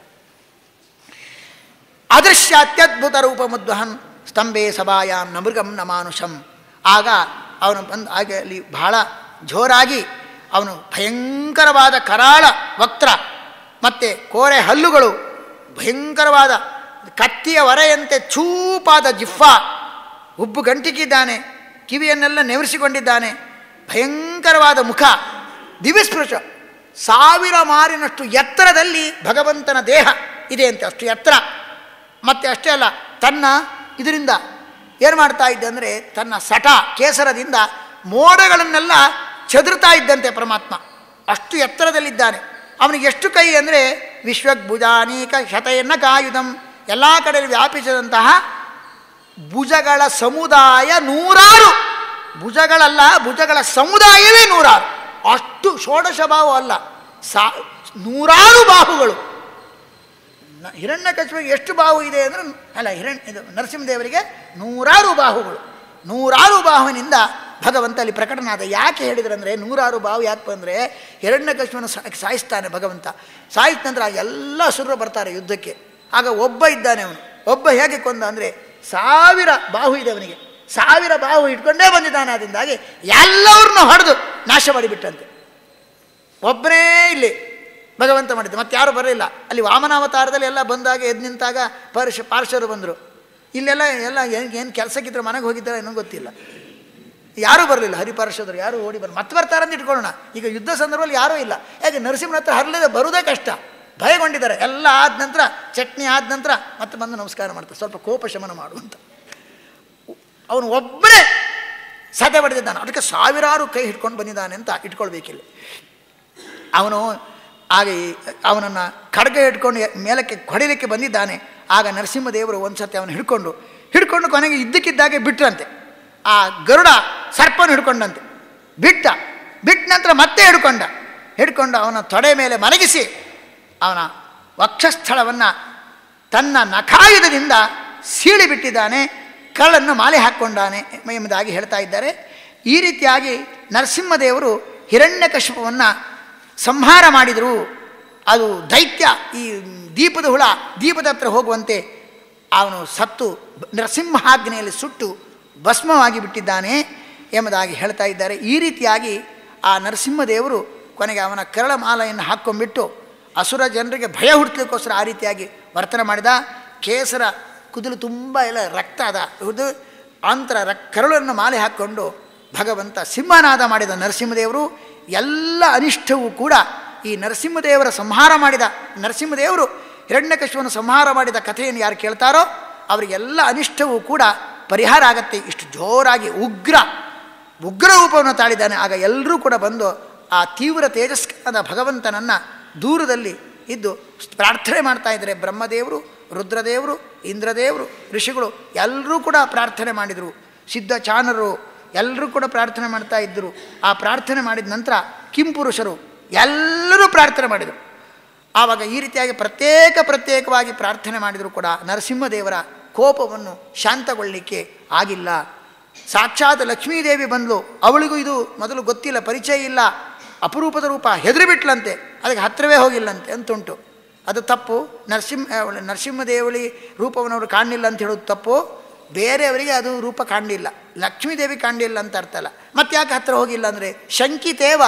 ಅದೃಶ್ಯ ಅತ್ಯದ್ಭುತ ರೂಪ ಮುದ್ವಹನ್ ಸ್ತಂಭೆ ಸಭಾಯಾಮ್ ನ ಮೃಗಂ ನ ಮಾನುಷಂ ಆಗ ಅವನು ಬಂದು ಹಾಗೆ ಅಲ್ಲಿ ಬಹಳ ಜೋರಾಗಿ ಅವನು ಭಯಂಕರವಾದ ಕರಾಳ ವಕ್ರ ಮತ್ತು ಕೋರೆ ಹಲ್ಲುಗಳು ಭಯಂಕರವಾದ ಕತ್ತಿಯ ಹೊರೆಯಂತೆ ಚೂಪಾದ ಜಿಫ್ಫ ಉಬ್ಬು ಗಂಟಿಗಿದ್ದಾನೆ ಕಿವಿಯನ್ನೆಲ್ಲ ನೆವರಿಸಿಕೊಂಡಿದ್ದಾನೆ ಭಯಂಕರವಾದ ಮುಖ ದಿವ್ಯಸ್ಪೃಶ ಸಾವಿರ ಮಾರಿನಷ್ಟು ಎತ್ತರದಲ್ಲಿ ಭಗವಂತನ ದೇಹ ಇದೆ ಅಂತೆ ಅಷ್ಟು ಎತ್ತರ ಮತ್ತೆ ಅಷ್ಟೇ ಅಲ್ಲ ತನ್ನ ಇದರಿಂದ ಏನು ಮಾಡ್ತಾ ಇದ್ದ ಅಂದರೆ ತನ್ನ ಸಟ ಕೇಸರದಿಂದ ಮೋಡಗಳನ್ನೆಲ್ಲ ಚದುರ್ತಾ ಇದ್ದಂತೆ ಪರಮಾತ್ಮ ಅಷ್ಟು ಎತ್ತರದಲ್ಲಿದ್ದಾನೆ ಅವನಿಗೆ ಎಷ್ಟು ಕೈ ಅಂದರೆ ವಿಶ್ವಭುಜಾನೀಕ ಶತಯನ್ನ ಕಾಯುಧಂ ಎಲ್ಲ ಕಡೆಯಲ್ಲಿ ವ್ಯಾಪಿಸಿದಂತಹ ಭುಜಗಳ ಸಮುದಾಯ ನೂರಾರು ಭುಜಗಳಲ್ಲ ಭುಜಗಳ ಸಮುದಾಯವೇ ನೂರಾರು ಅಷ್ಟು ಷೋಡಶ ಬಾಹು ಅಲ್ಲ ಸಾ ನೂರಾರು ಬಾಹುಗಳು ಹಿರಣ್ಯಕಶ್ಮಿಗೆ ಎಷ್ಟು ಬಾಹು ಇದೆ ಅಂದರೆ ಅಲ್ಲ ಹಿರಣ್ ಇದು ನರಸಿಂಹದೇವರಿಗೆ ನೂರಾರು ಬಾಹುಗಳು ನೂರಾರು ಬಾಹುವಿನಿಂದ ಭಗವಂತ ಅಲ್ಲಿ ಪ್ರಕಟನಾದ ಯಾಕೆ ಹೇಳಿದ್ರಂದರೆ ನೂರಾರು ಬಾವು ಯಾಕೆ ಬಂದರೆ ಹಿರಣ್ಯಕಶ್ಮನ ಸಾಯಿಸ್ತಾನೆ ಭಗವಂತ ಸಾಯಿಸಿದ ನಂತರ ಎಲ್ಲ ಸುರರು ಬರ್ತಾರೆ ಯುದ್ಧಕ್ಕೆ ಆಗ ಒಬ್ಬ ಇದ್ದಾನೆ ಅವನು ಒಬ್ಬ ಹೇಗೆ ಕೊಂದ ಅಂದರೆ ಸಾವಿರ ಬಾಹು ಇದೆ ಅವನಿಗೆ ಸಾವಿರ ಬಾಹು ಇಟ್ಕೊಂಡೇ ಬಂದಿದ್ದಾನೆ ಅದರಿಂದಾಗಿ ಎಲ್ಲವ್ರನ್ನೂ ಹೊಡೆದು ನಾಶ ಮಾಡಿಬಿಟ್ಟಂತೆ ಒಬ್ಬನೇ ಇಲ್ಲಿ ಭಗವಂತ ಮಾಡಿದ್ದು ಮತ್ತೆ ಯಾರು ಬರಲಿಲ್ಲ ಅಲ್ಲಿ ವಾಮನಾವತಾರದಲ್ಲಿ ಎಲ್ಲ ಬಂದಾಗ ಎದ್ದು ನಿಂತಾಗ ಪರ್ಶ ಪಾರ್ಶ್ವರು ಬಂದರು ಇಲ್ಲೆಲ್ಲ ಎಲ್ಲ ಏನು ಏನು ಕೆಲಸಕ್ಕಿದ್ರೆ ಮನೆಗೆ ಹೋಗಿದ್ದಾರೆ ಏನೋ ಗೊತ್ತಿಲ್ಲ ಯಾರೂ ಬರಲಿಲ್ಲ ಹರಿಪಾರ್ಶ್ವದರು ಯಾರೂ ಓಡಿ ಬರ ಮತ್ತೆ ಬರ್ತಾರಂತ ಇಟ್ಕೊಳ್ಳೋಣ ಈಗ ಯುದ್ಧ ಸಂದರ್ಭದಲ್ಲಿ ಯಾರೂ ಇಲ್ಲ ಯಾಕೆ ನರಸಿಂಹನ ಹತ್ರ ಹರಲಿದೆ ಬರುವುದೇ ಕಷ್ಟ ಭಯಗೊಂಡಿದ್ದಾರೆ ಎಲ್ಲ ಆದ ನಂತರ ಚಟ್ನಿ ಆದ ನಂತರ ಮತ್ತೆ ಬಂದು ನಮಸ್ಕಾರ ಮಾಡ್ತಾರೆ ಸ್ವಲ್ಪ ಕೋಪ ಶಮನ ಮಾಡುವಂತ ಅವನು ಒಬ್ಬನೇ ಸಾಧ್ಯ ಪಡೆದಿದ್ದಾನೆ ಅದಕ್ಕೆ ಸಾವಿರಾರು ಕೈ ಹಿಡ್ಕೊಂಡು ಬಂದಿದ್ದಾನೆ ಅಂತ ಇಟ್ಕೊಳ್ಬೇಕಿಲ್ಲ ಅವನು ಆಗ ಅವನನ್ನು ಖಡ್ಗ ಹಿಡ್ಕೊಂಡು ಮೇಲಕ್ಕೆ ಹೊಡಿಲಿಕ್ಕೆ ಬಂದಿದ್ದಾನೆ ಆಗ ನರಸಿಂಹದೇವರು ಒಂದು ಸತಿ ಅವನು ಹಿಡ್ಕೊಂಡು ಹಿಡ್ಕೊಂಡು ಕೊನೆಗೆ ಇದ್ದಕ್ಕಿದ್ದಾಗೆ ಬಿಟ್ರಂತೆ ಆ ಗರುಡ ಸರ್ಪನ ಹಿಡ್ಕೊಂಡಂತೆ ಬಿಟ್ಟ ಬಿಟ್ಟ ನಂತರ ಮತ್ತೆ ಹಿಡ್ಕೊಂಡ ಹಿಡ್ಕೊಂಡು ಅವನ ತೊಡೆ ಮೇಲೆ ಮಲಗಿಸಿ ಅವನ ವಕ್ಷಸ್ಥಳವನ್ನು ತನ್ನ ನಖಾಯುಧದಿಂದ ಸೀಳಿ ಬಿಟ್ಟಿದ್ದಾನೆ ಕಳ್ಳನ್ನು ಮಾಲೆ ಹಾಕ್ಕೊಂಡಾನೆ ಎಂಬುದಾಗಿ ಹೇಳ್ತಾ ಇದ್ದಾರೆ ಈ ರೀತಿಯಾಗಿ ನರಸಿಂಹದೇವರು ಹಿರಣ್ಯಕಶಿಪವನ್ನು ಸಂಹಾರ ಮಾಡಿದರು ಅದು ದೈತ್ಯ ಈ ದೀಪದ ಹುಳ ದೀಪದ ಹತ್ರ ಹೋಗುವಂತೆ ಅವನು ಸತ್ತು ನರಸಿಂಹಾಗ್ನೆಯಲ್ಲಿ ಸುಟ್ಟು ಭಸ್ಮವಾಗಿ ಬಿಟ್ಟಿದ್ದಾನೆ ಎಂಬುದಾಗಿ ಹೇಳ್ತಾ ಇದ್ದಾರೆ ಈ ರೀತಿಯಾಗಿ ಆ ನರಸಿಂಹದೇವರು ಕೊನೆಗೆ ಅವನ ಕರಳ ಮಾಲೆಯನ್ನು ಹಾಕ್ಕೊಂಡ್ಬಿಟ್ಟು ಅಸುರ ಜನರಿಗೆ ಭಯ ಹುಡ್ತಲಿಕ್ಕೋಸ್ಕರ ಆ ರೀತಿಯಾಗಿ ವರ್ತನೆ ಮಾಡಿದ ಕೇಸರ ಕುದಿಲು ತುಂಬ ಎಲ್ಲ ರಕ್ತ ಅದ ಇದು ಅಂತರ ರಕ್ ಕರಳನ್ನು ಮಾಲೆ ಹಾಕ್ಕೊಂಡು ಭಗವಂತ ಸಿಂಹನಾದ ಮಾಡಿದ ನರಸಿಂಹದೇವರು ಎಲ್ಲ ಅನಿಷ್ಟವೂ ಕೂಡ ಈ ನರಸಿಂಹದೇವರ ಸಂಹಾರ ಮಾಡಿದ ನರಸಿಂಹದೇವರು ಹಿರಣ್ಯಕಶ್ಯವನ್ನು ಸಂಹಾರ ಮಾಡಿದ ಕಥೆಯನ್ನು ಯಾರು ಕೇಳ್ತಾರೋ ಅವರಿಗೆಲ್ಲ ಅನಿಷ್ಟವೂ ಕೂಡ ಪರಿಹಾರ ಆಗತ್ತೆ ಇಷ್ಟು ಜೋರಾಗಿ ಉಗ್ರ ಉಗ್ರ ರೂಪವನ್ನು ತಾಳಿದ್ದಾನೆ ಆಗ ಎಲ್ಲರೂ ಕೂಡ ಬಂದು ಆ ತೀವ್ರ ತೇಜಸ್ಕನಾದ ಭಗವಂತನನ್ನು ದೂರದಲ್ಲಿ ಇದ್ದು ಪ್ರಾರ್ಥನೆ ಮಾಡ್ತಾ ಇದ್ದಾರೆ ಬ್ರಹ್ಮದೇವರು ರುದ್ರದೇವರು ಇಂದ್ರದೇವರು ಋಷಿಗಳು ಎಲ್ಲರೂ ಕೂಡ ಪ್ರಾರ್ಥನೆ ಮಾಡಿದರು ಸಿದ್ಧಚಾನರು ಎಲ್ಲರೂ ಕೂಡ ಪ್ರಾರ್ಥನೆ ಮಾಡ್ತಾ ಇದ್ದರು ಆ ಪ್ರಾರ್ಥನೆ ಮಾಡಿದ ನಂತರ ಕಿಂಪುರುಷರು ಎಲ್ಲರೂ ಪ್ರಾರ್ಥನೆ ಮಾಡಿದರು ಆವಾಗ ಈ ರೀತಿಯಾಗಿ ಪ್ರತ್ಯೇಕ ಪ್ರತ್ಯೇಕವಾಗಿ ಪ್ರಾರ್ಥನೆ ಮಾಡಿದರೂ ಕೂಡ ನರಸಿಂಹದೇವರ ಕೋಪವನ್ನು ಶಾಂತಗೊಳ್ಳಲಿಕ್ಕೆ ಆಗಿಲ್ಲ ಸಾಕ್ಷಾತ್ ಲಕ್ಷ್ಮೀದೇವಿ ಬಂದಳು ಅವಳಿಗೂ ಇದು ಮೊದಲು ಗೊತ್ತಿಲ್ಲ ಪರಿಚಯ ಇಲ್ಲ ಅಪರೂಪದ ರೂಪ ಹೆದರಿಬಿಟ್ಲಂತೆ ಅದಕ್ಕೆ ಹತ್ತಿರವೇ ಹೋಗಿಲ್ಲಂತೆ ಅಂತುಂಟು ಅದು ತಪ್ಪು ನರಸಿಂಹ ನರಸಿಂಹದೇವಳಿ ರೂಪವನ್ನು ಅವರು ಕಾಣಲಿಲ್ಲ ಅಂತ ಹೇಳೋದು ತಪ್ಪು ಬೇರೆಯವರಿಗೆ ಅದು ರೂಪ ಕಾಣಲಿಲ್ಲ ಲಕ್ಷ್ಮೀದೇವಿ ಕಾಣಲಿಲ್ಲ ಅಂತ ಅರ್ಥ ಅಲ್ಲ ಮತ್ತೆ ಯಾಕೆ ಹತ್ತಿರ ಹೋಗಿಲ್ಲ ಅಂದರೆ ಶಂಕಿತೇವ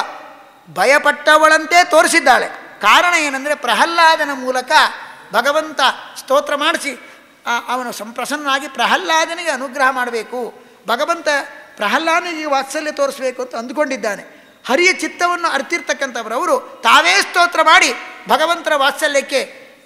ಭಯಪಟ್ಟವಳಂತೆ ತೋರಿಸಿದ್ದಾಳೆ ಕಾರಣ ಏನಂದರೆ ಪ್ರಹ್ಲಾದನ ಮೂಲಕ ಭಗವಂತ ಸ್ತೋತ್ರ ಮಾಡಿಸಿ ಅವನು ಸಂಪ್ರಸನ್ನನಾಗಿ ಪ್ರಹ್ಲಾದನಿಗೆ ಅನುಗ್ರಹ ಮಾಡಬೇಕು ಭಗವಂತ ಪ್ರಹ್ಲಾದನಿಗೆ ವಾತ್ಸಲ್ಯ ತೋರಿಸಬೇಕು ಅಂತ ಅಂದುಕೊಂಡಿದ್ದಾನೆ ಹರಿಯ ಚಿತ್ತವನ್ನು ಅರ್ತಿರ್ತಕ್ಕಂಥವ್ರವರು ತಾವೇ ಸ್ತೋತ್ರ ಮಾಡಿ ಭಗವಂತರ ವಾತ್ಸಲ್ಯಕ್ಕೆ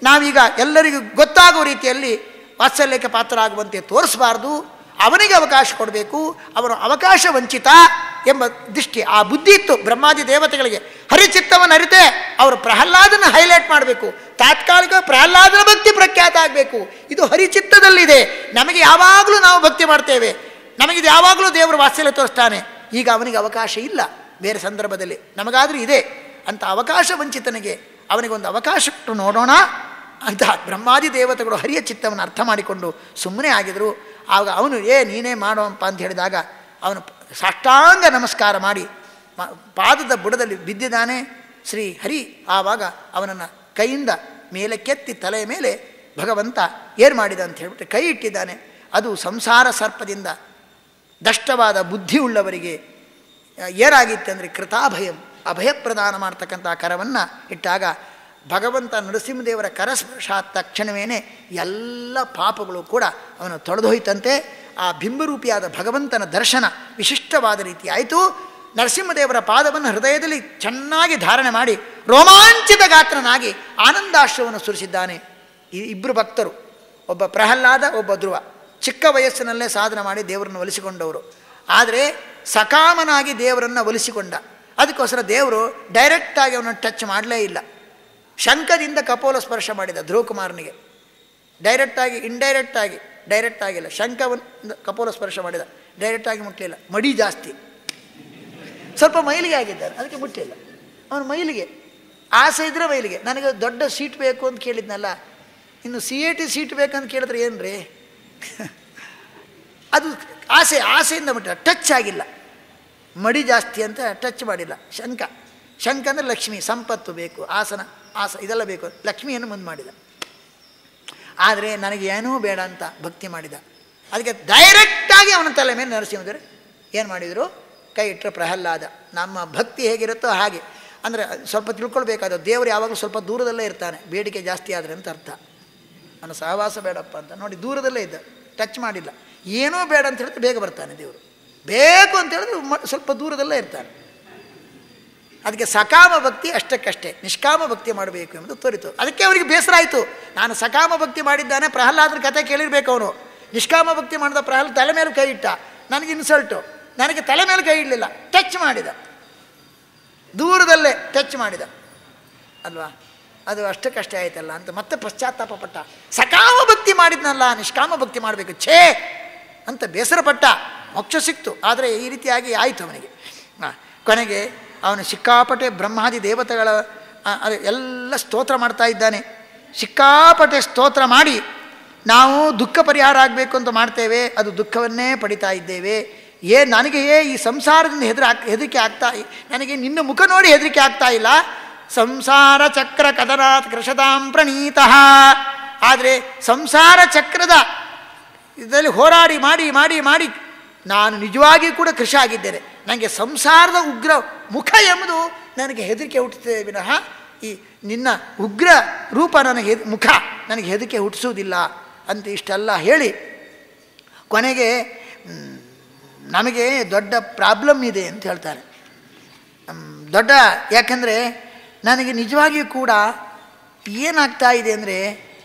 ನಾವೀಗ ಎಲ್ಲರಿಗೂ ಗೊತ್ತಾಗುವ ರೀತಿಯಲ್ಲಿ ವಾತ್ಸಲ್ಯಕ್ಕೆ ಪಾತ್ರರಾಗುವಂತೆ ತೋರಿಸಬಾರ್ದು ಅವನಿಗೆ ಅವಕಾಶ ಕೊಡಬೇಕು ಅವನು ಅವಕಾಶ ವಂಚಿತ ಎಂಬ ದೃಷ್ಟಿ ಆ ಬುದ್ಧಿ ಇತ್ತು ಬ್ರಹ್ಮಾದಿ ದೇವತೆಗಳಿಗೆ ಹರಿಚಿತ್ತವನ್ನು ಅರಿತೆ ಅವರು ಪ್ರಹ್ಲಾದನ ಹೈಲೈಟ್ ಮಾಡಬೇಕು ತಾತ್ಕಾಲಿಕ ಪ್ರಹ್ಲಾದನ ಭಕ್ತಿ ಪ್ರಖ್ಯಾತ ಆಗಬೇಕು ಇದು ಹರಿಚಿತ್ತದಲ್ಲಿದೆ ನಮಗೆ ಯಾವಾಗಲೂ ನಾವು ಭಕ್ತಿ ಮಾಡ್ತೇವೆ ನಮಗಿದು ಯಾವಾಗಲೂ ದೇವರು ವಾತ್ಸಲ್ಯ ತೋರಿಸ್ತಾನೆ ಈಗ ಅವನಿಗೆ ಅವಕಾಶ ಇಲ್ಲ ಬೇರೆ ಸಂದರ್ಭದಲ್ಲಿ ನಮಗಾದರೂ ಇದೆ ಅಂತ ಅವಕಾಶ ವಂಚಿತನಿಗೆ ಅವನಿಗೆ ಒಂದು ಅವಕಾಶ ಕೊಟ್ಟು ನೋಡೋಣ ಅಂತ ಬ್ರಹ್ಮಾದಿ ದೇವತೆಗಳು ಹರಿಯ ಚಿತ್ತವನ್ನು ಅರ್ಥ ಮಾಡಿಕೊಂಡು ಸುಮ್ಮನೆ ಆಗಿದ್ರು ಆಗ ಅವನು ಏ ನೀನೇ ಮಾಡೋಪ್ಪ ಅಂತ ಹೇಳಿದಾಗ ಅವನು ಸಾಷ್ಟಾಂಗ ನಮಸ್ಕಾರ ಮಾಡಿ ಮ- ಪಾದದ ಬುಡದಲ್ಲಿ ಬಿದ್ದಿದ್ದಾನೆ ಶ್ರೀ ಹರಿ ಆವಾಗ ಅವನನ್ನು ಕೈಯಿಂದ ಮೇಲೆ ಕೆತ್ತಿ ತಲೆಯ ಮೇಲೆ ಭಗವಂತ ಏನು ಮಾಡಿದ ಅಂತ ಹೇಳ್ಬಿಟ್ಟು ಕೈ ಇಟ್ಟಿದ್ದಾನೆ ಅದು ಸಂಸಾರ ಸರ್ಪದಿಂದ ದಷ್ಟವಾದ ಬುದ್ಧಿ ಉಳ್ಳವರಿಗೆ ಆ, ಏನಾಗಿತ್ತು ಅಂದರೆ ಕೃತಾಭಯಂ ಅಭಯ ಪ್ರದಾನ ಮಾಡ್ತಕ್ಕಂಥ ಕರವನ್ನು ಇಟ್ಟಾಗ ಭಗವಂತ ನರಸಿಂಹದೇವರ ಕರಸ್ಪರ್ಶ ಆದ ತಕ್ಷಣವೇ ಎಲ್ಲ ಪಾಪಗಳು ಕೂಡ ಅವನು ತೊಳೆದೋಯ್ತಂತೆ ಆ ಬಿಂಬರೂಪಿಯಾದ ಭಗವಂತನ ದರ್ಶನ ವಿಶಿಷ್ಟವಾದ ರೀತಿ ಆಯಿತು ನರಸಿಂಹದೇವರ ಪಾದವನ್ನು ಹೃದಯದಲ್ಲಿ ಚೆನ್ನಾಗಿ ಧಾರಣೆ ಮಾಡಿ ರೋಮಾಂಚಿತ ಗಾತ್ರನಾಗಿ ಆನಂದಾಶ್ರವನ್ನು ಸುರಿಸಿದ್ದಾನೆ ಈ ಇಬ್ಬರು ಭಕ್ತರು ಒಬ್ಬ ಪ್ರಹ್ಲಾದ ಒಬ್ಬ ಧ್ರುವ ಚಿಕ್ಕ ವಯಸ್ಸಿನಲ್ಲೇ ಸಾಧನೆ ಮಾಡಿ ದೇವರನ್ನು ಒಲಿಸಿಕೊಂಡವರು ಆದರೆ ಸಕಾಮನಾಗಿ ದೇವರನ್ನು ಒಲಿಸಿಕೊಂಡ ಅದಕ್ಕೋಸ್ಕರ ದೇವರು ಡೈರೆಕ್ಟಾಗಿ ಅವನನ್ನು ಟಚ್ ಮಾಡಲೇ ಇಲ್ಲ ಶಂಕದಿಂದ ಕಪೋಲ ಸ್ಪರ್ಶ ಮಾಡಿದ ಧ್ರುವಕುಮಾರನಿಗೆ ಡೈರೆಕ್ಟಾಗಿ ಇಂಡೈರೆಕ್ಟಾಗಿ ಡೈರೆಕ್ಟ್ ಆಗಿಲ್ಲ ಶಂಕವನ್ನು ಕಪೋಲ ಸ್ಪರ್ಶ ಮಾಡಿದ ಡೈರೆಕ್ಟಾಗಿ ಮುಟ್ಟಲಿಲ್ಲ ಮಡಿ ಜಾಸ್ತಿ ಸ್ವಲ್ಪ ಮೈಲಿಗೆ ಆಗಿದ್ದಾನೆ ಅದಕ್ಕೆ ಮುಟ್ಟಿಲ್ಲ ಅವನು ಮೈಲಿಗೆ ಆಸೆ ಇದ್ರೆ ಮೈಲಿಗೆ ನನಗೆ ದೊಡ್ಡ ಸೀಟ್ ಬೇಕು ಅಂತ ಕೇಳಿದ್ನಲ್ಲ ಇನ್ನು ಸಿ ಎ ಟಿ ಸೀಟ್ ಬೇಕಂತ ಕೇಳಿದ್ರೆ ಏನು ರೀ ಅದು ಆಸೆ ಆಸೆಯಿಂದ ಮುಟ್ಟ ಟಚ್ ಆಗಿಲ್ಲ ಮಡಿ ಜಾಸ್ತಿ ಅಂತ ಟಚ್ ಮಾಡಿಲ್ಲ ಶಂಕ ಶಂಕ ಅಂದರೆ ಲಕ್ಷ್ಮಿ ಸಂಪತ್ತು ಬೇಕು ಆಸನ ಆಸ ಇದೆಲ್ಲ ಬೇಕು ಲಕ್ಷ್ಮಿಯನ್ನು ಮುಂದೆ ಮಾಡಿದ ಆದರೆ ನನಗೆ ಏನೂ ಬೇಡ ಅಂತ ಭಕ್ತಿ ಮಾಡಿದ ಅದಕ್ಕೆ ಡೈರೆಕ್ಟಾಗಿ ಅವನ ತಲೆ ಮೇಲೆ ನರಸಿಂಹದೇವರು ಏನು ಮಾಡಿದರು ಕೈ ಇಟ್ಟರೆ ಪ್ರಹ್ಲಾದ ನಮ್ಮ ಭಕ್ತಿ ಹೇಗಿರುತ್ತೋ ಹಾಗೆ ಅಂದರೆ ಸ್ವಲ್ಪ ತಿಳ್ಕೊಳ್ಬೇಕಾದ ದೇವರು ಯಾವಾಗಲೂ ಸ್ವಲ್ಪ ದೂರದಲ್ಲೇ ಇರ್ತಾನೆ ಬೇಡಿಕೆ ಜಾಸ್ತಿ ಆದರೆ ಅಂತ ಅರ್ಥ ನನ್ನ ಸಹವಾಸ ಬೇಡಪ್ಪ ಅಂತ ನೋಡಿ ದೂರದಲ್ಲೇ ಇದ್ದ ಟಚ್ ಮಾಡಿಲ್ಲ ಏನೂ ಬೇಡ ಅಂತ ಹೇಳಿದ್ರೆ ಬೇಗ ಬರ್ತಾನೆ ದೇವರು ಬೇಕು ಅಂತ ಹೇಳಿದ್ರೆ ಮ- ಸ್ವಲ್ಪ ದೂರದಲ್ಲೇ ಇರ್ತಾನೆ ಅದಕ್ಕೆ ಸಕಾಮ ಭಕ್ತಿ ಅಷ್ಟಕ್ಕಷ್ಟೇ ನಿಷ್ಕಾಮ ಭಕ್ತಿ ಮಾಡಬೇಕು ಎಂಬುದು ತೋರಿತು ಅದಕ್ಕೆ ಅವರಿಗೆ ಬೇಸರ ಆಯಿತು ನಾನು ಸಕಾಮ ಭಕ್ತಿ ಮಾಡಿದ್ದಾನೆ ಪ್ರಹ್ಲಾದನ ಕತೆ ಕೇಳಿರ್ಬೇಕು ಅವನು ನಿಷ್ಕಾಮ ಭಕ್ತಿ ಮಾಡಿದ ಪ್ರಹ್ಲಾದ ತಲೆ ಮೇಲೆ ಕೈ ಇಟ್ಟ ನನಗೆ ಇನ್ಸಲ್ಟು ನನಗೆ ತಲೆ ಮೇಲೆ ಕೈ ಇಡಲಿಲ್ಲ ಟಚ್ ಮಾಡಿದ ದೂರದಲ್ಲೇ ಟಚ್ ಮಾಡಿದ ಅಲ್ವಾ ಅದು ಅಷ್ಟಕ್ಕಷ್ಟೇ ಆಯ್ತಲ್ಲ ಅಂತ ಮತ್ತೆ ಪಶ್ಚಾತ್ತಾಪ ಪಟ್ಟ ಸಕಾಮ ಭಕ್ತಿ ಮಾಡಿದ್ನಲ್ಲ ನಿಷ್ಕಾಮ ಭಕ್ತಿ ಮಾಡಬೇಕು ಛೇ ಅಂತ ಬೇಸರಪಟ್ಟ ಮೋಕ್ಷ ಸಿಕ್ತು ಆದರೆ ಈ ರೀತಿಯಾಗಿ ಆಯಿತು ಅವನಿಗೆ ಆ, ಕೊನೆಗೆ ಅವನು ಸಿಕ್ಕಾಪಟ್ಟೆ ಬ್ರಹ್ಮಾದಿ ದೇವತೆಗಳ ಆ, ಅದು ಎಲ್ಲ ಸ್ತೋತ್ರ ಮಾಡ್ತಾ ಇದ್ದಾನೆ ಸಿಕ್ಕಾಪಟ್ಟೆ ಸ್ತೋತ್ರ ಮಾಡಿ ನಾವು ದುಃಖ ಪರಿಹಾರ ಆಗಬೇಕು ಅಂತ ಮಾಡ್ತೇವೆ ಅದು ದುಃಖವನ್ನೇ ಪಡಿತಾ ಇದ್ದೇವೆ ಏ ನನಗೆ ಏ ಈ ಸಂಸಾರದಿಂದ ಹೆದರ ಹೆದರಿಕೆ ಆಗ್ತಾ ನನಗೆ ನಿನ್ನ ಮುಖ ನೋಡಿ ಹೆದರಿಕೆ ಆಗ್ತಾ ಇಲ್ಲ ಸಂಸಾರ ಚಕ್ರ ಕದನಾತ್ ಕೃಷತಾಂ ಪ್ರಣೀತಃ ಆದರೆ ಸಂಸಾರ ಚಕ್ರದ ಇದರಲ್ಲಿ ಹೋರಾಡಿ ಮಾಡಿ ಮಾಡಿ ಮಾಡಿ ನಾನು ನಿಜವಾಗಿ ಕೂಡ ಕೃಷಿ ಆಗಿದ್ದೇನೆ ನನಗೆ ಸಂಸಾರದ ಉಗ್ರ ಮುಖ ಎಂಬುದು ನನಗೆ ಹೆದರಿಕೆ ಹುಟ್ಟುತ್ತದೆ ವಿನಃ ಈ ನಿನ್ನ ಉಗ್ರ ರೂಪ ನನಗೆ ಹೆದ್- ಮುಖ ನನಗೆ ಹೆದರಿಕೆ ಹುಟ್ಟಿಸುವುದಿಲ್ಲ ಅಂತ ಇಷ್ಟೆಲ್ಲ ಹೇಳಿ ಕೊನೆಗೆ ಮ್, ನಮಗೆ ದೊಡ್ಡ ಪ್ರಾಬ್ಲಮ್ ಇದೆ ಅಂತ ಹೇಳ್ತಾರೆ ಮ್, ದೊಡ್ಡ ಯಾಕಂದರೆ ನನಗೆ ನಿಜವಾಗಿಯೂ ಕೂಡ ಏನಾಗ್ತಾ ಇದೆ ಅಂದರೆ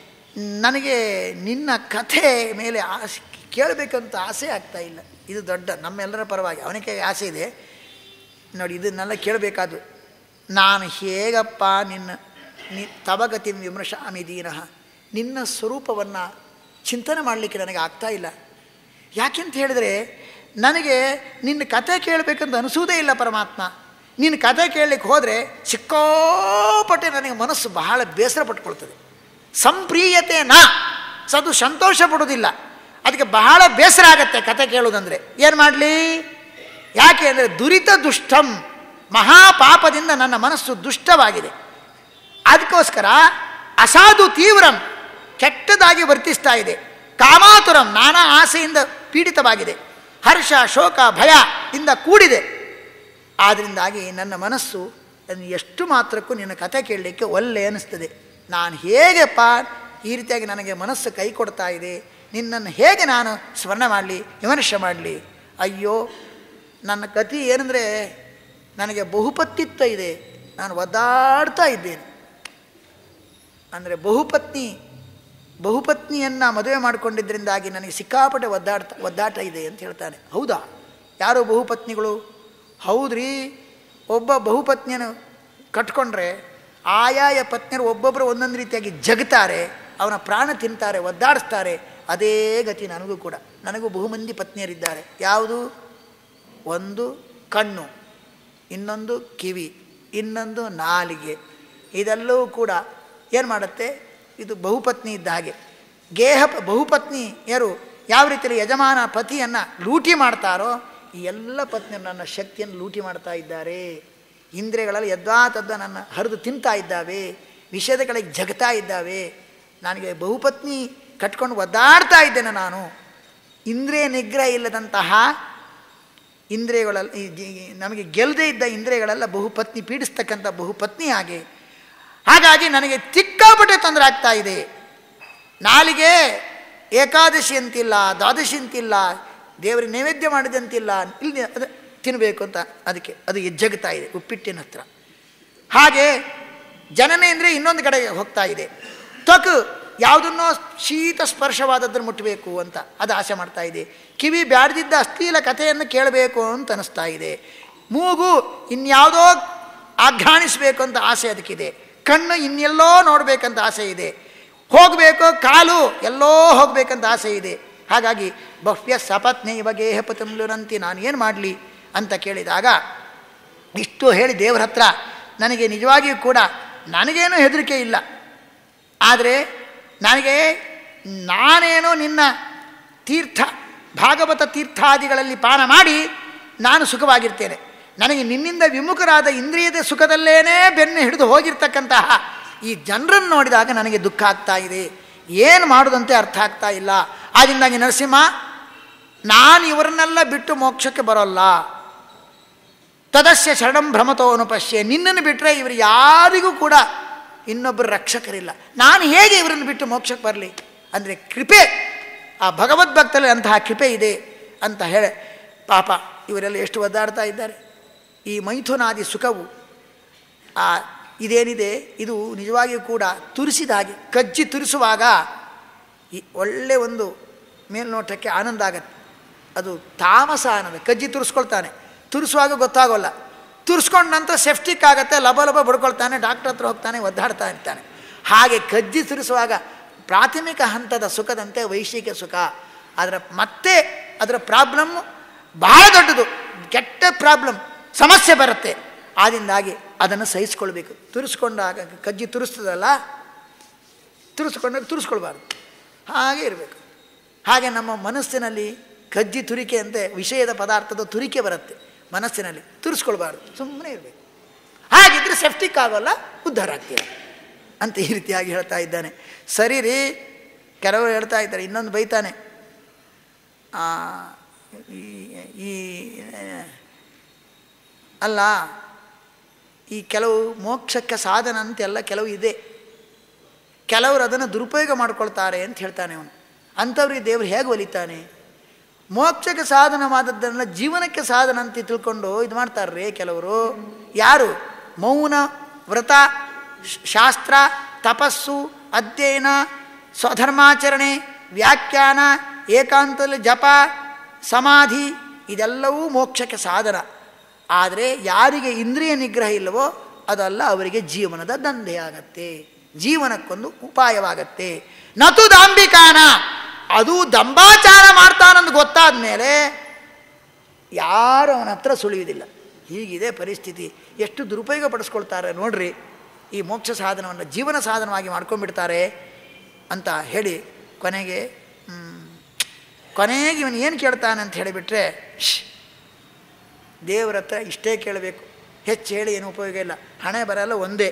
ನನಗೆ ನಿನ್ನ ಕಥೆ ಮೇಲೆ ಆಸೆ ಕೇಳಬೇಕಂತ ಆಸೆ ಆಗ್ತಾ ಇಲ್ಲ ಇದು ದೊಡ್ಡ ನಮ್ಮೆಲ್ಲರ ಪರವಾಗಿ ಅವನಿಗೆ ಆಸೆ ಇದೆ ನೋಡಿ ಇದನ್ನೆಲ್ಲ ಕೇಳಬೇಕಾದ್ದು ನಾನು ಹೇಗಪ್ಪ ನಿನ್ನ ನಿ ತವಗತಿ ವಿಮರ್ಶಾಮಿ ದೀನಃ ನಿನ್ನ ಸ್ವರೂಪವನ್ನು ಚಿಂತನೆ ಮಾಡಲಿಕ್ಕೆ ನನಗೆ ಆಗ್ತಾ ಇಲ್ಲ ಯಾಕೆಂತ ಹೇಳಿದರೆ ನನಗೆ ನಿನ್ನ ಕತೆ ಕೇಳಬೇಕಂತ ಅನಿಸೋದೇ ಇಲ್ಲ ಪರಮಾತ್ಮ ನಿನ್ನ ಕತೆ ಕೇಳಲಿಕ್ಕೆ ಹೋದರೆ ಸಿಕ್ಕಾಪಟ್ಟೆ ನನಗೆ ಮನಸ್ಸು ಬಹಳ ಬೇಸರ ಪಟ್ಕೊಳ್ತದೆ ಸಂಪ್ರೀಯತೆ ನಾ ಸದು ಸಂತೋಷ ಪಡೋದಿಲ್ಲ ಅದಕ್ಕೆ ಬಹಳ ಬೇಸರ ಆಗತ್ತೆ ಕತೆ ಕೇಳೋದಂದರೆ ಏನು ಮಾಡಲಿ ಯಾಕೆ ಅಂದರೆ ದುರಿತ ದುಷ್ಟಂ ಮಹಾಪಾಪದಿಂದ ನನ್ನ ಮನಸ್ಸು ದುಷ್ಟವಾಗಿದೆ ಅದಕ್ಕೋಸ್ಕರ ಅಸಾಧು ತೀವ್ರಂ ಕೆಟ್ಟದಾಗಿ ವರ್ತಿಸ್ತಾ ಇದೆ ಕಾಮಾತುರಂ ನಾನಾ ಆಸೆಯಿಂದ ಪೀಡಿತವಾಗಿದೆ ಹರ್ಷ ಶೋಕ ಭಯ ಇಂದ ಕೂಡಿದೆ ಆದ್ದರಿಂದಾಗಿ ನನ್ನ ಮನಸ್ಸು ನನ್ನ ಎಷ್ಟು ಮಾತ್ರಕ್ಕೂ ನಿನ್ನ ಕಥೆ ಕೇಳಲಿಕ್ಕೆ ಒಲ್ಲೆ ಅನ್ನಿಸ್ತದೆ ನಾನು ಹೇಗೆಪ್ಪ ಈ ರೀತಿಯಾಗಿ ನನಗೆ ಮನಸ್ಸು ಕೈ ಕೊಡ್ತಾ ಇದೆ ನಿನ್ನನ್ನು ಹೇಗೆ ನಾನು ಸ್ಮರಣೆ ಮಾಡಲಿ ವಿಮರ್ಶೆ ಮಾಡಲಿ ಅಯ್ಯೋ ನನ್ನ ಗತಿ ಏನಂದರೆ ನನಗೆ ಬಹುಪತ್ತಿತ್ವ ಇದೆ ನಾನು ಒದ್ದಾಡ್ತಾ ಇದ್ದೇನೆ ಅಂದರೆ ಬಹುಪತ್ನಿ ಬಹುಪತ್ನಿಯನ್ನು ಮದುವೆ ಮಾಡಿಕೊಂಡಿದ್ದರಿಂದಾಗಿ ನನಗೆ ಸಿಕ್ಕಾಪಟ್ಟೆ ಒದ್ದಾಡ್ತ ಒದ್ದಾಟ ಇದೆ ಅಂತ ಹೇಳ್ತಾನೆ ಹೌದಾ ಯಾರು ಬಹುಪತ್ನಿಗಳು ಹೌದ್ರಿ ಒಬ್ಬ ಬಹುಪತ್ನಿಯನ್ನು ಕಟ್ಕೊಂಡ್ರೆ ಆಯಾಯ ಪತ್ನಿಯರು ಒಬ್ಬೊಬ್ಬರು ಒಂದೊಂದು ರೀತಿಯಾಗಿ ಜಗ್ತಾರೆ ಅವನ ಪ್ರಾಣ ತಿಂತಾರೆ ಒದ್ದಾಡಿಸ್ತಾರೆ ಅದೇ ಗತಿ ನನಗೂ ಕೂಡ ನನಗೂ ಬಹುಮಂದಿ ಪತ್ನಿಯರಿದ್ದಾರೆ ಯಾವುದು ಒಂದು ಕಣ್ಣು ಇನ್ನೊಂದು ಕಿವಿ ಇನ್ನೊಂದು ನಾಲಿಗೆ ಇದೆಲ್ಲವೂ ಕೂಡ ಏನು ಮಾಡುತ್ತೆ ಇದು ಬಹುಪತ್ನಿ ಇದ್ದ ಹಾಗೆ ಗೇಹ ಬಹುಪತ್ನಿಯರು ಯಾವ ರೀತಿಯಲ್ಲಿ ಯಜಮಾನ ಪತಿಯನ್ನು ಲೂಟಿ ಮಾಡ್ತಾರೋ ಈ ಎಲ್ಲ ಪತ್ನಿಯರು ನನ್ನ ಶಕ್ತಿಯನ್ನು ಲೂಟಿ ಮಾಡ್ತಾ ಇದ್ದಾರೆ ಇಂದ್ರಿಯಗಳಲ್ಲಿ ಯದ್ವಾ ತದ್ದ ನನ್ನ ಹರಿದು ತಿಂತಾ ಇದ್ದಾವೆ ವಿಷಯದ ಕಡೆಗೆ ಜಗತಾ ಇದ್ದಾವೆ ನನಗೆ ಬಹುಪತ್ನಿ ಕಟ್ಕೊಂಡು ಒದ್ದಾಡ್ತಾ ಇದ್ದೇನೆ ನಾನು ಇಂದ್ರಿಯ ನಿಗ್ರಹ ಇಲ್ಲದಂತಹ ಇಂದ್ರಿಯಗಳಲ್ಲಿ ಈ ಜಿ- ಈ ನಮಗೆ ಗೆಲ್ಲದೇ ಇದ್ದ ಇಂದ್ರಿಯಗಳೆಲ್ಲ ಬಹುಪತ್ನಿ ಪೀಡಿಸ್ತಕ್ಕಂಥ ಬಹುಪತ್ನಿ ಹಾಗೆ ಹಾಗಾಗಿ ನನಗೆ ಸಿಕ್ಕಾಪಟ್ಟೆ ತೊಂದರೆ ಆಗ್ತಾ ಇದೆ ನಾಲಿಗೆ ಏಕಾದಶಿ ಅಂತಿಲ್ಲ ದ್ವಾದಶಿ ಅಂತಿಲ್ಲ ದೇವರಿಗೆ ನೈವೇದ್ಯ ಮಾಡಿದಂತಿಲ್ಲ ಇಲ್ಲಿ ಅದು ತಿನ್ನಬೇಕು ಅಂತ ಅದಕ್ಕೆ ಅದು ಎಜ್ಜಗ್ತಾ ಇದೆ ಉಪ್ಪಿಟ್ಟಿನ ಹತ್ರ ಹಾಗೆ ಜನನೇಂದ್ರೆ ಇನ್ನೊಂದು ಕಡೆಗೆ ಹೋಗ್ತಾ ಇದೆ ತ್ವಕ್ ಯಾವುದನ್ನೋ ಶೀತ ಸ್ಪರ್ಶವಾದದ್ದನ್ನು ಮುಟ್ಟಬೇಕು ಅಂತ ಅದು ಆಸೆ ಮಾಡ್ತಾ ಇದೆ ಕಿವಿ ಬ್ಯಾಡ್ದಿದ್ದ ಅಶ್ಲೀಲ ಕಥೆಯನ್ನು ಕೇಳಬೇಕು ಅಂತ ಅನಿಸ್ತಾ ಇದೆ ಮೂಗು ಇನ್ಯಾವುದೋ ಆಘ್ರಾಣಿಸಬೇಕು ಅಂತ ಆಸೆ ಅದಕ್ಕಿದೆ ಕಣ್ಣು ಇನ್ನೆಲ್ಲೋ ನೋಡಬೇಕಂತ ಆಸೆ ಇದೆ ಹೋಗಬೇಕು ಕಾಲು ಎಲ್ಲೋ ಹೋಗಬೇಕಂತ ಆಸೆ ಇದೆ ಹಾಗಾಗಿ ಬಹ್ವ್ಯ ಸಪತ್ನಿ ಬಗೆಹ ಪತಂಲುನಂತಿ ನಾನು ಏನು ಮಾಡಲಿ ಅಂತ ಕೇಳಿದಾಗ ಇಷ್ಟು ಹೇಳಿ ದೇವರ ಹತ್ರ ನನಗೆ ನಿಜವಾಗಿಯೂ ಕೂಡ ನನಗೇನೂ ಹೆದರಿಕೆ ಇಲ್ಲ ಆದರೆ ನನಗೆ ನಾನೇನೋ ನಿನ್ನ ತೀರ್ಥ ಭಾಗವತ ತೀರ್ಥಾದಿಗಳಲ್ಲಿ ಪಾನ ಮಾಡಿ ನಾನು ಸುಖವಾಗಿರ್ತೇನೆ ನನಗೆ ನಿನ್ನಿಂದ ವಿಮುಖರಾದ ಇಂದ್ರಿಯದ ಸುಖದಲ್ಲೇನೇ ಬೆನ್ನು ಹಿಡಿದು ಹೋಗಿರ್ತಕ್ಕಂತಹ ಈ ಜನರನ್ನು ನೋಡಿದಾಗ ನನಗೆ ದುಃಖ ಆಗ್ತಾ ಇದೆ ಏನು ಮಾಡೋದಂತೆ ಅರ್ಥ ಆಗ್ತಾ ಇಲ್ಲ ಆದ್ದರಿಂದಾಗಿ ನರಸಿಂಹ ನಾನು ಇವರನ್ನೆಲ್ಲ ಬಿಟ್ಟು ಮೋಕ್ಷಕ್ಕೆ ಬರೋಲ್ಲ ತದಸ್ಯ ಶರಣಂ ಭ್ರಮತೋ ಅನುಪಶ್ಯ ನಿನ್ನನ್ನು ಬಿಟ್ಟರೆ ಇವರು ಯಾರಿಗೂ ಕೂಡ ಇನ್ನೊಬ್ಬರು ರಕ್ಷಕರಿಲ್ಲ ನಾನು ಹೇಗೆ ಇವರನ್ನು ಬಿಟ್ಟು ಮೋಕ್ಷಕ್ಕೆ ಬರಲಿ ಅಂದರೆ ಕೃಪೆ ಆ ಭಗವದ್ಭಕ್ತಲ್ಲಿ ಅಂತಹ ಕೃಪೆ ಇದೆ ಅಂತ ಹೇಳಿ ಪಾಪ ಇವರೆಲ್ಲ ಎಷ್ಟು ಒದ್ದಾಡ್ತಾ ಇದ್ದಾರೆ ಈ ಮೈಥುನಾದಿ ಸುಖವು ಆ ಇದೇನಿದೆ ಇದು ನಿಜವಾಗಿಯೂ ಕೂಡ ತುರಿಸಿದ ಹಾಗೆ ಕಜ್ಜಿ ತುರಿಸುವಾಗ ಈ ಒಳ್ಳೆ ಒಂದು ಮೇಲ್ನೋಟಕ್ಕೆ ಆನಂದ ಆಗತ್ತೆ ಅದು ತಾಮಸ ಆನಂದ ಕಜ್ಜಿ ತುರಿಸ್ಕೊಳ್ತಾನೆ ತುರಿಸುವಾಗ ಗೊತ್ತಾಗೋಲ್ಲ ತುರಿಸ್ಕೊಂಡ ನಂತರ ಸೆಫ್ಟಿಕ್ ಆಗುತ್ತೆ ಲಬ ಲಬ ಬಡ್ಕೊಳ್ತಾನೆ ಡಾಕ್ಟ್ರ್ ಹತ್ರ ಹೋಗ್ತಾನೆ ಒದ್ದಾಡ್ತಾ ಇರ್ತಾನೆ ಹಾಗೆ ಕಜ್ಜಿ ತುರಿಸುವಾಗ ಪ್ರಾಥಮಿಕ ಹಂತದ ಸುಖದಂತೆ ವೈಶಿಕ ಸುಖ ಅದರ ಮತ್ತೆ ಅದರ ಪ್ರಾಬ್ಲಮ್ ಬಹಳ ದೊಡ್ಡದು ಕೆಟ್ಟ ಪ್ರಾಬ್ಲಮ್ ಸಮಸ್ಯೆ ಬರುತ್ತೆ ಆದ್ದರಿಂದಾಗಿ ಅದನ್ನು ಸಹಿಸ್ಕೊಳ್ಬೇಕು ತುರಿಸ್ಕೊಂಡಾಗ ಕಜ್ಜಿ ತುರಿಸ್ತದಲ್ಲ ತುರಿಸ್ಕೊಂಡಾಗ ತುರಿಸ್ಕೊಳ್ಬಾರ್ದು ಹಾಗೆ ಇರಬೇಕು ಹಾಗೆ ನಮ್ಮ ಮನಸ್ಸಿನಲ್ಲಿ ಕಜ್ಜಿ ತುರಿಕೆ ಅಂತೆ ವಿಷಯದ ಪದಾರ್ಥದ ತುರಿಕೆ ಬರುತ್ತೆ ಮನಸ್ಸಿನಲ್ಲಿ ತುರಿಸ್ಕೊಳ್ಬಾರ್ದು ಸುಮ್ಮನೆ ಇರಬೇಕು ಹಾಗಿದ್ರೆ ಸೆಫ್ಟಿಕ್ ಆಗೋಲ್ಲ ಉದ್ಧಾರ ಆಗ್ತೀರ ಅಂತ ಈ ರೀತಿಯಾಗಿ ಹೇಳ್ತಾ ಇದ್ದಾನೆ ಸರಿ ರೀ ಕೆಲವರು ಹೇಳ್ತಾ ಇದ್ದಾರೆ ಇನ್ನೊಂದು ಬೈತಾನೆ ಆ, ಈ- ಈ ಅಲ್ಲ ಈ ಕೆಲವು ಮೋಕ್ಷಕ್ಕೆ ಸಾಧನ ಅಂತೆಲ್ಲ ಕೆಲವು ಇದೆ ಕೆಲವರು ಅದನ್ನು ದುರುಪಯೋಗ ಮಾಡ್ಕೊಳ್ತಾರೆ ಅಂತ ಹೇಳ್ತಾನೆ ಅವನು ಅಂಥವ್ರಿಗೆ ದೇವರು ಹೇಗೆ ಒಲಿತಾನೆ ಮೋಕ್ಷಕ್ಕೆ ಸಾಧನವಾದದ್ದನ್ನೆಲ್ಲ ಜೀವನಕ್ಕೆ ಸಾಧನ ಅಂತ ತಿಳ್ಕೊಂಡು ಇದು ಮಾಡ್ತಾರ್ರಿ ಕೆಲವರು ಯಾರು ಮೌನ ವ್ರತ ಶ- ಶಾಸ್ತ್ರ ತಪಸ್ಸು ಅಧ್ಯಯನ ಸ್ವಧರ್ಮಾಚರಣೆ ವ್ಯಾಖ್ಯಾನ ಏಕಾಂತದಲ್ಲಿ ಜಪ ಸಮಾಧಿ ಇದೆಲ್ಲವೂ ಮೋಕ್ಷಕ್ಕೆ ಸಾಧನ ಆದರೆ ಯಾರಿಗೆ ಇಂದ್ರಿಯ ನಿಗ್ರಹ ಇಲ್ಲವೋ ಅದಲ್ಲ ಅವರಿಗೆ ಜೀವನದ ದಂಧೆಯಾಗತ್ತೆ ಜೀವನಕ್ಕೊಂದು ಉಪಾಯವಾಗತ್ತೆ ನತು ದಾಂಬಿಕಾನ ಅದು ದಂಬಾಚಾರ ಮಾಡ್ತಾನಂದು ಗೊತ್ತಾದ ಮೇಲೆ ಯಾರು ಅವನ ಹತ್ರ ಸುಳಿಯುವುದಿಲ್ಲ ಹೀಗಿದೆ ಪರಿಸ್ಥಿತಿ ಎಷ್ಟು ದುರುಪಯೋಗ ಪಡಿಸ್ಕೊಳ್ತಾರೆ ನೋಡ್ರಿ ಈ ಮೋಕ್ಷ ಸಾಧನವನ್ನು ಜೀವನ ಸಾಧನವಾಗಿ ಮಾಡ್ಕೊಂಡ್ಬಿಡ್ತಾರೆ ಅಂತ ಹೇಳಿ ಕೊನೆಗೆ ಹ್ಮ್, ಕೊನೆಗೆ ಇವನು ಏನು ಕೇಳ್ತಾನೆ ಅಂತ ಹೇಳಿಬಿಟ್ರೆ ಶ್, ದೇವ್ರ ಹತ್ರ ಇಷ್ಟೇ ಕೇಳಬೇಕು ಹೆಚ್ಚು ಹೇಳಿ ಏನು ಉಪಯೋಗ ಇಲ್ಲ ಹಣೆ ಬರಲ್ಲ ಒಂದೇ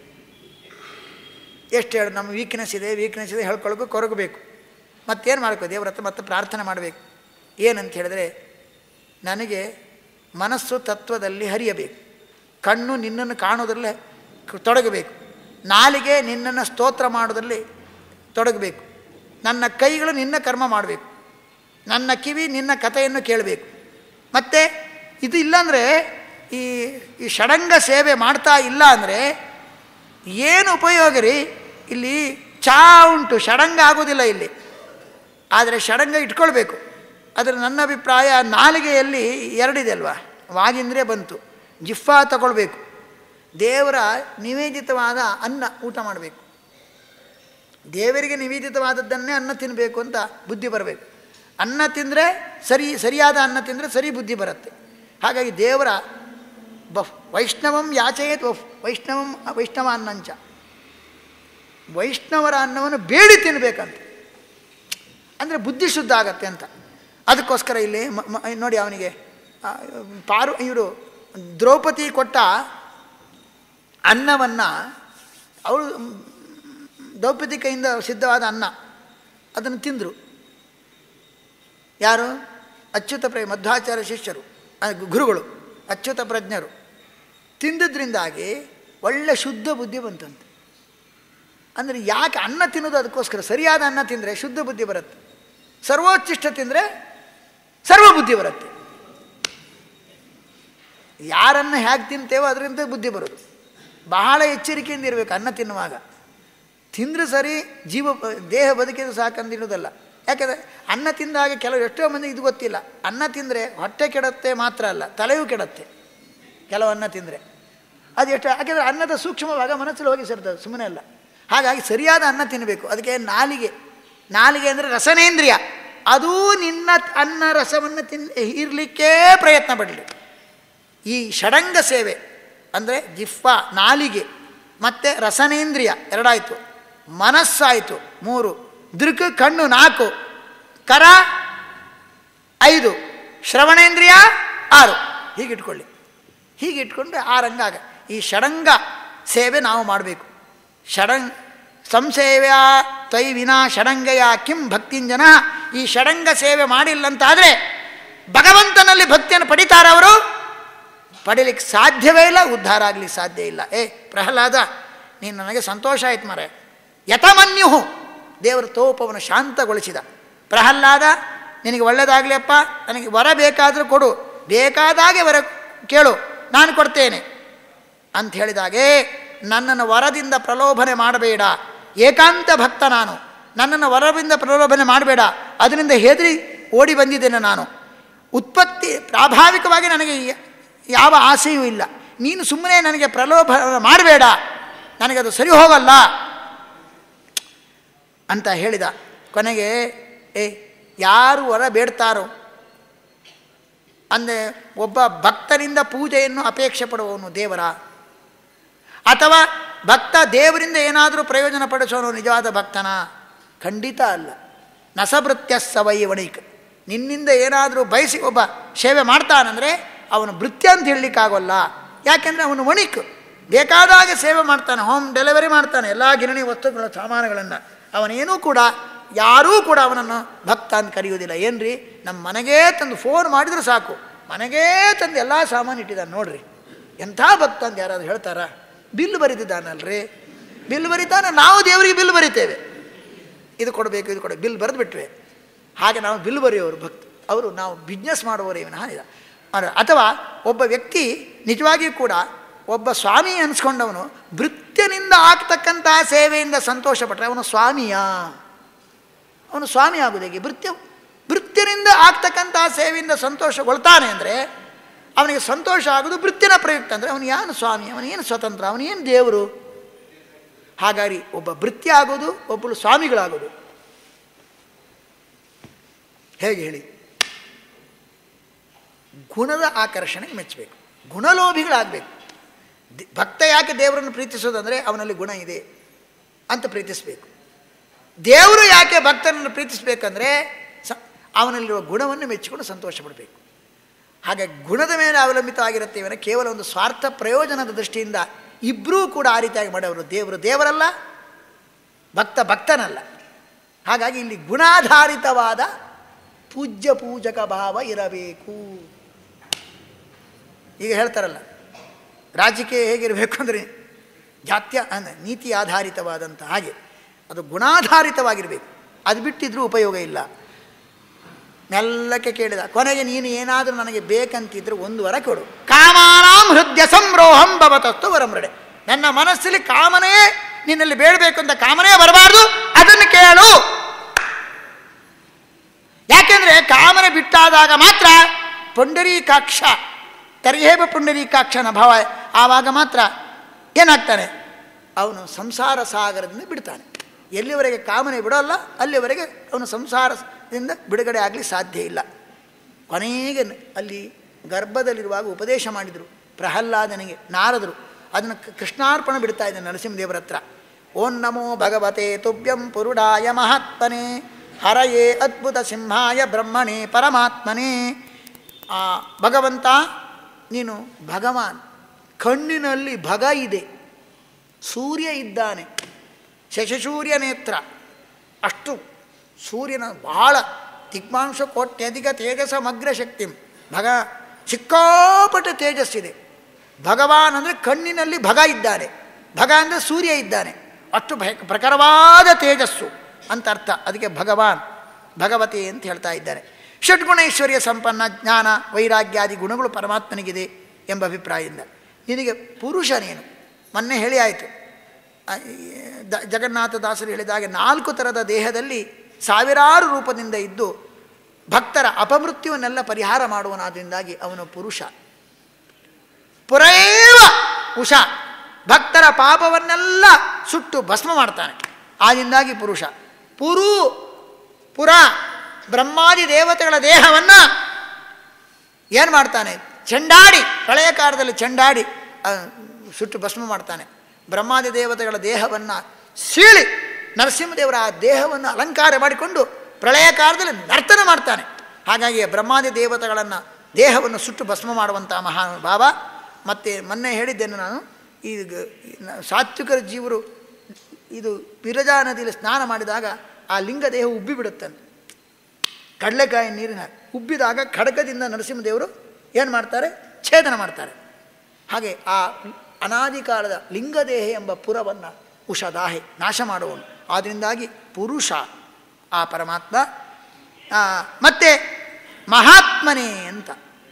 ಎಷ್ಟು ಹೇಳಿ ನಮ್ಮ ವೀಕ್ನೆಸ್ ಇದೆ ವೀಕ್ನೆಸ್ ಇದೆ ಹೇಳ್ಕೊಳ್ಬೇಕು ಕೊರಗಬೇಕು ಮತ್ತೇನು ಮಾಡಬೇಕು ದೇವ್ರ ಹತ್ರ ಮತ್ತೆ ಪ್ರಾರ್ಥನೆ ಮಾಡಬೇಕು ಏನಂತ ಹೇಳಿದ್ರೆ ನನಗೆ ಮನಸ್ಸು ತತ್ವದಲ್ಲಿ ಹರಿಯಬೇಕು ಕಣ್ಣು ನಿನ್ನನ್ನು ಕಾಣೋದ್ರಲ್ಲೇ ಕ- ತೊಡಗಬೇಕು ನಾಲಿಗೆ ನಿನ್ನನ್ನು ಸ್ತೋತ್ರ ಮಾಡೋದ್ರಲ್ಲಿ ತೊಡಗಬೇಕು ನನ್ನ ಕೈಗಳು ನಿನ್ನ ಕರ್ಮ ಮಾಡಬೇಕು ನನ್ನ ಕಿವಿ ನಿನ್ನ ಕಥೆಯನ್ನು ಕೇಳಬೇಕು ಮತ್ತು ಇದು ಇಲ್ಲಾಂದರೆ ಈ ಈ ಷಡಂಗ ಸೇವೆ ಮಾಡ್ತಾ ಇಲ್ಲ ಅಂದರೆ ಏನು ಉಪಯೋಗ ರೀ ಇಲ್ಲಿ ಚಾ ಉಂಟು ಷಡಂಗ ಆಗೋದಿಲ್ಲ ಇಲ್ಲಿ ಆದರೆ ಷಡಂಗ ಇಟ್ಕೊಳ್ಬೇಕು ಆದರೆ ನನ್ನ ಅಭಿಪ್ರಾಯ ನಾಲಿಗೆಯಲ್ಲಿ ಎರಡಿದೆ ಅಲ್ವಾ ವಾಗಿಂದ್ರೆ ಬಂತು ಜಿಫ್ಫಾ ತಗೊಳ್ಬೇಕು ದೇವರ ನಿವೇದಿತವಾದ ಅನ್ನ ಊಟ ಮಾಡಬೇಕು ದೇವರಿಗೆ ನಿವೇದಿತವಾದದ್ದನ್ನೇ ಅನ್ನ ತಿನ್ನಬೇಕು ಅಂತ ಬುದ್ಧಿ ಬರಬೇಕು ಅನ್ನ ತಿಂದರೆ ಸರಿ ಸರಿಯಾದ ಅನ್ನ ತಿಂದರೆ ಸರಿ ಬುದ್ಧಿ ಬರುತ್ತೆ ಹಾಗಾಗಿ ದೇವರ ಬಫ್ ವೈಷ್ಣವಂ ಯಾಚಯೇತ್ ವಫ್ ವೈಷ್ಣವಂ ವೈಷ್ಣವ ಅನ್ನಂಚ ವೈಷ್ಣವರ ಅನ್ನವನ್ನು ಬೇಡಿ ತಿನ್ನಬೇಕಂತ ಅಂದರೆ ಬುದ್ಧಿ ಶುದ್ಧ ಆಗತ್ತೆ ಅಂತ ಅದಕ್ಕೋಸ್ಕರ ಇಲ್ಲಿ ಮ- ಮ- ನೋಡಿ ಅವನಿಗೆ ಆ, ಪಾರು ಇವರು ದ್ರೌಪದಿ ಕೊಟ್ಟ ಅನ್ನವನ್ನು ಅವಳು ದ್ರೌಪದಿ ಕೈಯಿಂದ ಸಿದ್ಧವಾದ ಅನ್ನ ಅದನ್ನು ತಿಂದರು ಯಾರು ಅಚ್ಯುತ ಪ್ರೇಮ ಮಧ್ವಾಚಾರ್ಯ ಶಿಷ್ಯರು ಆ, ಗುರುಗಳು ಅಚ್ಯುತ ಪ್ರಜ್ಞರು ತಿಂದಿದ್ರಿಂದಾಗಿ ಒಳ್ಳೆ ಶುದ್ಧ ಬುದ್ಧಿ ಬಂತಂತೆ ಅಂದರೆ ಯಾಕೆ ಅನ್ನ ತಿನ್ನೋದು ಅದಕ್ಕೋಸ್ಕರ ಸರಿಯಾದ ಅನ್ನ ತಿಂದರೆ ಶುದ್ಧ ಬುದ್ಧಿ ಬರುತ್ತೆ ಸರ್ವೋಚ್ಚಿಷ್ಟ ತಿಂದರೆ ಸರ್ವ ಬುದ್ಧಿ ಬರುತ್ತೆ ಯಾರನ್ನು ಹೇಗೆ ತಿಂತೇವೋ ಅದರಿಂದ ಬುದ್ಧಿ ಬರೋದು ಬಹಳ ಎಚ್ಚರಿಕೆಯಿಂದ ಇರಬೇಕು ಅನ್ನ ತಿನ್ನುವಾಗ ತಿಂದರೆ ಸರಿ ಜೀವ ದೇಹ ಬದುಕಿದ್ರೆ ಸಾಕಂದಿರೋದಲ್ಲ ಯಾಕಂದರೆ ಅನ್ನ ತಿಂದಾಗ ಕೆಲವು ಎಷ್ಟೋ ಮಂದಿ ಇದು ಗೊತ್ತಿಲ್ಲ ಅನ್ನ ತಿಂದರೆ ಹೊಟ್ಟೆ ಕೆಡತ್ತೆ ಮಾತ್ರ ಅಲ್ಲ ತಲೆಯೂ ಕೆಡತ್ತೆ ಕೆಲವು ಅನ್ನ ತಿಂದರೆ ಅದು ಎಷ್ಟು ಯಾಕೆಂದರೆ ಅನ್ನದ ಸೂಕ್ಷ್ಮವಾಗ ಮನಸ್ಸಲ್ಲಿ ಹೋಗಿ ಸೇರ್ತದೆ ಸುಮ್ಮನೆ ಅಲ್ಲ ಹಾಗಾಗಿ ಸರಿಯಾದ ಅನ್ನ ತಿನ್ನಬೇಕು ಅದಕ್ಕೆ ನಾಲಿಗೆ ನಾಲಿಗೆ ಅಂದರೆ ರಸನೇಂದ್ರಿಯ ಅದೂ ನಿನ್ನ ಅನ್ನ ರಸವನ್ನು ತಿನ್ ಹೀರಲಿಕ್ಕೇ ಪ್ರಯತ್ನ ಪಡಲಿ ಈ ಷಡಂಗ ಸೇವೆ ಅಂದರೆ ಜಿಫ್ಫ ನಾಲಿಗೆ ಮತ್ತು ರಸನೇಂದ್ರಿಯ ಎರಡಾಯಿತು ಮನಸ್ಸಾಯಿತು ಮೂರು ದೃಕ್ ಕಣ್ಣು ನಾಲ್ಕು ಕರ ಐದು ಶ್ರವಣೇಂದ್ರಿಯ ಆರು ಹೀಗಿಟ್ಕೊಳ್ಳಿ ಹೀಗಿಟ್ಕೊಂಡು ಆ ರಂಗ ಆಗ ಈ ಷಡಂಗ ಸೇವೆ ನಾವು ಮಾಡಬೇಕು ಷಡಂಗ್ ಸಂಸೇವ್ಯ ತೈ ವಿನಾ ಷಡಂಗಯ ಕಿಂ ಭಕ್ತಿಂಜನ ಈ ಷಡಂಗ ಸೇವೆ ಮಾಡಿಲ್ಲ ಅಂತಾದರೆ ಭಗವಂತನಲ್ಲಿ ಭಕ್ತಿಯನ್ನು ಪಡಿತಾರ ಅವರು ಪಡೀಲಿಕ್ಕೆ ಸಾಧ್ಯವೇ ಇಲ್ಲ ಉದ್ಧಾರ ಆಗಲಿಕ್ಕೆ ಸಾಧ್ಯ ಇಲ್ಲ ಏ ಪ್ರಹ್ಲಾದ ನೀನು ನನಗೆ ಸಂತೋಷ ಆಯ್ತು ಮರೆ ಯಥಮನ್ಯು ದೇವರ ತೋಪವನ್ನು ಶಾಂತಗೊಳಿಸಿದ ಪ್ರಹ್ಲಾದ ನಿನಗೆ ಒಳ್ಳೆಯದಾಗಲಿಯಪ್ಪ ನನಗೆ ವರ ಬೇಕಾದರೂ ಕೊಡು ಬೇಕಾದಾಗೆ ವರ ಕೇಳು ನಾನು ಕೊಡ್ತೇನೆ ಅಂತ ಹೇಳಿದಾಗೆ ನನ್ನನ್ನು ವರದಿಂದ ಪ್ರಲೋಭನೆ ಮಾಡಬೇಡ ಏಕಾಂತ ಭಕ್ತ ನಾನು ನನ್ನನ್ನು ವರದಿಂದ ಪ್ರಲೋಭನೆ ಮಾಡಬೇಡ ಅದರಿಂದ ಹೆದರಿ ಓಡಿ ಬಂದಿದ್ದೇನೆ ನಾನು ಉತ್ಪತ್ತಿ ಸ್ವಾಭಾವಿಕವಾಗಿ ನನಗೆ ಯ- ಯಾವ ಆಸೆಯೂ ಇಲ್ಲ ನೀನು ಸುಮ್ಮನೆ ನನಗೆ ಪ್ರಲೋಭನೆ ಮಾಡಬೇಡ ನನಗದು ಸರಿ ಹೋಗಲ್ಲ ಅಂತ ಹೇಳಿದ ಕೊನೆಗೆ ಏ ಯಾರು ವರ ಬೇಡ್ತಾರೋ ಅಂದರೆ ಒಬ್ಬ ಭಕ್ತರಿಂದ ಪೂಜೆಯನ್ನು ಅಪೇಕ್ಷೆ ಪಡುವವನು ದೇವರ ಅಥವಾ ಭಕ್ತ ದೇವರಿಂದ ಏನಾದರೂ ಪ್ರಯೋಜನ ಪಡಿಸೋನು ನಿಜವಾದ ಭಕ್ತನ ಖಂಡಿತ ಅಲ್ಲ ನಸಭೃತ್ಯ ಸವೈ ವಣಿಕ್ ನಿನ್ನಿಂದ ಏನಾದರೂ ಬಯಸಿ ಒಬ್ಬ ಸೇವೆ ಮಾಡ್ತಾನಂದರೆ ಅವನು ಭೃತ್ಯ ಅಂತ ಹೇಳಲಿಕ್ಕಾಗೋಲ್ಲ ಯಾಕೆಂದರೆ ಅವನು ವಣಿಕ್ ಬೇಕಾದಾಗ ಸೇವೆ ಮಾಡ್ತಾನೆ ಹೋಮ್ ಡೆಲಿವರಿ ಮಾಡ್ತಾನೆ ಎಲ್ಲ ಗಿರಣಿ ವಸ್ತುಗಳ ಸಾಮಾನುಗಳನ್ನು ಅವನೇನೂ ಕೂಡ ಯಾರೂ ಕೂಡ ಅವನನ್ನು ಭಕ್ತ ಅಂತ ಕರೆಯುವುದಿಲ್ಲ ಏನ್ರಿ ನಮ್ಮ ಮನೆಗೇ ತಂದು ಫೋನ್ ಮಾಡಿದ್ರೆ ಸಾಕು ಮನೆಗೇ ತಂದು ಎಲ್ಲ ಸಾಮಾನು ಇಟ್ಟಿದ್ದಾನೆ ನೋಡ್ರಿ ಎಂಥ ಭಕ್ತ ಅಂತ ಯಾರಾದ್ರು ಹೇಳ್ತಾರಾ ಬಿಲ್ ಬರೀತಿದ್ದಾನಲ್ರಿ ಬಿಲ್ ಬರೀತಾನೆ ನಾವು ದೇವರಿಗೆ ಬಿಲ್ ಬರಿತೇವೆ ಇದು ಕೊಡಬೇಕು ಇದು ಕೊಡ ಬಿಲ್ ಬರೆದು ಬಿಟ್ವೆ ಹಾಗೆ ನಾವು ಬಿಲ್ ಬರೆಯೋರು ಭಕ್ತ ಅವರು ನಾವು ಬಿಸ್ನೆಸ್ ಮಾಡುವವರು ಇವನ ಇದ ಅರ- ಅಥವಾ ಒಬ್ಬ ವ್ಯಕ್ತಿ ನಿಜವಾಗಿಯೂ ಕೂಡ ಒಬ್ಬ ಸ್ವಾಮಿ ಅನಿಸ್ಕೊಂಡವನು ಭೃತ್ಯನಿಂದ ಆಗ್ತಕ್ಕಂಥ ಸೇವೆಯಿಂದ ಸಂತೋಷಪಟ್ಟರೆ ಅವನು ಸ್ವಾಮಿಯ ಅವನು ಸ್ವಾಮಿ ಆಗುವುದು ಹೇಗೆ ಭೃತ್ಯ ಭೃತ್ಯನಿಂದ ಆಗ್ತಕ್ಕಂಥ ಸೇವೆಯಿಂದ ಸಂತೋಷಗೊಳ್ತಾನೆ ಅಂದರೆ ಅವನಿಗೆ ಸಂತೋಷ ಆಗೋದು ಭೃತ್ಯನ ಪ್ರಯುಕ್ತ ಅಂದರೆ ಅವನು ಏನು ಸ್ವಾಮಿ ಅವನೇನು ಸ್ವತಂತ್ರ ಅವನೇನು ದೇವರು ಹಾಗಾಗಿ ಒಬ್ಬ ಭೃತ್ಯ ಆಗೋದು ಒಬ್ಬಳು ಸ್ವಾಮಿಗಳಾಗೋದು ಹೇಗೆ ಹೇಳಿ ಗುಣದ ಆಕರ್ಷಣೆಗೆ ಮೆಚ್ಚಬೇಕು ಗುಣಲೋಭಿಗಳಾಗಬೇಕು ದಿ- ಭಕ್ತ ಯಾಕೆ ದೇವರನ್ನು ಪ್ರೀತಿಸೋದಂದರೆ ಅವನಲ್ಲಿ ಗುಣ ಇದೆ ಅಂತ ಪ್ರೀತಿಸಬೇಕು ದೇವರು ಯಾಕೆ ಭಕ್ತನನ್ನು ಪ್ರೀತಿಸಬೇಕಂದ್ರೆ ಸ ಅವನಲ್ಲಿರುವ ಗುಣವನ್ನು ಮೆಚ್ಚಿಕೊಂಡು ಸಂತೋಷ ಪಡಬೇಕು ಹಾಗೆ ಗುಣದ ಮೇಲೆ ಅವಲಂಬಿತವಾಗಿರುತ್ತೆ ಇವನ ಕೇವಲ ಒಂದು ಸ್ವಾರ್ಥ ಪ್ರಯೋಜನದ ದೃಷ್ಟಿಯಿಂದ ಇಬ್ಬರೂ ಕೂಡ ಆ ರೀತಿಯಾಗಿ ಮಾಡೋರು ದೇವರು ದೇವರಲ್ಲ ಭಕ್ತ ಭಕ್ತನಲ್ಲ ಹಾಗಾಗಿ ಇಲ್ಲಿ ಗುಣಾಧಾರಿತವಾದ ಪೂಜ್ಯ ಪೂಜಕ ಭಾವ ಇರಬೇಕು ಈಗ ಹೇಳ್ತಾರಲ್ಲ ರಾಜಕೀಯ ಹೇಗಿರಬೇಕು ಅಂದರೆ ಜಾತ್ಯ ಅಂದರೆ ನೀತಿ ಆಧಾರಿತವಾದಂಥ ಹಾಗೆ ಅದು ಗುಣಾಧಾರಿತವಾಗಿರಬೇಕು ಅದು ಬಿಟ್ಟಿದ್ರೂ ಉಪಯೋಗ ಇಲ್ಲ ಮೆಲ್ಲಕ್ಕೆ ಕೇಳಿದ ಕೊನೆಗೆ ನೀನು ಏನಾದರೂ ನನಗೆ ಬೇಕಂತಿದ್ರೆ ಒಂದು ವರ ಕೊಡು ಕಾಮಾನಾಂ ಹೃದಯ ಸಂರೋಹಂ ಭವತಸ್ತು ವರಮೃಡೆ ನನ್ನ ಮನಸ್ಸಲ್ಲಿ ಕಾಮನೇ ನಿನ್ನಲ್ಲಿ ಬೇಡಬೇಕು ಅಂತ ಕಾಮನೆ ಬರಬಾರ್ದು ಅದನ್ನು ಕೇಳು ಯಾಕೆಂದ್ರೆ ಕಾಮನೆ ಬಿಟ್ಟಾದಾಗ ಮಾತ್ರ ಪುಂಡರೀಕಾಕ್ಷ ತರ್ಹೇಬ ಪುಂಡರೀಕಾಕ್ಷನ ಭಾವ ಆವಾಗ ಮಾತ್ರ ಏನಾಗ್ತಾನೆ ಅವನು ಸಂಸಾರ ಸಾಗರದಿಂದ ಬಿಡ್ತಾನೆ ಎಲ್ಲಿವರೆಗೆ ಕಾಮನೆ ಬಿಡೋಲ್ಲ ಅಲ್ಲಿವರೆಗೆ ಅವನು ಸಂಸಾರದಿಂದ ಬಿಡುಗಡೆ ಆಗಲಿ ಸಾಧ್ಯ ಇಲ್ಲ ಕೊನೆಗೆ ಅಲ್ಲಿ ಗರ್ಭದಲ್ಲಿರುವಾಗ ಉಪದೇಶ ಮಾಡಿದರು ಪ್ರಹ್ಲಾದನಿಗೆ ನಾರದರು ಅದನ್ನು ಕ- ಕೃಷ್ಣಾರ್ಪಣ ಬಿಡ್ತಾ ಇದ್ದಾನೆ ನರಸಿಂಹದೇವರ ಹತ್ರ ಓಂ ನಮೋ ಭಗವತೆ ತುಭ್ಯಂ ಪುರುಡಾಯ ಮಹಾತ್ಮನೇ ಹರಯೇ ಅದ್ಭುತ ಸಿಂಹಾಯ ಬ್ರಹ್ಮಣೇ ಪರಮಾತ್ಮನೇ ಆ ಭಗವಂತ ನೀನು ಭಗವಾನ್ ಕಣ್ಣಿನಲ್ಲಿ ಭಗ ಇದೆ ಸೂರ್ಯ ಇದ್ದಾನೆ ಶಶಸೂರ್ಯ ನೇತ್ರ ಅಷ್ಟು ಸೂರ್ಯನ ಬಹಳ ದಿಗ್ಮಾಂಶ ಕೋಟ್ಯಧಿಕ ತೇಜಸಮಗ್ರ ಶಕ್ತಿ ಭಗ ಸಿಕ್ಕಾಪಟ್ಟೆ ತೇಜಸ್ಸಿದೆ ಭಗವಾನ್ ಅಂದರೆ ಕಣ್ಣಿನಲ್ಲಿ ಭಗ ಇದ್ದಾನೆ ಭಗ ಅಂದರೆ ಸೂರ್ಯ ಇದ್ದಾನೆ ಅಷ್ಟು ಭಯ ಪ್ರಖರವಾದ ತೇಜಸ್ಸು ಅಂತ ಅರ್ಥ ಅದಕ್ಕೆ ಭಗವಾನ್ ಭಗವತಿ ಅಂತ ಹೇಳ್ತಾ ಇದ್ದಾರೆ ಷಡ್ಗುಣೈಶ್ವರ್ಯ ಸಂಪನ್ನ ಜ್ಞಾನ ವೈರಾಗ್ಯಾದಿ ಗುಣಗಳು ಪರಮಾತ್ಮನಿಗಿದೆ ಎಂಬ ಅಭಿಪ್ರಾಯದಿಂದ ನಿನಗೆ ಪುರುಷ ನೀನು ಮೊನ್ನೆ ಹೇಳಿ ಆಯಿತು ಆ, ಈ ದ- ಜಗನ್ನಾಥದಾಸರು ಹೇಳಿದಾಗೆ ನಾಲ್ಕು ಥರದ ದೇಹದಲ್ಲಿ ಸಾವಿರಾರು ರೂಪದಿಂದ ಇದ್ದು ಭಕ್ತರ ಅಪಮೃತ್ಯುವನ್ನೆಲ್ಲ ಪರಿಹಾರ ಮಾಡುವನಾದ್ರಿಂದಾಗಿ ಅವನು ಪುರುಷ ಪುರೇವ ಉಷ ಭಕ್ತರ ಪಾಪವನ್ನೆಲ್ಲ ಸುಟ್ಟು ಭಸ್ಮ ಮಾಡ್ತಾನೆ ಆದಿಂದಾಗಿ ಪುರುಷ ಪುರು ಪುರ ಬ್ರಹ್ಮಾದಿ ದೇವತೆಗಳ ದೇಹವನ್ನು ಏನು ಮಾಡ್ತಾನೆ ಚೆಂಡಾಡಿ ಪ್ರಳಯ ಕಾಲದಲ್ಲಿ ಚೆಂಡಾಡಿ ಆ, ಸುಟ್ಟು ಭಸ್ಮ ಮಾಡ್ತಾನೆ ಬ್ರಹ್ಮಾದಿ ದೇವತೆಗಳ ದೇಹವನ್ನು ಸೀಳಿ ನರಸಿಂಹದೇವರ ಆ ದೇಹವನ್ನು ಅಲಂಕಾರ ಮಾಡಿಕೊಂಡು ಪ್ರಳಯ ಕಾಲದಲ್ಲಿ ನರ್ತನ ಮಾಡ್ತಾನೆ ಹಾಗಾಗಿ ಬ್ರಹ್ಮಾದಿ ದೇವತೆಗಳನ್ನು ದೇಹವನ್ನು ಸುಟ್ಟು ಭಸ್ಮ ಮಾಡುವಂಥ ಮಹಾನುಭಾವ ಮತ್ತು ಮೊನ್ನೆ ಹೇಳಿದ್ದೇನೆ ನಾನು ಈಗ ಸಾತ್ವಿಕರ ಜೀವರು ಇದು ವಿರಜಾ ನದಿಯಲ್ಲಿ ಸ್ನಾನ ಮಾಡಿದಾಗ ಆ ಲಿಂಗ ದೇಹ ಉಬ್ಬಿ ಬಿಡುತ್ತಂತೆ ಕಡಲೆಕಾಯಿ ನೀರಿನ ಉಬ್ಬಿದಾಗ ಖಡ್ಗದಿಂದ ನರಸಿಂಹದೇವರು ಏನು ಮಾಡ್ತಾರೆ ಛೇದನ ಮಾಡ್ತಾರೆ ಹಾಗೆ ಆ ಅನಾದಿ ಕಾಲದ ಲಿಂಗದೇಹ ಎಂಬ ಪುರವನ್ನು ಉಷದಾಹೆ ನಾಶ ಮಾಡುವನು ಆದ್ದರಿಂದಾಗಿ ಪುರುಷ ಆ ಪರಮಾತ್ಮ ಆ, ಮತ್ತೆ ಮಹಾತ್ಮನೇ ಅಂತ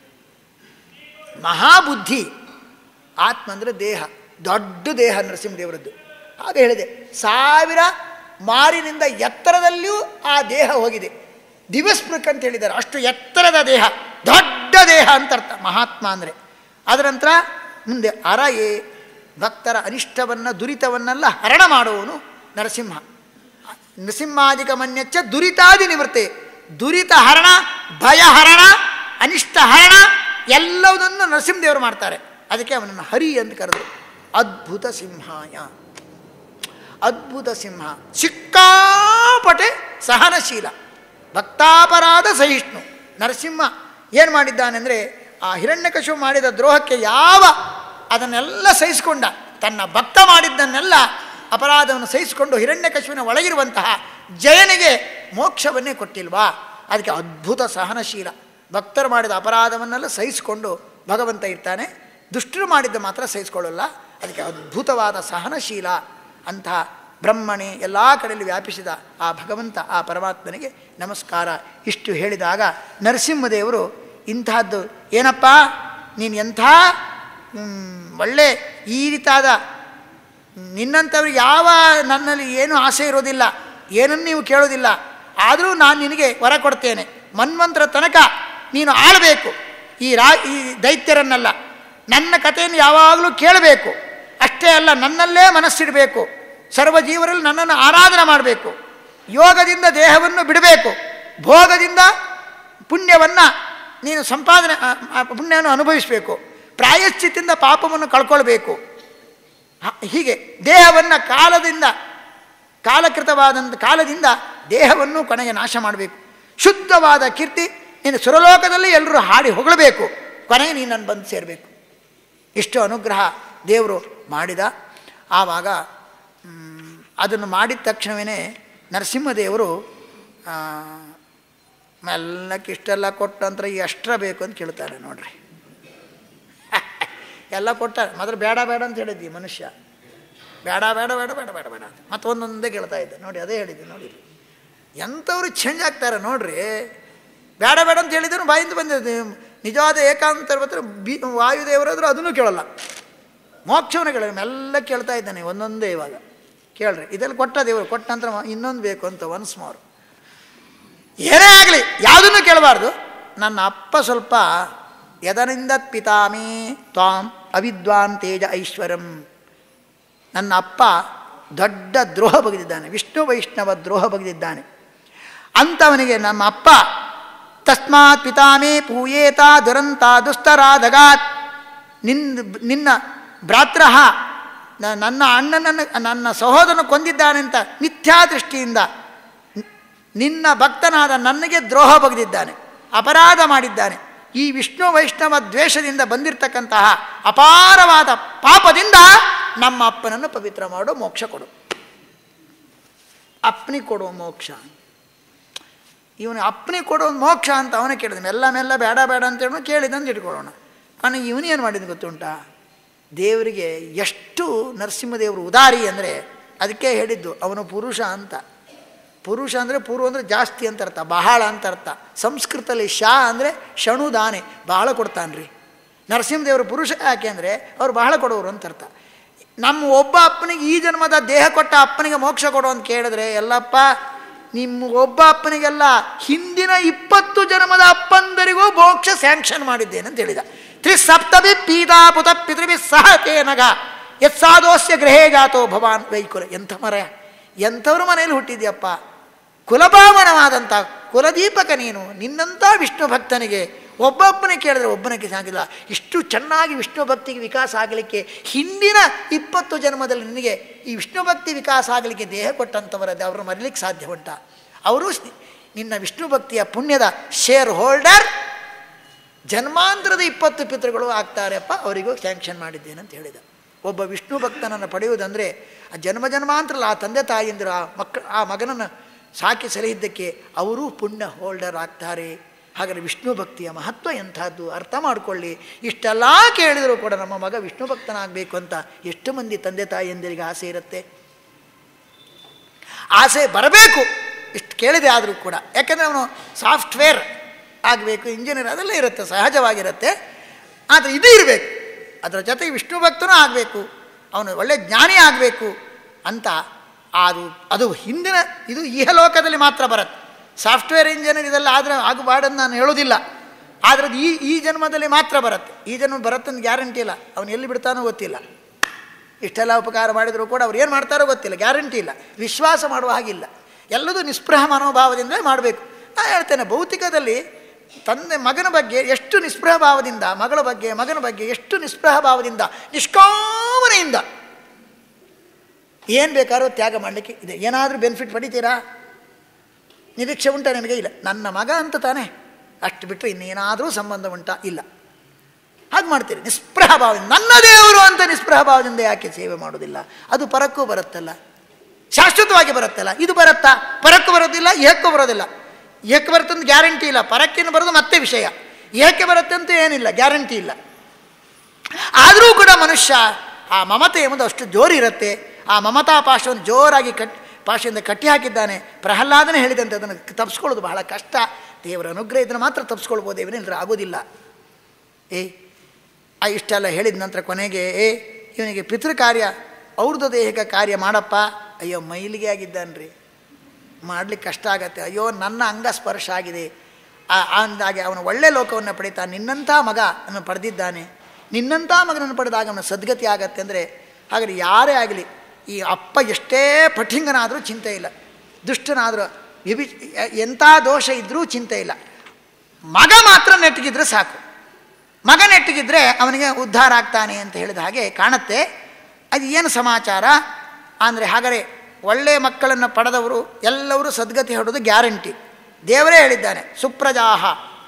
ಮಹಾಬುದ್ಧಿ ಆತ್ಮ ಅಂದರೆ ದೇಹ ದೊಡ್ಡ ದೇಹ ನರಸಿಂಹದೇವರದ್ದು ಆಗ ಹೇಳಿದೆ ಸಾವಿರ ಮಾರಿನಿಂದ ಎತ್ತರದಲ್ಲಿಯೂ ಆ ದೇಹ ಹೋಗಿದೆ ದಿವಸ್ಮೃಕ್ ಅಂತ ಹೇಳಿದ್ದಾರೆ ಅಷ್ಟು ಎತ್ತರದ ದೇಹ ದೊಡ್ಡ ದೇಹ ಅಂತ ಅರ್ಥ ಮಹಾತ್ಮ ಅಂದರೆ ಅದರ ನಂತರ ಮುಂದೆ ಅರಯೇ ಭಕ್ತರ ಅನಿಷ್ಟವನ್ನು ದುರಿತವನ್ನೆಲ್ಲ ಹರಣ ಮಾಡುವವನು ನರಸಿಂಹ ನೃಸಿಂಹಾದಿಕ ಮನ್ಯಚ್ಚ ದುರಿತಾದಿ ನಿವೃತ್ತೆ ದುರಿತ ಹರಣ ಭಯ ಹರಣ ಅನಿಷ್ಟ ಹರಣ ಎಲ್ಲವುದನ್ನು ನರಸಿಂಹದೇವರು ಮಾಡ್ತಾರೆ ಅದಕ್ಕೆ ಅವನನ್ನು ಹರಿ ಅಂತ ಕರೆದರು ಅದ್ಭುತ ಸಿಂಹಾಯ ಅದ್ಭುತ ಸಿಂಹ ಸಿಕ್ಕಾಪಟೆ ಸಹನಶೀಲ ಭಕ್ತಾಪರಾಧ ಸಹಿಷ್ಣು ನರಸಿಂಹ ಏನು ಮಾಡಿದ್ದಾನೆಂದರೆ ಆ ಹಿರಣ್ಯಕಶು ಮಾಡಿದ ದ್ರೋಹಕ್ಕೆ ಯಾವ ಅದನ್ನೆಲ್ಲ ಸಹಿಸಿಕೊಂಡ ತನ್ನ ಭಕ್ತ ಮಾಡಿದ್ದನ್ನೆಲ್ಲ ಅಪರಾಧವನ್ನು ಸಹಿಸಿಕೊಂಡು ಹಿರಣ್ಯಕಶುವಿನ ಒಳಗಿರುವಂತಹ ಜಯನಿಗೆ ಮೋಕ್ಷವನ್ನೇ ಕೊಟ್ಟಿಲ್ವಾ ಅದಕ್ಕೆ ಅದ್ಭುತ ಸಹನಶೀಲ ಭಕ್ತರು ಮಾಡಿದ ಅಪರಾಧವನ್ನೆಲ್ಲ ಸಹಿಸಿಕೊಂಡು ಭಗವಂತ ಇರ್ತಾನೆ ದುಷ್ಟರು ಮಾಡಿದ್ದ ಮಾತ್ರ ಸಹಿಸಿಕೊಳ್ಳಲ್ಲ ಅದಕ್ಕೆ ಅದ್ಭುತವಾದ ಸಹನಶೀಲ ಅಂತಹ ಬ್ರಹ್ಮಣಿ ಎಲ್ಲ ಕಡೆಯಲ್ಲಿ ವ್ಯಾಪಿಸಿದ ಆ ಭಗವಂತ ಆ ಪರಮಾತ್ಮನಿಗೆ ನಮಸ್ಕಾರ ಇಷ್ಟು ಹೇಳಿದಾಗ ನರಸಿಂಹದೇವರು ಇಂತಹದ್ದು ಏನಪ್ಪ ನೀನು ಎಂಥ ಮ್, ಒಳ್ಳೆ ಈ ರೀತಾದ ನಿನ್ನಂಥವ್ರಿಗೆ ಯಾವ ನನ್ನಲ್ಲಿ ಏನೂ ಆಸೆ ಇರೋದಿಲ್ಲ ಏನನ್ನು ನೀವು ಕೇಳೋದಿಲ್ಲ ಆದರೂ ನಾನು ನಿನಗೆ ವರ ಕೊಡ್ತೇನೆ ಮನ್ವಂತರ ತನಕ ನೀನು ಆಳಬೇಕು ಈ ರಾ ಈ ದೈತ್ಯರನ್ನೆಲ್ಲ ನನ್ನ ಕಥೆಯನ್ನು ಯಾವಾಗಲೂ ಕೇಳಬೇಕು ಅಷ್ಟೇ ಅಲ್ಲ ನನ್ನಲ್ಲೇ ಮನಸ್ಸಿಡಬೇಕು ಸರ್ವ ಜೀವರಲ್ಲಿ ನನ್ನನ್ನು ಆರಾಧನೆ ಮಾಡಬೇಕು ಯೋಗದಿಂದ ದೇಹವನ್ನು ಬಿಡಬೇಕು ಭೋಗದಿಂದ ಪುಣ್ಯವನ್ನು ನೀನು ಸಂಪಾದನೆ ಆ, ಆ ಪುಣ್ಯವನ್ನು ಅನುಭವಿಸಬೇಕು ಪ್ರಾಯಶ್ಚಿತ್ತಿಂದ ಪಾಪವನ್ನು ಕಳ್ಕೊಳ್ಬೇಕು ಹ- ಹೀಗೆ ದೇಹವನ್ನು ಕಾಲದಿಂದ ಕಾಲಕೃತವಾದಂಥ ಕಾಲದಿಂದ ದೇಹವನ್ನು ಕೊನೆಗೆ ನಾಶ ಮಾಡಬೇಕು ಶುದ್ಧವಾದ ಕೀರ್ತಿ ನೀನು ಸುರಲೋಕದಲ್ಲಿ ಎಲ್ಲರೂ ಹಾಡಿ ಹೊಗಳಬೇಕು ಕೊನೆಗೆ ನೀನು ನನ್ನ ಬಂದು ಸೇರಬೇಕು ಇಷ್ಟು ಅನುಗ್ರಹ ದೇವರು ಮಾಡಿದ ಆವಾಗ ಮ್, ಅದನ್ನು ಮಾಡಿದ ತಕ್ಷಣವೇ ನರಸಿಂಹದೇವರು ಆ, ಮೆಲ್ಲಕ್ಕೆ ಇಷ್ಟೆಲ್ಲ ಕೊಟ್ಟಂತ್ರ ಎಷ್ಟರ ಬೇಕು ಅಂತ ಕೇಳ್ತಾರೆ ನೋಡ್ರಿ ಎಲ್ಲ ಕೊಟ್ಟಾರೆ ಮೊದಲು ಬೇಡ ಬೇಡ ಅಂತ ಹೇಳಿದ್ವಿ ಮನುಷ್ಯ ಬೇಡ ಬೇಡ ಬೇಡ ಬೇಡ ಬೇಡ ಬೇಡ ಅಂತ ಮತ್ತೆ ಒಂದೊಂದೇ ಕೇಳ್ತಾ ಇದ್ದೆ ನೋಡಿ ಅದೇ ಹೇಳಿದ್ದೆ ನೋಡಿ ಎಂಥವ್ರು ಚೇಂಜ್ ಆಗ್ತಾರೆ ನೋಡ್ರಿ ಬೇಡ ಬೇಡ ಅಂತ ಹೇಳಿದ್ರು ಬಾಯಿಂದ ಬಂದಿದೆ ನಿಜವಾದ ಏಕಾಂತರ ಹತ್ರ ಬಿ ವಾಯುದೇವರಾದರೂ ಅದನ್ನು ಕೇಳಲ್ಲ ಮೋಕ್ಷವನ್ನು ಕೇಳ ಮೆಲ್ಲ ಕೇಳ್ತಾ ಇದ್ದಾನೆ ಒಂದೊಂದೇ ಇವಾಗ ಕೇಳ್ರಿ ಇದರಲ್ಲಿ ಕೊಟ್ಟ ದೇವರು ಕೊಟ್ಟ ನಂತರ ಇನ್ನೊಂದು ಬೇಕು ಅಂತ ಒನ್ಸ್ ಮೋರ್ ಏನೇ ಆಗಲಿ ಯಾವುದನ್ನು ಕೇಳಬಾರ್ದು ನನ್ನ ಅಪ್ಪ ಸ್ವಲ್ಪ ಯದನಿಂದ ಪಿತಾಮಿ ತ್ವಾಂ ಅವಿದ್ವಾನ್ ತೇಜ ಐಶ್ವರಂ ನನ್ನ ಅಪ್ಪ ದೊಡ್ಡ ದ್ರೋಹ ಬಗೆದಿದ್ದಾನೆ ವಿಷ್ಣು ವೈಷ್ಣವ ದ್ರೋಹ ಬಗೆದಿದ್ದಾನೆ ಅಂಥವನಿಗೆ ನಮ್ಮ ಅಪ್ಪ ತಸ್ಮಾತ್ ಪಿತಾಮೇ ಪೂಯೇತ ದುರಂತ ದುಸ್ತರಾದಗಾತ್ ನಿನ್ನ ನಿನ್ನ ಭ್ರಾತೃ ನನ್ನ ಅಣ್ಣನನ್ನು ನನ್ನ ಸಹೋದರನು ಕೊಂದಿದ್ದಾನೆ ಅಂತ ಮಿಥ್ಯಾ ದೃಷ್ಟಿಯಿಂದ ನಿನ್ನ ಭಕ್ತನಾದ ನನಗೆ ದ್ರೋಹ ಬಗೆದಿದ್ದಾನೆ ಅಪರಾಧ ಮಾಡಿದ್ದಾನೆ ಈ ವಿಷ್ಣು ವೈಷ್ಣವ ದ್ವೇಷದಿಂದ ಬಂದಿರತಕ್ಕಂತಹ ಅಪಾರವಾದ ಪಾಪದಿಂದ ನಮ್ಮ ಅಪ್ಪನನ್ನು ಪವಿತ್ರ ಮಾಡೋ ಮೋಕ್ಷ ಕೊಡು ಅಪ್ಪನಿ ಕೊಡುವ ಮೋಕ್ಷ ಇವನು ಅಪ್ಪನಿ ಕೊಡೋ ಮೋಕ್ಷ ಅಂತ ಅವನೇ ಕೇಳಿದ ಮೆಲ್ಲ ಮೆಲ್ಲ ಬೇಡ ಬೇಡ ಅಂತ ಹೇಳಿ ಕೇಳಿದಂತ ಇಟ್ಕೊಳ್ಳೋಣ ಅವನಿಗೆ ಇವನೇನು ಮಾಡಿದ ಗೊತ್ತುಂಟಾ ದೇವರಿಗೆ ಎಷ್ಟು ನರಸಿಂಹದೇವರು ಉದಾರಿ ಅಂದರೆ ಅದಕ್ಕೆ ಹೇಳಿದ್ದು ಅವನು ಪುರುಷ ಅಂತ ಪುರುಷ ಅಂದರೆ ಪೂರ್ವ ಅಂದರೆ ಜಾಸ್ತಿ ಅಂತ ಅರ್ಥ ಬಹಳ ಅಂತ ಅರ್ಥ ಸಂಸ್ಕೃತದಲ್ಲಿ ಶಾ ಅಂದರೆ ಶಣುದಾನೆ ಬಹಳ ಕೊಡ್ತಾನ್ರಿ ನರಸಿಂಹದೇವರು ಪುರುಷ ಯಾಕೆ ಅಂದರೆ ಅವ್ರು ಬಹಳ ಕೊಡೋರು ಅಂತ ಅರ್ಥ ನಮ್ಮ ಒಬ್ಬ ಅಪ್ಪನಿಗೆ ಈ ಜನ್ಮದ ದೇಹ ಕೊಟ್ಟ ಅಪ್ಪನಿಗೆ ಮೋಕ್ಷ ಕೊಡು ಅಂತ ಕೇಳಿದ್ರೆ ಎಲ್ಲಪ್ಪ ನಿಮ್ಮ ಒಬ್ಬ ಅಪ್ಪನಿಗೆಲ್ಲ ಹಿಂದಿನ ಇಪ್ಪತ್ತು ಜನ್ಮದ ಅಪ್ಪಂದರಿಗೂ ಮೋಕ್ಷ ಸ್ಯಾಂಕ್ಷನ್ ಮಾಡಿದ್ದೇನೆ ಅಂತ ಹೇಳಿದ ತ್ರಿಸಪ್ತಭಿ ಪೀತಾಪುತ ಪಿತೃಭಿ ಸಹ ತೇ ನಗ ಯತ್ಸಾದೋಸ್ಯ ಗೃಹೇ ಜಾತೋ ಭವಾನ್ ವೈಕುಲ ಎಂಥ ಮರ ಎಂಥವ್ರ ಮನೆಯಲ್ಲಿ ಹುಟ್ಟಿದ್ಯಪ್ಪ ಕುಲಭಾವನವಾದಂಥ ಕುಲದೀಪಕ ನೀನು ನಿನ್ನಂಥ ವಿಷ್ಣು ಭಕ್ತನಿಗೆ ಒಬ್ಬೊಬ್ಬನಿಗೆ ಕೇಳಿದ್ರೆ ಒಬ್ಬನಿಗೆ ಸಾಗಿಲ್ಲ ಇಷ್ಟು ಚೆನ್ನಾಗಿ ವಿಷ್ಣು ಭಕ್ತಿಗೆ ವಿಕಾಸ ಆಗಲಿಕ್ಕೆ ಹಿಂದಿನ ಇಪ್ಪತ್ತು ಜನ್ಮದಲ್ಲಿ ನಿನಗೆ ಈ ವಿಷ್ಣು ಭಕ್ತಿ ವಿಕಾಸ ಆಗಲಿಕ್ಕೆ ದೇಹ ಕೊಟ್ಟಂಥವರದ್ದು ಅವರು ಮರಿಲಿಕ್ಕೆ ಸಾಧ್ಯ ಉಂಟ ಅವರು ನಿನ್ನ ವಿಷ್ಣು ಭಕ್ತಿಯ ಪುಣ್ಯದ ಶೇರ್ ಹೋಲ್ಡರ್ ಜನ್ಮಾಂತರದ ಇಪ್ಪತ್ತು ಪಿತೃಗಳು ಆಗ್ತಾರೆಪ್ಪ ಅವರಿಗೂ ಸ್ಯಾಂಕ್ಷನ್ ಮಾಡಿದ್ದೇನೆ ಅಂತ ಹೇಳಿದ ಒಬ್ಬ ವಿಷ್ಣು ಭಕ್ತನನ್ನು ಪಡೆಯುವುದಂದರೆ ಆ ಜನ್ಮ ಜನ್ಮಾಂತರಲ್ಲ ಆ ತಂದೆ ತಾಯಿಯಂದರು ಆ ಮಕ್ಕ ಆ ಮಗನನ್ನು ಸಾಕಿ ಸಲಹಿದ್ದಕ್ಕೆ ಅವರೂ ಪುಣ್ಯ ಹೋಲ್ಡರ್ ಆಗ್ತಾರೆ ಹಾಗಾದರೆ ವಿಷ್ಣು ಭಕ್ತಿಯ ಮಹತ್ವ ಎಂಥದ್ದು ಅರ್ಥ ಮಾಡಿಕೊಳ್ಳಿ ಇಷ್ಟೆಲ್ಲ ಕೇಳಿದರೂ ಕೂಡ ನಮ್ಮ ಮಗ ವಿಷ್ಣು ಭಕ್ತನಾಗಬೇಕು ಅಂತ ಎಷ್ಟು ಮಂದಿ ತಂದೆ ತಾಯಿಯಂದಿರಿಗೆ ಆಸೆ ಇರುತ್ತೆ ಆಸೆ ಬರಬೇಕು ಇಷ್ಟು ಕೇಳಿದೆ ಆದರೂ ಕೂಡ ಯಾಕೆಂದರೆ ಅವನು ಸಾಫ್ಟ್ವೇರ್ ಆಗಬೇಕು ಇಂಜಿನಿಯರ್ ಅದೆಲ್ಲ ಇರುತ್ತೆ ಸಹಜವಾಗಿರುತ್ತೆ ಆದರೆ ಇದು ಇರಬೇಕು ಅದರ ಜೊತೆಗೆ ವಿಷ್ಣು ಭಕ್ತನೂ ಆಗಬೇಕು ಅವನು ಒಳ್ಳೆ ಜ್ಞಾನಿ ಆಗಬೇಕು ಅಂತ ಅದು ಅದು ಹಿಂದಿನ ಇದು ಇಹಲೋಕದಲ್ಲಿ ಮಾತ್ರ ಬರುತ್ತೆ ಸಾಫ್ಟ್ವೇರ್ ಇಂಜಿನಿಯರ್ ಇದೆಲ್ಲ ಆದರೆ ಆಗಬಾರ್ದು ನಾನು ಹೇಳೋದಿಲ್ಲ ಆದರೆ ಅದು ಈ ಈ ಜನ್ಮದಲ್ಲಿ ಮಾತ್ರ ಬರುತ್ತೆ ಈ ಜನ್ಮ ಬರುತ್ತಂತ ಗ್ಯಾರಂಟಿ ಇಲ್ಲ ಅವನು ಎಲ್ಲಿ ಬಿಡ್ತಾನೋ ಗೊತ್ತಿಲ್ಲ ಇಷ್ಟೆಲ್ಲ ಉಪಕಾರ ಮಾಡಿದರೂ ಕೂಡ ಅವ್ರು ಏನು ಮಾಡ್ತಾರೋ ಗೊತ್ತಿಲ್ಲ ಗ್ಯಾರಂಟಿ ಇಲ್ಲ ವಿಶ್ವಾಸ ಮಾಡುವ ಹಾಗಿಲ್ಲ ಎಲ್ಲದೂ ನಿಸ್ಪೃಹ ಮನೋಭಾವದಿಂದಲೇ ಮಾಡಬೇಕು ನಾನು ಹೇಳ್ತೇನೆ ಭೌತಿಕದಲ್ಲಿ ತಂದೆ ಮಗನ ಬಗ್ಗೆ ಎಷ್ಟು ನಿಸ್ಪೃಹ ಭಾವದಿಂದ ಮಗಳ ಬಗ್ಗೆ ಮಗನ ಬಗ್ಗೆ ಎಷ್ಟು ನಿಸ್ಪೃಹ ಭಾವದಿಂದ ನಿಷ್ಕಾಮನೆಯಿಂದ ಏನು ಬೇಕಾದ್ರೂ ತ್ಯಾಗ ಮಾಡಲಿಕ್ಕೆ ಇದೆ ಏನಾದರೂ ಬೆನಿಫಿಟ್ ಪಡಿತೀರಾ ನಿರೀಕ್ಷೆ ಉಂಟಾ ನಿಮಗೆ ಇಲ್ಲ ನನ್ನ ಮಗ ಅಂತ ತಾನೇ ಅಷ್ಟು ಬಿಟ್ಟರೆ ಇನ್ನೇನಾದರೂ ಸಂಬಂಧ ಉಂಟಾ ಇಲ್ಲ ಹಾಗೆ ಮಾಡ್ತೀರಿ ನಿಸ್ಪೃಹ ಭಾವದಿಂದ ನನ್ನ ದೇವರು ಅಂತ ನಿಸ್ಪೃಹ ಭಾವದಿಂದ ಯಾಕೆ ಸೇವೆ ಮಾಡೋದಿಲ್ಲ ಅದು ಪರಕ್ಕೂ ಬರುತ್ತಲ್ಲ ಶಾಶ್ವತವಾಗಿ ಬರುತ್ತಲ್ಲ ಇದು ಬರುತ್ತಾ ಪರಕ್ಕೂ ಬರೋದಿಲ್ಲ ಏಕಕ್ಕೂ ಬರೋದಿಲ್ಲ ಏಕೆ ಬರುತ್ತೆ ಅಂತ ಗ್ಯಾರಂಟಿ ಇಲ್ಲ ಪರಕ್ಕೇನು ಬರೋದು ಮತ್ತೆ ವಿಷಯ ಏಕೆ ಬರುತ್ತೆ ಅಂತ ಏನಿಲ್ಲ ಗ್ಯಾರಂಟಿ ಇಲ್ಲ ಆದರೂ ಕೂಡ ಮನುಷ್ಯ ಆ ಮಮತೆ ಎಂಬುದು ಅಷ್ಟು ಜೋರಿರುತ್ತೆ ಆ ಮಮತಾ ಪಾಶವನ್ನು ಜೋರಾಗಿ ಕಟ್ ಪಾಶದಿಂದ ಕಟ್ಟಿ ಹಾಕಿದ್ದಾನೆ ಪ್ರಹ್ಲಾದನೇ ಹೇಳಿದಂತೆ ಅದನ್ನು ತಪ್ಪಿಸ್ಕೊಳ್ಳೋದು ಬಹಳ ಕಷ್ಟ ದೇವರ ಅನುಗ್ರಹ ಇದನ್ನು ಮಾತ್ರ ತಪ್ಪಿಸ್ಕೊಳ್ಬೋದು ಇವನಿಲ್ಲದ್ರೆ ಆಗೋದಿಲ್ಲ ಏ ಆ ಇಷ್ಟೆಲ್ಲ ಹೇಳಿದ ನಂತರ ಕೊನೆಗೆ ಏ ಇವನಿಗೆ ಪಿತೃ ಕಾರ್ಯ ಅವ್ರದ್ದು ದೇಹಿಕ ಕಾರ್ಯ ಮಾಡಪ್ಪ ಅಯ್ಯೋ ಮೈಲಿಗೆ ಆಗಿದ್ದಾನ್ರಿ ಮಾಡಲಿಕ್ಕೆ ಕಷ್ಟ ಆಗತ್ತೆ ಅಯ್ಯೋ ನನ್ನ ಅಂಗ ಸ್ಪರ್ಶ ಆಗಿದೆ ಅಂದಾಗೆ ಅವನು ಒಳ್ಳೆ ಲೋಕವನ್ನು ಪಡೀತಾ ನಿನ್ನಂಥ ಮಗ ಅನ್ನು ಪಡೆದಿದ್ದಾನೆ ನಿನ್ನಂಥ ಮಗನನ್ನು ಪಡೆದಾಗ ಅವನ ಸದ್ಗತಿ ಆಗತ್ತೆ ಅಂದರೆ ಹಾಗಾದ್ರೆ ಯಾರೇ ಆಗಲಿ ಈ ಅಪ್ಪ ಎಷ್ಟೇ ಪಠಿಂಗನಾದರೂ ಚಿಂತೆ ಇಲ್ಲ ದುಷ್ಟನಾದರೂ ವಿಭಿ ಎಂಥ ದೋಷ ಇದ್ದರೂ ಚಿಂತೆ ಇಲ್ಲ ಮಗ ಮಾತ್ರ ನೆಟ್ಟಗಿದ್ರೆ ಸಾಕು ಮಗ ನೆಟ್ಟಗಿದ್ರೆ ಅವನಿಗೆ ಉದ್ಧಾರ ಆಗ್ತಾನೆ ಅಂತ ಹೇಳಿದ ಹಾಗೆ ಕಾಣುತ್ತೆ ಅದು ಏನು ಸಮಾಚಾರ ಅಂದರೆ ಹಾಗಾದರೆ ಒಳ್ಳೆಯ ಮಕ್ಕಳನ್ನು ಪಡೆದವರು ಎಲ್ಲರೂ ಸದ್ಗತಿ ಹೊಡೋದು ಗ್ಯಾರಂಟಿ ದೇವರೇ ಹೇಳಿದ್ದಾನೆ ಸುಪ್ರಜಾಹ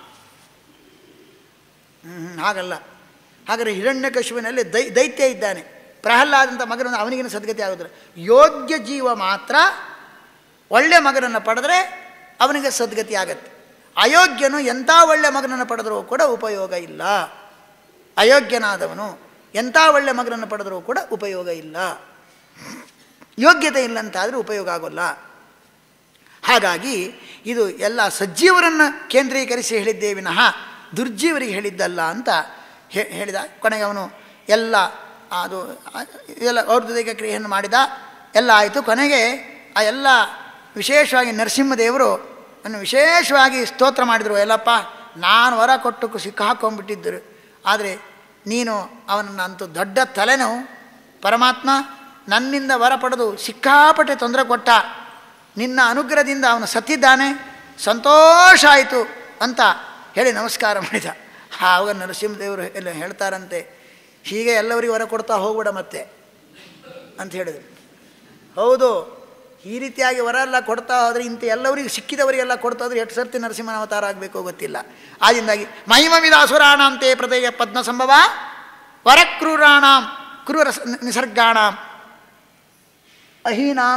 ಹ್ಞೂ ಹಾಗಲ್ಲ ಹಾಗಾದರೆ ಹಿರಣ್ಯಕಶುವಿನಲ್ಲಿ ದೈ ದೈತ್ಯ ಇದ್ದಾನೆ ಪ್ರಹ್ಲಾದಂಥ ಮಗನನ್ನು ಅವನಿಗಿನ ಸದ್ಗತಿ ಆಗೋದಿಲ್ಲ ಯೋಗ್ಯ ಜೀವ ಮಾತ್ರ ಒಳ್ಳೆ ಮಗನನ್ನು ಪಡೆದ್ರೆ ಅವನಿಗೆ ಸದ್ಗತಿ ಆಗತ್ತೆ ಅಯೋಗ್ಯನು ಎಂಥ ಒಳ್ಳೆ ಮಗನನ್ನು ಪಡೆದರೂ ಕೂಡ ಉಪಯೋಗ ಇಲ್ಲ ಅಯೋಗ್ಯನಾದವನು ಎಂಥ ಒಳ್ಳೆ ಮಗನನ್ನು ಪಡೆದರೂ ಕೂಡ ಉಪಯೋಗ ಇಲ್ಲ ಯೋಗ್ಯತೆ ಇಲ್ಲಂತಾದರೆ ಉಪಯೋಗ ಆಗೋಲ್ಲ ಹಾಗಾಗಿ ಇದು ಎಲ್ಲ ಸಜ್ಜೀವರನ್ನು ಕೇಂದ್ರೀಕರಿಸಿ ಹೇಳಿದ್ದೇ ವಿನಃ ದುರ್ಜೀವರಿಗೆ ಹೇಳಿದ್ದಲ್ಲ ಅಂತ ಹೇಳಿದ ಕೊನೆಗೆ ಅವನು ಎಲ್ಲ ಅದು ಎಲ್ಲ ಔರ್ಧದಿಕ ಕ್ರಿಯೆಯನ್ನು ಮಾಡಿದ ಎಲ್ಲ ಆಯಿತು ಕೊನೆಗೆ ಆ ಎಲ್ಲ ವಿಶೇಷವಾಗಿ ನರಸಿಂಹದೇವರು ಅನ್ನು ವಿಶೇಷವಾಗಿ ಸ್ತೋತ್ರ ಮಾಡಿದರು ಎಲ್ಲಪ್ಪ ನಾನು ವರ ಕೊಟ್ಟು ಸಿಕ್ಕಾಕೊಂಡ್ಬಿಟ್ಟಿದ್ದರು ಆದರೆ ನೀನು ಅವನನ್ನು ಅಂತೂ ದೊಡ್ಡ ತಲೆನೋವು ಪರಮಾತ್ಮ ನನ್ನಿಂದ ವರ ಪಡೆದು ಸಿಕ್ಕಾಪಟ್ಟೆ ತೊಂದರೆ ಕೊಟ್ಟ ನಿನ್ನ ಅನುಗ್ರಹದಿಂದ ಅವನು ಸತ್ತಿದ್ದಾನೆ ಸಂತೋಷ ಆಯಿತು ಅಂತ ಹೇಳಿ ನಮಸ್ಕಾರ ಮಾಡಿದ ಆವಾಗ ನರಸಿಂಹದೇವರು ಎಲ್ಲ ಹೇಳ್ತಾರಂತೆ ಹೀಗೆ ಎಲ್ಲರಿಗೂ ವರ ಕೊಡ್ತಾ ಹೋಗ್ಬಿಡ ಮತ್ತೆ ಅಂತ ಹೇಳಿದರು ಹೌದು ಈ ರೀತಿಯಾಗಿ ವರ ಎಲ್ಲ ಕೊಡ್ತಾ ಹೋದರೆ ಇಂಥ ಎಲ್ಲರಿಗೂ ಸಿಕ್ಕಿದವರಿಗೆಲ್ಲ ಕೊಡ್ತಾ ಹೋದ್ರೆ ಎಷ್ಟು ಸರ್ತಿ ನರಸಿಂಹನ ಅವತಾರ ಆಗಬೇಕೋ ಗೊತ್ತಿಲ್ಲ ಆದ್ದರಿಂದಾಗಿ ಮಹಿಮವಿದಾಸುರಾಣಾಂತೆ ಪ್ರದಯ ಪದ್ಮ ಸಂಭವ ವರಕ್ರೂರಾಣಾಂ ಕ್ರೂರ ನಿಸರ್ಗಾಣಾಂ ಅಹೀನಾಂ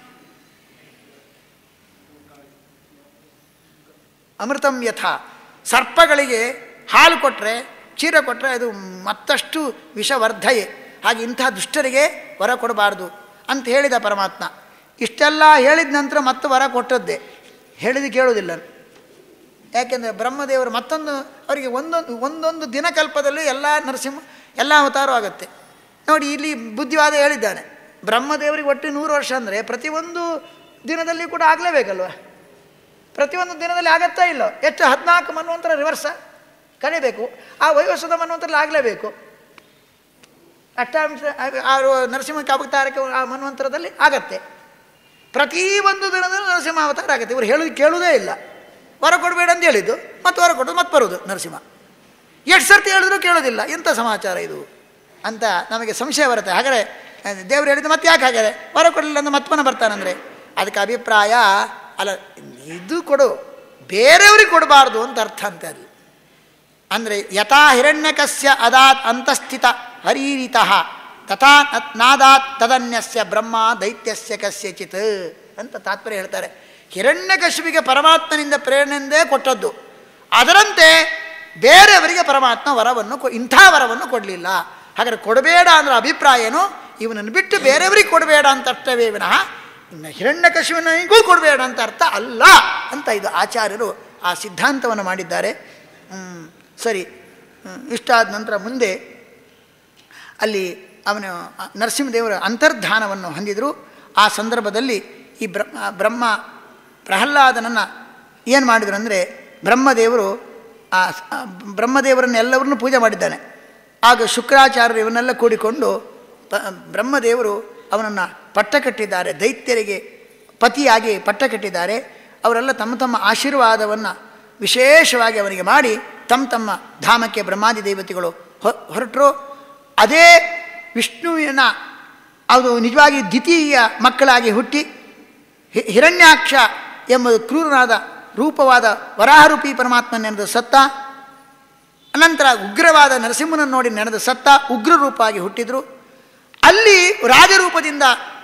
ಅಮೃತಂ ಯಥ ಸರ್ಪಗಳಿಗೆ ಹಾಲು ಕೊಟ್ಟರೆ ಕ್ಷೀರ ಕೊಟ್ಟರೆ ಅದು ಮತ್ತಷ್ಟು ವಿಷವರ್ಧಯೆ ಹಾಗೆ ಇಂಥ ದುಷ್ಟರಿಗೆ ವರ ಕೊಡಬಾರ್ದು ಅಂತ ಹೇಳಿದ ಪರಮಾತ್ಮ ಇಷ್ಟೆಲ್ಲ ಹೇಳಿದ ನಂತರ ಮತ್ತೆ ವರ ಕೊಟ್ಟದ್ದೇ ಹೇಳಿದ ಕೇಳೋದಿಲ್ಲ ಯಾಕೆಂದರೆ ಬ್ರಹ್ಮದೇವರು ಮತ್ತೊಂದು ಅವರಿಗೆ ಒಂದೊಂದು ಒಂದೊಂದು ದಿನಕಲ್ಪದಲ್ಲೂ ಎಲ್ಲ ನರಸಿಂಹ ಎಲ್ಲ ಅವತಾರ ಆಗುತ್ತೆ ನೋಡಿ ಇಲ್ಲಿ ಬುದ್ಧಿವಾದ ಹೇಳಿದ್ದಾನೆ ಬ್ರಹ್ಮದೇವರಿಗೆ ಒಟ್ಟು ನೂರು ವರ್ಷ ಅಂದರೆ ಪ್ರತಿಯೊಂದು ದಿನದಲ್ಲಿ ಕೂಡ ಆಗಲೇಬೇಕಲ್ವ ಪ್ರತಿಯೊಂದು ದಿನದಲ್ಲಿ ಆಗತ್ತಾ ಇಲ್ಲ ಎಷ್ಟು ಹದಿನಾಲ್ಕು ಮನ್ವಂತರ ರಿವರ್ಸ ಕಲಿಬೇಕು ಆ ವಯೋಸದ ಮನ್ವಂತರಲ್ಲಿ ಆಗಲೇಬೇಕು ಅಷ್ಟಾಂಶ ಆರು ನರಸಿಂಹ ಅವತಾರಕ್ಕೆ ಆ ಮನ್ವಂತರದಲ್ಲಿ ಆಗತ್ತೆ ಪ್ರತಿಯೊಂದು ದಿನದಲ್ಲೂ ನರಸಿಂಹ ಅವತಾರ ಆಗುತ್ತೆ ಇವರು ಹೇಳೋದು ಕೇಳುವುದೇ ಇಲ್ಲ ವರ ಕೊಡಬೇಡ ಅಂತ ಹೇಳಿದ್ದು ಮತ್ತೆ ವರ ಕೊಡೋದು ಮತ್ತೆ ಬರೋದು ನರಸಿಂಹ ಎಷ್ಟು ಸರ್ತಿ ಹೇಳಿದ್ರು ಕೇಳೋದಿಲ್ಲ ಎಂಥ ಸಮಾಚಾರ ಇದು ಅಂತ ನಮಗೆ ಸಂಶಯ ಬರುತ್ತೆ ಹಾಗಾದರೆ ದೇವರು ಹೇಳಿದ್ದು ಮತ್ತೆ ಯಾಕೆ ಹಾಗಾದರೆ ವರ ಕೊಡಲಿಲ್ಲ ಅಂದ್ರೆ ಮತ್ಮನ ಬರ್ತಾನಂದರೆ ಅದಕ್ಕೆ ಅಭಿಪ್ರಾಯ ಅಲ್ಲ ಇದು ಕೊಡು ಬೇರೆಯವ್ರಿಗೆ ಕೊಡಬಾರ್ದು ಅಂತ ಅರ್ಥ ಅಂತ ಅದು ಅಂದರೆ ಯಥಾ ಹಿರಣ್ಯಕಸ್ಯ ಅದಾತ್ ಅಂತಸ್ಥಿತ ಹರೀರಿತಃ ತಥಾ ನಾದಾತ್ ತದನ್ಯಸ್ಯ ಬ್ರಹ್ಮ ದೈತ್ಯಸ್ಯ ಕಸ್ಯಚಿತ್ ಅಂತ ತಾತ್ಪರ್ಯ ಹೇಳ್ತಾರೆ ಹಿರಣ್ಯಕಶಿಪಿಗೆ ಪರಮಾತ್ಮನಿಂದ ಪ್ರೇರಣೆಯಿಂದೇ ಕೊಟ್ಟದ್ದು ಅದರಂತೆ ಬೇರೆಯವರಿಗೆ ಪರಮಾತ್ಮ ವರವನ್ನು ಕೊ ಇಂಥ ವರವನ್ನು ಕೊಡಲಿಲ್ಲ ಹಾಗಾದ್ರೆ ಕೊಡಬೇಡ ಅಂದ್ರೆ ಅಭಿಪ್ರಾಯ ಏನು ಇವನನ್ನು ಬಿಟ್ಟು ಬೇರೆಯವರಿಗೆ ಕೊಡಬೇಡ ಅಂತ ಅರ್ಥವೇ ವಿನಃ ಇನ್ನು ಹಿರಣ್ಯಕಶಿವನಿಗೂ ಕೊಡಬೇಡ ಅಂತ ಅರ್ಥ ಅಲ್ಲ ಅಂತ ಇದು ಆಚಾರ್ಯರು ಆ ಸಿದ್ಧಾಂತವನ್ನು ಮಾಡಿದ್ದಾರೆ ಹ್ಮ್, ಸರಿ ಹ್ಮ್, ಇಷ್ಟಾದ ನಂತರ ಮುಂದೆ ಅಲ್ಲಿ ಅವನು ಆ ನರಸಿಂಹದೇವರ ಅಂತರ್ಧಾನವನ್ನು ಹೊಂದಿದರು ಆ ಸಂದರ್ಭದಲ್ಲಿ ಈ ಬ್ರಹ್ಮ ಬ್ರಹ್ಮ ಪ್ರಹ್ಲಾದನನ್ನು ಏನು ಮಾಡಿದ್ರು ಅಂದರೆ ಬ್ರಹ್ಮದೇವರು ಆ ಸ- ಆ ಬ್ರಹ್ಮದೇವರನ್ನು ಎಲ್ಲವರನ್ನು ಪೂಜೆ ಮಾಡಿದ್ದಾನೆ ಆಗ ಶುಕ್ರಾಚಾರ್ಯರು ಇವನ್ನೆಲ್ಲ ಕೂಡಿಕೊಂಡು ಪ ಬ್ರಹ್ಮದೇವರು ಅವನನ್ನು ಪಟ್ಟ ಕಟ್ಟಿದ್ದಾರೆ ದೈತ್ಯರಿಗೆ ಪತಿಯಾಗಿ ಪಟ್ಟ ಕಟ್ಟಿದ್ದಾರೆ ಅವರೆಲ್ಲ ತಮ್ಮ ತಮ್ಮ ಆಶೀರ್ವಾದವನ್ನು ವಿಶೇಷವಾಗಿ ಅವನಿಗೆ ಮಾಡಿ ತಮ್ಮ ತಮ್ಮ ಧಾಮಕ್ಕೆ ಬ್ರಹ್ಮಾದಿ ದೇವತೆಗಳು ಹೊ- ಹೊರಟರು ಅದೇ ವಿಷ್ಣುವಿನ ಅದು ನಿಜವಾಗಿ ದ್ವಿತೀಯ ಮಕ್ಕಳಾಗಿ ಹುಟ್ಟಿ ಹಿ- ಹಿರಣ್ಯಾಕ್ಷ ಎಂಬುದು ಕ್ರೂರನಾದ ರೂಪವಾದ ವರಾಹರೂಪಿ ಪರಮಾತ್ಮ ನೆನೆದ ಸತ್ತ ಅನಂತರ ಉಗ್ರವಾದ ನರಸಿಂಹನನ್ನು ನೋಡಿ ನೆನೆದ ಸತ್ತ ಉಗ್ರ ರೂಪವಾಗಿ ಹುಟ್ಟಿದ್ರು ಅಲ್ಲಿ ರಾಜರೂಪದಿಂದ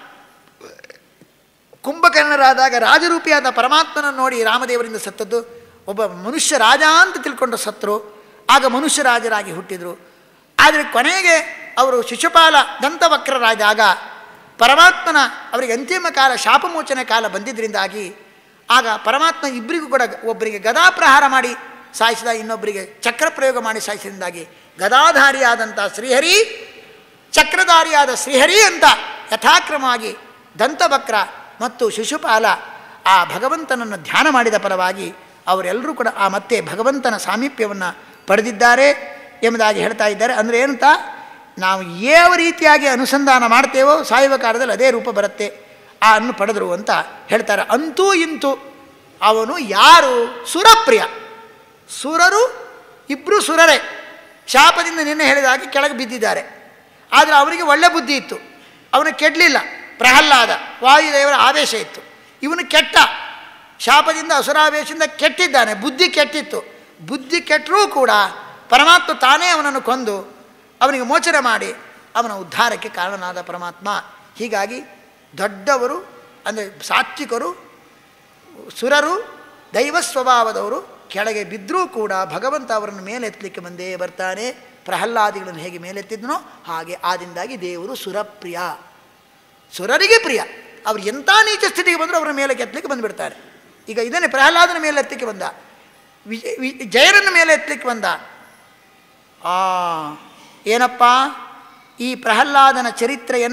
ಕುಂಭಕರ್ಣರಾದಾಗ ರಾಜರೂಪಿಯಾದ ಪರಮಾತ್ಮನನ್ನು ನೋಡಿ ರಾಮದೇವರಿಂದ ಸತ್ತದ್ದು ಒಬ್ಬ ಮನುಷ್ಯ ರಾಜ ಅಂತ ತಿಳ್ಕೊಂಡು ಸತ್ತರು ಆಗ ಮನುಷ್ಯ ರಾಜರಾಗಿ ಹುಟ್ಟಿದರು ಆದರೆ ಕೊನೆಗೆ ಅವರು ಶಿಶುಪಾಲ ದಂತವಕ್ರರಾದಾಗ ಪರಮಾತ್ಮನ ಅವರಿಗೆ ಅಂತಿಮ ಕಾಲ ಶಾಪಮೋಚನೆ ಕಾಲ ಬಂದಿದ್ದರಿಂದಾಗಿ ಆಗ ಪರಮಾತ್ಮ ಇಬ್ಬರಿಗೂ ಕೂಡ ಒಬ್ಬರಿಗೆ ಗದಾ ಪ್ರಹಾರ ಮಾಡಿ ಸಾಯಿಸಿದ ಇನ್ನೊಬ್ಬರಿಗೆ ಚಕ್ರ ಪ್ರಯೋಗ ಮಾಡಿ ಸಾಯಿಸಿದಿಂದಾಗಿ ಗದಾಧಾರಿಯಾದಂಥ ಶ್ರೀಹರಿ ಚಕ್ರಧಾರಿಯಾದ ಶ್ರೀಹರಿ ಅಂತ ಯಥಾಕ್ರಮವಾಗಿ ದಂತವಕ್ರ ಮತ್ತು ಶಿಶುಪಾಲ ಆ ಭಗವಂತನನ್ನು ಧ್ಯಾನ ಮಾಡಿದ ಫಲವಾಗಿ ಅವರೆಲ್ಲರೂ ಕೂಡ ಆ ಮತ್ತೆ ಭಗವಂತನ ಸಾಮೀಪ್ಯವನ್ನು ಪಡೆದಿದ್ದಾರೆ ಎಂಬುದಾಗಿ ಹೇಳ್ತಾ ಇದ್ದಾರೆ ಅಂದರೆ ಏನಂತ ನಾವು ಯಾವ ರೀತಿಯಾಗಿ ಅನುಸಂಧಾನ ಮಾಡ್ತೇವೋ ಸಾಯುವ ಕಾಲದಲ್ಲಿ ಅದೇ ರೂಪ ಬರುತ್ತೆ ಆ ಅನ್ನು ಪಡೆದರು ಅಂತ ಹೇಳ್ತಾರೆ ಅಂತೂ ಇಂತೂ ಅವನು ಯಾರು ಸುರಪ್ರಿಯ ಸುರರು ಇಬ್ಬರು ಸುರರೇ ಶಾಪದಿಂದ ನಿನ್ನೆ ಹೇಳಿದ ಹಾಗೆ ಕೆಳಗೆ ಬಿದ್ದಿದ್ದಾರೆ ಆದರೆ ಅವನಿಗೆ ಒಳ್ಳೆ ಬುದ್ಧಿ ಇತ್ತು ಅವನು ಕೆಡಲಿಲ್ಲ ಪ್ರಹ್ಲಾದ ವಾಯುದೇವರ ಆವೇಶ ಇತ್ತು ಇವನು ಕೆಟ್ಟ ಶಾಪದಿಂದ ಅಸುರಾವೇಶದಿಂದ ಕೆಟ್ಟಿದ್ದಾನೆ ಬುದ್ಧಿ ಕೆಟ್ಟಿತ್ತು ಬುದ್ಧಿ ಕೆಟ್ಟರೂ ಕೂಡ ಪರಮಾತ್ಮ ತಾನೇ ಅವನನ್ನು ಕೊಂದು ಅವನಿಗೆ ಮೋಚನೆ ಮಾಡಿ ಅವನ ಉದ್ಧಾರಕ್ಕೆ ಕಾರಣನಾದ ಪರಮಾತ್ಮ ಹೀಗಾಗಿ ದೊಡ್ಡವರು ಅಂದರೆ ಸಾತ್ವಿಕರು ಸುರರು ದೈವ ಸ್ವಭಾವದವರು ಕೆಳಗೆ ಬಿದ್ದರೂ ಕೂಡ ಭಗವಂತ ಅವರನ್ನು ಮೇಲೆತ್ತಲಿಕ್ಕೆ ಬಂದೇ ಬರ್ತಾನೆ ಪ್ರಹ್ಲಾದಿಗಳನ್ನು ಹೇಗೆ ಮೇಲೆತ್ತಿದ್ನೋ ಹಾಗೆ ಆದಿಂದಾಗಿ ದೇವರು ಸುರಪ್ರಿಯ ಸುರರಿಗೆ ಪ್ರಿಯ ಅವ್ರು ಎಂಥ ನೀಚ ಸ್ಥಿತಿಗೆ ಬಂದರೂ ಅವರ ಮೇಲೆ ಎತ್ತಲಿಕ್ಕೆ ಬಂದುಬಿಡ್ತಾರೆ ಈಗ ಇದನ್ನೇ ಪ್ರಹ್ಲಾದನ ಮೇಲೆ ಎತ್ತಲಿಕ್ಕೆ ಬಂದ ವಿಜಯ ವಿ ಜಯರನ್ನ ಮೇಲೆ ಎತ್ತಲಿಕ್ಕೆ ಬಂದ ಆ ಏನಪ್ಪ ಈ ಪ್ರಹ್ಲಾದನ ಚರಿತ್ರೆಯನ್ನು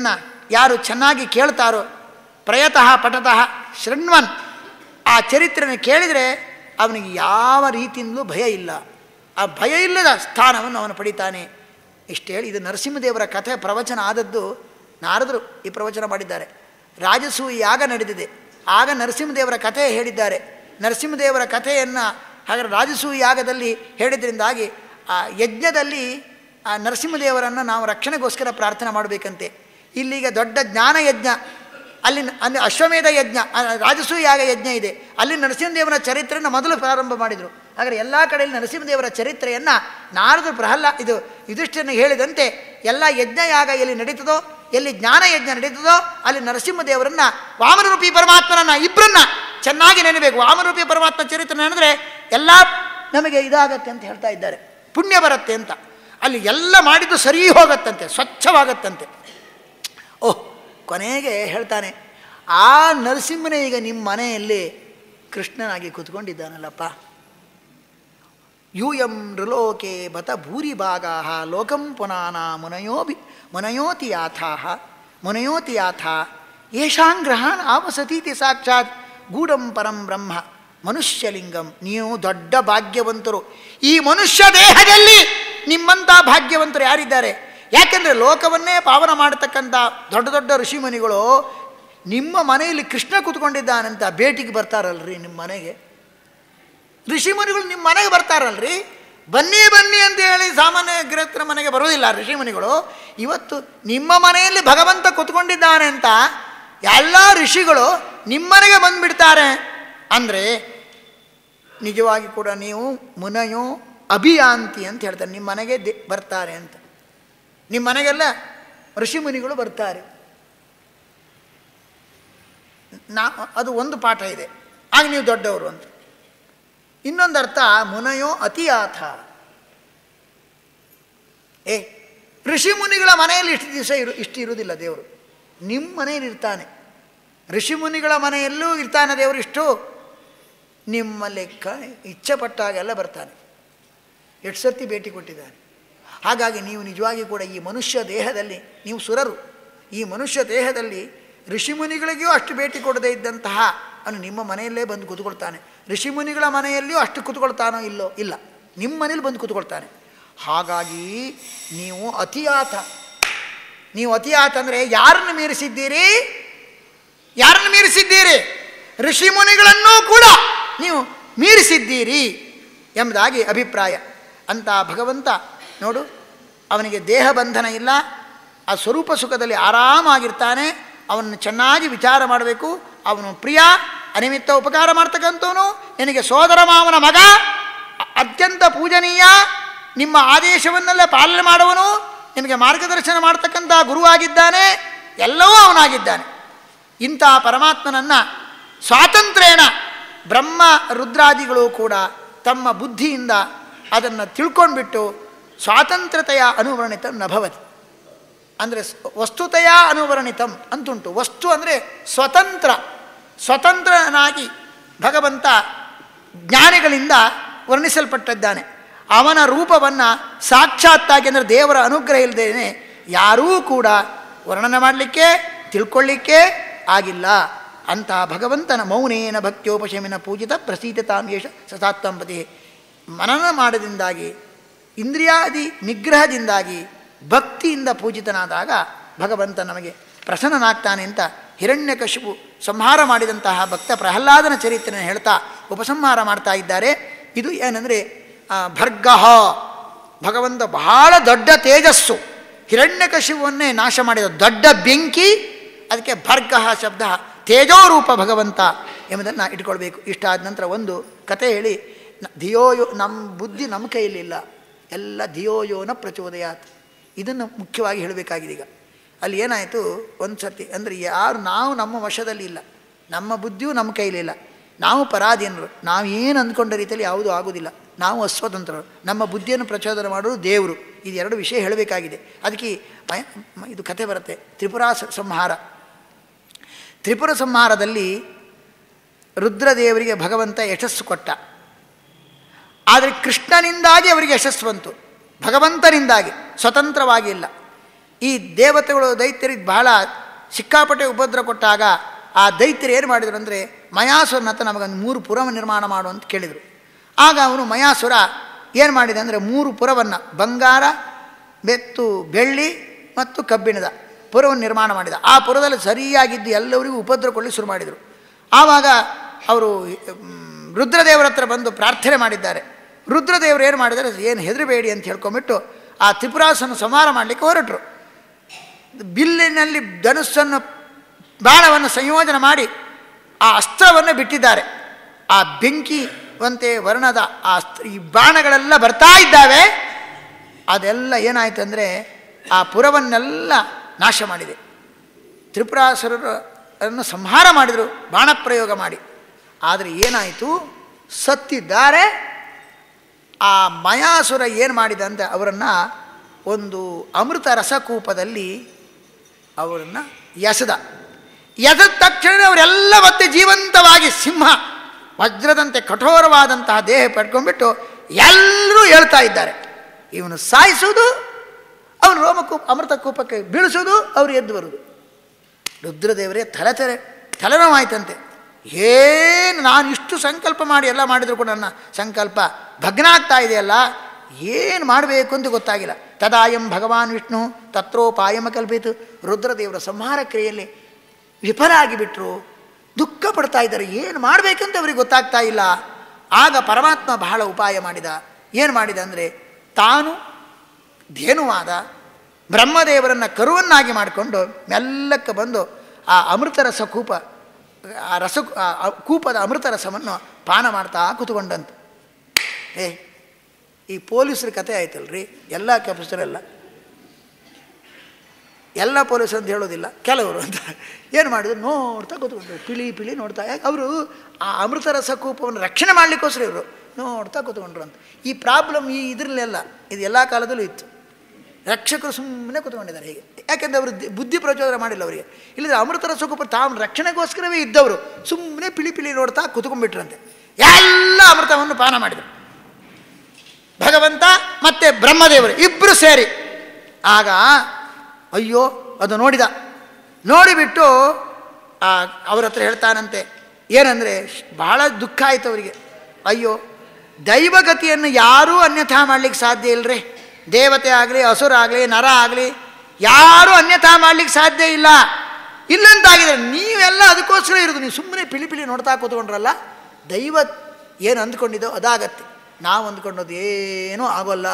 ಯಾರು ಚೆನ್ನಾಗಿ ಕೇಳ್ತಾರೋ ಪ್ರಯತಃ ಪಟತಃ ಶೃಣ್ವನ್ ಆ ಚರಿತ್ರೆನ ಕೇಳಿದರೆ ಅವನಿಗೆ ಯಾವ ರೀತಿಯಿಂದಲೂ ಭಯ ಇಲ್ಲ ಆ ಭಯ ಇಲ್ಲದ ಸ್ಥಾನವನ್ನು ಅವನು ಪಡಿತಾನೆ ಇಷ್ಟು ಹೇಳಿ ಇದು ನರಸಿಂಹದೇವರ ಕಥೆ ಪ್ರವಚನ ಆದದ್ದು ನಾರದರು ಈ ಪ್ರವಚನ ಮಾಡಿದ್ದಾರೆ ರಾಜಸೂಯ ಯಾಗ ನಡೆದಿದೆ ಆಗ ನರಸಿಂಹದೇವರ ಕಥೆ ಹೇಳಿದ್ದಾರೆ ನರಸಿಂಹದೇವರ ಕಥೆಯನ್ನು ಹಾಗಾದ್ರೆ ರಾಜಸೂಯ ಯಾಗದಲ್ಲಿ ಹೇಳಿದ್ರಿಂದಾಗಿ ಆ ಯಜ್ಞದಲ್ಲಿ ಆ ನರಸಿಂಹದೇವರನ್ನು ನಾವು ರಕ್ಷಣೆಗೋಸ್ಕರ ಪ್ರಾರ್ಥನೆ ಮಾಡಬೇಕಂತೆ ಇಲ್ಲಿಗ ದೊಡ್ಡ ಜ್ಞಾನ ಯಜ್ಞ ಅಲ್ಲಿ ಅಲ್ಲಿ ಅಶ್ವಮೇಧ ಯಜ್ಞ ಆ, ರಾಜಸೂಯ ಯಾಗ ಯಜ್ಞ ಇದೆ ಅಲ್ಲಿ ನರಸಿಂಹದೇವರ ಚರಿತ್ರೆಯನ್ನು ಮೊದಲು ಪ್ರಾರಂಭ ಮಾಡಿದರು ಹಾಗಾದ್ರೆ ಎಲ್ಲ ಕಡೆಯಲ್ಲಿ ನರಸಿಂಹದೇವರ ಚರಿತ್ರೆಯನ್ನು ನಾರದು ಪ್ರಹ್ಲ ಇದು ಯುಧಿಷ್ಠಿರನಿಗೆ ಹೇಳಿದಂತೆ ಎಲ್ಲ ಯಜ್ಞ ಯಾಗ ಎಲ್ಲಿ ನಡೀತದೋ ಎಲ್ಲಿ ಜ್ಞಾನ ಯಜ್ಞ ನಡೀತದೋ ಅಲ್ಲಿ ನರಸಿಂಹದೇವರನ್ನ ವಾಮನರೂಪಿ ಪರಮಾತ್ಮನನ್ನ ಇಬ್ಬರನ್ನ ಚೆನ್ನಾಗಿ ನೆನಬೇಕು ವಾಮನರೂಪಿ ಪರಮಾತ್ಮ ಚರಿತ್ರೆ ನೆನೆದ್ರೆ ಎಲ್ಲ ನಮಗೆ ಇದಾಗತ್ತೆ ಅಂತ ಹೇಳ್ತಾ ಇದ್ದಾರೆ ಪುಣ್ಯ ಬರುತ್ತೆ ಅಂತ ಅಲ್ಲಿ ಎಲ್ಲ ಮಾಡಿದ್ದು ಸರಿ ಹೋಗತ್ತಂತೆ ಸ್ವಚ್ಛವಾಗತ್ತಂತೆ ಓಹ್ ಕೊನೆಗೆ ಹೇಳ್ತಾನೆ ಆ ನರಸಿಂಹನೇ ಈಗ ನಿಮ್ಮ ಮನೆಯಲ್ಲಿ ಕೃಷ್ಣನಾಗಿ ಕೂತ್ಕೊಂಡಿದ್ದಾನಲ್ಲಪ್ಪ ಯೂಯಂ ನೃಲೋಕೆ ಬತ ಭೂರಿಭಾಗಾ ಲೋಕಂ ಪುನಾನ ಮುನಯೋಬಿ ಮುನಯೋತಿ ಯಾಥಾ ಮುನಯೋತಿ ಯಾಥಾ ಯೇಷಾಂ ಗ್ರಹಾನ್ ಆವಸತೀತಿ ಸಾಕ್ಷಾತ್ ಗೂಢಂ ಪರಂ ಬ್ರಹ್ಮ ಮನುಷ್ಯಲಿಂಗಂ ನೀವು ದೊಡ್ಡ ಭಾಗ್ಯವಂತರು ಈ ಮನುಷ್ಯ ದೇಹದಲ್ಲಿ ನಿಮ್ಮಂಥ ಭಾಗ್ಯವಂತರು ಯಾರಿದ್ದಾರೆ ಯಾಕೆಂದರೆ ಲೋಕವನ್ನೇ ಪಾವನ ಮಾಡತಕ್ಕಂಥ ದೊಡ್ಡ ದೊಡ್ಡ ಋಷಿಮುನಿಗಳು ನಿಮ್ಮ ಮನೆಯಲ್ಲಿ ಕೃಷ್ಣ ಕೂತ್ಕೊಂಡಿದ್ದಾನಂತ ಭೇಟಿಗೆ ಬರ್ತಾರಲ್ರಿ ನಿಮ್ಮ ಮನೆಗೆ ಋಷಿಮುನಿಗಳು ನಿಮ್ಮ ಮನೆಗೆ ಬರ್ತಾರಲ್ರಿ ಬನ್ನಿ ಬನ್ನಿ ಅಂತ ಹೇಳಿ ಸಾಮಾನ್ಯ ಗೃಹಸ್ಥರ ಮನೆಗೆ ಬರೋದಿಲ್ಲ ಋಷಿಮುನಿಗಳು ಇವತ್ತು ನಿಮ್ಮ ಮನೆಯಲ್ಲಿ ಭಗವಂತ ಕೂತ್ಕೊಂಡಿದ್ದಾನೆ ಅಂತ ಎಲ್ಲ ಋಷಿಗಳು ನಿಮ್ಮನೆಗೆ ಬಂದುಬಿಡ್ತಾರೆ ಅಂದರೆ ನಿಜವಾಗಿ ಕೂಡ ನೀವು ಮುನಯೋ ಅಭಿಯಾಂತಿ ಅಂತ ಹೇಳ್ತಾರೆ ನಿಮ್ಮ ಮನೆಗೆ ದೆ ಬರ್ತಾರೆ ಅಂತ ನಿಮ್ಮ ಮನೆಗೆಲ್ಲ ಋಷಿಮುನಿಗಳು ಬರ್ತಾರೆ ನಾ ಅದು ಒಂದು ಪಾಠ ಇದೆ ಆಗ ನೀವು ದೊಡ್ಡವರು ಅಂತ ಇನ್ನೊಂದು ಅರ್ಥ ಮುನಯೋ ಅತಿಯಾಥ ಏ ಋಷಿ ಮುನಿಗಳ ಮನೆಯಲ್ಲಿ ಇಷ್ಟು ದಿವಸ ಇರು ಇಷ್ಟು ಇರುವುದಿಲ್ಲ ದೇವರು ನಿಮ್ಮ ಮನೆಯಲ್ಲಿ ಇರ್ತಾನೆ ಋಷಿ ಮುನಿಗಳ ಮನೆಯಲ್ಲೂ ಇರ್ತಾನೆ ದೇವರು ಇಷ್ಟು ನಿಮ್ಮ ಲೆಕ್ಕ ಇಚ್ಛೆ ಪಟ್ಟಾಗೆಲ್ಲ ಬರ್ತಾನೆ ಎಷ್ಟು ಸರ್ತಿ ಭೇಟಿ ಕೊಟ್ಟಿದ್ದಾನೆ ಹಾಗಾಗಿ ನೀವು ನಿಜವಾಗಿ ಕೂಡ ಈ ಮನುಷ್ಯ ದೇಹದಲ್ಲಿ ನೀವು ಸುರರು ಈ ಮನುಷ್ಯ ದೇಹದಲ್ಲಿ ಋಷಿಮುನಿಗಳಿಗೂ ಅಷ್ಟು ಭೇಟಿ ಕೊಡದೇ ಇದ್ದಂತಹ ಅವನು ನಿಮ್ಮ ಮನೆಯಲ್ಲೇ ಬಂದು ಕೂತ್ಕೊಳ್ತಾನೆ ಋಷಿಮುನಿಗಳ ಮನೆಯಲ್ಲಿಯೂ ಅಷ್ಟು ಕೂತ್ಕೊಳ್ತಾನೋ ಇಲ್ಲೋ ಇಲ್ಲ ನಿಮ್ಮ ಮನೇಲಿ ಬಂದು ಕೂತ್ಕೊಳ್ತಾನೆ ಹಾಗಾಗಿ ನೀವು ಅತಿಯಾತ ನೀವು ಅತಿಯಾತ ಅಂದರೆ ಯಾರನ್ನು ಮೀರಿಸಿದ್ದೀರಿ ಯಾರನ್ನು ಮೀರಿಸಿದ್ದೀರಿ ಋಷಿಮುನಿಗಳನ್ನೂ ಕೂಡ ನೀವು ಮೀರಿಸಿದ್ದೀರಿ ಎಂಬುದಾಗಿ ಅಭಿಪ್ರಾಯ ಅಂತ ಭಗವಂತ ನೋಡು ಅವನಿಗೆ ದೇಹ ಬಂಧನ ಇಲ್ಲ ಆ ಸ್ವರೂಪ ಸುಖದಲ್ಲಿ ಆರಾಮಾಗಿರ್ತಾನೆ ಅವನನ್ನು ಚೆನ್ನಾಗಿ ವಿಚಾರ ಮಾಡಬೇಕು ಅವನು ಪ್ರಿಯ ಅನಿಮಿತ್ತ ಉಪಕಾರ ಮಾಡ್ತಕ್ಕಂಥವನು ನಿನಗೆ ಸೋದರ ಮಾವನ ಮಗ ಅ- ಅತ್ಯಂತ ಪೂಜನೀಯ ನಿಮ್ಮ ಆದೇಶವನ್ನೆಲ್ಲ ಪಾಲನೆ ಮಾಡುವನು ನಿನಗೆ ಮಾರ್ಗದರ್ಶನ ಮಾಡ್ತಕ್ಕಂಥ ಗುರುವಾಗಿದ್ದಾನೆ ಎಲ್ಲವೂ ಅವನಾಗಿದ್ದಾನೆ ಇಂಥ ಪರಮಾತ್ಮನನ್ನು ಸ್ವಾತಂತ್ರ್ಯೇಣ ಬ್ರಹ್ಮ ರುದ್ರಾದಿಗಳು ಕೂಡ ತಮ್ಮ ಬುದ್ಧಿಯಿಂದ ಅದನ್ನು ತಿಳ್ಕೊಂಡ್ಬಿಟ್ಟು ಸ್ವಾತಂತ್ರ್ಯತೆಯ ಅನುವರ್ಣಿತ ನಭವತಿ ಅಂದರೆ ವಸ್ತುತೆಯ ಅನುವರ್ಣಿತಂ ಅಂತುಂಟು ವಸ್ತು ಅಂದರೆ ಸ್ವತಂತ್ರ ಸ್ವತಂತ್ರನಾಗಿ ಭಗವಂತ ಜ್ಞಾನಿಗಳಿಂದ ವರ್ಣಿಸಲ್ಪಟ್ಟಿದ್ದಾನೆ ಅವನ ರೂಪವನ್ನು ಸಾಕ್ಷಾತ್ತಾಗಿ ಅಂದರೆ ದೇವರ ಅನುಗ್ರಹ ಇಲ್ಲದೇನೆ ಯಾರೂ ಕೂಡ ವರ್ಣನೆ ಮಾಡಲಿಕ್ಕೆ ತಿಳ್ಕೊಳ್ಳಿಕ್ಕೆ ಆಗಿಲ್ಲ ಅಂತಹ ಭಗವಂತನ ಮೌನೇನ ಭಕ್ತ್ಯೋಪಶಮಿನ ಪೂಜಿತ ಪ್ರಸೀತತಾಮೇಶ ಸತಾತ್ವಂಪತಿ ಮನನ ಮಾಡೋದ್ರಿಂದಾಗಿ ಇಂದ್ರಿಯಾದಿ ನಿಗ್ರಹದಿಂದಾಗಿ ಭಕ್ತಿಯಿಂದ ಪೂಜಿತನಾದಾಗ ಭಗವಂತ ನಮಗೆ ಪ್ರಸನ್ನನಾಗ್ತಾನೆ ಅಂತ ಹಿರಣ್ಯಕಶಿಪು ಸಂಹಾರ ಮಾಡಿದಂತಹ ಭಕ್ತ ಪ್ರಹ್ಲಾದನ ಚರಿತ್ರೆಯನ್ನು ಹೇಳ್ತಾ ಉಪಸಂಹಾರ ಮಾಡ್ತಾ ಇದ್ದಾರೆ ಇದು ಏನಂದರೆ ಭರ್ಗಹ ಭಗವಂತ ಬಹಳ ದೊಡ್ಡ ತೇಜಸ್ಸು ಹಿರಣ್ಯಕಶಿಪುವನ್ನೇ ನಾಶ ಮಾಡಿದ ದೊಡ್ಡ ಬೆಂಕಿ ಅದಕ್ಕೆ ಭರ್ಗಹ ಶಬ್ದ ತೇಜೋರೂಪ ಭಗವಂತ ಎಂಬುದನ್ನು ಇಟ್ಕೊಳ್ಬೇಕು ಇಷ್ಟಾದ ನಂತರ ಒಂದು ಕತೆ ಹೇಳಿ ನ- ಧಿಯೋಯೋ ನಮ್ಮ ಬುದ್ಧಿ ನಮ್ಮ ಕೈಯಲ್ಲಿಲ್ಲ ಎಲ್ಲ ಧಿಯೋಯೋನ ಪ್ರಚೋದಯಾತ್ ಇದನ್ನು ಮುಖ್ಯವಾಗಿ ಹೇಳಬೇಕಾಗಿದೆ ಈಗ ಅಲ್ಲಿ ಏನಾಯಿತು ಒಂದು ಸರ್ತಿ ಅಂದರೆ ಯಾರು ನಾವು ನಮ್ಮ ವಶದಲ್ಲಿ ಇಲ್ಲ ನಮ್ಮ ಬುದ್ಧಿಯೂ ನಮ್ಮ ಕೈಲಿಲ್ಲ ನಾವು ಪರಾಧೀನರು ನಾವು ಏನು ಅಂದ್ಕೊಂಡ ರೀತಿಯಲ್ಲಿ ಯಾವುದೂ ಆಗೋದಿಲ್ಲ ನಾವು ಅಸ್ವತಂತ್ರರು ನಮ್ಮ ಬುದ್ಧಿಯನ್ನು ಪ್ರಚೋದನೆ ಮಾಡೋದು ದೇವರು ಇದು ಎರಡು ವಿಷಯ ಹೇಳಬೇಕಾಗಿದೆ ಅದಕ್ಕೆ ಮ- ಮ- ಇದು ಕತೆ ಬರುತ್ತೆ ತ್ರಿಪುರಾ ಸ- ಸಂಹಾರ ತ್ರಿಪುರ ಸಂಹಾರದಲ್ಲಿ ರುದ್ರದೇವರಿಗೆ ಭಗವಂತ ಯಶಸ್ಸು ಕೊಟ್ಟ ಆದರೆ ಕೃಷ್ಣನಿಂದಾಗಿ ಅವರಿಗೆ ಯಶಸ್ಸು ಬಂತು ಭಗವಂತನಿಂದಾಗಿ ಸ್ವತಂತ್ರವಾಗಿ ಇಲ್ಲ ಈ ದೇವತೆಗಳು ದೈತ್ಯರಿಗೆ ಬಹಳ ಸಿಕ್ಕಾಪಟ್ಟೆ ಉಪದ್ರ ಕೊಟ್ಟಾಗ ಆ ದೈತ್ಯರು ಏನು ಮಾಡಿದರು ಅಂದರೆ ಮಯಾಸುರನ ಹತ್ರ ನಮಗೊಂದು ಮೂರು ಪುರವ ನಿರ್ಮಾಣ ಮಾಡು ಅಂತ ಕೇಳಿದರು ಆಗ ಅವನು ಮಯಾಸುರ ಏನು ಮಾಡಿದೆ ಅಂದರೆ ಮೂರು ಪುರವನ್ನು ಬಂಗಾರ ಬೆತ್ತು ಬೆಳ್ಳಿ ಮತ್ತು ಕಬ್ಬಿಣದ ಪುರವನ್ನು ನಿರ್ಮಾಣ ಮಾಡಿದ ಆ ಪುರದಲ್ಲಿ ಸರಿಯಾಗಿದ್ದು ಎಲ್ಲರಿಗೂ ಉಪದ್ರ ಕೊಡಲಿ ಶುರು ಮಾಡಿದರು ಆವಾಗ ಅವರು ಮ್, ರುದ್ರದೇವರ ಹತ್ರ ಬಂದು ಪ್ರಾರ್ಥನೆ ಮಾಡಿದ್ದಾರೆ ರುದ್ರದೇವರು ಏನು ಮಾಡಿದ್ದಾರೆ ಏನು ಹೆದರಬೇಡಿ ಅಂತ ಹೇಳ್ಕೊಂಬಿಟ್ಟು ಆ ತ್ರಿಪುರಾಸನ ಸಂಹಾರ ಮಾಡಲಿಕ್ಕೆ ಹೊರಟರು ಬಿಲ್ಲಿನಲ್ಲಿ ಧನುಸ್ಸನ್ನು ಬಾಣವನ್ನು ಸಂಯೋಜನೆ ಮಾಡಿ ಆ ಅಸ್ತ್ರವನ್ನು ಬಿಟ್ಟಿದ್ದಾರೆ ಆ ಬೆಂಕಿವಂತೆ ವರ್ಣದ ಆ ಅಸ್ತ್ರ ಈ ಬಾಣಗಳೆಲ್ಲ ಬರ್ತಾ ಇದ್ದಾವೆ ಅದೆಲ್ಲ ಏನಾಯಿತು ಅಂದರೆ ಆ ಪುರವನ್ನೆಲ್ಲ ನಾಶ ಮಾಡಿದೆ ತ್ರಿಪುರಾಸುರರನ್ನು ಸಂಹಾರ ಮಾಡಿದರು ಬಾಣಪ್ರಯೋಗ ಮಾಡಿ ಆದರೆ ಏನಾಯಿತು ಸತ್ತಿದ್ದಾರೆ ಆ ಮಯಾಸುರ ಏನು ಮಾಡಿದ ಅಂತ ಅವರನ್ನು ಒಂದು ಅಮೃತ ರಸಕೂಪದಲ್ಲಿ ಅವರನ್ನು ಎಸೆದ ಎಸದ ತಕ್ಷಣ ಅವರೆಲ್ಲ ಮತ್ತೆ ಜೀವಂತವಾಗಿ ಸಿಂಹ ವಜ್ರದಂತೆ ಕಠೋರವಾದಂತಹ ದೇಹ ಪಡ್ಕೊಂಡ್ಬಿಟ್ಟು ಎಲ್ಲರೂ ಹೇಳ್ತಾ ಇದ್ದಾರೆ ಇವನು ಸಾಯಿಸೋದು ಅವನು ರೋಮಕೂಪ ಅಮೃತ ಕೂಪಕ್ಕೆ ಬೀಳಿಸೋದು ಅವರು ಎದ್ದು ಬರುವುದು ರುದ್ರದೇವರೇ ತಲೆ ತೆರೆ ತಲೆನೋವಾಯ್ತಂತೆ ಏನು ನಾನು ಇಷ್ಟು ಸಂಕಲ್ಪ ಮಾಡಿ ಎಲ್ಲ ಮಾಡಿದ್ರು ಕೂಡ ನನ್ನ ಸಂಕಲ್ಪ ಭಗ್ನ ಆಗ್ತಾ ಇದೆಯಲ್ಲ ಏನು ಮಾಡಬೇಕು ಅಂತ ಗೊತ್ತಾಗಿಲ್ಲ ತದಾಯಂ ಭಗವಾನ್ ವಿಷ್ಣು ತತ್ರೋಪಾಯಮ ಕಲ್ಪಿತು ರುದ್ರದೇವರ ಸಂಹಾರ ಕ್ರಿಯೆಯಲ್ಲಿ ವಿಫಲ ಆಗಿಬಿಟ್ರು ದುಃಖ ಪಡ್ತಾ ಇದ್ದಾರೆ ಏನು ಮಾಡಬೇಕಂತ ಅವರಿಗೆ ಗೊತ್ತಾಗ್ತಾ ಇಲ್ಲ ಆಗ ಪರಮಾತ್ಮ ಬಹಳ ಉಪಾಯ ಮಾಡಿದ ಏನು ಮಾಡಿದ ಅಂದರೆ ತಾನು ಧೇನುವಾದ ಬ್ರಹ್ಮದೇವರನ್ನು ಕರುವನ್ನಾಗಿ ಮಾಡಿಕೊಂಡು ಮೆಲ್ಲಕ್ಕೆ ಬಂದು ಆ ಅಮೃತ ರಸ ಕೂಪ ಆ ರಸ ಆ ಆ ಕೂಪದ ಅಮೃತ ರಸವನ್ನು ಪಾನ ಮಾಡ್ತಾ ಕೂತ್ಕೊಂಡಂತೆ ಏ ಈ ಪೊಲೀಸರ ಕತೆ ಆಯ್ತಲ್ರಿ ಎಲ್ಲ ಕೆಪಸರೆಲ್ಲ ಎಲ್ಲ ಪೊಲೀಸರು ಅಂತ ಹೇಳೋದಿಲ್ಲ ಕೆಲವರು ಅಂತ ಏನು ಮಾಡಿದ್ರು ನೋಡ್ತಾ ಕೂತ್ಕೊಂಡ್ರು ಪಿಳಿ ಪಿಳಿ ನೋಡ್ತಾ ಯಾಕೆ ಅವರು ಆ ಅಮೃತ ರಸ ಕೂಪವನ್ನು ರಕ್ಷಣೆ ಮಾಡಲಿಕ್ಕೋಸ್ಕರ ಇವರು ನೋಡ್ತಾ ಕೂತ್ಕೊಂಡ್ರು ಅಂತ ಈ ಪ್ರಾಬ್ಲಮ್ ಈ ಇದರಲ್ಲೆಲ್ಲ ಇದು ಎಲ್ಲ ಕಾಲದಲ್ಲೂ ಇತ್ತು ರಕ್ಷಕರು ಸುಮ್ಮನೆ ಕೂತ್ಕೊಂಡಿದ್ದಾರೆ ಹೀಗೆ ಯಾಕೆಂದರೆ ಅವರು ದಿ- ಬುದ್ಧಿ ಪ್ರಚೋದನೆ ಮಾಡಿಲ್ಲ ಅವರಿಗೆ ಇಲ್ಲದ್ರೆ ಅಮೃತ ರಸಕೂಪ ತಾವು ರಕ್ಷಣೆಗೋಸ್ಕರವೇ ಇದ್ದವರು ಸುಮ್ಮನೆ ಪಿಳಿ ಪಿಳಿ ನೋಡ್ತಾ ಕೂತ್ಕೊಂಡ್ಬಿಟ್ರಂತೆ ಎಲ್ಲ ಅಮೃತವನ್ನು ಪಾನ ಮಾಡಿದರು ಭಗವಂತ ಮತ್ತೆ ಬ್ರಹ್ಮದೇವರು ಇಬ್ಬರು ಸೇರಿ ಆಗ ಅಯ್ಯೋ ಅದು ನೋಡಿದ ನೋಡಿಬಿಟ್ಟು ಆ, ಅವ್ರ ಹತ್ರ ಹೇಳ್ತಾನಂತೆ ಏನಂದರೆ ಬಹಳ ದುಃಖ ಆಯಿತು ಅವರಿಗೆ ಅಯ್ಯೋ ದೈವಗತಿಯನ್ನು ಯಾರೂ ಅನ್ಯಥಾ ಮಾಡಲಿಕ್ಕೆ ಸಾಧ್ಯ ಇಲ್ಲರಿ ದೇವತೆ ಆಗಲಿ ಹಸುರ ಆಗಲಿ ನರ ಆಗಲಿ ಯಾರೂ ಅನ್ಯಥಾ ಮಾಡಲಿಕ್ಕೆ ಸಾಧ್ಯ ಇಲ್ಲ ಇಲ್ಲಂತಾಗಿದೆ ನೀವೆಲ್ಲ ಅದಕ್ಕೋಸ್ಕರ ಇರೋದು ನೀವು ಸುಮ್ಮನೆ ಪಿಳಿ ಪಿಳಿ ನೋಡ್ತಾ ಕೂತ್ಕೊಂಡ್ರಲ್ಲ ದೈವ ಏನು ಅಂದ್ಕೊಂಡಿದ್ದೋ ಅದಾಗತ್ತೆ ನಾವು ಅಂದ್ಕೊಂಡದ್ದು ಏನೂ ಆಗೋಲ್ಲ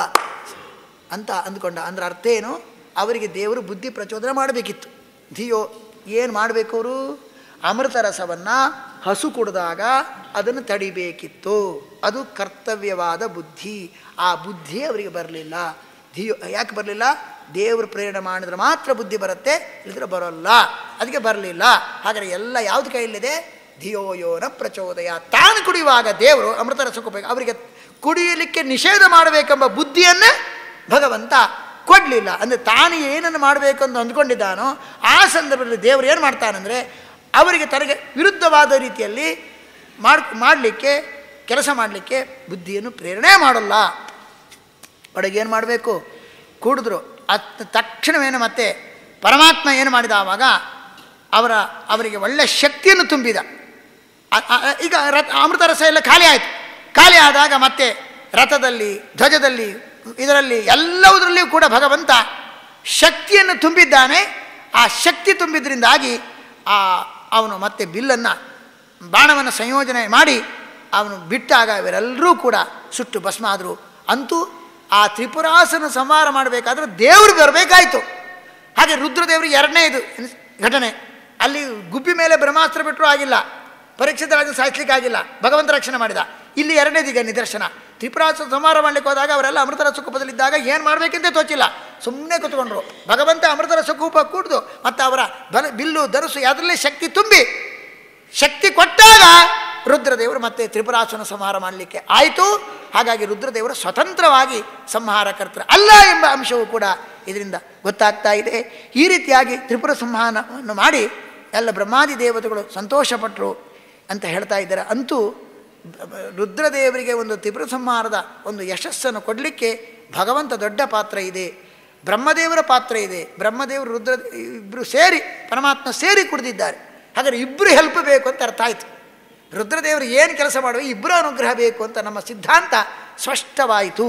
ಅಂತ ಅಂದ್ಕೊಂಡ ಅಂದ್ರೆ ಅರ್ಥ ಏನು ಅವರಿಗೆ ದೇವರು ಬುದ್ಧಿ ಪ್ರಚೋದನೆ ಮಾಡಬೇಕಿತ್ತು ಧಿಯೋ ಏನು ಮಾಡಬೇಕು ಅವರು ಅಮೃತ ರಸವನ್ನು ಹಸು ಕುಡಿದಾಗ ಅದನ್ನು ತಡಿಬೇಕಿತ್ತು ಅದು ಕರ್ತವ್ಯವಾದ ಬುದ್ಧಿ ಆ ಬುದ್ಧಿ ಅವರಿಗೆ ಬರಲಿಲ್ಲ ಧಿಯೋ ಯಾಕೆ ಬರಲಿಲ್ಲ ದೇವರು ಪ್ರೇರಣೆ ಮಾಡಿದ್ರೆ ಮಾತ್ರ ಬುದ್ಧಿ ಬರುತ್ತೆ ಇಲ್ಲದ್ರೆ ಬರೋಲ್ಲ ಅದಕ್ಕೆ ಬರಲಿಲ್ಲ ಹಾಗಾದರೆ ಎಲ್ಲ ಯಾವ್ದು ಕೈಯಲ್ಲಿದೆ ಧಿಯೋ ಯೋನ ಪ್ರಚೋದಯ ತಾನು ಕುಡಿಯುವಾಗ ದೇವರು ಅಮೃತ ರಸ ಕುಡಿಬೇಕು ಅವರಿಗೆ ಕುಡಿಯಲಿಕ್ಕೆ ನಿಷೇಧ ಮಾಡಬೇಕೆಂಬ ಬುದ್ಧಿಯನ್ನೇ ಭಗವಂತ ಕೊಡಲಿಲ್ಲ ಅಂದರೆ ತಾನು ಏನನ್ನು ಮಾಡಬೇಕು ಅಂತ ಅಂದ್ಕೊಂಡಿದ್ದಾನೋ ಆ ಸಂದರ್ಭದಲ್ಲಿ ದೇವರು ಏನು ಮಾಡ್ತಾನಂದರೆ ಅವರಿಗೆ ತನಗೆ ವಿರುದ್ಧವಾದ ರೀತಿಯಲ್ಲಿ ಮಾಡ್ ಮಾಡಲಿಕ್ಕೆ ಕೆಲಸ ಮಾಡಲಿಕ್ಕೆ ಬುದ್ಧಿಯನ್ನು ಪ್ರೇರಣೆ ಮಾಡಲ್ಲ ಒಳಗೆ ಏನು ಮಾಡಬೇಕು ಕುಡಿದ್ರು ಅತ್ ತಕ್ಷಣವೇನು ಮತ್ತೆ ಪರಮಾತ್ಮ ಏನು ಮಾಡಿದ ಆವಾಗ ಅವರ ಅವರಿಗೆ ಒಳ್ಳೆಯ ಶಕ್ತಿಯನ್ನು ತುಂಬಿದ ಅ- ಅ- ಈಗ ರಥ ಅಮೃತ ರಸ ಎಲ್ಲ ಖಾಲಿ ಆಯಿತು ಖಾಲಿ ಆದಾಗ ಮತ್ತೆ ರಥದಲ್ಲಿ ಧ್ವಜದಲ್ಲಿ ಇದರಲ್ಲಿ ಎಲ್ಲವುದರಲ್ಲಿಯೂ ಕೂಡ ಭಗವಂತ ಶಕ್ತಿಯನ್ನು ತುಂಬಿದ್ದಾನೆ ಆ ಶಕ್ತಿ ತುಂಬಿದ್ರಿಂದಾಗಿ ಆ ಅವನು ಮತ್ತೆ ಬಿಲ್ಲನ್ನು ಬಾಣವನ್ನು ಸಂಯೋಜನೆ ಮಾಡಿ ಅವನು ಬಿಟ್ಟಾಗ ಇವರೆಲ್ಲರೂ ಕೂಡ ಸುಟ್ಟು ಭಸ್ಮ ಆದರು ಅಂತೂ ಆ ತ್ರಿಪುರಾಸನ ಸಂಹಾರ ಮಾಡಬೇಕಾದ್ರೆ ದೇವರು ಬರಬೇಕಾಯಿತು ಹಾಗೆ ರುದ್ರದೇವರಿಗೆ ಎರಡನೇ ಇದು ಘಟನೆ ಅಲ್ಲಿ ಗುಬ್ಬಿ ಮೇಲೆ ಬ್ರಹ್ಮಾಸ್ತ್ರ ಬಿಟ್ಟರೂ ಆಗಿಲ್ಲ ಪರೀಕ್ಷಿತ ರಾಜ ಸಾಯಿಸ್ಲಿಕ್ಕಾಗಿಲ್ಲ ಭಗವಂತ ರಕ್ಷಣೆ ಮಾಡಿದ ಇಲ್ಲಿ ಎರಡನೇದೀಗ ನಿದರ್ಶನ ತ್ರಿಪುರಾಸ ಸಂಹಾರ ಮಾಡ್ಲಿಕ್ಕೆ ಹೋದಾಗ ಅವರೆಲ್ಲ ಅಮೃತರ ಸುಖೂಪದಲ್ಲಿದ್ದಾಗ ಏನು ಮಾಡಬೇಕಂತ ತೋಚಿಲ್ಲ ಸುಮ್ಮನೆ ಕೂತ್ಕೊಂಡ್ರು ಭಗವಂತ ಅಮೃತರ ಸುಖೂಪ ಕೂಡ್ದು ಮತ್ತು ಅವರ ಬಲ ಬಿಲ್ಲು ಧನುಸು ಅದರಲ್ಲೇ ಶಕ್ತಿ ತುಂಬಿ ಶಕ್ತಿ ಕೊಟ್ಟಾಗ ರುದ್ರದೇವರು ಮತ್ತೆ ತ್ರಿಪುರಾಸುನ ಸಂಹಾರ ಮಾಡಲಿಕ್ಕೆ ಆಯಿತು ಹಾಗಾಗಿ ರುದ್ರದೇವರು ಸ್ವತಂತ್ರವಾಗಿ ಸಂಹಾರಕರ್ತರು ಅಲ್ಲ ಎಂಬ ಅಂಶವೂ ಕೂಡ ಇದರಿಂದ ಗೊತ್ತಾಗ್ತಾ ಇದೆ ಈ ರೀತಿಯಾಗಿ ತ್ರಿಪುರ ಸಂಹಾರವನ್ನು ಮಾಡಿ ಎಲ್ಲ ಬ್ರಹ್ಮಾದಿ ದೇವತೆಗಳು ಸಂತೋಷಪಟ್ಟರು ಅಂತ ಹೇಳ್ತಾ ಇದ್ದಾರೆ ಅಂತೂ ಬ- ಬ- ರುದ್ರದೇವರಿಗೆ ಒಂದು ತ್ರಿಪುರ ಸಂಹಾರದ ಒಂದು ಯಶಸ್ಸನ್ನು ಕೊಡಲಿಕ್ಕೆ ಭಗವಂತ ದೊಡ್ಡ ಪಾತ್ರ ಇದೆ ಬ್ರಹ್ಮದೇವರ ಪಾತ್ರ ಇದೆ ಬ್ರಹ್ಮದೇವರು ರುದ್ರ ಇಬ್ಬರು ಸೇರಿ ಪರಮಾತ್ಮ ಸೇರಿ ಕುಡಿದಿದ್ದಾರೆ ಹಾಗಾದ್ರೆ ಇಬ್ಬರು ಹೆಲ್ಪ್ ಬೇಕು ಅಂತ ಅರ್ಥ ಆಯಿತು ರುದ್ರದೇವರು ಏನು ಕೆಲಸ ಮಾಡುವ ಇಬ್ಬರು ಅನುಗ್ರಹ ಬೇಕು ಅಂತ ನಮ್ಮ ಸಿದ್ಧಾಂತ ಸ್ಪಷ್ಟವಾಯಿತು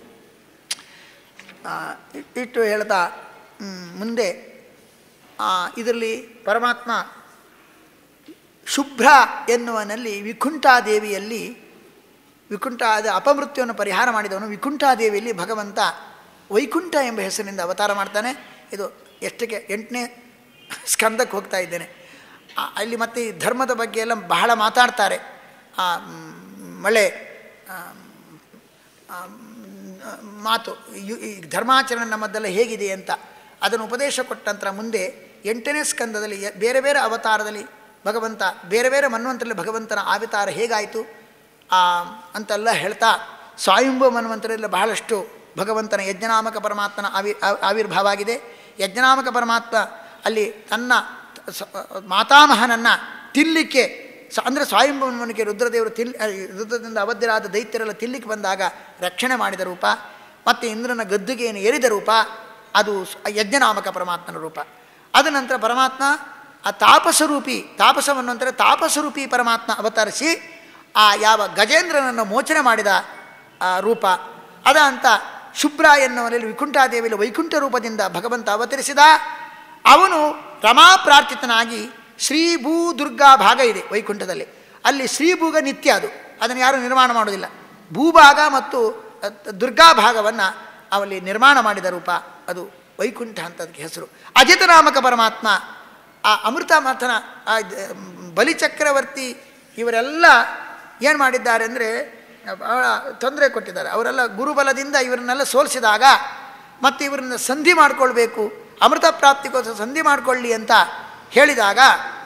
ಆ, ಇ- ಇಟ್ಟು ಹೇಳ್ತಾ ಮ್, ಮುಂದೆ ಇದರಲ್ಲಿ ಪರಮಾತ್ಮ ಶುಭ್ರ ಎನ್ನುವನಲ್ಲಿ ವಿಕುಂಠಾದೇವಿಯಲ್ಲಿ ವಿಕುಂಠ ಅದು ಅಪಮೃತ್ಯುವನ್ನು ಪರಿಹಾರ ಮಾಡಿದವನು ವಿಕುಂಠಾದೇವಿಯಲ್ಲಿ ಭಗವಂತ ವೈಕುಂಠ ಎಂಬ ಹೆಸರಿನಿಂದ ಅವತಾರ ಮಾಡ್ತಾನೆ ಇದು ಎಷ್ಟಕ್ಕೆ ಎಂಟನೇ ಸ್ಕಂದಕ್ಕೆ ಹೋಗ್ತಾ ಇದ್ದೇನೆ ಆ, ಅಲ್ಲಿ ಮತ್ತೆ ಈ ಧರ್ಮದ ಬಗ್ಗೆ ಎಲ್ಲ ಬಹಳ ಮಾತಾಡ್ತಾರೆ ಆ, ಮ್, ಮಳೆ ಆ, ಆ, ಮಾತು ಯು- ಈ ಧರ್ಮಾಚರಣೆ ನಮ್ಮದೆಲ್ಲ ಹೇಗಿದೆ ಅಂತ ಅದನ್ನು ಉಪದೇಶ ಕೊಟ್ಟ ನಂತರ ಮುಂದೆ ಎಂಟನೇ ಸ್ಕಂದದಲ್ಲಿ ಯ- ಬೇರೆ ಬೇರೆ ಅವತಾರದಲ್ಲಿ ಭಗವಂತ ಬೇರೆ ಬೇರೆ ಮನ್ವಂತರಲ್ಲಿ ಭಗವಂತನ ಅವತಾರ ಹೇಗಾಯಿತು ಆ, ಅಂತೆಲ್ಲ ಹೇಳ್ತಾ ಸ್ವಾಯುಂಭ ಮನ್ವಂತರಲ್ಲಿ ಬಹಳಷ್ಟು ಭಗವಂತನ ಯಜ್ಞನಾಮಕ ಪರಮಾತ್ಮನ ಆವಿ ಆ- ಆವಿರ್ಭಾವ ಆಗಿದೆ ಯಜ್ಞನಾಮಕ ಪರಮಾತ್ಮ ಅಲ್ಲಿ ತನ್ನ ಸ- ಮಾತಾಮಹನನ್ನು ತಿನ್ನಲಿಕ್ಕೆ ಸ ಅಂದರೆ ಸ್ವಾಯಂಭವನಿಗೆ ರುದ್ರದೇವರು ತಿಲ್ ಆ, ರುದ್ರದಿಂದ ಅವಧ್ಯರಾದ ದೈತ್ಯರೆಲ್ಲ ತಿಲ್ಲಿಕ್ಕೆ ಬಂದಾಗ ರಕ್ಷಣೆ ಮಾಡಿದ ರೂಪ ಮತ್ತು ಇಂದ್ರನ ಗದ್ದುಗೆಯನ್ನು ಏರಿದ ರೂಪ ಅದು ಸ್- ಯಜ್ಞನಾಮಕ ಪರಮಾತ್ಮನ ರೂಪ ಅದ ನಂತರ ಪರಮಾತ್ಮ ಆ ತಾಪಸರೂಪಿ ತಾಪಸವನ್ನುಂತಾರೆ ತಾಪಸರೂಪಿ ಪರಮಾತ್ಮ ಅವತರಿಸಿ ಆ ಯಾವ ಗಜೇಂದ್ರನನ್ನು ಮೋಚನೆ ಮಾಡಿದ ಆ, ರೂಪ ಅದ ಅಂತ ಶುಭ್ರ ಎನ್ನುವಲ್ಲಿ ವಿಕುಂಠಾದೇವಿಯಲ್ಲಿ ವೈಕುಂಠ ರೂಪದಿಂದ ಭಗವಂತ ಅವತರಿಸಿದ ಅವನು ರಮಾ ಪ್ರಾರ್ಥಿತನಾಗಿ ಶ್ರೀ ಭೂ ದುರ್ಗಾ ಭಾಗ ಇದೆ ವೈಕುಂಠದಲ್ಲಿ ಅಲ್ಲಿ ಶ್ರೀಭೂಗ ನಿತ್ಯ ಅದು ಅದನ್ನು ಯಾರೂ ನಿರ್ಮಾಣ ಮಾಡೋದಿಲ್ಲ ಭೂಭಾಗ ಮತ್ತು ಅ, ದುರ್ಗಾ ಭಾಗವನ್ನು ಅವಲ್ಲಿ ನಿರ್ಮಾಣ ಮಾಡಿದ ರೂಪ ಅದು ವೈಕುಂಠ ಅಂತ ಅದಕ್ಕೆ ಹೆಸರು ಅಜಿತನಾಮಕ ಪರಮಾತ್ಮ ಆ ಅಮೃತ ಮಥನ ಆ ದ- ಬಲಿಚಕ್ರವರ್ತಿ ಇವರೆಲ್ಲ ಏನು ಮಾಡಿದ್ದಾರೆ ಅಂದರೆ ಬಹಳ ತೊಂದರೆ ಕೊಟ್ಟಿದ್ದಾರೆ ಅವರೆಲ್ಲ ಗುರುಬಲದಿಂದ ಇವರನ್ನೆಲ್ಲ ಸೋಲಿಸಿದಾಗ ಮತ್ತು ಇವರನ್ನ ಸಂಧಿ ಮಾಡಿಕೊಳ್ಬೇಕು ಅಮೃತ ಪ್ರಾಪ್ತಿಗೋಸ್ಕರ ಸಂಧಿ ಮಾಡಿಕೊಳ್ಳಿ ಅಂತ ಹೇಳಿದಾಗ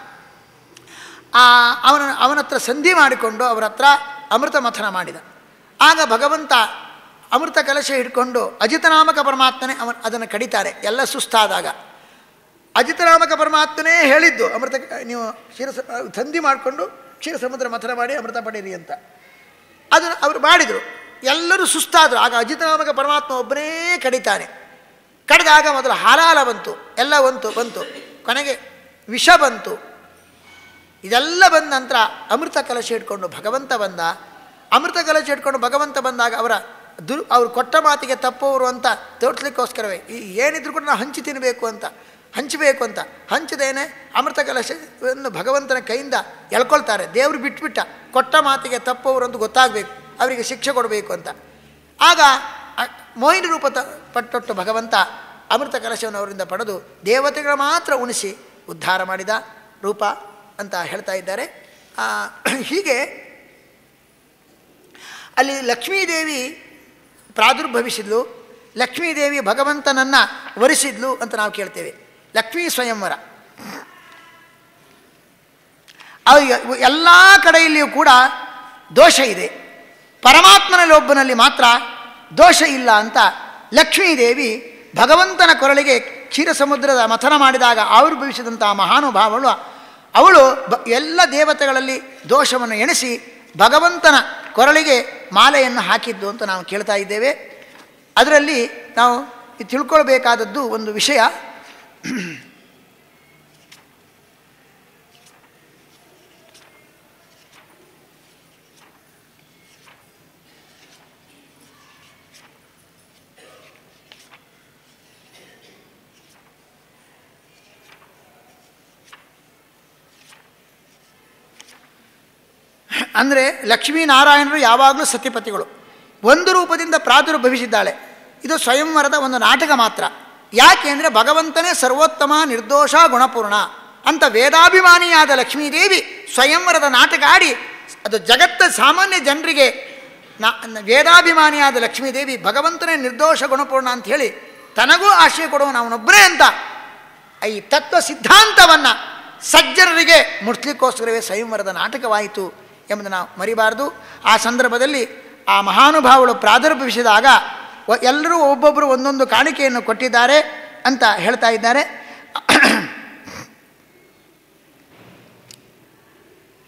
ಆ ಅವನ ಅವನ ಹತ್ರ ಸಂಧಿ ಮಾಡಿಕೊಂಡು ಅವರ ಹತ್ರ ಅಮೃತ ಮಥನ ಮಾಡಿದ ಆಗ ಭಗವಂತ ಅಮೃತ ಕಲಶ ಹಿಡ್ಕೊಂಡು ಅಜಿತನಾಮಕ ಪರಮಾತ್ಮನೇ ಅವನ ಅದನ್ನು ಕಡಿತಾರೆ ಎಲ್ಲ ಸುಸ್ತಾದಾಗ ಅಜಿತನಾಮಕ ಪರಮಾತ್ಮನೇ ಹೇಳಿದ್ದು ಅಮೃತ ನೀವು ಕ್ಷೀರ ಸಂಧಿ ಮಾಡಿಕೊಂಡು ಕ್ಷೀರ ಸಮುದ್ರ ಮಥನ ಮಾಡಿ ಅಮೃತ ಪಡೀರಿ ಅಂತ ಅದನ್ನು ಅವರು ಮಾಡಿದರು ಎಲ್ಲರೂ ಸುಸ್ತಾದರು ಆಗ ಅಜಿತನಾಮಕ ಪರಮಾತ್ಮ ಒಬ್ಬನೇ ಕಡಿತಾನೆ ಕಡಿದಾಗ ಮೊದಲು ಹಾಲಾಲ ಬಂತು ಎಲ್ಲ ಬಂತು ಬಂತು ಕೊನೆಗೆ ವಿಷ ಬಂತು ಇದೆಲ್ಲ ಬಂದ ನಂತರ ಅಮೃತ ಕಲಶ ಇಟ್ಕೊಂಡು ಭಗವಂತ ಬಂದ ಅಮೃತ ಕಲಶ ಇಟ್ಕೊಂಡು ಭಗವಂತ ಬಂದಾಗ ಅವರ ದುರ್ ಅವ್ರು ಕೊಟ್ಟ ಮಾತಿಗೆ ತಪ್ಪೋರು ಅಂತ ತೋರ್ಸ್ಲಿಕ್ಕೋಸ್ಕರವೇ ಈ ಏನಿದ್ರು ಕೂಡ ನಾವು ಹಂಚಿ ತಿನ್ನಬೇಕು ಅಂತ ಹಂಚಬೇಕು ಅಂತ ಹಂಚದೇನೆ ಅಮೃತ ಕಲಶವನ್ನು ಭಗವಂತನ ಕೈಯಿಂದ ಎಳ್ಕೊಳ್ತಾರೆ ದೇವರು ಬಿಟ್ಬಿಟ್ಟ ಕೊಟ್ಟ ಮಾತಿಗೆ ತಪ್ಪೋರು ಅಂತ ಗೊತ್ತಾಗಬೇಕು ಅವರಿಗೆ ಶಿಕ್ಷೆ ಕೊಡಬೇಕು ಅಂತ ಆಗ ಅ- ಮೋಹಿನಿ ರೂಪ ತ ಪಟ್ಟೊಟ್ಟು ಭಗವಂತ ಅಮೃತ ಕಲಶವನ್ನು ಅವರಿಂದ ಪಡೆದು ದೇವತೆಗಳ ಮಾತ್ರ ಉಣಿಸಿ ಉದ್ಧಾರ ಮಾಡಿದ ರೂಪ ಅಂತ ಹೇಳ್ತಾ ಇದ್ದಾರೆ ಆ, ಹೀಗೆ ಅಲ್ಲಿ ಲಕ್ಷ್ಮೀದೇವಿ ಪ್ರಾದುರ್ಭವಿಸಿದ್ಲು ಲಕ್ಷ್ಮೀದೇವಿ ಭಗವಂತನನ್ನು ವರಿಸಿದ್ಲು ಅಂತ ನಾವು ಕೇಳ್ತೇವೆ ಲಕ್ಷ್ಮೀ ಸ್ವಯಂವರ ಎಲ್ಲ ಕಡೆಯಲ್ಲಿಯೂ ಕೂಡ ದೋಷ ಇದೆ ಪರಮಾತ್ಮನಲ್ಲಿ ಒಬ್ಬನಲ್ಲಿ ಮಾತ್ರ ದೋಷ ಇಲ್ಲ ಅಂತ ಲಕ್ಷ್ಮೀದೇವಿ ಭಗವಂತನ ಕೊರಳಿಗೆ ಕ್ಷೀರ ಸಮುದ್ರದ ಮಥನ ಮಾಡಿದಾಗ ಆವಿರ್ಭವಿಸಿದಂತಹ ಮಹಾನುಭಾವಳು ಅವಳು ಬ ಎಲ್ಲ ದೇವತೆಗಳಲ್ಲಿ ದೋಷವನ್ನು ಎಣಿಸಿ ಭಗವಂತನ ಕೊರಳಿಗೆ ಮಾಲೆಯನ್ನು ಹಾಕಿದ್ದು ಅಂತ ನಾವು ಕೇಳ್ತಾ ಇದ್ದೇವೆ ಅದರಲ್ಲಿ ನಾವು ತಿಳ್ಕೊಳ್ಬೇಕಾದದ್ದು ಒಂದು ವಿಷಯ ಅಂದರೆ ಲಕ್ಷ್ಮೀನಾರಾಯಣರು ಯಾವಾಗಲೂ ಸತಿಪತಿಗಳು ಒಂದು ರೂಪದಿಂದ ಪ್ರಾದುರ್ಭವಿಸಿದ್ದಾಳೆ ಇದು ಸ್ವಯಂವರದ ಒಂದು ನಾಟಕ ಮಾತ್ರ ಯಾಕೆ ಅಂದರೆ ಭಗವಂತನೇ ಸರ್ವೋತ್ತಮ ನಿರ್ದೋಷ ಗುಣಪೂರ್ಣ ಅಂತ ವೇದಾಭಿಮಾನಿಯಾದ ಲಕ್ಷ್ಮೀದೇವಿ ಸ್ವಯಂವರದ ನಾಟಕ ಆಡಿ ಅದು ಜಗತ್ತ ಸಾಮಾನ್ಯ ಜನರಿಗೆ ನಾ ವೇದಾಭಿಮಾನಿಯಾದ ಲಕ್ಷ್ಮೀದೇವಿ ಭಗವಂತನೇ ನಿರ್ದೋಷ ಗುಣಪೂರ್ಣ ಅಂತ ಹೇಳಿ ತನಗೂ ಆಶ್ರಯ ಕೊಡುವನು ಅವನೊಬ್ಬರೇ ಅಂತ ಈ ತತ್ವ ಸಿದ್ಧಾಂತವನ್ನು ಸಜ್ಜನರಿಗೆ ಮುಟ್ಲಿಕ್ಕೋಸ್ಕರವೇ ಸ್ವಯಂವರದ ನಾಟಕವಾಯಿತು ಎಂಬುದನ್ನು ನಾವು ಮರಿಬಾರದು ಆ ಸಂದರ್ಭದಲ್ಲಿ ಆ ಮಹಾನುಭಾವಗಳು ಪ್ರಾದುರ್ಭವಿಸಿದಾಗ ವ- ಎಲ್ಲರೂ ಒಬ್ಬೊಬ್ಬರು ಒಂದೊಂದು ಕಾಣಿಕೆಯನ್ನು ಕೊಟ್ಟಿದ್ದಾರೆ ಅಂತ ಹೇಳ್ತಾ ಇದ್ದಾರೆ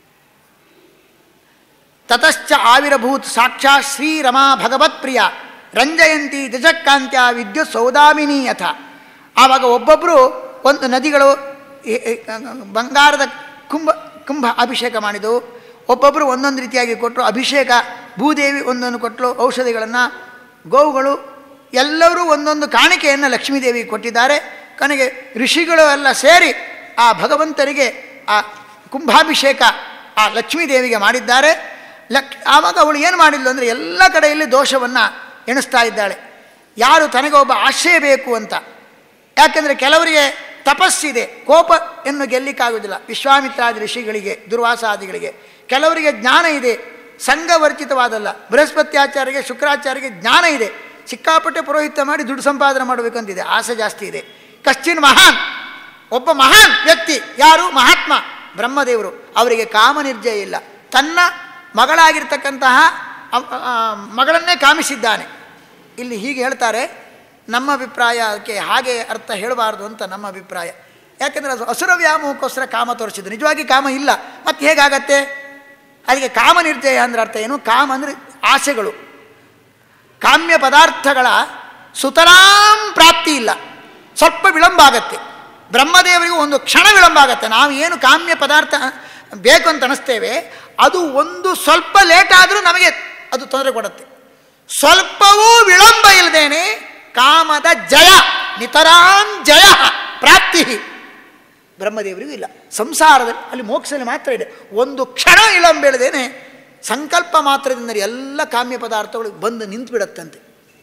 ತತಶ್ಚ ಆವಿರಭೂತ್ ಸಾಕ್ಷಾತ್ ಶ್ರೀರಮಾ ಭಗವತ್ಪ್ರಿಯ ರಂಜಯಂತಿ ದಿಜಕ್ಕಾಂತ್ಯ ವಿದ್ಯುತ್ ಸೌದಾಮಿನಿ ಯಥ ಆವಾಗ ಒಬ್ಬೊಬ್ಬರು ಒಂದು ನದಿಗಳು ಈ- ಈ ಬಂಗಾರದ ಕುಂಭ ಕುಂಭ ಅಭಿಷೇಕ ಮಾಡಿದವು ಒಬ್ಬೊಬ್ಬರು ಒಂದೊಂದು ರೀತಿಯಾಗಿ ಕೊಟ್ಟರು ಅಭಿಷೇಕ ಭೂದೇವಿ ಒಂದೊಂದು ಕೊಟ್ಟರು ಔಷಧಿಗಳನ್ನು ಗೋವುಗಳು ಎಲ್ಲರೂ ಒಂದೊಂದು ಕಾಣಿಕೆಯನ್ನು ಲಕ್ಷ್ಮೀದೇವಿಗೆ ಕೊಟ್ಟಿದ್ದಾರೆ ಕೊನೆಗೆ ಋಷಿಗಳು ಎಲ್ಲ ಸೇರಿ ಆ ಭಗವಂತನಿಗೆ ಆ ಕುಂಭಾಭಿಷೇಕ ಆ ಲಕ್ಷ್ಮೀದೇವಿಗೆ ಮಾಡಿದ್ದಾರೆ ಲಕ್ ಆವಾಗ ಅವಳು ಏನು ಮಾಡಿದ್ಲು ಅಂದರೆ ಎಲ್ಲ ಕಡೆಯಲ್ಲಿ ದೋಷವನ್ನು ಎಣಿಸ್ತಾ ಇದ್ದಾಳೆ ಯಾರು ತನಗೆ ಒಬ್ಬ ಆಶ್ರಯ ಬೇಕು ಅಂತ ಯಾಕೆಂದರೆ ಕೆಲವರಿಗೆ ತಪಸ್ಸಿದೆ ಕೋಪ ಎನ್ನು ಗೆಲ್ಲಿಕ್ಕಾಗೋದಿಲ್ಲ ವಿಶ್ವಾಮಿತ್ರಾದಿ ಋಷಿಗಳಿಗೆ ದುರ್ವಾಸಾದಿಗಳಿಗೆ ಕೆಲವರಿಗೆ ಜ್ಞಾನ ಇದೆ ಸಂಘವರ್ಜಿತವಾದಲ್ಲ ಬೃಹಸ್ಪತ್ಯಾಚಾರ್ಯಗೆ ಶುಕ್ರಾಚಾರ್ಯಗೆ ಜ್ಞಾನ ಇದೆ ಸಿಕ್ಕಾಪಟ್ಟೆ ಪುರೋಹಿತ ಮಾಡಿ ದುಡ್ಡು ಸಂಪಾದನೆ ಮಾಡಬೇಕಂತಿದೆ ಆಸೆ ಜಾಸ್ತಿ ಇದೆ ಕಶ್ಚಿನ್ ಮಹಾನ್ ಒಬ್ಬ ಮಹಾನ್ ವ್ಯಕ್ತಿ ಯಾರು ಮಹಾತ್ಮ ಬ್ರಹ್ಮದೇವರು ಅವರಿಗೆ ಕಾಮನಿರ್ಜಯ ಇಲ್ಲ ತನ್ನ ಮಗಳಾಗಿರ್ತಕ್ಕಂತಹ ಅವ್- ಆ, ಮಗಳನ್ನೇ ಕಾಮಿಸಿದ್ದಾನೆ ಇಲ್ಲಿ ಹೀಗೆ ಹೇಳ್ತಾರೆ ನಮ್ಮ ಅಭಿಪ್ರಾಯ ಅದಕ್ಕೆ ಹಾಗೆ ಅರ್ಥ ಹೇಳಬಾರ್ದು ಅಂತ ನಮ್ಮ ಅಭಿಪ್ರಾಯ ಯಾಕೆಂದರೆ ಅದು ಅಸುರ ವ್ಯಾಮೋಹಕ್ಕೋಸ್ಕರ ಕಾಮ ತೋರಿಸಿದ್ದು ನಿಜವಾಗಿ ಕಾಮ ಇಲ್ಲ ಮತ್ತೆ ಹೇಗಾಗತ್ತೆ ಅದಕ್ಕೆ ಕಾಮ ನಿರ್ಜಯ ಅಂದ್ರೆ ಅರ್ಥ ಏನು ಕಾಮ ಅಂದರೆ ಆಸೆಗಳು ಕಾಮ್ಯ ಪದಾರ್ಥಗಳ ಸುತರಾಂ ಪ್ರಾಪ್ತಿ ಇಲ್ಲ ಸ್ವಲ್ಪ ವಿಳಂಬ ಆಗತ್ತೆ ಬ್ರಹ್ಮದೇವರಿಗೂ ಒಂದು ಕ್ಷಣ ವಿಳಂಬ ಆಗತ್ತೆ ನಾವು ಏನು ಕಾಮ್ಯ ಪದಾರ್ಥ ಬೇಕು ಅಂತ ಅನಿಸ್ತೇವೆ ಅದು ಒಂದು ಸ್ವಲ್ಪ ಲೇಟ್ ಆದರೂ ನಮಗೆ ಅದು ತೊಂದರೆ ಕೊಡುತ್ತೆ ಸ್ವಲ್ಪವೂ ವಿಳಂಬ ಇಲ್ಲದೇನೆ ಕಾಮದ ಜಯ ನಿತರಾಂ ಜಯ ಪ್ರಾಪ್ತಿ ಬ್ರಹ್ಮದೇವರಿಗೂ ಇಲ್ಲ ಸಂಸಾರದಲ್ಲಿ ಅಲ್ಲಿ ಮೋಕ್ಷದಲ್ಲಿ ಮಾತ್ರ ಇದೆ ಒಂದು ಕ್ಷಣ ವಿಳಂಬ ಇಲ್ಲದೇನೆ ಸಂಕಲ್ಪ ಮಾತ್ರದಿಂದ ಎಲ್ಲ ಕಾಮ್ಯ ಪದಾರ್ಥಗಳು ಬಂದು ನಿಂತುಬಿಡತ್ತಂತೆ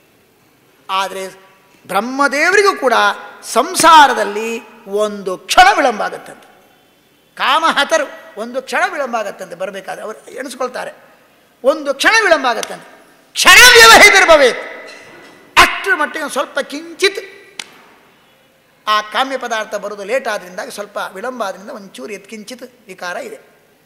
ಆದರೆ ಬ್ರಹ್ಮದೇವರಿಗೂ ಕೂಡ ಸಂಸಾರದಲ್ಲಿ ಒಂದು ಕ್ಷಣ ವಿಳಂಬ ಆಗತ್ತಂತೆ ಕಾಮಹತರು ಒಂದು ಕ್ಷಣ ವಿಳಂಬ ಆಗತ್ತಂತೆ ಬರಬೇಕಾದ್ರೆ ಅವರು ಎಣಿಸ್ಕೊಳ್ತಾರೆ ಒಂದು ಕ್ಷಣ ವಿಳಂಬ ಆಗತ್ತಂತೆ ಕ್ಷಣ ವ್ಯವಹಿತಿರ್ಬೇಕು ಅಷ್ಟರ ಮಟ್ಟಿಗೆ ಒಂದು ಸ್ವಲ್ಪ ಕಿಂಚಿತ್ ಆ ಕಾಮ್ಯ ಪದಾರ್ಥ ಬರೋದು ಲೇಟ್ ಆದ್ರಿಂದಾಗಿ ಸ್ವಲ್ಪ ವಿಳಂಬ ಆದ್ರಿಂದ ಒಂಚೂರು ಎತ್ ಕಿಂಚಿತ್ ವಿಕಾರ ಇದೆ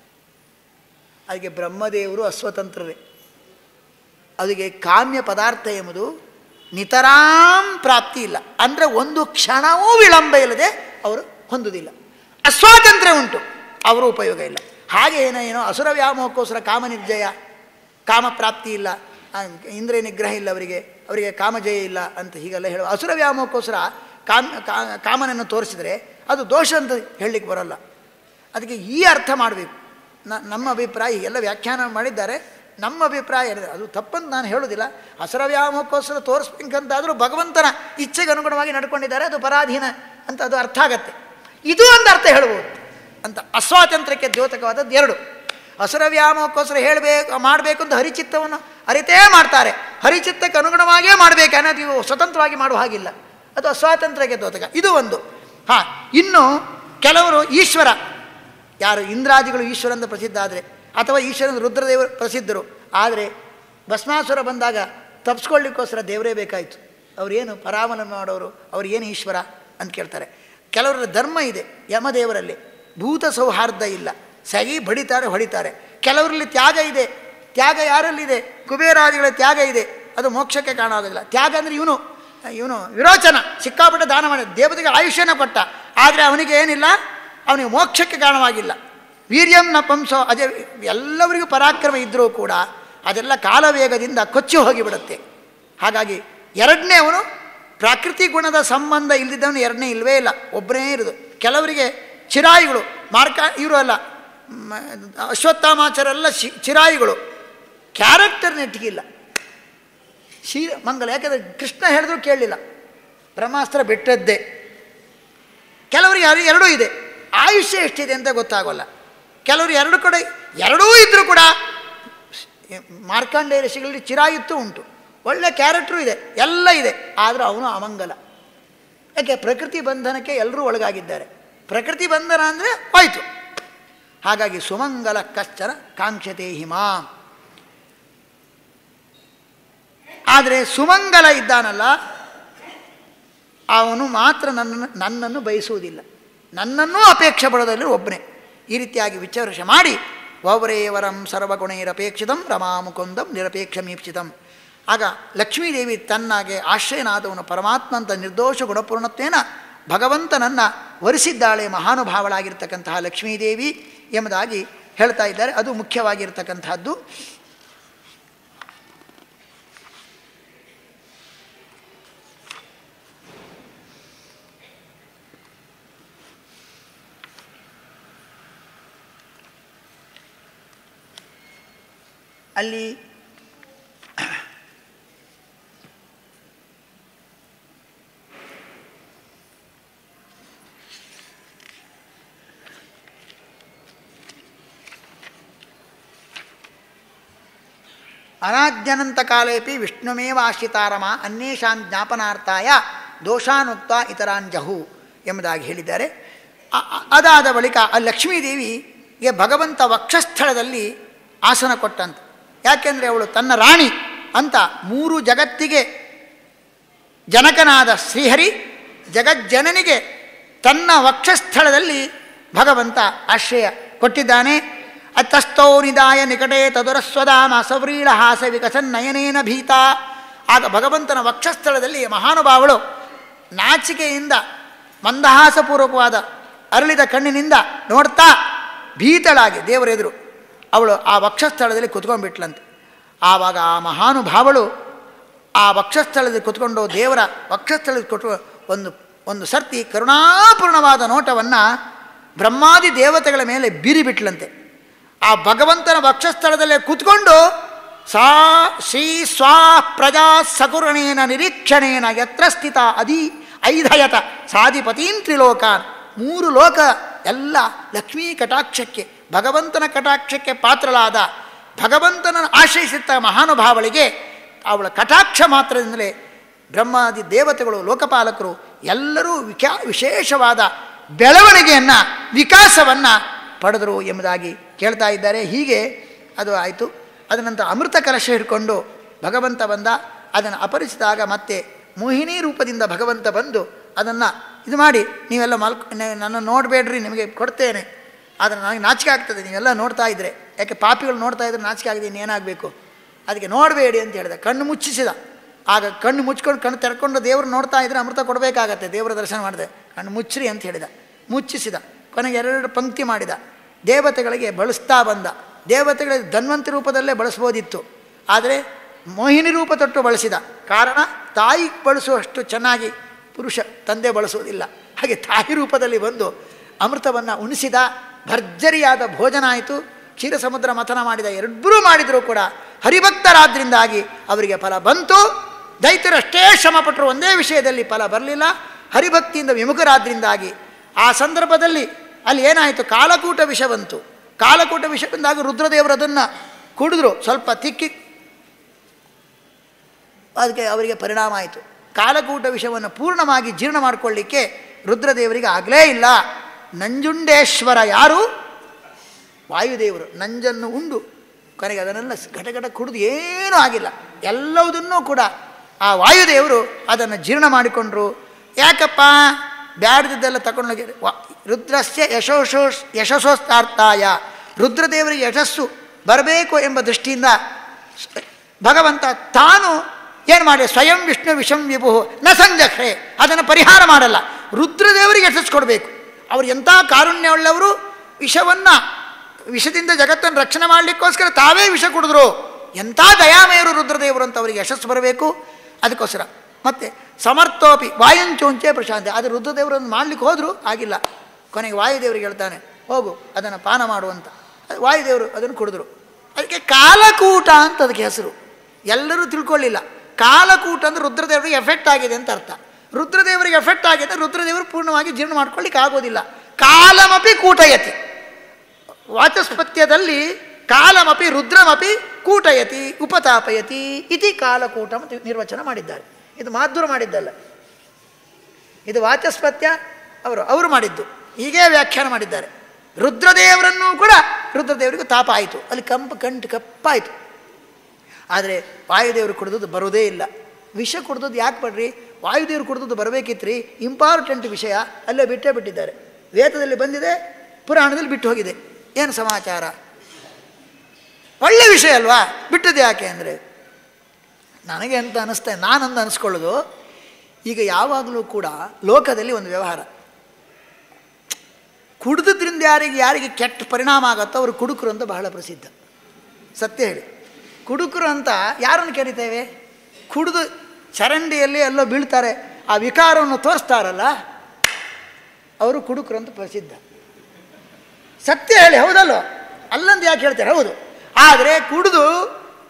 ಅದಕ್ಕೆ ಬ್ರಹ್ಮದೇವರು ಅಸ್ವತಂತ್ರರೇ ಅದಕ್ಕೆ ಕಾಮ್ಯ ಪದಾರ್ಥ ಎಂಬುದು ನಿತರಾಂ ಪ್ರಾಪ್ತಿ ಇಲ್ಲ ಅಂದರೆ ಒಂದು ಕ್ಷಣವೂ ವಿಳಂಬ ಇಲ್ಲದೆ ಅವರು ಹೊಂದುವುದಿಲ್ಲ ಅಸ್ವಾತಂತ್ರ್ಯ ಉಂಟು ಅವರು ಉಪಯೋಗ ಇಲ್ಲ ಹಾಗೆ ಏನೋ ಏನೋ ಅಸುರ ವ್ಯಾಮೋಹಕ್ಕೋಸ್ಕರ ಕಾಮ ನಿರ್ಜಯ ಕಾಮ ಪ್ರಾಪ್ತಿ ಇಲ್ಲ ಆ, ಇಂದ್ರಿಯ ನಿಗ್ರಹ ಇಲ್ಲ ಅವರಿಗೆ ಅವರಿಗೆ ಕಾಮಜಯ ಇಲ್ಲ ಅಂತ ಹೀಗೆಲ್ಲ ಹೇಳುವ ಅಸುರ ವ್ಯಾಮೋಹಕ್ಕೋಸ್ಕರ ಕಾಮ ಕಾ- ಕಾಮನನ್ನು ತೋರಿಸಿದರೆ ಅದು ದೋಷ ಅಂತ ಹೇಳಲಿಕ್ಕೆ ಬರೋಲ್ಲ ಅದಕ್ಕೆ ಈ ಅರ್ಥ ಮಾಡಬೇಕು ನ ನಮ್ಮ ಅಭಿಪ್ರಾಯ ಎಲ್ಲ ವ್ಯಾಖ್ಯಾನ ಮಾಡಿದ್ದಾರೆ ನಮ್ಮ ಅಭಿಪ್ರಾಯ ಏನಿದೆ ಅದು ತಪ್ಪಂತ ನಾನು ಹೇಳೋದಿಲ್ಲ ಹಸರ ವ್ಯಾಮೋಹಕ್ಕೋಸ್ಕರ ತೋರಿಸ್ಬೇಕಂತಾದರೂ ಭಗವಂತನ ಇಚ್ಛೆಗೆ ಅನುಗುಣವಾಗಿ ನಡ್ಕೊಂಡಿದ್ದಾರೆ ಅದು ಪರಾಧೀನ ಅಂತ ಅದು ಅರ್ಥ ಆಗತ್ತೆ ಇದು ಒಂದು ಅರ್ಥ ಹೇಳ್ಬೋದು ಅಂತ ಅಸ್ವಾತಂತ್ರ್ಯಕ್ಕೆ ದ್ಯೋತಕವಾದದ್ದು ಎರಡು ಹಸರ ವ್ಯಾಮೋಹಕ್ಕೋಸ್ಕರ ಹೇಳಬೇಕು ಮಾಡಬೇಕು ಅಂತ ಹರಿಚಿತ್ತವನ್ನು ಅರಿತೇ ಮಾಡ್ತಾರೆ ಹರಿಚಿತ್ತಕ್ಕೆ ಅನುಗುಣವಾಗಿಯೇ ಮಾಡಬೇಕು ಅನ್ನೋದು ಇವು ಸ್ವತಂತ್ರವಾಗಿ ಮಾಡುವ ಹಾಗಿಲ್ಲ ಅದು ಅಸ್ವಾತಂತ್ರ್ಯಕ್ಕೆ ದ್ಯೋತಕ ಇದು ಒಂದು ಹಾಂ ಇನ್ನು ಕೆಲವರು ಈಶ್ವರ ಯಾರು ಇಂದ್ರಾದಿಗಳು ಈಶ್ವರ ಅಂತ ಪ್ರಸಿದ್ಧ ಆದರೆ ಅಥವಾ ಈಶ್ವರನ ರುದ್ರದೇವರು ಪ್ರಸಿದ್ಧರು ಆದರೆ ಭಸ್ಮಾಸುರ ಬಂದಾಗ ತಪ್ಪಿಸ್ಕೊಳ್ಳಿಕ್ಕೋಸ್ಕರ ದೇವರೇ ಬೇಕಾಯಿತು ಅವರೇನು ಪರಾಮನ ಮಾಡೋರು ಅವ್ರು ಏನು ಈಶ್ವರ ಅಂತ ಕೇಳ್ತಾರೆ ಕೆಲವರ ಧರ್ಮ ಇದೆ ಯಮದೇವರಲ್ಲಿ ಭೂತ ಸೌಹಾರ್ದ ಇಲ್ಲ ಸಗಿ ಬಡಿತಾರೆ ಹೊಡಿತಾರೆ ಕೆಲವರಲ್ಲಿ ತ್ಯಾಗ ಇದೆ ತ್ಯಾಗ ಯಾರಲ್ಲಿದೆ ಕುಬೇರಾದಿಗಳ ತ್ಯಾಗ ಇದೆ ಅದು ಮೋಕ್ಷಕ್ಕೆ ಕಾಣೋದಿಲ್ಲ ತ್ಯಾಗ ಅಂದರೆ ಇವನು ಇವನು ವಿರೋಚನ ಸಿಕ್ಕಾಪಟ್ಟೆ ದಾನ ಮಾಡಿ ದೇವತೆಗೆ ಆಯುಷ್ಯನ ಕೊಟ್ಟ ಆದರೆ ಅವನಿಗೆ ಏನಿಲ್ಲ ಅವನಿಗೆ ಮೋಕ್ಷಕ್ಕೆ ಕಾರಣವಾಗಿಲ್ಲ ವೀರ್ಯಂ ನ ಪಂಸೋ ಅದೇ ಎಲ್ಲವರಿಗೂ ಪರಾಕ್ರಮ ಇದ್ದರೂ ಕೂಡ ಅದೆಲ್ಲ ಕಾಲವೇಗದಿಂದ ಕೊಚ್ಚಿ ಹೋಗಿಬಿಡುತ್ತೆ ಹಾಗಾಗಿ ಎರಡನೇ ಅವನು ಪ್ರಾಕೃತಿ ಗುಣದ ಸಂಬಂಧ ಇಲ್ಲದಿದ್ದವನು ಎರಡನೇ ಇಲ್ಲವೇ ಇಲ್ಲ ಒಬ್ಬನೇ ಇರೋದು ಕೆಲವರಿಗೆ ಚಿರಾಯಿಗಳು ಮಾರ್ಕ ಇವರು ಅಲ್ಲ ಮ, ಅಶ್ವತ್ಥಾಮಾಚಾರೆಲ್ಲ ಶಿ ಚಿರಾಯಿಗಳು ಕ್ಯಾರೆಕ್ಟರ್ ನೆಟ್ಟಿಗಿಲ್ಲ ಶೀ ಮಂಗಲ ಯಾಕೆಂದರೆ ಕೃಷ್ಣ ಹೇಳಿದ್ರು ಕೇಳಲಿಲ್ಲ ಬ್ರಹ್ಮಾಸ್ತ್ರ ಬಿಟ್ಟದ್ದೇ ಕೆಲವರಿಗೆ ಅದು ಎರಡೂ ಇದೆ ಆಯುಷ್ಯ ಎಷ್ಟಿದೆ ಅಂತ ಗೊತ್ತಾಗೋಲ್ಲ ಕೆಲವರು ಎರಡು ಕಡೆ ಎರಡೂ ಇದ್ದರೂ ಕೂಡ ಮಾರ್ಕಾಂಡೇಯ ಋಷಿಗಳಲ್ಲಿ ಚಿರಾಯುತ್ತು ಉಂಟು ಒಳ್ಳೆ ಕ್ಯಾರೆಕ್ಟ್ರು ಇದೆ ಎಲ್ಲ ಇದೆ ಆದರೂ ಅವನು ಅಮಂಗಲ ಯಾಕೆ ಪ್ರಕೃತಿ ಬಂಧನಕ್ಕೆ ಎಲ್ಲರೂ ಒಳಗಾಗಿದ್ದಾರೆ ಪ್ರಕೃತಿ ಬಂಧನ ಅಂದರೆ ಹೋಯ್ತು ಹಾಗಾಗಿ ಸುಮಂಗಲ ಕಶ್ಚನ ಕಾಂಕ್ಷತೆ ಹಿಮಾಂ ಆದರೆ ಸುಮಂಗಲ ಇದ್ದಾನಲ್ಲ ಅವನು ಮಾತ್ರ ನನ್ನನ್ನು ನನ್ನನ್ನು ಬಯಸುವುದಿಲ್ಲ ನನ್ನನ್ನೂ ಅಪೇಕ್ಷೆ ಪಡೋದಲ್ಲಿ ಒಬ್ಬನೇ ಈ ರೀತಿಯಾಗಿ ವಿಚಾರಿಸ ಮಾಡಿ ವವರೇವರಂ ಸರ್ವಗುಣೈರಪೇಕ್ಷಿತಂ ರಮಾ ಮುಕುಂದಂ ನಿರಪೇಕ್ಷಮೀಪ್ಸಿತಂ ಆಗ ಲಕ್ಷ್ಮೀದೇವಿ ತನ್ನಾಗೆ ಆಶ್ರಯನಾದವನು ಪರಮಾತ್ಮ ಅಂತ ನಿರ್ದೋಷ ಗುಣಪೂರ್ಣತ್ವೇನ ಭಗವಂತನನ್ನು ವರಿಸಿದ್ದಾಳೆ ಮಹಾನುಭಾವಳಾಗಿರ್ತಕ್ಕಂತಹ ಲಕ್ಷ್ಮೀದೇವಿ ಎಂಬುದಾಗಿ ಹೇಳ್ತಾ ಇದ್ದಾರೆ ಅದು ಮುಖ್ಯವಾಗಿರ್ತಕ್ಕಂಥದ್ದು ಅಲ್ಲಿ ಅನಾದ್ಯನಂತ ಕಾಲೇಪಿ ವಿಷ್ಣುಮೇವ ಆಶ್ರಿತಾರಮ ಅನ್ಯೇಷಾಂ ಜ್ಞಾಪನಾರ್ಥಾಯ ದೋಷಾನುಕ್ತ ಇತರಾಂಜಹು ಎಂಬುದಾಗಿ ಹೇಳಿದ್ದಾರೆ ಅ- ಅ- ಅದಾದ ಬಳಿಕ ಆ ಲಕ್ಷ್ಮೀದೇವಿಗೆ ಭಗವಂತ ವಕ್ಷಸ್ಥಳದಲ್ಲಿ ಆಸನ ಕೊಟ್ಟಂತ ಯಾಕೆಂದರೆ ಅವಳು ತನ್ನ ರಾಣಿ ಅಂತ ಮೂರು ಜಗತ್ತಿಗೆ ಜನಕನಾದ ಶ್ರೀಹರಿ ಜಗಜ್ಜನನಿಗೆ ತನ್ನ ವಕ್ಷಸ್ಥಳದಲ್ಲಿ ಭಗವಂತ ಆಶ್ರಯ ಕೊಟ್ಟಿದ್ದಾನೆ ಅತ್ತಸ್ಥೋ ನಿದಾಯ ನಿಕಟೇ ತದುರಸ್ವದಾಮ ಸವ್ರೀಳ ಹಾಸ ವಿಕಸನ್ ನಯನೇನ ಭೀತ ಆಗ ಭಗವಂತನ ವಕ್ಷಸ್ಥಳದಲ್ಲಿ ಮಹಾನುಭಾವಳು ನಾಚಿಕೆಯಿಂದ ಮಂದಹಾಸಪೂರ್ವಕವಾದ ಅರಳಿದ ಕಣ್ಣಿನಿಂದ ನೋಡ್ತಾ ಭೀತಳಾಗಿ ದೇವರೆದುರು ಅವಳು ಆ ವಕ್ಷಸ್ಥಳದಲ್ಲಿ ಕುತ್ಕೊಂಡ್ಬಿಟ್ಲಂತೆ ಆವಾಗ ಆ ಮಹಾನುಭಾವಳು ಆ ವಕ್ಷಸ್ಥಳದಲ್ಲಿ ಕುತ್ಕೊಂಡು ದೇವರ ವಕ್ಷಸ್ಥಳದಲ್ಲಿ ಕೊಟ್ಟು ಒಂದು ಒಂದು ಸರ್ತಿ ಕರುಣಾಪೂರ್ಣವಾದ ನೋಟವನ್ನು ಬ್ರಹ್ಮಾದಿ ದೇವತೆಗಳ ಮೇಲೆ ಬೀರಿಬಿಟ್ಲಂತೆ ಆ ಭಗವಂತನ ವಕ್ಷಸ್ಥಳದಲ್ಲೇ ಕೂತ್ಕೊಂಡು ಸಾ ಶ್ರೀ ಸ್ವಾ ಪ್ರಜಾ ಸಕುರಣೇನ ನಿರೀಕ್ಷಣೇನ ಯತ್ರ ಸ್ಥಿತ ಅಧಿ ಐಧಯತ ಸಾಧಿಪತೀನ್ ತ್ರಿಲೋಕಾನ್ ಮೂರು ಲೋಕ ಎಲ್ಲ ಲಕ್ಷ್ಮೀ ಕಟಾಕ್ಷಕ್ಕೆ ಭಗವಂತನ ಕಟಾಕ್ಷಕ್ಕೆ ಪಾತ್ರಳಾದ ಭಗವಂತನ ಆಶ್ರಯಿಸಿದ್ದ ಮಹಾನುಭಾವಳಿಗೆ ಅವಳ ಕಟಾಕ್ಷ ಮಾತ್ರದಿಂದಲೇ ಬ್ರಹ್ಮಾದಿ ದೇವತೆಗಳು ಲೋಕಪಾಲಕರು ಎಲ್ಲರೂ ವಿಕಾ ವಿಶೇಷವಾದ ಬೆಳವಣಿಗೆಯನ್ನು ವಿಕಾಸವನ್ನು ಪಡೆದರು ಎಂಬುದಾಗಿ ಕೇಳ್ತಾ ಇದ್ದಾರೆ ಹೀಗೆ ಅದು ಆಯಿತು ಅದ ನಂತರ ಅಮೃತ ಕಲಶ ಹಿಡ್ಕೊಂಡು ಭಗವಂತ ಬಂದ ಅದನ್ನು ಅಪರಿಸಿದಾಗ ಮತ್ತೆ ಮೋಹಿನಿ ರೂಪದಿಂದ ಭಗವಂತ ಬಂದು ಅದನ್ನು ಇದು ಮಾಡಿ ನೀವೆಲ್ಲ ಮಲ್ಕ ನನ್ನ ನೋಡಬೇಡ್ರಿ ನಿಮಗೆ ಕೊಡ್ತೇನೆ ಆದರೆ ನನಗೆ ನಾಚಿಕೆ ಆಗ್ತದೆ ನೀವೆಲ್ಲ ನೋಡ್ತಾ ಇದ್ದರೆ ಯಾಕೆ ಪಾಪಿಗಳು ನೋಡ್ತಾ ಇದ್ರೆ ನಾಚಿಕೆ ಆಗಿದೆ ಇನ್ನೇನಾಗಬೇಕು ಅದಕ್ಕೆ ನೋಡಬೇಡಿ ಅಂತ ಹೇಳಿದ ಕಣ್ಣು ಮುಚ್ಚಿಸಿದ ಆಗ ಕಣ್ಣು ಮುಚ್ಕೊಂಡು ಕಣ್ಣು ತೆರ್ಕೊಂಡು ದೇವರು ನೋಡ್ತಾ ಇದ್ರೆ ಅಮೃತ ಕೊಡಬೇಕಾಗತ್ತೆ ದೇವರ ದರ್ಶನ ಮಾಡಿದೆ ಕಣ್ಣು ಮುಚ್ಚ್ರಿ ಅಂತ ಹೇಳಿದ ಮುಚ್ಚಿಸಿದ ಕೊನೆಗೆ ಎರಡು ಪಂಕ್ತಿ ಮಾಡಿದ ದೇವತೆಗಳಿಗೆ ಬಳಸ್ತಾ ಬಂದ ದೇವತೆಗಳಿಗೆ ಧನ್ವಂತಿ ರೂಪದಲ್ಲೇ ಬಳಸ್ಬೋದಿತ್ತು ಆದರೆ ಮೋಹಿನಿ ರೂಪ ತೊಟ್ಟು ಬಳಸಿದ ಕಾರಣ ತಾಯಿ ಬಳಸುವಷ್ಟು ಚೆನ್ನಾಗಿ ಪುರುಷ ತಂದೆ ಬಳಸುವುದಿಲ್ಲ ಹಾಗೆ ತಾಯಿ ರೂಪದಲ್ಲಿ ಬಂದು ಅಮೃತವನ್ನು ಉಣಿಸಿದ ಭರ್ಜರಿಯಾದ ಭೋಜನ ಆಯಿತು ಕ್ಷೀರ ಸಮುದ್ರ ಮಥನ ಮಾಡಿದ ಎರಡರೂ ಮಾಡಿದರೂ ಕೂಡ ಹರಿಭಕ್ತರಾದ್ರಿಂದಾಗಿ ಅವರಿಗೆ ಫಲ ಬಂತು ದೈತ್ಯರಷ್ಟೇ ಶ್ರಮಪಟ್ಟರು ಒಂದೇ ವಿಷಯದಲ್ಲಿ ಫಲ ಬರಲಿಲ್ಲ ಹರಿಭಕ್ತಿಯಿಂದ ವಿಮುಖರಾದ್ರಿಂದಾಗಿ ಆ ಸಂದರ್ಭದಲ್ಲಿ ಅಲ್ಲಿ ಏನಾಯಿತು ಕಾಲಕೂಟ ವಿಷ ಬಂತು ಕಾಲಕೂಟ ವಿಷ ಬಂದಾಗ ರುದ್ರದೇವರು ಅದನ್ನು ಕುಡಿದ್ರು ಸ್ವಲ್ಪ ತಿಕ್ಕಿ ಅದಕ್ಕೆ ಅವರಿಗೆ ಪರಿಣಾಮ ಆಯಿತು ಕಾಲಕೂಟ ವಿಷವನ್ನು ಪೂರ್ಣವಾಗಿ ಜೀರ್ಣ ಮಾಡಿಕೊಳ್ಳಿಕ್ಕೆ ರುದ್ರದೇವರಿಗೆ ಆಗಲೇ ಇಲ್ಲ ನಂಜುಂಡೇಶ್ವರ ಯಾರು ವಾಯುದೇವರು ನಂಜನ್ನು ಉಂಡು ಕೊನೆಗೆ ಅದನ್ನೆಲ್ಲ ಘಟಘಟ ಕುಡಿದು ಏನೂ ಆಗಿಲ್ಲ ಎಲ್ಲವುದನ್ನೂ ಕೂಡ ಆ ವಾಯುದೇವರು ಅದನ್ನು ಜೀರ್ಣ ಮಾಡಿಕೊಂಡ್ರು ಯಾಕಪ್ಪ ಬ್ಯಾಡ್ದಿದ್ದೆಲ್ಲ ತಗೊಂಡೋಗಿ ವಾ ರುದ್ರಸ್ಯ ಯಶೋಶೋ ಯಶಸ್ಸೋಸ್ತಾರ್ಥಾಯ ರುದ್ರದೇವರಿಗೆ ಯಶಸ್ಸು ಬರಬೇಕು ಎಂಬ ದೃಷ್ಟಿಯಿಂದ ಭಗವಂತ ತಾನು ಏನು ಮಾಡಿ ಸ್ವಯಂ ವಿಷ್ಣು ವಿಷಂ ವಿಭು ನ ಸಂಜಕ್ರೆ ಅದನ್ನು ಪರಿಹಾರ ಮಾಡಲ್ಲ ರುದ್ರದೇವರಿಗೆ ಯಶಸ್ಸು ಕೊಡಬೇಕು ಅವರು ಎಂಥ ಕಾರುಣ್ಯವುಳ್ಳವರು ವಿಷವನ್ನು ವಿಷದಿಂದ ಜಗತ್ತನ್ನು ರಕ್ಷಣೆ ಮಾಡಲಿಕ್ಕೋಸ್ಕರ ತಾವೇ ವಿಷ ಕುಡಿದ್ರು ಎಂಥ ದಯಾಮಯರು ರುದ್ರದೇವರು ಅಂತ ಅವರಿಗೆ ಯಶಸ್ಸು ಬರಬೇಕು ಅದಕ್ಕೋಸ್ಕರ ಮತ್ತೆ ಸಮರ್ಥೋಪಿ ವಾಯಂಚೋಂಚೆ ಪ್ರಶಾಂತಿ ಅದು ರುದ್ರದೇವರನ್ನು ಮಾಡ್ಲಿಕ್ಕೆ ಹೋದರೂ ಆಗಿಲ್ಲ ಕೊನೆಗೆ ವಾಯುದೇವರಿಗೆ ಹೇಳ್ತಾನೆ ಹೋಗು ಅದನ್ನು ಪಾನ ಮಾಡುವಂತ ಅದು ವಾಯುದೇವರು ಅದನ್ನು ಕುಡಿದ್ರು ಅದಕ್ಕೆ ಕಾಲಕೂಟ ಅಂತ ಅದಕ್ಕೆ ಹೆಸರು ಎಲ್ಲರೂ ತಿಳ್ಕೊಳ್ಳಿಲ್ಲ ಕಾಲಕೂಟ ಅಂದರೆ ರುದ್ರದೇವರಿಗೆ ಎಫೆಕ್ಟ್ ಆಗಿದೆ ಅಂತ ಅರ್ಥ ರುದ್ರದೇವರಿಗೆ ಎಫೆಕ್ಟ್ ಆಗಿದೆ ರುದ್ರದೇವರು ಪೂರ್ಣವಾಗಿ ಜೀರ್ಣ ಮಾಡ್ಕೊಳ್ಳಿಕ್ಕೆ ಆಗೋದಿಲ್ಲ ಕಾಲಮಪಿ ಕೂಟಯತಿ ವಾಚಸ್ಪತ್ಯದಲ್ಲಿ ಕಾಲಮಪಿ ರುದ್ರಮಪಿ ಕೂಟಯತಿ ಉಪತಾಪಯತಿ ಇತಿ ಕಾಲಕೂಟ ಅಂತ ನಿರ್ವಚನ ಮಾಡಿದ್ದಾರೆ ಇದು ಮಾಧುರ ಮಾಡಿದ್ದಲ್ಲ ಇದು ವಾಚಸ್ಪತ್ಯ ಅವರು ಅವರು ಮಾಡಿದ್ದು ಹೀಗೇ ವ್ಯಾಖ್ಯಾನ ಮಾಡಿದ್ದಾರೆ ರುದ್ರದೇವರನ್ನೂ ಕೂಡ ರುದ್ರದೇವರಿಗೂ ತಾಪ ಆಯಿತು ಅಲ್ಲಿ ಕಂಪು ಕಂಟು ಕಪ್ಪಾಯಿತು ಆದರೆ ವಾಯುದೇವರು ಕುಡಿದದ್ದು ಬರೋದೇ ಇಲ್ಲ ವಿಷ ಕುಡ್ದದ್ದು ಯಾಕೆ ಪಡ್ರಿ ವಾಯುದೇವರು ಕುಡ್ದದ್ದು ಬರಬೇಕಿತ್ತು ರೀ ಇಂಪಾರ್ಟೆಂಟ್ ವಿಷಯ ಅಲ್ಲೇ ಬಿಟ್ಟೇ ಬಿಟ್ಟಿದ್ದಾರೆ ವೇದದಲ್ಲಿ ಬಂದಿದೆ ಪುರಾಣದಲ್ಲಿ ಬಿಟ್ಟು ಹೋಗಿದೆ ಏನು ಸಮಾಚಾರ ಒಳ್ಳೆ ವಿಷಯ ಅಲ್ವಾ ಬಿಟ್ಟದ್ದು ಯಾಕೆ ಅಂದರೆ ನನಗೆ ಅಂತ ಅನ್ನಿಸ್ತಾ ನಾನಂದು ಅನಿಸ್ಕೊಳ್ಳೋದು ಈಗ ಯಾವಾಗಲೂ ಕೂಡ ಲೋಕದಲ್ಲಿ ಒಂದು ವ್ಯವಹಾರ ಕುಡಿದ್ರಿಂದ ಯಾರಿಗೆ ಯಾರಿಗೆ ಕೆಟ್ಟ ಪರಿಣಾಮ ಆಗುತ್ತೋ ಅವರು ಕುಡುಕರು ಅಂತ ಬಹಳ ಪ್ರಸಿದ್ಧ ಸತ್ಯ ಹೇಳಿ ಕುಡುಕರು ಅಂತ ಯಾರನ್ನು ಕರಿತೇವೆ ಕುಡಿದು ಚರಂಡಿಯಲ್ಲಿ ಎಲ್ಲೋ ಬೀಳ್ತಾರೆ ಆ ವಿಕಾರವನ್ನು ತೋರಿಸ್ತಾರಲ್ಲ ಅವರು ಕುಡುಕರು ಅಂತ ಪ್ರಸಿದ್ಧ ಸತ್ಯ ಹೇಳಿ ಹೌದಲ್ಲೋ ಅಲ್ಲಂದು ಯಾಕೆ ಹೇಳ್ತಾರೆ ಹೌದು ಆದರೆ ಕುಡಿದು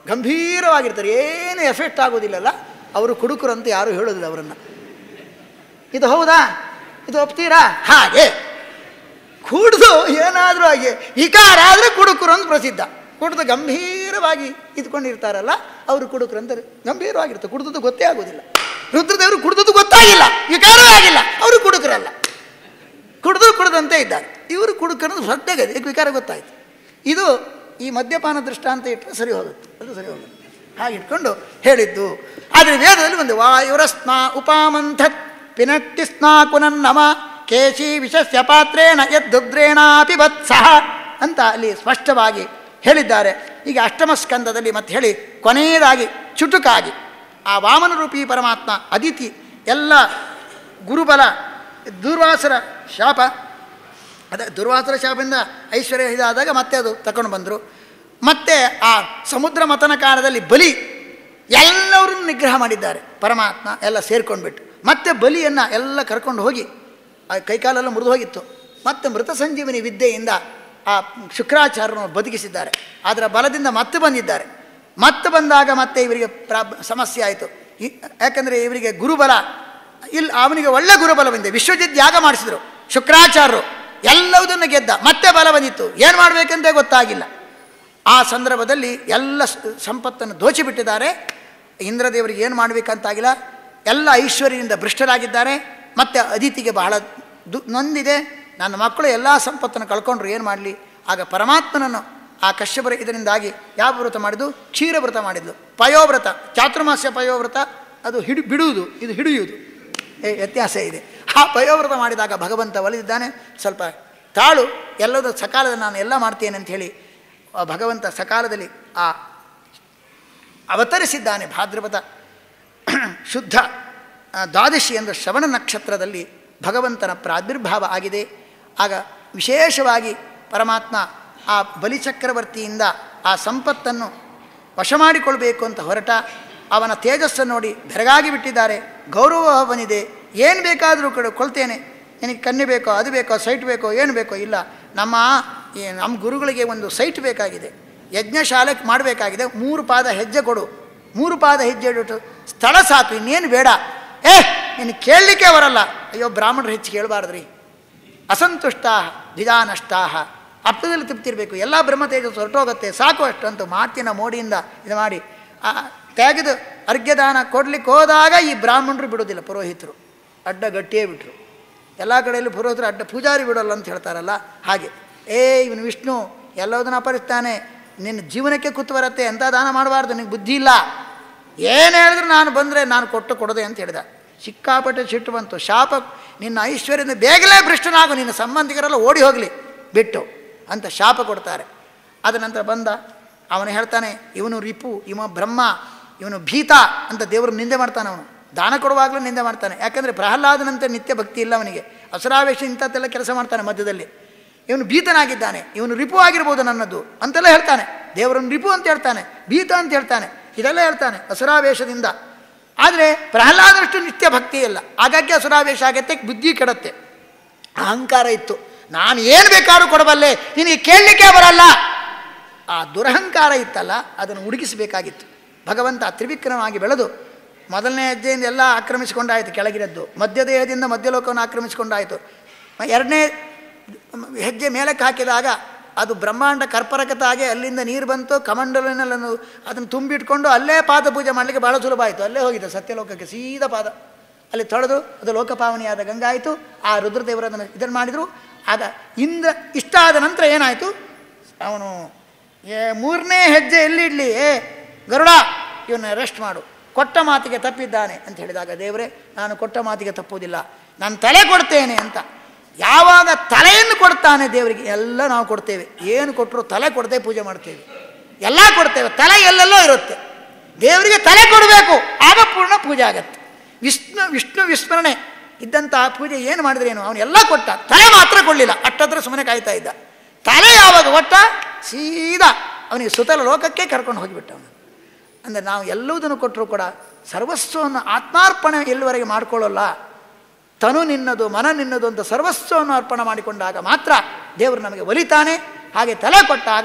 ಗಂಭೀರವಾಗಿರ್ತಾರೆ ಏನು ಎಫೆಕ್ಟ್ ಆಗೋದಿಲ್ಲಲ್ಲ ಅವರು ಕುಡುಕರು ಅಂತ ಯಾರೂ ಹೇಳೋದಿಲ್ಲ ಅವರನ್ನು ಇದು ಹೌದಾ ಇದು ಒಪ್ತೀರಾ ಹಾಗೆ ಕುಡ್ದು ಏನಾದರೂ ಆಗಿ ವಿಕಾರ ಆದರೆ ಕುಡುಕರು ಅಂತ ಪ್ರಸಿದ್ಧ ಕುಡ್ದು ಗಂಭೀರವಾಗಿ ಇದ್ಕೊಂಡಿರ್ತಾರಲ್ಲ ಅವರು ಕುಡುಕರು ಅಂತ ಗಂಭೀರವಾಗಿರ್ತಾರೆ ಕುಡ್ದದ್ದು ಗೊತ್ತೇ ಆಗೋದಿಲ್ಲ ರುದ್ರದೇವರು ಕುಡ್ದದ್ದು ಗೊತ್ತಾಗಿಲ್ಲ ವಿಕಾರವೇ ಆಗಿಲ್ಲ ಅವರು ಕುಡುಕರಲ್ಲ ಕುಡಿದ್ರು ಕುಡ್ದಂತೆ ಇದ್ದಾರೆ ಇವರು ಕುಡುಕರದು ಸದ್ಯಗದೆ ಇದಕ್ಕೆ ವಿಕಾರ ಗೊತ್ತಾಯ್ತು ಇದು ಈ ಮದ್ಯಪಾನ ದೃಷ್ಟಾಂತ ಇಟ್ಟರೆ ಸರಿ ಹೋಗುತ್ತೆ ಅದು ಸರಿ ಹೋಗುತ್ತೆ ಹಾಗೆ ಇಟ್ಕೊಂಡು ಹೇಳಿದ್ದು ಆದರೆ ವೇದದಲ್ಲಿ ಒಂದು ವಾಯುರಸ್ನ ಉಪಾಮಂಥತ್ ಪಿನಟ್ಟಿ ಸ್ನಾಕುನನ್ನಮ ಕೇಶಿ ವಿಷಸ್ಯ ಪಾತ್ರೇಣ ಯದ್ದುದ್ರೇಣಾಪಿ ವತ್ಸಹ ಅಂತ ಅಲ್ಲಿ ಸ್ಪಷ್ಟವಾಗಿ ಹೇಳಿದ್ದಾರೆ ಈಗ ಅಷ್ಟಮ ಸ್ಕಂದದಲ್ಲಿ ಮತ್ತೆ ಹೇಳಿ ಕೊನೆಯದಾಗಿ ಚುಟುಕಾಗಿ ಆ ವಾಮನ ರೂಪಿ ಪರಮಾತ್ಮ ಅದಿತಿ ಎಲ್ಲ ಗುರುಬಲ ದುರ್ವಾಸರ ಶಾಪ ಅದೇ ದುರ್ವಾಸರ ಶಾಪದಿಂದ ಐಶ್ವರ್ಯ ಇದಾದಾಗ ಮತ್ತೆ ಅದು ತಗೊಂಡು ಬಂದರು ಮತ್ತೆ ಆ ಸಮುದ್ರ ಮತನ ಕಾಲದಲ್ಲಿ ಬಲಿ ಎಲ್ಲರನ್ನು ನಿಗ್ರಹ ಮಾಡಿದ್ದಾರೆ ಪರಮಾತ್ಮ ಎಲ್ಲ ಸೇರ್ಕೊಂಡ್ಬಿಟ್ಟು ಮತ್ತೆ ಬಲಿಯನ್ನು ಎಲ್ಲ ಕರ್ಕೊಂಡು ಹೋಗಿ ಆ ಕೈಕಾಲೆಲ್ಲ ಮುರಿದು ಹೋಗಿತ್ತು ಮತ್ತೆ ಮೃತ ಸಂಜೀವನಿ ವಿದ್ಯೆಯಿಂದ ಆ ಶುಕ್ರಾಚಾರ್ಯರನ್ನು ಬದುಕಿಸಿದ್ದಾರೆ ಅದರ ಬಲದಿಂದ ಮತ್ತೆ ಬಂದಿದ್ದಾರೆ ಮತ್ತೆ ಬಂದಾಗ ಮತ್ತೆ ಇವರಿಗೆ ಪ್ರಾಬ್ ಸಮಸ್ಯೆ ಆಯಿತು ಯಾಕಂದರೆ ಇವರಿಗೆ ಗುರುಬಲ ಇಲ್ಲಿ ಅವನಿಗೆ ಒಳ್ಳೆ ಗುರುಬಲ ಬಂದಿದೆ ವಿಶ್ವಜಿತ್ ಯಾಗ ಮಾಡಿಸಿದ್ರು ಶುಕ್ರಾಚಾರ್ಯರು ಎಲ್ಲವುದನ್ನು ಗೆದ್ದ ಮತ್ತೆ ಬಲ ಬಂದಿತ್ತು ಏನು ಮಾಡಬೇಕಂತ ಗೊತ್ತಾಗಿಲ್ಲ ಆ ಸಂದರ್ಭದಲ್ಲಿ ಎಲ್ಲ ಸ- ಸಂಪತ್ತನ್ನು ದೋಚಿಬಿಟ್ಟಿದ್ದಾರೆ ಇಂದ್ರದೇವರಿಗೆ ಏನು ಮಾಡಬೇಕಂತಾಗಿಲ್ಲ ಎಲ್ಲ ಐಶ್ವರ್ಯದಿಂದ ಭ್ರಷ್ಟರಾಗಿದ್ದಾರೆ ಮತ್ತು ಅದಿತಿಗೆ ಬಹಳ ದು ನೊಂದಿದೆ ನನ್ನ ಮಕ್ಕಳು ಎಲ್ಲ ಸಂಪತ್ತನ್ನು ಕಳ್ಕೊಂಡ್ರು ಏನು ಮಾಡಲಿ ಆಗ ಪರಮಾತ್ಮನನ್ನು ಆ ಕಶ್ಯಪರ ಇದರಿಂದಾಗಿ ಯಾವ ವ್ರತ ಮಾಡಿದ್ದು ಕ್ಷೀರವ್ರತ ಮಾಡಿದ್ಲು ಪಯೋವ್ರತ ಚಾತುರ್ಮಾಸ್ಯ ಪಯೋವ್ರತ ಅದು ಹಿಡಿ ಬಿಡುವುದು ಇದು ಹಿಡಿಯುವುದು ಏ ವ್ಯತ್ಯಾಸ ಇದೆ ಆ ಪಯೋವ್ರತ ಮಾಡಿದಾಗ ಭಗವಂತ ಒಲಿದಿದ್ದಾನೆ ಸ್ವಲ್ಪ ತಾಳು ಎಲ್ಲದೂ ಸಕಾಲದ ನಾನು ಎಲ್ಲ ಮಾಡ್ತೇನೆ ಅಂಥೇಳಿ ಆ ಭಗವಂತ ಸಕಾಲದಲ್ಲಿ ಆ ಅವತರಿಸಿದ್ದಾನೆ ಭಾದ್ರಪದ ಶುದ್ಧ ಆ, ದ್ವಾದಶಿ ಅಂದರೆ ಶ್ರವಣ ನಕ್ಷತ್ರದಲ್ಲಿ ಭಗವಂತನ ಪ್ರಾದುರ್ಭಾವ ಆಗಿದೆ ಆಗ ವಿಶೇಷವಾಗಿ ಪರಮಾತ್ಮ ಆ ಬಲಿಚಕ್ರವರ್ತಿಯಿಂದ ಆ ಸಂಪತ್ತನ್ನು ವಶ ಮಾಡಿಕೊಳ್ಬೇಕು ಅಂತ ಹೊರಟ ಅವನ ತೇಜಸ್ಸನ್ನು ನೋಡಿ ಬೆರಗಾಗಿ ಬಿಟ್ಟಿದ್ದಾರೆ ಗೌರವ ಬಂದಿದೆ ಏನು ಬೇಕಾದರೂ ಕಡೆ ಕೊಳ್ತೇನೆ ನಿನಗೆ ಕನ್ನೆ ಬೇಕೋ ಅದು ಬೇಕೋ ಸೈಟ್ ಬೇಕೋ ಏನು ಬೇಕೋ ಇಲ್ಲ ನಮ್ಮ ಈ ನಮ್ಮ ಗುರುಗಳಿಗೆ ಒಂದು ಸೈಟ್ ಬೇಕಾಗಿದೆ ಯಜ್ಞಶಾಲೆ ಮಾಡಬೇಕಾಗಿದೆ ಮೂರು ಪಾದ ಹೆಜ್ಜೆ ಕೊಡು ಮೂರು ಪಾದ ಹೆಜ್ಜೆ ಇಟ್ಟು ಸ್ಥಳ ಸಾಕು ಇನ್ನೇನು ಬೇಡ ಏ ನೀನು ಕೇಳಲಿಕ್ಕೆ ಬರಲ್ಲ ಅಯ್ಯೋ ಬ್ರಾಹ್ಮಣರು ಹೆಚ್ಚು ಕೇಳಬಾರ್ದ್ರಿ ಅಸಂತುಷ್ಟಾ ದ್ವಿಜಾನಷ್ಟಾ ಅರ್ಥದಲ್ಲಿ ತೃಪ್ತಿರಬೇಕು ಎಲ್ಲ ಬ್ರಹ್ಮ ತೇಜಸ್ಸು ಹೊರಟೋಗುತ್ತೆ ಸಾಕು ಅಷ್ಟು ಅಂತ ಮಾತಿನ ಮೋಡಿಯಿಂದ ಇದು ಮಾಡಿ ಆ ತೆಗೆದು ಅರ್ಘ್ಯದಾನ ಕೊಡ್ಲಿಕ್ಕೆ ಹೋದಾಗ ಈ ಬ್ರಾಹ್ಮಣರು ಬಿಡೋದಿಲ್ಲ ಪುರೋಹಿತರು ಅಡ್ಡ ಗಟ್ಟಿಯೇ ಬಿಟ್ಟರು ಎಲ್ಲ ಕಡೆಯಲ್ಲೂ ಪುರೋಹಿತರು ಅಡ್ಡ ಪೂಜಾರಿ ಬಿಡೋಲ್ಲ ಅಂತ ಹೇಳ್ತಾರಲ್ಲ ಹಾಗೆ ಏ ಇವನು ವಿಷ್ಣು ಎಲ್ಲದನ್ನು ಅಪರಿಸ್ತಾನೆ ನಿನ್ನ ಜೀವನಕ್ಕೆ ಕೂತು ಬರುತ್ತೆ ಎಂಥ ದಾನ ಮಾಡಬಾರ್ದು ನಿನಗೆ ಬುದ್ಧಿ ಇಲ್ಲ ಏನು ಹೇಳಿದ್ರು ನಾನು ಬಂದರೆ ನಾನು ಕೊಟ್ಟು ಕೊಡೋದೆ ಅಂತ ಹೇಳಿದ ಸಿಕ್ಕಾಪಟ್ಟೆ ಸಿಟ್ಟು ಬಂತು ಶಾಪ ನಿನ್ನ ಐಶ್ವರ್ಯದಿಂದ ಬೇಗಲೇ ಭ್ರಷ್ಟನಾಗು ನಿನ್ನ ಸಂಬಂಧಿಕರೆಲ್ಲ ಓಡಿ ಹೋಗಲಿ ಬಿಟ್ಟು ಅಂತ ಶಾಪ ಕೊಡ್ತಾರೆ ಅದ ನಂತರ ಬಂದ ಅವನು ಹೇಳ್ತಾನೆ ಇವನು ರಿಪು ಇವ ಬ್ರಹ್ಮ ಇವನು ಭೀತ ಅಂತ ದೇವರು ನಿಂದೆ ಮಾಡ್ತಾನೆ ಅವನು ದಾನ ಕೊಡುವಾಗಲೂ ನಿಂದೆ ಮಾಡ್ತಾನೆ ಯಾಕಂದರೆ ಪ್ರಹ್ಲಾದನಂತೆ ನಿತ್ಯ ಭಕ್ತಿ ಇಲ್ಲ ಅವನಿಗೆ ಅಸುರಾವೇಶ ಇಂಥದ್ದೆಲ್ಲ ಕೆಲಸ ಮಾಡ್ತಾನೆ ಮಧ್ಯದಲ್ಲಿ ಇವನು ಭೀತನಾಗಿದ್ದಾನೆ ಇವನು ರಿಪು ಆಗಿರ್ಬೋದು ನನ್ನದು ಅಂತೆಲ್ಲ ಹೇಳ್ತಾನೆ ದೇವರನ್ನು ರಿಪು ಅಂತ ಹೇಳ್ತಾನೆ ಭೀತ ಅಂತ ಹೇಳ್ತಾನೆ ಇದೆಲ್ಲ ಹೇಳ್ತಾನೆ ಅಸುರಾವೇಶದಿಂದ ಆದರೆ ಪ್ರಹ್ಲಾದನಷ್ಟು ನಿತ್ಯ ಭಕ್ತಿ ಇಲ್ಲ ಹಾಗಾಗಿ ಅಸುರಾವೇಶ ಆಗತ್ತೆ ಬುದ್ಧಿ ಕೆಡತ್ತೆ ಅಹಂಕಾರ ಇತ್ತು ನಾನು ಏನು ಬೇಕಾದ್ರೂ ಕೊಡಬಲ್ಲೆ ನಿನಗೆ ಕೇಳಲಿಕ್ಕೆ ಬರಲ್ಲ ಆ ದುರಹಂಕಾರ ಇತ್ತಲ್ಲ ಅದನ್ನು ಹುಡುಗಿಸಬೇಕಾಗಿತ್ತು ಭಗವಂತ ತ್ರಿವಿಕ್ರಮವಾಗಿ ಬೆಳೆದು ಮೊದಲನೇ ಹೆಜ್ಜೆಯಿಂದ ಎಲ್ಲ ಆಕ್ರಮಿಸಿಕೊಂಡಾಯಿತು ಕೆಳಗಿರದ್ದು ಮಧ್ಯದೇಹದಿಂದ ಮಧ್ಯಲೋಕವನ್ನು ಆಕ್ರಮಿಸಿಕೊಂಡಾಯಿತು ಎರಡನೇ ಹೆಜ್ಜೆ ಮೇಲಕ್ಕೆ ಹಾಕಿದಾಗ ಅದು ಬ್ರಹ್ಮಾಂಡ ಕರ್ಪರಕತಾಗೆ ಅಲ್ಲಿಂದ ನೀರು ಬಂತು ಕಮಂಡಲನೆಲ್ಲನ್ನು ಅದನ್ನು ತುಂಬಿಟ್ಕೊಂಡು ಅಲ್ಲೇ ಪಾದ ಪೂಜೆ ಮಾಡಲಿಕ್ಕೆ ಭಾಳ ಸುಲಭ ಆಯಿತು ಅಲ್ಲೇ ಹೋಗಿದೆ ಸತ್ಯಲೋಕಕ್ಕೆ ಸೀದಾ ಪಾದ ಅಲ್ಲಿ ತೊಳೆದು ಅದು ಲೋಕಪಾವನಿಯಾದ ಗಂಗಾ ಆಯಿತು ಆ ರುದ್ರದೇವರು ಅದನ್ನು ಇದನ್ನು ಮಾಡಿದರು ಆಗ ಇಂದ್ರ ಇಷ್ಟ ಆದ ನಂತರ ಏನಾಯಿತು ಅವನು ಏ ಮೂರನೇ ಹೆಜ್ಜೆ ಎಲ್ಲಿಡಲಿ ಏ ಗರುಡ ಇವನ್ನ ಅರೆಸ್ಟ್ ಮಾಡು ಕೊಟ್ಟ ಮಾತಿಗೆ ತಪ್ಪಿದ್ದಾನೆ ಅಂತ ಹೇಳಿದಾಗ ದೇವರೇ ನಾನು ಕೊಟ್ಟ ಮಾತಿಗೆ ತಪ್ಪುವುದಿಲ್ಲ ನಾನು ತಲೆ ಕೊಡ್ತೇನೆ ಅಂತ ಯಾವಾಗ ತಲೆಯನ್ನು ಕೊಡ್ತಾನೆ ದೇವರಿಗೆ ಎಲ್ಲ ನಾವು ಕೊಡ್ತೇವೆ ಏನು ಕೊಟ್ಟರು ತಲೆ ಕೊಡದೆ ಪೂಜೆ ಮಾಡ್ತೇವೆ ಎಲ್ಲ ಕೊಡ್ತೇವೆ ತಲೆ ಎಲ್ಲೆಲ್ಲೋ ಇರುತ್ತೆ ದೇವರಿಗೆ ತಲೆ ಕೊಡಬೇಕು ಆಗ ಪೂರ್ಣ ಪೂಜೆ ಆಗತ್ತೆ ವಿಷ್ಣು ವಿಷ್ಣು ವಿಸ್ಮರಣೆ ಇದ್ದಂತಹ ಪೂಜೆ ಏನು ಮಾಡಿದ್ರೇನು ಅವನು ಎಲ್ಲ ಕೊಟ್ಟ ತಲೆ ಮಾತ್ರ ಕೊಡಲಿಲ್ಲ ಅಟ್ಟತ್ರ ಸುಮ್ಮನೆ ಕಾಯ್ತಾ ಇದ್ದ ತಲೆ ಯಾವಾಗ ಕೊಟ್ಟ ಸೀದಾ ಅವನಿಗೆ ಸುತಲ ಲೋಕಕ್ಕೆ ಕರ್ಕೊಂಡು ಹೋಗಿಬಿಟ್ಟ ಅವನು ಅಂದರೆ ನಾವು ಎಲ್ಲವುದನ್ನು ಕೊಟ್ಟರೂ ಕೂಡ ಸರ್ವಸ್ವವನ್ನು ಆತ್ಮಾರ್ಪಣೆ ಎಲ್ಲಿವರೆಗೆ ಮಾಡಿಕೊಳ್ಳಲ್ಲ ತನು ನಿನ್ನದು ಮನ ನಿನ್ನದು ಅಂತ ಸರ್ವಸ್ವವನ್ನು ಅರ್ಪಣೆ ಮಾಡಿಕೊಂಡಾಗ ಮಾತ್ರ ದೇವರು ನಮಗೆ ಒಲಿತಾನೆ ಹಾಗೆ ತಲೆ ಕೊಟ್ಟಾಗ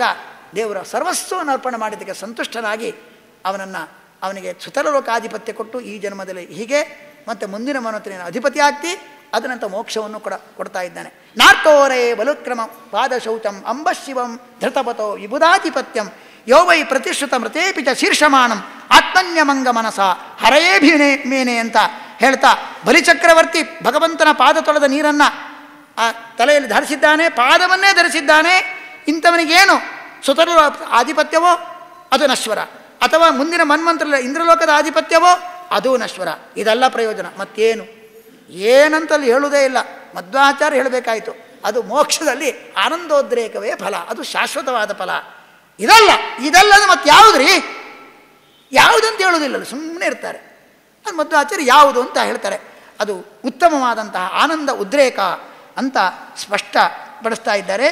ದೇವರ ಸರ್ವಸ್ವವನ್ನು ಅರ್ಪಣೆ ಮಾಡಿದ್ದಕ್ಕೆ ಸಂತುಷ್ಟನಾಗಿ ಅವನನ್ನು ಅವನಿಗೆ ಸುತಲ ಲೋಕಾಧಿಪತ್ಯ ಕೊಟ್ಟು ಈ ಜನ್ಮದಲ್ಲಿ ಹೀಗೆ ಮತ್ತು ಮುಂದಿನ ಮನೋತ್ತಿನ ಅಧಿಪತಿ ಆಗ್ತಿ ಅದನಂತ ಮೋಕ್ಷವನ್ನು ಕೊಡ ಕೊಡ್ತಾ ಇದ್ದಾನೆ ನಾರ್ತೋರೇ ಬಲುಕ್ರಮ ಪಾದಶೌಚಂ ಅಂಬಶಿವಂ ಧೃತಪತೋ ವಿಬುಧಾಧಿಪತ್ಯಂ ಯೋ ವೈ ಪ್ರತಿಷ್ಠಿತ ಮೃತೇಪಿ ಚ ಶೀರ್ಷಮಾಣಂ ಆತ್ಮನ್ಯಮಂಗ ಮನಸ ಹರಯೇಭಿನೇ ಮೇನೆ ಅಂತ ಹೇಳ್ತಾ ಬಲಿಚಕ್ರವರ್ತಿ ಭಗವಂತನ ಪಾದ ತೊಳೆದ ನೀರನ್ನು ಆ ತಲೆಯಲ್ಲಿ ಧರಿಸಿದ್ದಾನೆ ಪಾದವನ್ನೇ ಧರಿಸಿದ್ದಾನೆ ಇಂಥವನಿಗೇನು ಸುತರು ಆಧಿಪತ್ಯವೋ ಅದು ನಶ್ವರ ಅಥವಾ ಮುಂದಿನ ಮನ್ಮಂತ್ರ ಇಂದ್ರಲೋಕದ ಆಧಿಪತ್ಯವೋ ಅದು ನಶ್ವರ ಇದೆಲ್ಲ ಪ್ರಯೋಜನ ಮತ್ತೇನು ಏನಂತಲ್ಲಿ ಹೇಳುವುದೇ ಇಲ್ಲ ಮಧ್ವಾಚಾರ್ಯ ಹೇಳಬೇಕಾಯಿತು ಅದು ಮೋಕ್ಷದಲ್ಲಿ ಆನಂದೋದ್ರೇಕವೇ ಫಲ ಅದು ಶಾಶ್ವತವಾದ ಫಲ ಇದಲ್ಲ ಇದಲ್ಲದ ಮತ್ತೆ ಯಾವುದ್ರಿ ಯಾವುದಂತ ಹೇಳೋದಿಲ್ಲ ಸುಮ್ಮನೆ ಇರ್ತಾರೆ ಅದು ಮಧ್ವಾಚಾರ್ಯ ಯಾವುದು ಅಂತ ಹೇಳ್ತಾರೆ ಅದು ಉತ್ತಮವಾದಂತಹ ಆನಂದ ಉದ್ರೇಕ ಅಂತ ಸ್ಪಷ್ಟಪಡಿಸ್ತಾ ಇದ್ದಾರೆ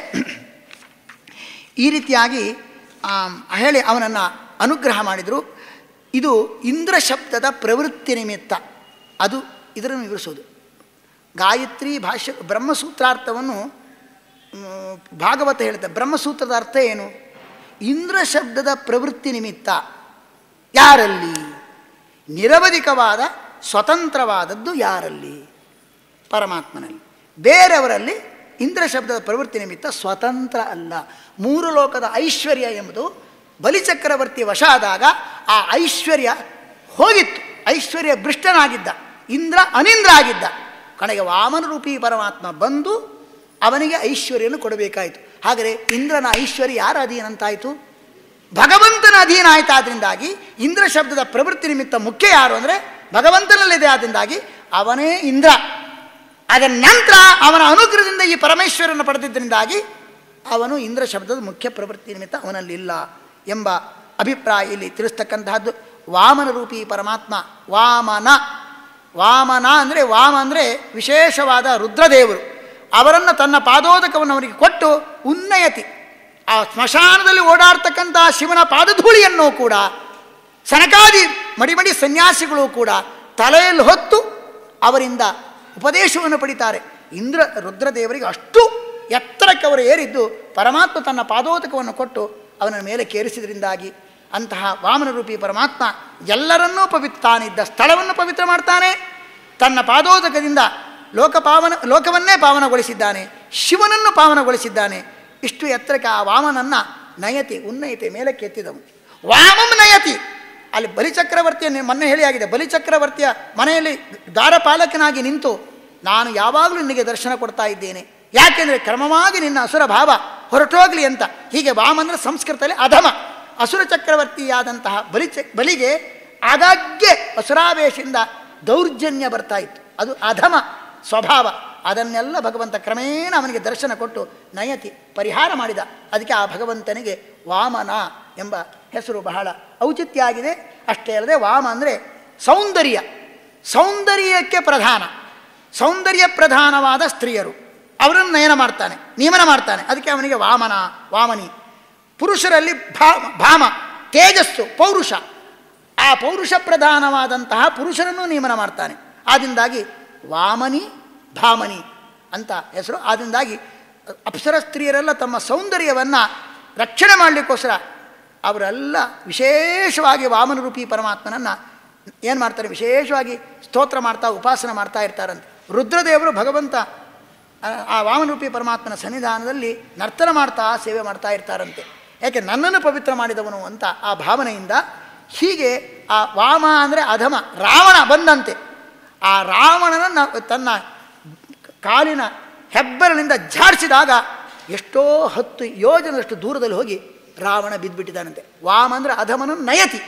ಈ ರೀತಿಯಾಗಿ ಆಮ್, ಹೇಳಿ ಅವನನ್ನು ಅನುಗ್ರಹ ಮಾಡಿದರು ಇದು ಇಂದ್ರ ಶಬ್ದದ ಪ್ರವೃತ್ತಿ ನಿಮಿತ್ತ ಅದು ಇದನ್ನು ವಿವರಿಸೋದು ಗಾಯತ್ರಿ ಭಾಷ್ಯ ಬ್ರಹ್ಮಸೂತ್ರಾರ್ಥವನ್ನು ಮ್, ಭಾಗವತ ಹೇಳ್ತಾರೆ ಬ್ರಹ್ಮಸೂತ್ರದ ಅರ್ಥ ಏನು ಇಂದ್ರ ಶಬ್ದದ ಪ್ರವೃತ್ತಿ ನಿಮಿತ್ತ ಯಾರಲ್ಲಿ ನಿರವಧಿಕವಾದ ಸ್ವತಂತ್ರವಾದದ್ದು ಯಾರಲ್ಲಿ ಪರಮಾತ್ಮನಲ್ಲಿ ಬೇರೆಯವರಲ್ಲಿ ಇಂದ್ರ ಶಬ್ದದ ಪ್ರವೃತ್ತಿ ನಿಮಿತ್ತ ಸ್ವತಂತ್ರ ಅಲ್ಲ ಮೂರು ಲೋಕದ ಐಶ್ವರ್ಯ ಎಂಬುದು ಬಲಿಚಕ್ರವರ್ತಿ ವಶ ಆದಾಗ ಆ ಐಶ್ವರ್ಯ ಹೋಗಿತ್ತು ಐಶ್ವರ್ಯ ಭೃಷ್ಟನಾಗಿದ್ದ ಇಂದ್ರ ಅನಿಂದ್ರ ಆಗಿದ್ದ ಕಡೆಗೆ ವಾಮನರೂಪಿ ಪರಮಾತ್ಮ ಬಂದು ಅವನಿಗೆ ಐಶ್ವರ್ಯವನ್ನು ಕೊಡಬೇಕಾಯಿತು ಹಾಗಾದರೆ ಇಂದ್ರನ ಐಶ್ವರ್ಯ ಯಾರ ಅಧೀನ ಅಂತಾಯಿತು ಭಗವಂತನ ಅಧೀನ ಆಯ್ತು ಆದ್ದರಿಂದಾಗಿ ಇಂದ್ರ ಶಬ್ದದ ಪ್ರವೃತ್ತಿ ನಿಮಿತ್ತ ಮುಖ್ಯ ಯಾರು ಅಂದರೆ ಭಗವಂತನಲ್ಲಿದೆ ಆದ್ದರಿಂದಾಗಿ ಅವನೇ ಇಂದ್ರ ಅದರ ನಂತರ ಅವನ ಅನುಗ್ರಹದಿಂದ ಈ ಪರಮೇಶ್ವರನ ಪಡೆದಿದ್ದರಿಂದಾಗಿ ಅವನು ಇಂದ್ರ ಶಬ್ದದ ಮುಖ್ಯ ಪ್ರವೃತ್ತಿ ನಿಮಿತ್ತ ಅವನಲ್ಲಿಲ್ಲ ಎಂಬ ಅಭಿಪ್ರಾಯ ಇಲ್ಲಿ ತಿಳಿಸ್ತಕ್ಕಂತಹದ್ದು ವಾಮನ ರೂಪಿ ಪರಮಾತ್ಮ ವಾಮನ ವಾಮನ ಅಂದರೆ ವಾಮ ಅಂದರೆ ವಿಶೇಷವಾದ ರುದ್ರದೇವರು ಅವರನ್ನು ತನ್ನ ಪಾದೋದಕವನ್ನು ಅವನಿಗೆ ಕೊಟ್ಟು ಉನ್ನಯತಿ ಆ ಸ್ಮಶಾನದಲ್ಲಿ ಓಡಾಡ್ತಕ್ಕಂಥ ಶಿವನ ಪಾದಧೂಳಿಯನ್ನು ಕೂಡ ಸನಕಾದಿ ಮಡಿಮಡಿ ಸನ್ಯಾಸಿಗಳು ಕೂಡ ತಲೆಯಲ್ಲಿ ಹೊತ್ತು ಅವರಿಂದ ಉಪದೇಶವನ್ನು ಪಡಿತಾರೆ ಇಂದ್ರ ರುದ್ರದೇವರಿಗೆ ಅಷ್ಟು ಎತ್ತರಕ್ಕೆ ಅವರು ಏರಿದ್ದು ಪರಮಾತ್ಮ ತನ್ನ ಪಾದೋದಕವನ್ನು ಕೊಟ್ಟು ಅವನ ಮೇಲೆ ಕೇರಿಸಿದ್ರಿಂದಾಗಿ ಅಂತಹ ವಾಮನರೂಪಿ ಪರಮಾತ್ಮ ಎಲ್ಲರನ್ನೂ ಪವಿತ್ರ ತಾನಿದ್ದ ಸ್ಥಳವನ್ನು ಪವಿತ್ರ ಮಾಡ್ತಾನೆ ತನ್ನ ಪಾದೋದಕದಿಂದ ಲೋಕ ಪಾವನ ಲೋಕವನ್ನೇ ಪಾವನಗೊಳಿಸಿದ್ದಾನೆ ಶಿವನನ್ನು ಪಾವನಗೊಳಿಸಿದ್ದಾನೆ ಇಷ್ಟು ಎತ್ತರಕ್ಕೆ ಆ ವಾಮನನ್ನು ನಯತಿ ಉನ್ನಯತೆ ಮೇಲಕ್ಕೆ ಎತ್ತಿದವು ವಾಮಂ ನಯತಿ ಅಲ್ಲಿ ಬಲಿಚಕ್ರವರ್ತಿಯ ಮೊನ್ನೆ ಹೇಳಿ ಆಗಿದೆ ಬಲಿಚಕ್ರವರ್ತಿಯ ಮನೆಯಲ್ಲಿ ದಾರಪಾಲಕನಾಗಿ ನಿಂತು ನಾನು ಯಾವಾಗಲೂ ನಿನಗೆ ದರ್ಶನ ಕೊಡ್ತಾ ಇದ್ದೇನೆ ಯಾಕೆಂದರೆ ಕ್ರಮವಾಗಿ ನಿನ್ನ ಅಸುರ ಭಾವ ಹೊರಟೋಗ್ಲಿ ಅಂತ ಹೀಗೆ ವಾಮ ಅಂದರೆ ಸಂಸ್ಕೃತದಲ್ಲಿ ಅಧಮ ಅಸುರ ಚಕ್ರವರ್ತಿಯಾದಂತಹ ಬಲಿ ಚ ಬಲಿಗೆ ಆಗಾಗ್ಗೆ ಅಸುರಾವೇಶದಿಂದ ದೌರ್ಜನ್ಯ ಬರ್ತಾ ಇತ್ತು ಅದು ಅಧಮ ಸ್ವಭಾವ ಅದನ್ನೆಲ್ಲ ಭಗವಂತ ಕ್ರಮೇಣ ಅವನಿಗೆ ದರ್ಶನ ಕೊಟ್ಟು ನಯತಿ ಪರಿಹಾರ ಮಾಡಿದ ಅದಕ್ಕೆ ಆ ಭಗವಂತನಿಗೆ ವಾಮನ ಎಂಬ ಹೆಸರು ಬಹಳ ಔಚಿತ್ಯ ಆಗಿದೆ ಅಷ್ಟೇ ಅಲ್ಲದೆ ವಾಮ ಅಂದರೆ ಸೌಂದರ್ಯ ಸೌಂದರ್ಯಕ್ಕೆ ಪ್ರಧಾನ ಸೌಂದರ್ಯ ಪ್ರಧಾನವಾದ ಸ್ತ್ರೀಯರು ಅವರನ್ನು ನಯನ ಮಾಡ್ತಾನೆ ನಿಯಮನ ಮಾಡ್ತಾನೆ ಅದಕ್ಕೆ ಅವನಿಗೆ ವಾಮನ ವಾಮನಿ ಪುರುಷರಲ್ಲಿ ಭಾ ಭಾಮ ತೇಜಸ್ಸು ಪೌರುಷ ಆ ಪೌರುಷ ಪ್ರಧಾನವಾದಂತಹ ಪುರುಷರನ್ನು ನಿಯಮನ ಮಾಡ್ತಾನೆ ಆದ್ದರಿಂದಾಗಿ ವಾಮನಿ ಭಾಮನಿ ಅಂತ ಹೆಸರು ಆದ್ದರಿಂದಾಗಿ ಅಪ್ಸರ ಸ್ತ್ರೀಯರೆಲ್ಲ ತಮ್ಮ ಸೌಂದರ್ಯವನ್ನು ರಕ್ಷಣೆ ಮಾಡಲಿಕ್ಕೋಸ್ಕರ ಅವರೆಲ್ಲ ವಿಶೇಷವಾಗಿ ವಾಮನರೂಪಿ ಪರಮಾತ್ಮನನ್ನು ಏನು ಮಾಡ್ತಾರೆ ವಿಶೇಷವಾಗಿ ಸ್ತೋತ್ರ ಮಾಡ್ತಾ ಉಪಾಸನ ಮಾಡ್ತಾ ಇರ್ತಾರಂತೆ ರುದ್ರದೇವರು ಭಗವಂತ ಆ- ಆ ವಾಮನರೂಪಿ ಪರಮಾತ್ಮನ ಸನ್ನಿಧಾನದಲ್ಲಿ ನರ್ತನ ಮಾಡ್ತಾ ಸೇವೆ ಮಾಡ್ತಾ ಇರ್ತಾರಂತೆ ಯಾಕೆ ನನ್ನನ್ನು ಪವಿತ್ರ ಮಾಡಿದವನು ಅಂತ ಆ ಭಾವನೆಯಿಂದ ಹೀಗೆ ಆ ವಾಮ ಅಂದರೆ ಅಧಮ ರಾವಣ ಬಂದಂತೆ ಆ ರಾವಣನನ್ನು ತನ್ನ ಕಾಲಿನ ಹೆಬ್ಬರಿನಿಂದ ಝಾಡಿಸಿದಾಗ ಎಷ್ಟೋ ಹತ್ತು ಯೋಜನದಷ್ಟು ದೂರದಲ್ಲಿ ಹೋಗಿ ರಾವಣ ಬಿದ್ದುಬಿಟ್ಟಿದ್ದಾನಂತೆ ವಾಮ ಅಂದರೆ ಅಧಮನನ್ನು ನಯತಿ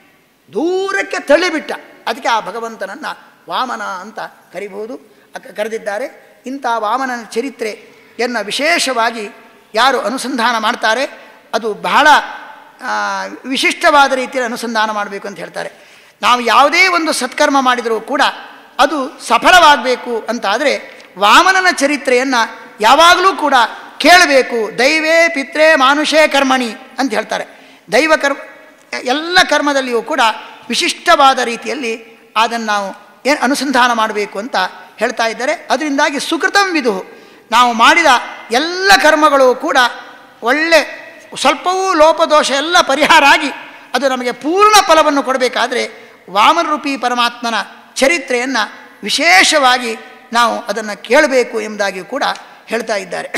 ದೂರಕ್ಕೆ ತಳ್ಳಿಬಿಟ್ಟ ಅದಕ್ಕೆ ಆ ಭಗವಂತನನ್ನು ವಾಮನ ಅಂತ ಕರಿಬಹುದು ಅಕ- ಕರೆದಿದ್ದಾರೆ ಇಂಥ ವಾಮನನ ಚರಿತ್ರೆಯನ್ನು ವಿಶೇಷವಾಗಿ ಯಾರು ಅನುಸಂಧಾನ ಮಾಡ್ತಾರೆ ಅದು ಬಹಳ ಆ, ವಿಶಿಷ್ಟವಾದ ರೀತಿಯಲ್ಲಿ ಅನುಸಂಧಾನ ಮಾಡಬೇಕು ಅಂತ ಹೇಳ್ತಾರೆ ನಾವು ಯಾವುದೇ ಒಂದು ಸತ್ಕರ್ಮ ಮಾಡಿದರೂ ಕೂಡ ಅದು ಸಫಲವಾಗಬೇಕು ಅಂತಾದರೆ ವಾಮನನ ಚರಿತ್ರೆಯನ್ನು ಯಾವಾಗಲೂ ಕೂಡ ಕೇಳಬೇಕು ದೈವೇ ಪಿತ್ರೇ ಮಾನುಷೇ ಕರ್ಮಣಿ ಅಂತ ಹೇಳ್ತಾರೆ ದೈವ ಕರ್ಮ ಎಲ್ಲ ಕರ್ಮದಲ್ಲಿಯೂ ಕೂಡ ವಿಶಿಷ್ಟವಾದ ರೀತಿಯಲ್ಲಿ ಅದನ್ನು ನಾವು ಏನು ಅನುಸಂಧಾನ ಮಾಡಬೇಕು ಅಂತ ಹೇಳ್ತಾ ಇದ್ದಾರೆ ಅದರಿಂದಾಗಿ ಸುಕೃತಂ ವಿದು ನಾವು ಮಾಡಿದ ಎಲ್ಲ ಕರ್ಮಗಳು ಕೂಡ ಒಳ್ಳೆ ಸ್ವಲ್ಪವೂ ಲೋಪದೋಷ ಎಲ್ಲ ಪರಿಹಾರ ಆಗಿ ಅದು ನಮಗೆ ಪೂರ್ಣ ಫಲವನ್ನು ಕೊಡಬೇಕಾದ್ರೆ ವಾಮನರೂಪಿ ಪರಮಾತ್ಮನ ಚರಿತ್ರೆಯನ್ನು ವಿಶೇಷವಾಗಿ ನಾವು ಅದನ್ನು ಕೇಳಬೇಕು ಎಂಬುದಾಗಿ ಕೂಡ ಹೇಳ್ತಾ ಇದ್ದಾರೆ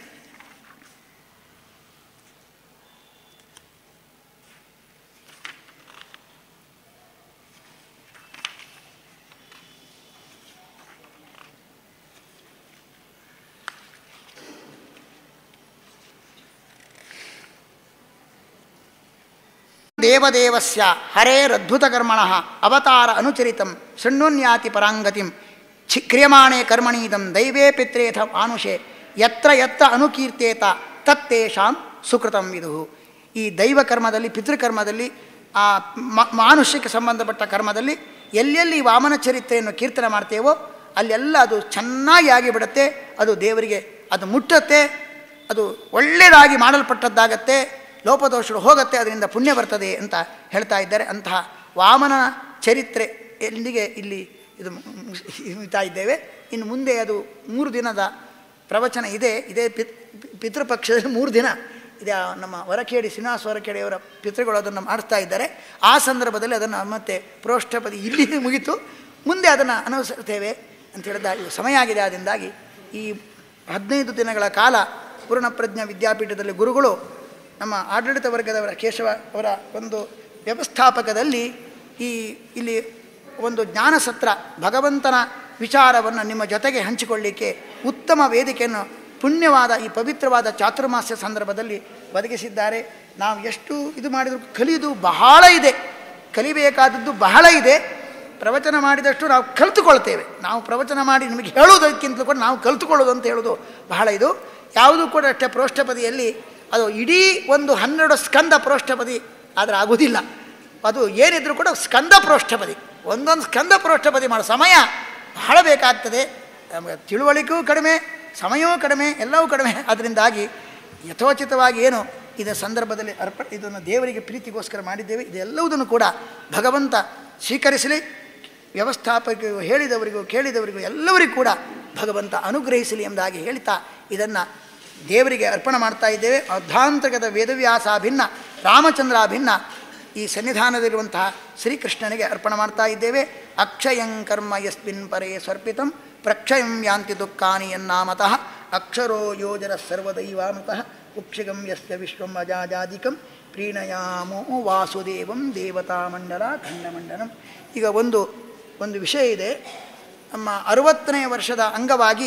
ದೇವದೇವಸ್ಯ ಹರೇರದ್ಭುತಕರ್ಮಣ ಅವತಾರ ಅನುಚರಿತಂ ಶೃಣ್ಣುನ್ಯಾತಿ ಪರಾಂಗತಿಂ ಛಿ ಕ್ರಿಯಮಾಣೆ ಕರ್ಮಣೀದಂ ದೈವೇ ಪಿತ್ರೇಥ ಮಾನುಷೆ ಯತ್ರ ಯತ್ರ ಅನುಕೀರ್ತೇತ ತತ್ತೇಷಾಂ ಸುಕೃತಂ ವಿದು ಈ ದೈವ ಕರ್ಮದಲ್ಲಿ ಪಿತೃಕರ್ಮದಲ್ಲಿ ಆ ಮ- ಮಾನುಷ್ಯಕ್ಕೆ ಸಂಬಂಧಪಟ್ಟ ಕರ್ಮದಲ್ಲಿ ಎಲ್ಲೆಲ್ಲಿ ವಾಮನ ಚರಿತ್ರೆಯನ್ನು ಕೀರ್ತನೆ ಮಾಡ್ತೇವೋ ಅಲ್ಲೆಲ್ಲ ಅದು ಚೆನ್ನಾಗಿ ಆಗಿಬಿಡುತ್ತೆ ಅದು ದೇವರಿಗೆ ಅದು ಮುಟ್ಟತ್ತೆ ಅದು ಒಳ್ಳೆಯದಾಗಿ ಮಾಡಲ್ಪಟ್ಟದ್ದಾಗತ್ತೆ ಲೋಪದೋಷಗಳು ಹೋಗುತ್ತೆ ಅದರಿಂದ ಪುಣ್ಯ ಬರ್ತದೆ ಅಂತ ಹೇಳ್ತಾ ಇದ್ದಾರೆ ಅಂತಹ ವಾಮನ ಚರಿತ್ರೆ ಎಲ್ಲಿಗೆ ಇಲ್ಲಿ ಇದು ಮುಗಿತಾ ಇದ್ದೇವೆ ಇನ್ನು ಮುಂದೆ ಅದು ಮೂರು ದಿನದ ಪ್ರವಚನ ಇದೆ ಇದೇ ಪಿತ್ ಪಿತೃಪಕ್ಷದಲ್ಲಿ ಮೂರು ದಿನ ಇದೆ ಆ ನಮ್ಮ ಹೊರಕೇಡಿ ಶ್ರೀನಿವಾಸ ಹೊರಕೇಡಿಯವರ ಪಿತೃಗಳು ಅದನ್ನು ಮಾಡಿಸ್ತಾ ಇದ್ದಾರೆ ಆ ಸಂದರ್ಭದಲ್ಲಿ ಅದನ್ನು ಮತ್ತೆ ಪ್ರೋಷ್ಠಪದಿ ಇಲ್ಲಿ ಮುಗಿತು ಮುಂದೆ ಅದನ್ನು ಅನುಸರಿಸ್ತೇವೆ ಅಂತ ಹೇಳಿದ ಇದು ಸಮಯ ಆಗಿದೆ ಆದ್ದರಿಂದಾಗಿ ಈ ಹದಿನೈದು ದಿನಗಳ ಕಾಲ ಪೂರ್ಣಪ್ರಜ್ಞ ವಿದ್ಯಾಪೀಠದಲ್ಲಿ ಗುರುಗಳು ನಮ್ಮ ಆಡಳಿತ ವರ್ಗದವರ ಕೇಶವ ಅವರ ಒಂದು ವ್ಯವಸ್ಥಾಪಕದಲ್ಲಿ ಈ ಇಲ್ಲಿ ಒಂದು ಜ್ಞಾನಸತ್ರ ಭಗವಂತನ ವಿಚಾರವನ್ನು ನಿಮ್ಮ ಜೊತೆಗೆ ಹಂಚಿಕೊಳ್ಳಿಕ್ಕೆ ಉತ್ತಮ ವೇದಿಕೆಯನ್ನು ಪುಣ್ಯವಾದ ಈ ಪವಿತ್ರವಾದ ಚಾತುರ್ಮಾಸ್ಯ ಸಂದರ್ಭದಲ್ಲಿ ಒದಗಿಸಿದ್ದಾರೆ ನಾವು ಎಷ್ಟು ಇದು ಮಾಡಿದರೂ ಕಲಿಯುವುದು ಬಹಳ ಇದೆ ಕಲಿಬೇಕಾದದ್ದು ಬಹಳ ಇದೆ ಪ್ರವಚನ ಮಾಡಿದಷ್ಟು ನಾವು ಕಲಿತುಕೊಳ್ತೇವೆ ನಾವು ಪ್ರವಚನ ಮಾಡಿ ನಿಮಗೆ ಹೇಳುವುದಕ್ಕಿಂತಲೂ ಕೂಡ ನಾವು ಕಲಿತುಕೊಳ್ಳೋದು ಅಂತ ಹೇಳೋದು ಬಹಳ ಇದು ಯಾವುದೂ ಕೂಡ ಅಷ್ಟೇ ಪ್ರೋಷ್ಠಪದಿಯಲ್ಲಿ ಅದು ಇಡೀ ಒಂದು ಹನ್ನೆರಡು ಸ್ಕಂದ ಪ್ರೋಷ್ಠಪದಿ ಆದರೆ ಆಗುವುದಿಲ್ಲ ಅದು ಏನಿದ್ರೂ ಕೂಡ ಸ್ಕಂದ ಪ್ರೋಷ್ಠಪದಿ ಒಂದೊಂದು ಸ್ಕಂದ ಪ್ರೋಷ್ಠಪದಿ ಮಾಡೋ ಸಮಯ ಬಹಳ ಬೇಕಾಗ್ತದೆ ನಮಗೆ ತಿಳುವಳಿಕೆಯೂ ಕಡಿಮೆ ಸಮಯವೂ ಕಡಿಮೆ ಎಲ್ಲವೂ ಕಡಿಮೆ ಅದರಿಂದಾಗಿ ಯಥೋಚಿತವಾಗಿ ಏನು ಇದರ ಸಂದರ್ಭದಲ್ಲಿ ಅರ್ಪ ಇದನ್ನು ದೇವರಿಗೆ ಪ್ರೀತಿಗೋಸ್ಕರ ಮಾಡಿದ್ದೇವೆ ಇದೆಲ್ಲವುದನ್ನು ಕೂಡ ಭಗವಂತ ಸ್ವೀಕರಿಸಲಿ ವ್ಯವಸ್ಥಾಪಕರಿಗೂ ಹೇಳಿದವರಿಗೂ ಕೇಳಿದವರಿಗೂ ಎಲ್ಲವರಿಗೂ ಕೂಡ ಭಗವಂತ ಅನುಗ್ರಹಿಸಲಿ ಎಂಬುದಾಗಿ ಹೇಳ್ತಾ ಇದನ್ನು ದೇವರಿಗೆ ಅರ್ಪಣೆ ಮಾಡ್ತಾ ಇದ್ದೇವೆ ಅರ್ಧಾಂತರ್ಗತ ವೇದವ್ಯಾಸ ಭಿನ್ನ ರಾಮಚಂದ್ರ ಭಿನ್ನ ಈ ಸನ್ನಿಧಾನದಲ್ಲಿರುವಂತಹ ಶ್ರೀಕೃಷ್ಣನಿಗೆ ಅರ್ಪಣೆ ಮಾಡ್ತಾ ಇದ್ದೇವೆ ಅಕ್ಷಯಂ ಕರ್ಮ ಯಸ್ಮಿನ್ ಪರೇ ಸ್ವರ್ಪಿತಂ ಪ್ರಕ್ಷಯಂ ಯಾಂತಿ ದುಃಖಾನಿ ಎನ್ನಾಮತಃ ಅಕ್ಷರೋ ಯೋಜನ ಸರ್ವದೈವಾನುತಃ ಉಕ್ಷಿಗಂ ಯಸ್ಯ ವಿಶ್ವಂ ಅಜಾಜಾದಿಕಂ ಪ್ರೀಣಯಾಮೋ ವಾಸುದೇವಂ ದೇವತಾಮಂಡಲ ಖಂಡಮಂಡಲಂ ಈಗ ಒಂದು ಒಂದು ವಿಷಯ ಇದೆ ನಮ್ಮ ಅರುವತ್ತನೇ ವರ್ಷದ ಅಂಗವಾಗಿ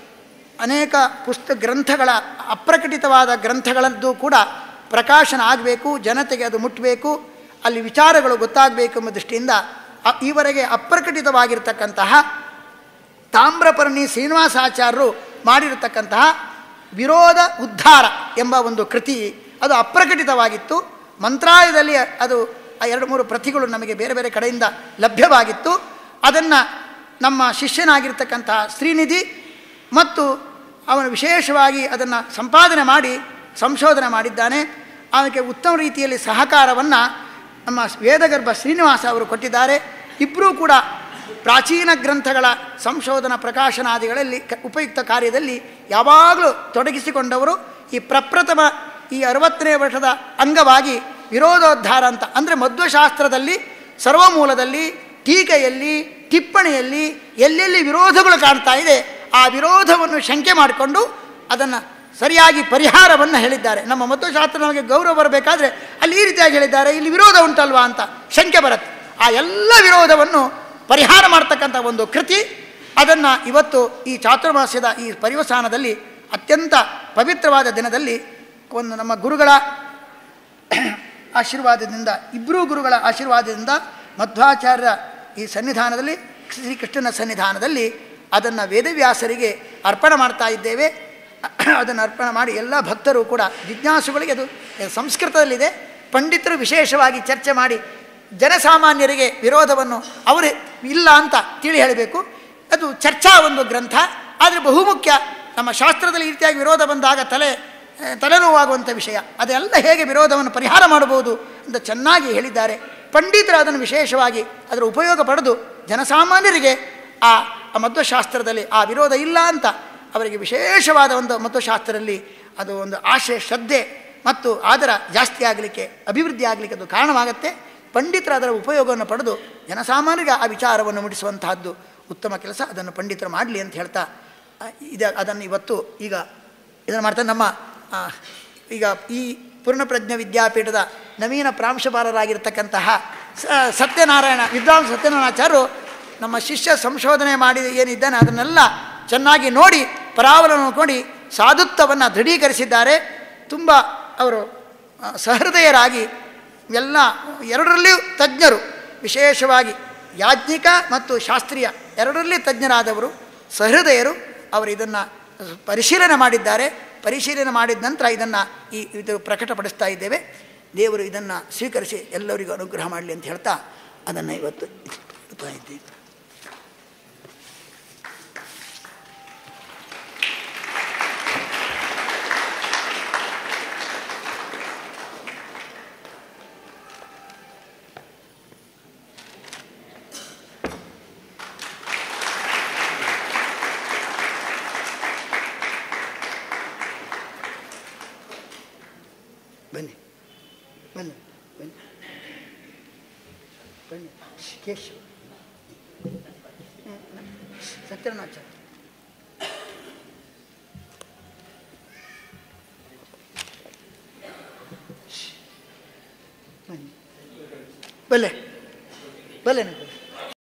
ಅನೇಕ ಪುಸ್ತಕ ಗ್ರಂಥಗಳ ಅಪ್ರಕಟಿತವಾದ ಗ್ರಂಥಗಳದ್ದು ಕೂಡ ಪ್ರಕಾಶನ ಆಗಬೇಕು ಜನತೆಗೆ ಅದು ಮುಟ್ಟಬೇಕು ಅಲ್ಲಿ ವಿಚಾರಗಳು ಗೊತ್ತಾಗಬೇಕು ಎಂಬ ದೃಷ್ಟಿಯಿಂದ ಅ- ಈವರೆಗೆ ಅಪ್ರಕಟಿತವಾಗಿರ್ತಕ್ಕಂತಹ ತಾಮ್ರಪರ್ಣಿ ಶ್ರೀನಿವಾಸಾಚಾರ್ಯರು ಮಾಡಿರತಕ್ಕಂತಹ ವಿರೋಧ ಉದ್ಧಾರ ಎಂಬ ಒಂದು ಕೃತಿ ಅದು ಅಪ್ರಕಟಿತವಾಗಿತ್ತು ಮಂತ್ರಾಲಯದಲ್ಲಿ ಅದು ಆ ಎರಡು ಮೂರು ಪ್ರತಿಗಳು ನಮಗೆ ಬೇರೆ ಬೇರೆ ಕಡೆಯಿಂದ ಲಭ್ಯವಾಗಿತ್ತು ಅದನ್ನು ನಮ್ಮ ಶಿಷ್ಯನಾಗಿರ್ತಕ್ಕಂತಹ ಶ್ರೀನಿಧಿ ಮತ್ತು ಅವನು ವಿಶೇಷವಾಗಿ ಅದನ್ನು ಸಂಪಾದನೆ ಮಾಡಿ ಸಂಶೋಧನೆ ಮಾಡಿದ್ದಾನೆ ಅವನಿಗೆ ಉತ್ತಮ ರೀತಿಯಲ್ಲಿ ಸಹಕಾರವನ್ನು ನಮ್ಮ ವೇದಗರ್ಭ ಶ್ರೀನಿವಾಸ ಅವರು ಕೊಟ್ಟಿದ್ದಾರೆ ಇಬ್ಬರೂ ಕೂಡ ಪ್ರಾಚೀನ ಗ್ರಂಥಗಳ ಸಂಶೋಧನಾ ಪ್ರಕಾಶನಾದಿಗಳಲ್ಲಿ ಕ ಉಪಯುಕ್ತ ಕಾರ್ಯದಲ್ಲಿ ಯಾವಾಗಲೂ ತೊಡಗಿಸಿಕೊಂಡವರು ಈ ಪ್ರಪ್ರಥಮ ಈ ಅರವತ್ತನೇ ವರ್ಷದ ಅಂಗವಾಗಿ ವಿರೋಧೋದ್ಧಾರ ಅಂತ ಅಂದರೆ ಮಧ್ವಶಾಸ್ತ್ರದಲ್ಲಿ ಸರ್ವಮೂಲದಲ್ಲಿ ಟೀಕೆಯಲ್ಲಿ ಟಿಪ್ಪಣಿಯಲ್ಲಿ ಎಲ್ಲೆಲ್ಲಿ ವಿರೋಧಗಳು ಕಾಣ್ತಾ ಇದೆ ಆ ವಿರೋಧವನ್ನು ಶಂಕೆ ಮಾಡಿಕೊಂಡು ಅದನ್ನು ಸರಿಯಾಗಿ ಪರಿಹಾರವನ್ನು ಹೇಳಿದ್ದಾರೆ ನಮ್ಮ ಮಧ್ವಶಾಸ್ತ್ರ ನಮಗೆ ಗೌರವ ಬರಬೇಕಾದ್ರೆ ಅಲ್ಲಿ ಈ ರೀತಿಯಾಗಿ ಹೇಳಿದ್ದಾರೆ ಇಲ್ಲಿ ವಿರೋಧ ಉಂಟಲ್ವಾ ಅಂತ ಶಂಕೆ ಬರುತ್ತೆ ಆ ಎಲ್ಲ ವಿರೋಧವನ್ನು ಪರಿಹಾರ ಮಾಡ್ತಕ್ಕಂಥ ಒಂದು ಕೃತಿ ಅದನ್ನು ಇವತ್ತು ಈ ಚಾತುರ್ಮಾಸ್ಯದ ಈ ಪರಿವಸಾನದಲ್ಲಿ ಅತ್ಯಂತ ಪವಿತ್ರವಾದ ದಿನದಲ್ಲಿ ಒಂದು ನಮ್ಮ ಗುರುಗಳ ಆಶೀರ್ವಾದದಿಂದ ಇಬ್ಬರೂ ಗುರುಗಳ ಆಶೀರ್ವಾದದಿಂದ ಮಧ್ವಾಚಾರ್ಯ ಈ ಸನ್ನಿಧಾನದಲ್ಲಿ ಶ್ರೀಕೃಷ್ಣನ ಸನ್ನಿಧಾನದಲ್ಲಿ ಅದನ್ನು ವೇದವ್ಯಾಸರಿಗೆ ಅರ್ಪಣೆ ಮಾಡ್ತಾ ಇದ್ದೇವೆ ಅದನ್ನು ಅರ್ಪಣೆ ಮಾಡಿ ಎಲ್ಲ ಭಕ್ತರು ಕೂಡ ಜಿಜ್ಞಾಸುಗಳಿಗೆ ಅದು ಸಂಸ್ಕೃತದಲ್ಲಿದೆ ಪಂಡಿತರು ವಿಶೇಷವಾಗಿ ಚರ್ಚೆ ಮಾಡಿ ಜನಸಾಮಾನ್ಯರಿಗೆ ವಿರೋಧವನ್ನು ಅವರು ಇಲ್ಲ ಅಂತ ತಿಳಿ ಹೇಳಬೇಕು ಅದು ಚರ್ಚಾ ಒಂದು ಗ್ರಂಥ ಆದರೆ ಬಹುಮುಖ್ಯ ನಮ್ಮ ಶಾಸ್ತ್ರದಲ್ಲಿ ಈ ರೀತಿಯಾಗಿ ವಿರೋಧ ಬಂದಾಗ ತಲೆ ಆ, ತಲೆನೋವಾಗುವಂಥ ವಿಷಯ ಅದೆಲ್ಲ ಹೇಗೆ ವಿರೋಧವನ್ನು ಪರಿಹಾರ ಮಾಡಬಹುದು ಅಂತ ಚೆನ್ನಾಗಿ ಹೇಳಿದ್ದಾರೆ ಪಂಡಿತರು ಅದನ್ನು ವಿಶೇಷವಾಗಿ ಅದರ ಉಪಯೋಗ ಪಡೆದು ಜನಸಾಮಾನ್ಯರಿಗೆ ಆ ಆ ಮಧ್ವಶಾಸ್ತ್ರದಲ್ಲಿ ಆ ವಿರೋಧ ಇಲ್ಲ ಅಂತ ಅವರಿಗೆ ವಿಶೇಷವಾದ ಒಂದು ಮಧ್ವಶಾಸ್ತ್ರದಲ್ಲಿ ಅದು ಒಂದು ಆಶೆ ಶ್ರದ್ಧೆ ಮತ್ತು ಆದರ ಜಾಸ್ತಿ ಆಗಲಿಕ್ಕೆ ಅಭಿವೃದ್ಧಿ ಆಗಲಿಕ್ಕೆ ಅದು ಕಾರಣವಾಗುತ್ತೆ ಪಂಡಿತರು ಅದರ ಉಪಯೋಗವನ್ನು ಪಡೆದು ಜನಸಾಮಾನ್ಯರಿಗೆ ಆ ವಿಚಾರವನ್ನು ಮುಟ್ಟಿಸುವಂತಹದ್ದು ಉತ್ತಮ ಕೆಲಸ ಅದನ್ನು ಪಂಡಿತರು ಮಾಡಲಿ ಅಂತ ಹೇಳ್ತಾ ಆ, ಇದು ಅದನ್ನು ಇವತ್ತು ಈಗ ಇದನ್ನು ಮಾಡ್ತಾ ನಮ್ಮ ಆ, ಈಗ ಈ ಪೂರ್ಣಪ್ರಜ್ಞ ವಿದ್ಯಾಪೀಠದ ನವೀನ ಪ್ರಾಂಶುಪಾಲರಾಗಿರ್ತಕ್ಕಂತಹ ಸ- ಸತ್ಯನಾರಾಯಣ ವಿದ್ವಾಂಸ ಸತ್ಯನಾರಾಯಣಾಚಾರ್ಯರು ನಮ್ಮ ಶಿಷ್ಯ ಸಂಶೋಧನೆ ಮಾಡಿ ಏನಿದ್ದಾನೆ ಅದನ್ನೆಲ್ಲ ಚೆನ್ನಾಗಿ ನೋಡಿ ಪರಾವಲನ ನೋಡಿ ಸಾಧುತ್ವವನ್ನು ದೃಢೀಕರಿಸಿದ್ದಾರೆ ತುಂಬ ಅವರು ಆ, ಸಹೃದಯರಾಗಿ ಎಲ್ಲ ಎರಡರಲ್ಲಿಯೂ ತಜ್ಞರು ವಿಶೇಷವಾಗಿ ಯಾಜ್ಞಿಕ ಮತ್ತು ಶಾಸ್ತ್ರೀಯ ಎರಡರಲ್ಲಿ ತಜ್ಞರಾದವರು ಸಹೃದಯರು ಅವರು ಇದನ್ನು ಪರಿಶೀಲನೆ ಮಾಡಿದ್ದಾರೆ ಪರಿಶೀಲನೆ ಮಾಡಿದ ನಂತರ ಇದನ್ನು ಈ ಇದು ಪ್ರಕಟಪಡಿಸ್ತಾ ಇದ್ದೇವೆ ದೇವರು ಇದನ್ನು ಸ್ವೀಕರಿಸಿ ಎಲ್ಲರಿಗೂ ಅನುಗ್ರಹ ಮಾಡಲಿ ಅಂತ ಹೇಳ್ತಾ ಅದನ್ನು ಇವತ್ತು ಇಡ್ತಾ ಇದ್ದೀವಿ ಬನ್ನಿ ಬನ್ನಿ ಬನ್ನಿ ಬನ್ನಿ ಕೇಶವ್ ಸತ್ಯನಾಚಾರ್ಯ ಬನ್ನಿ ಬಲ್ಲೆ ಬಲ್ಲೆ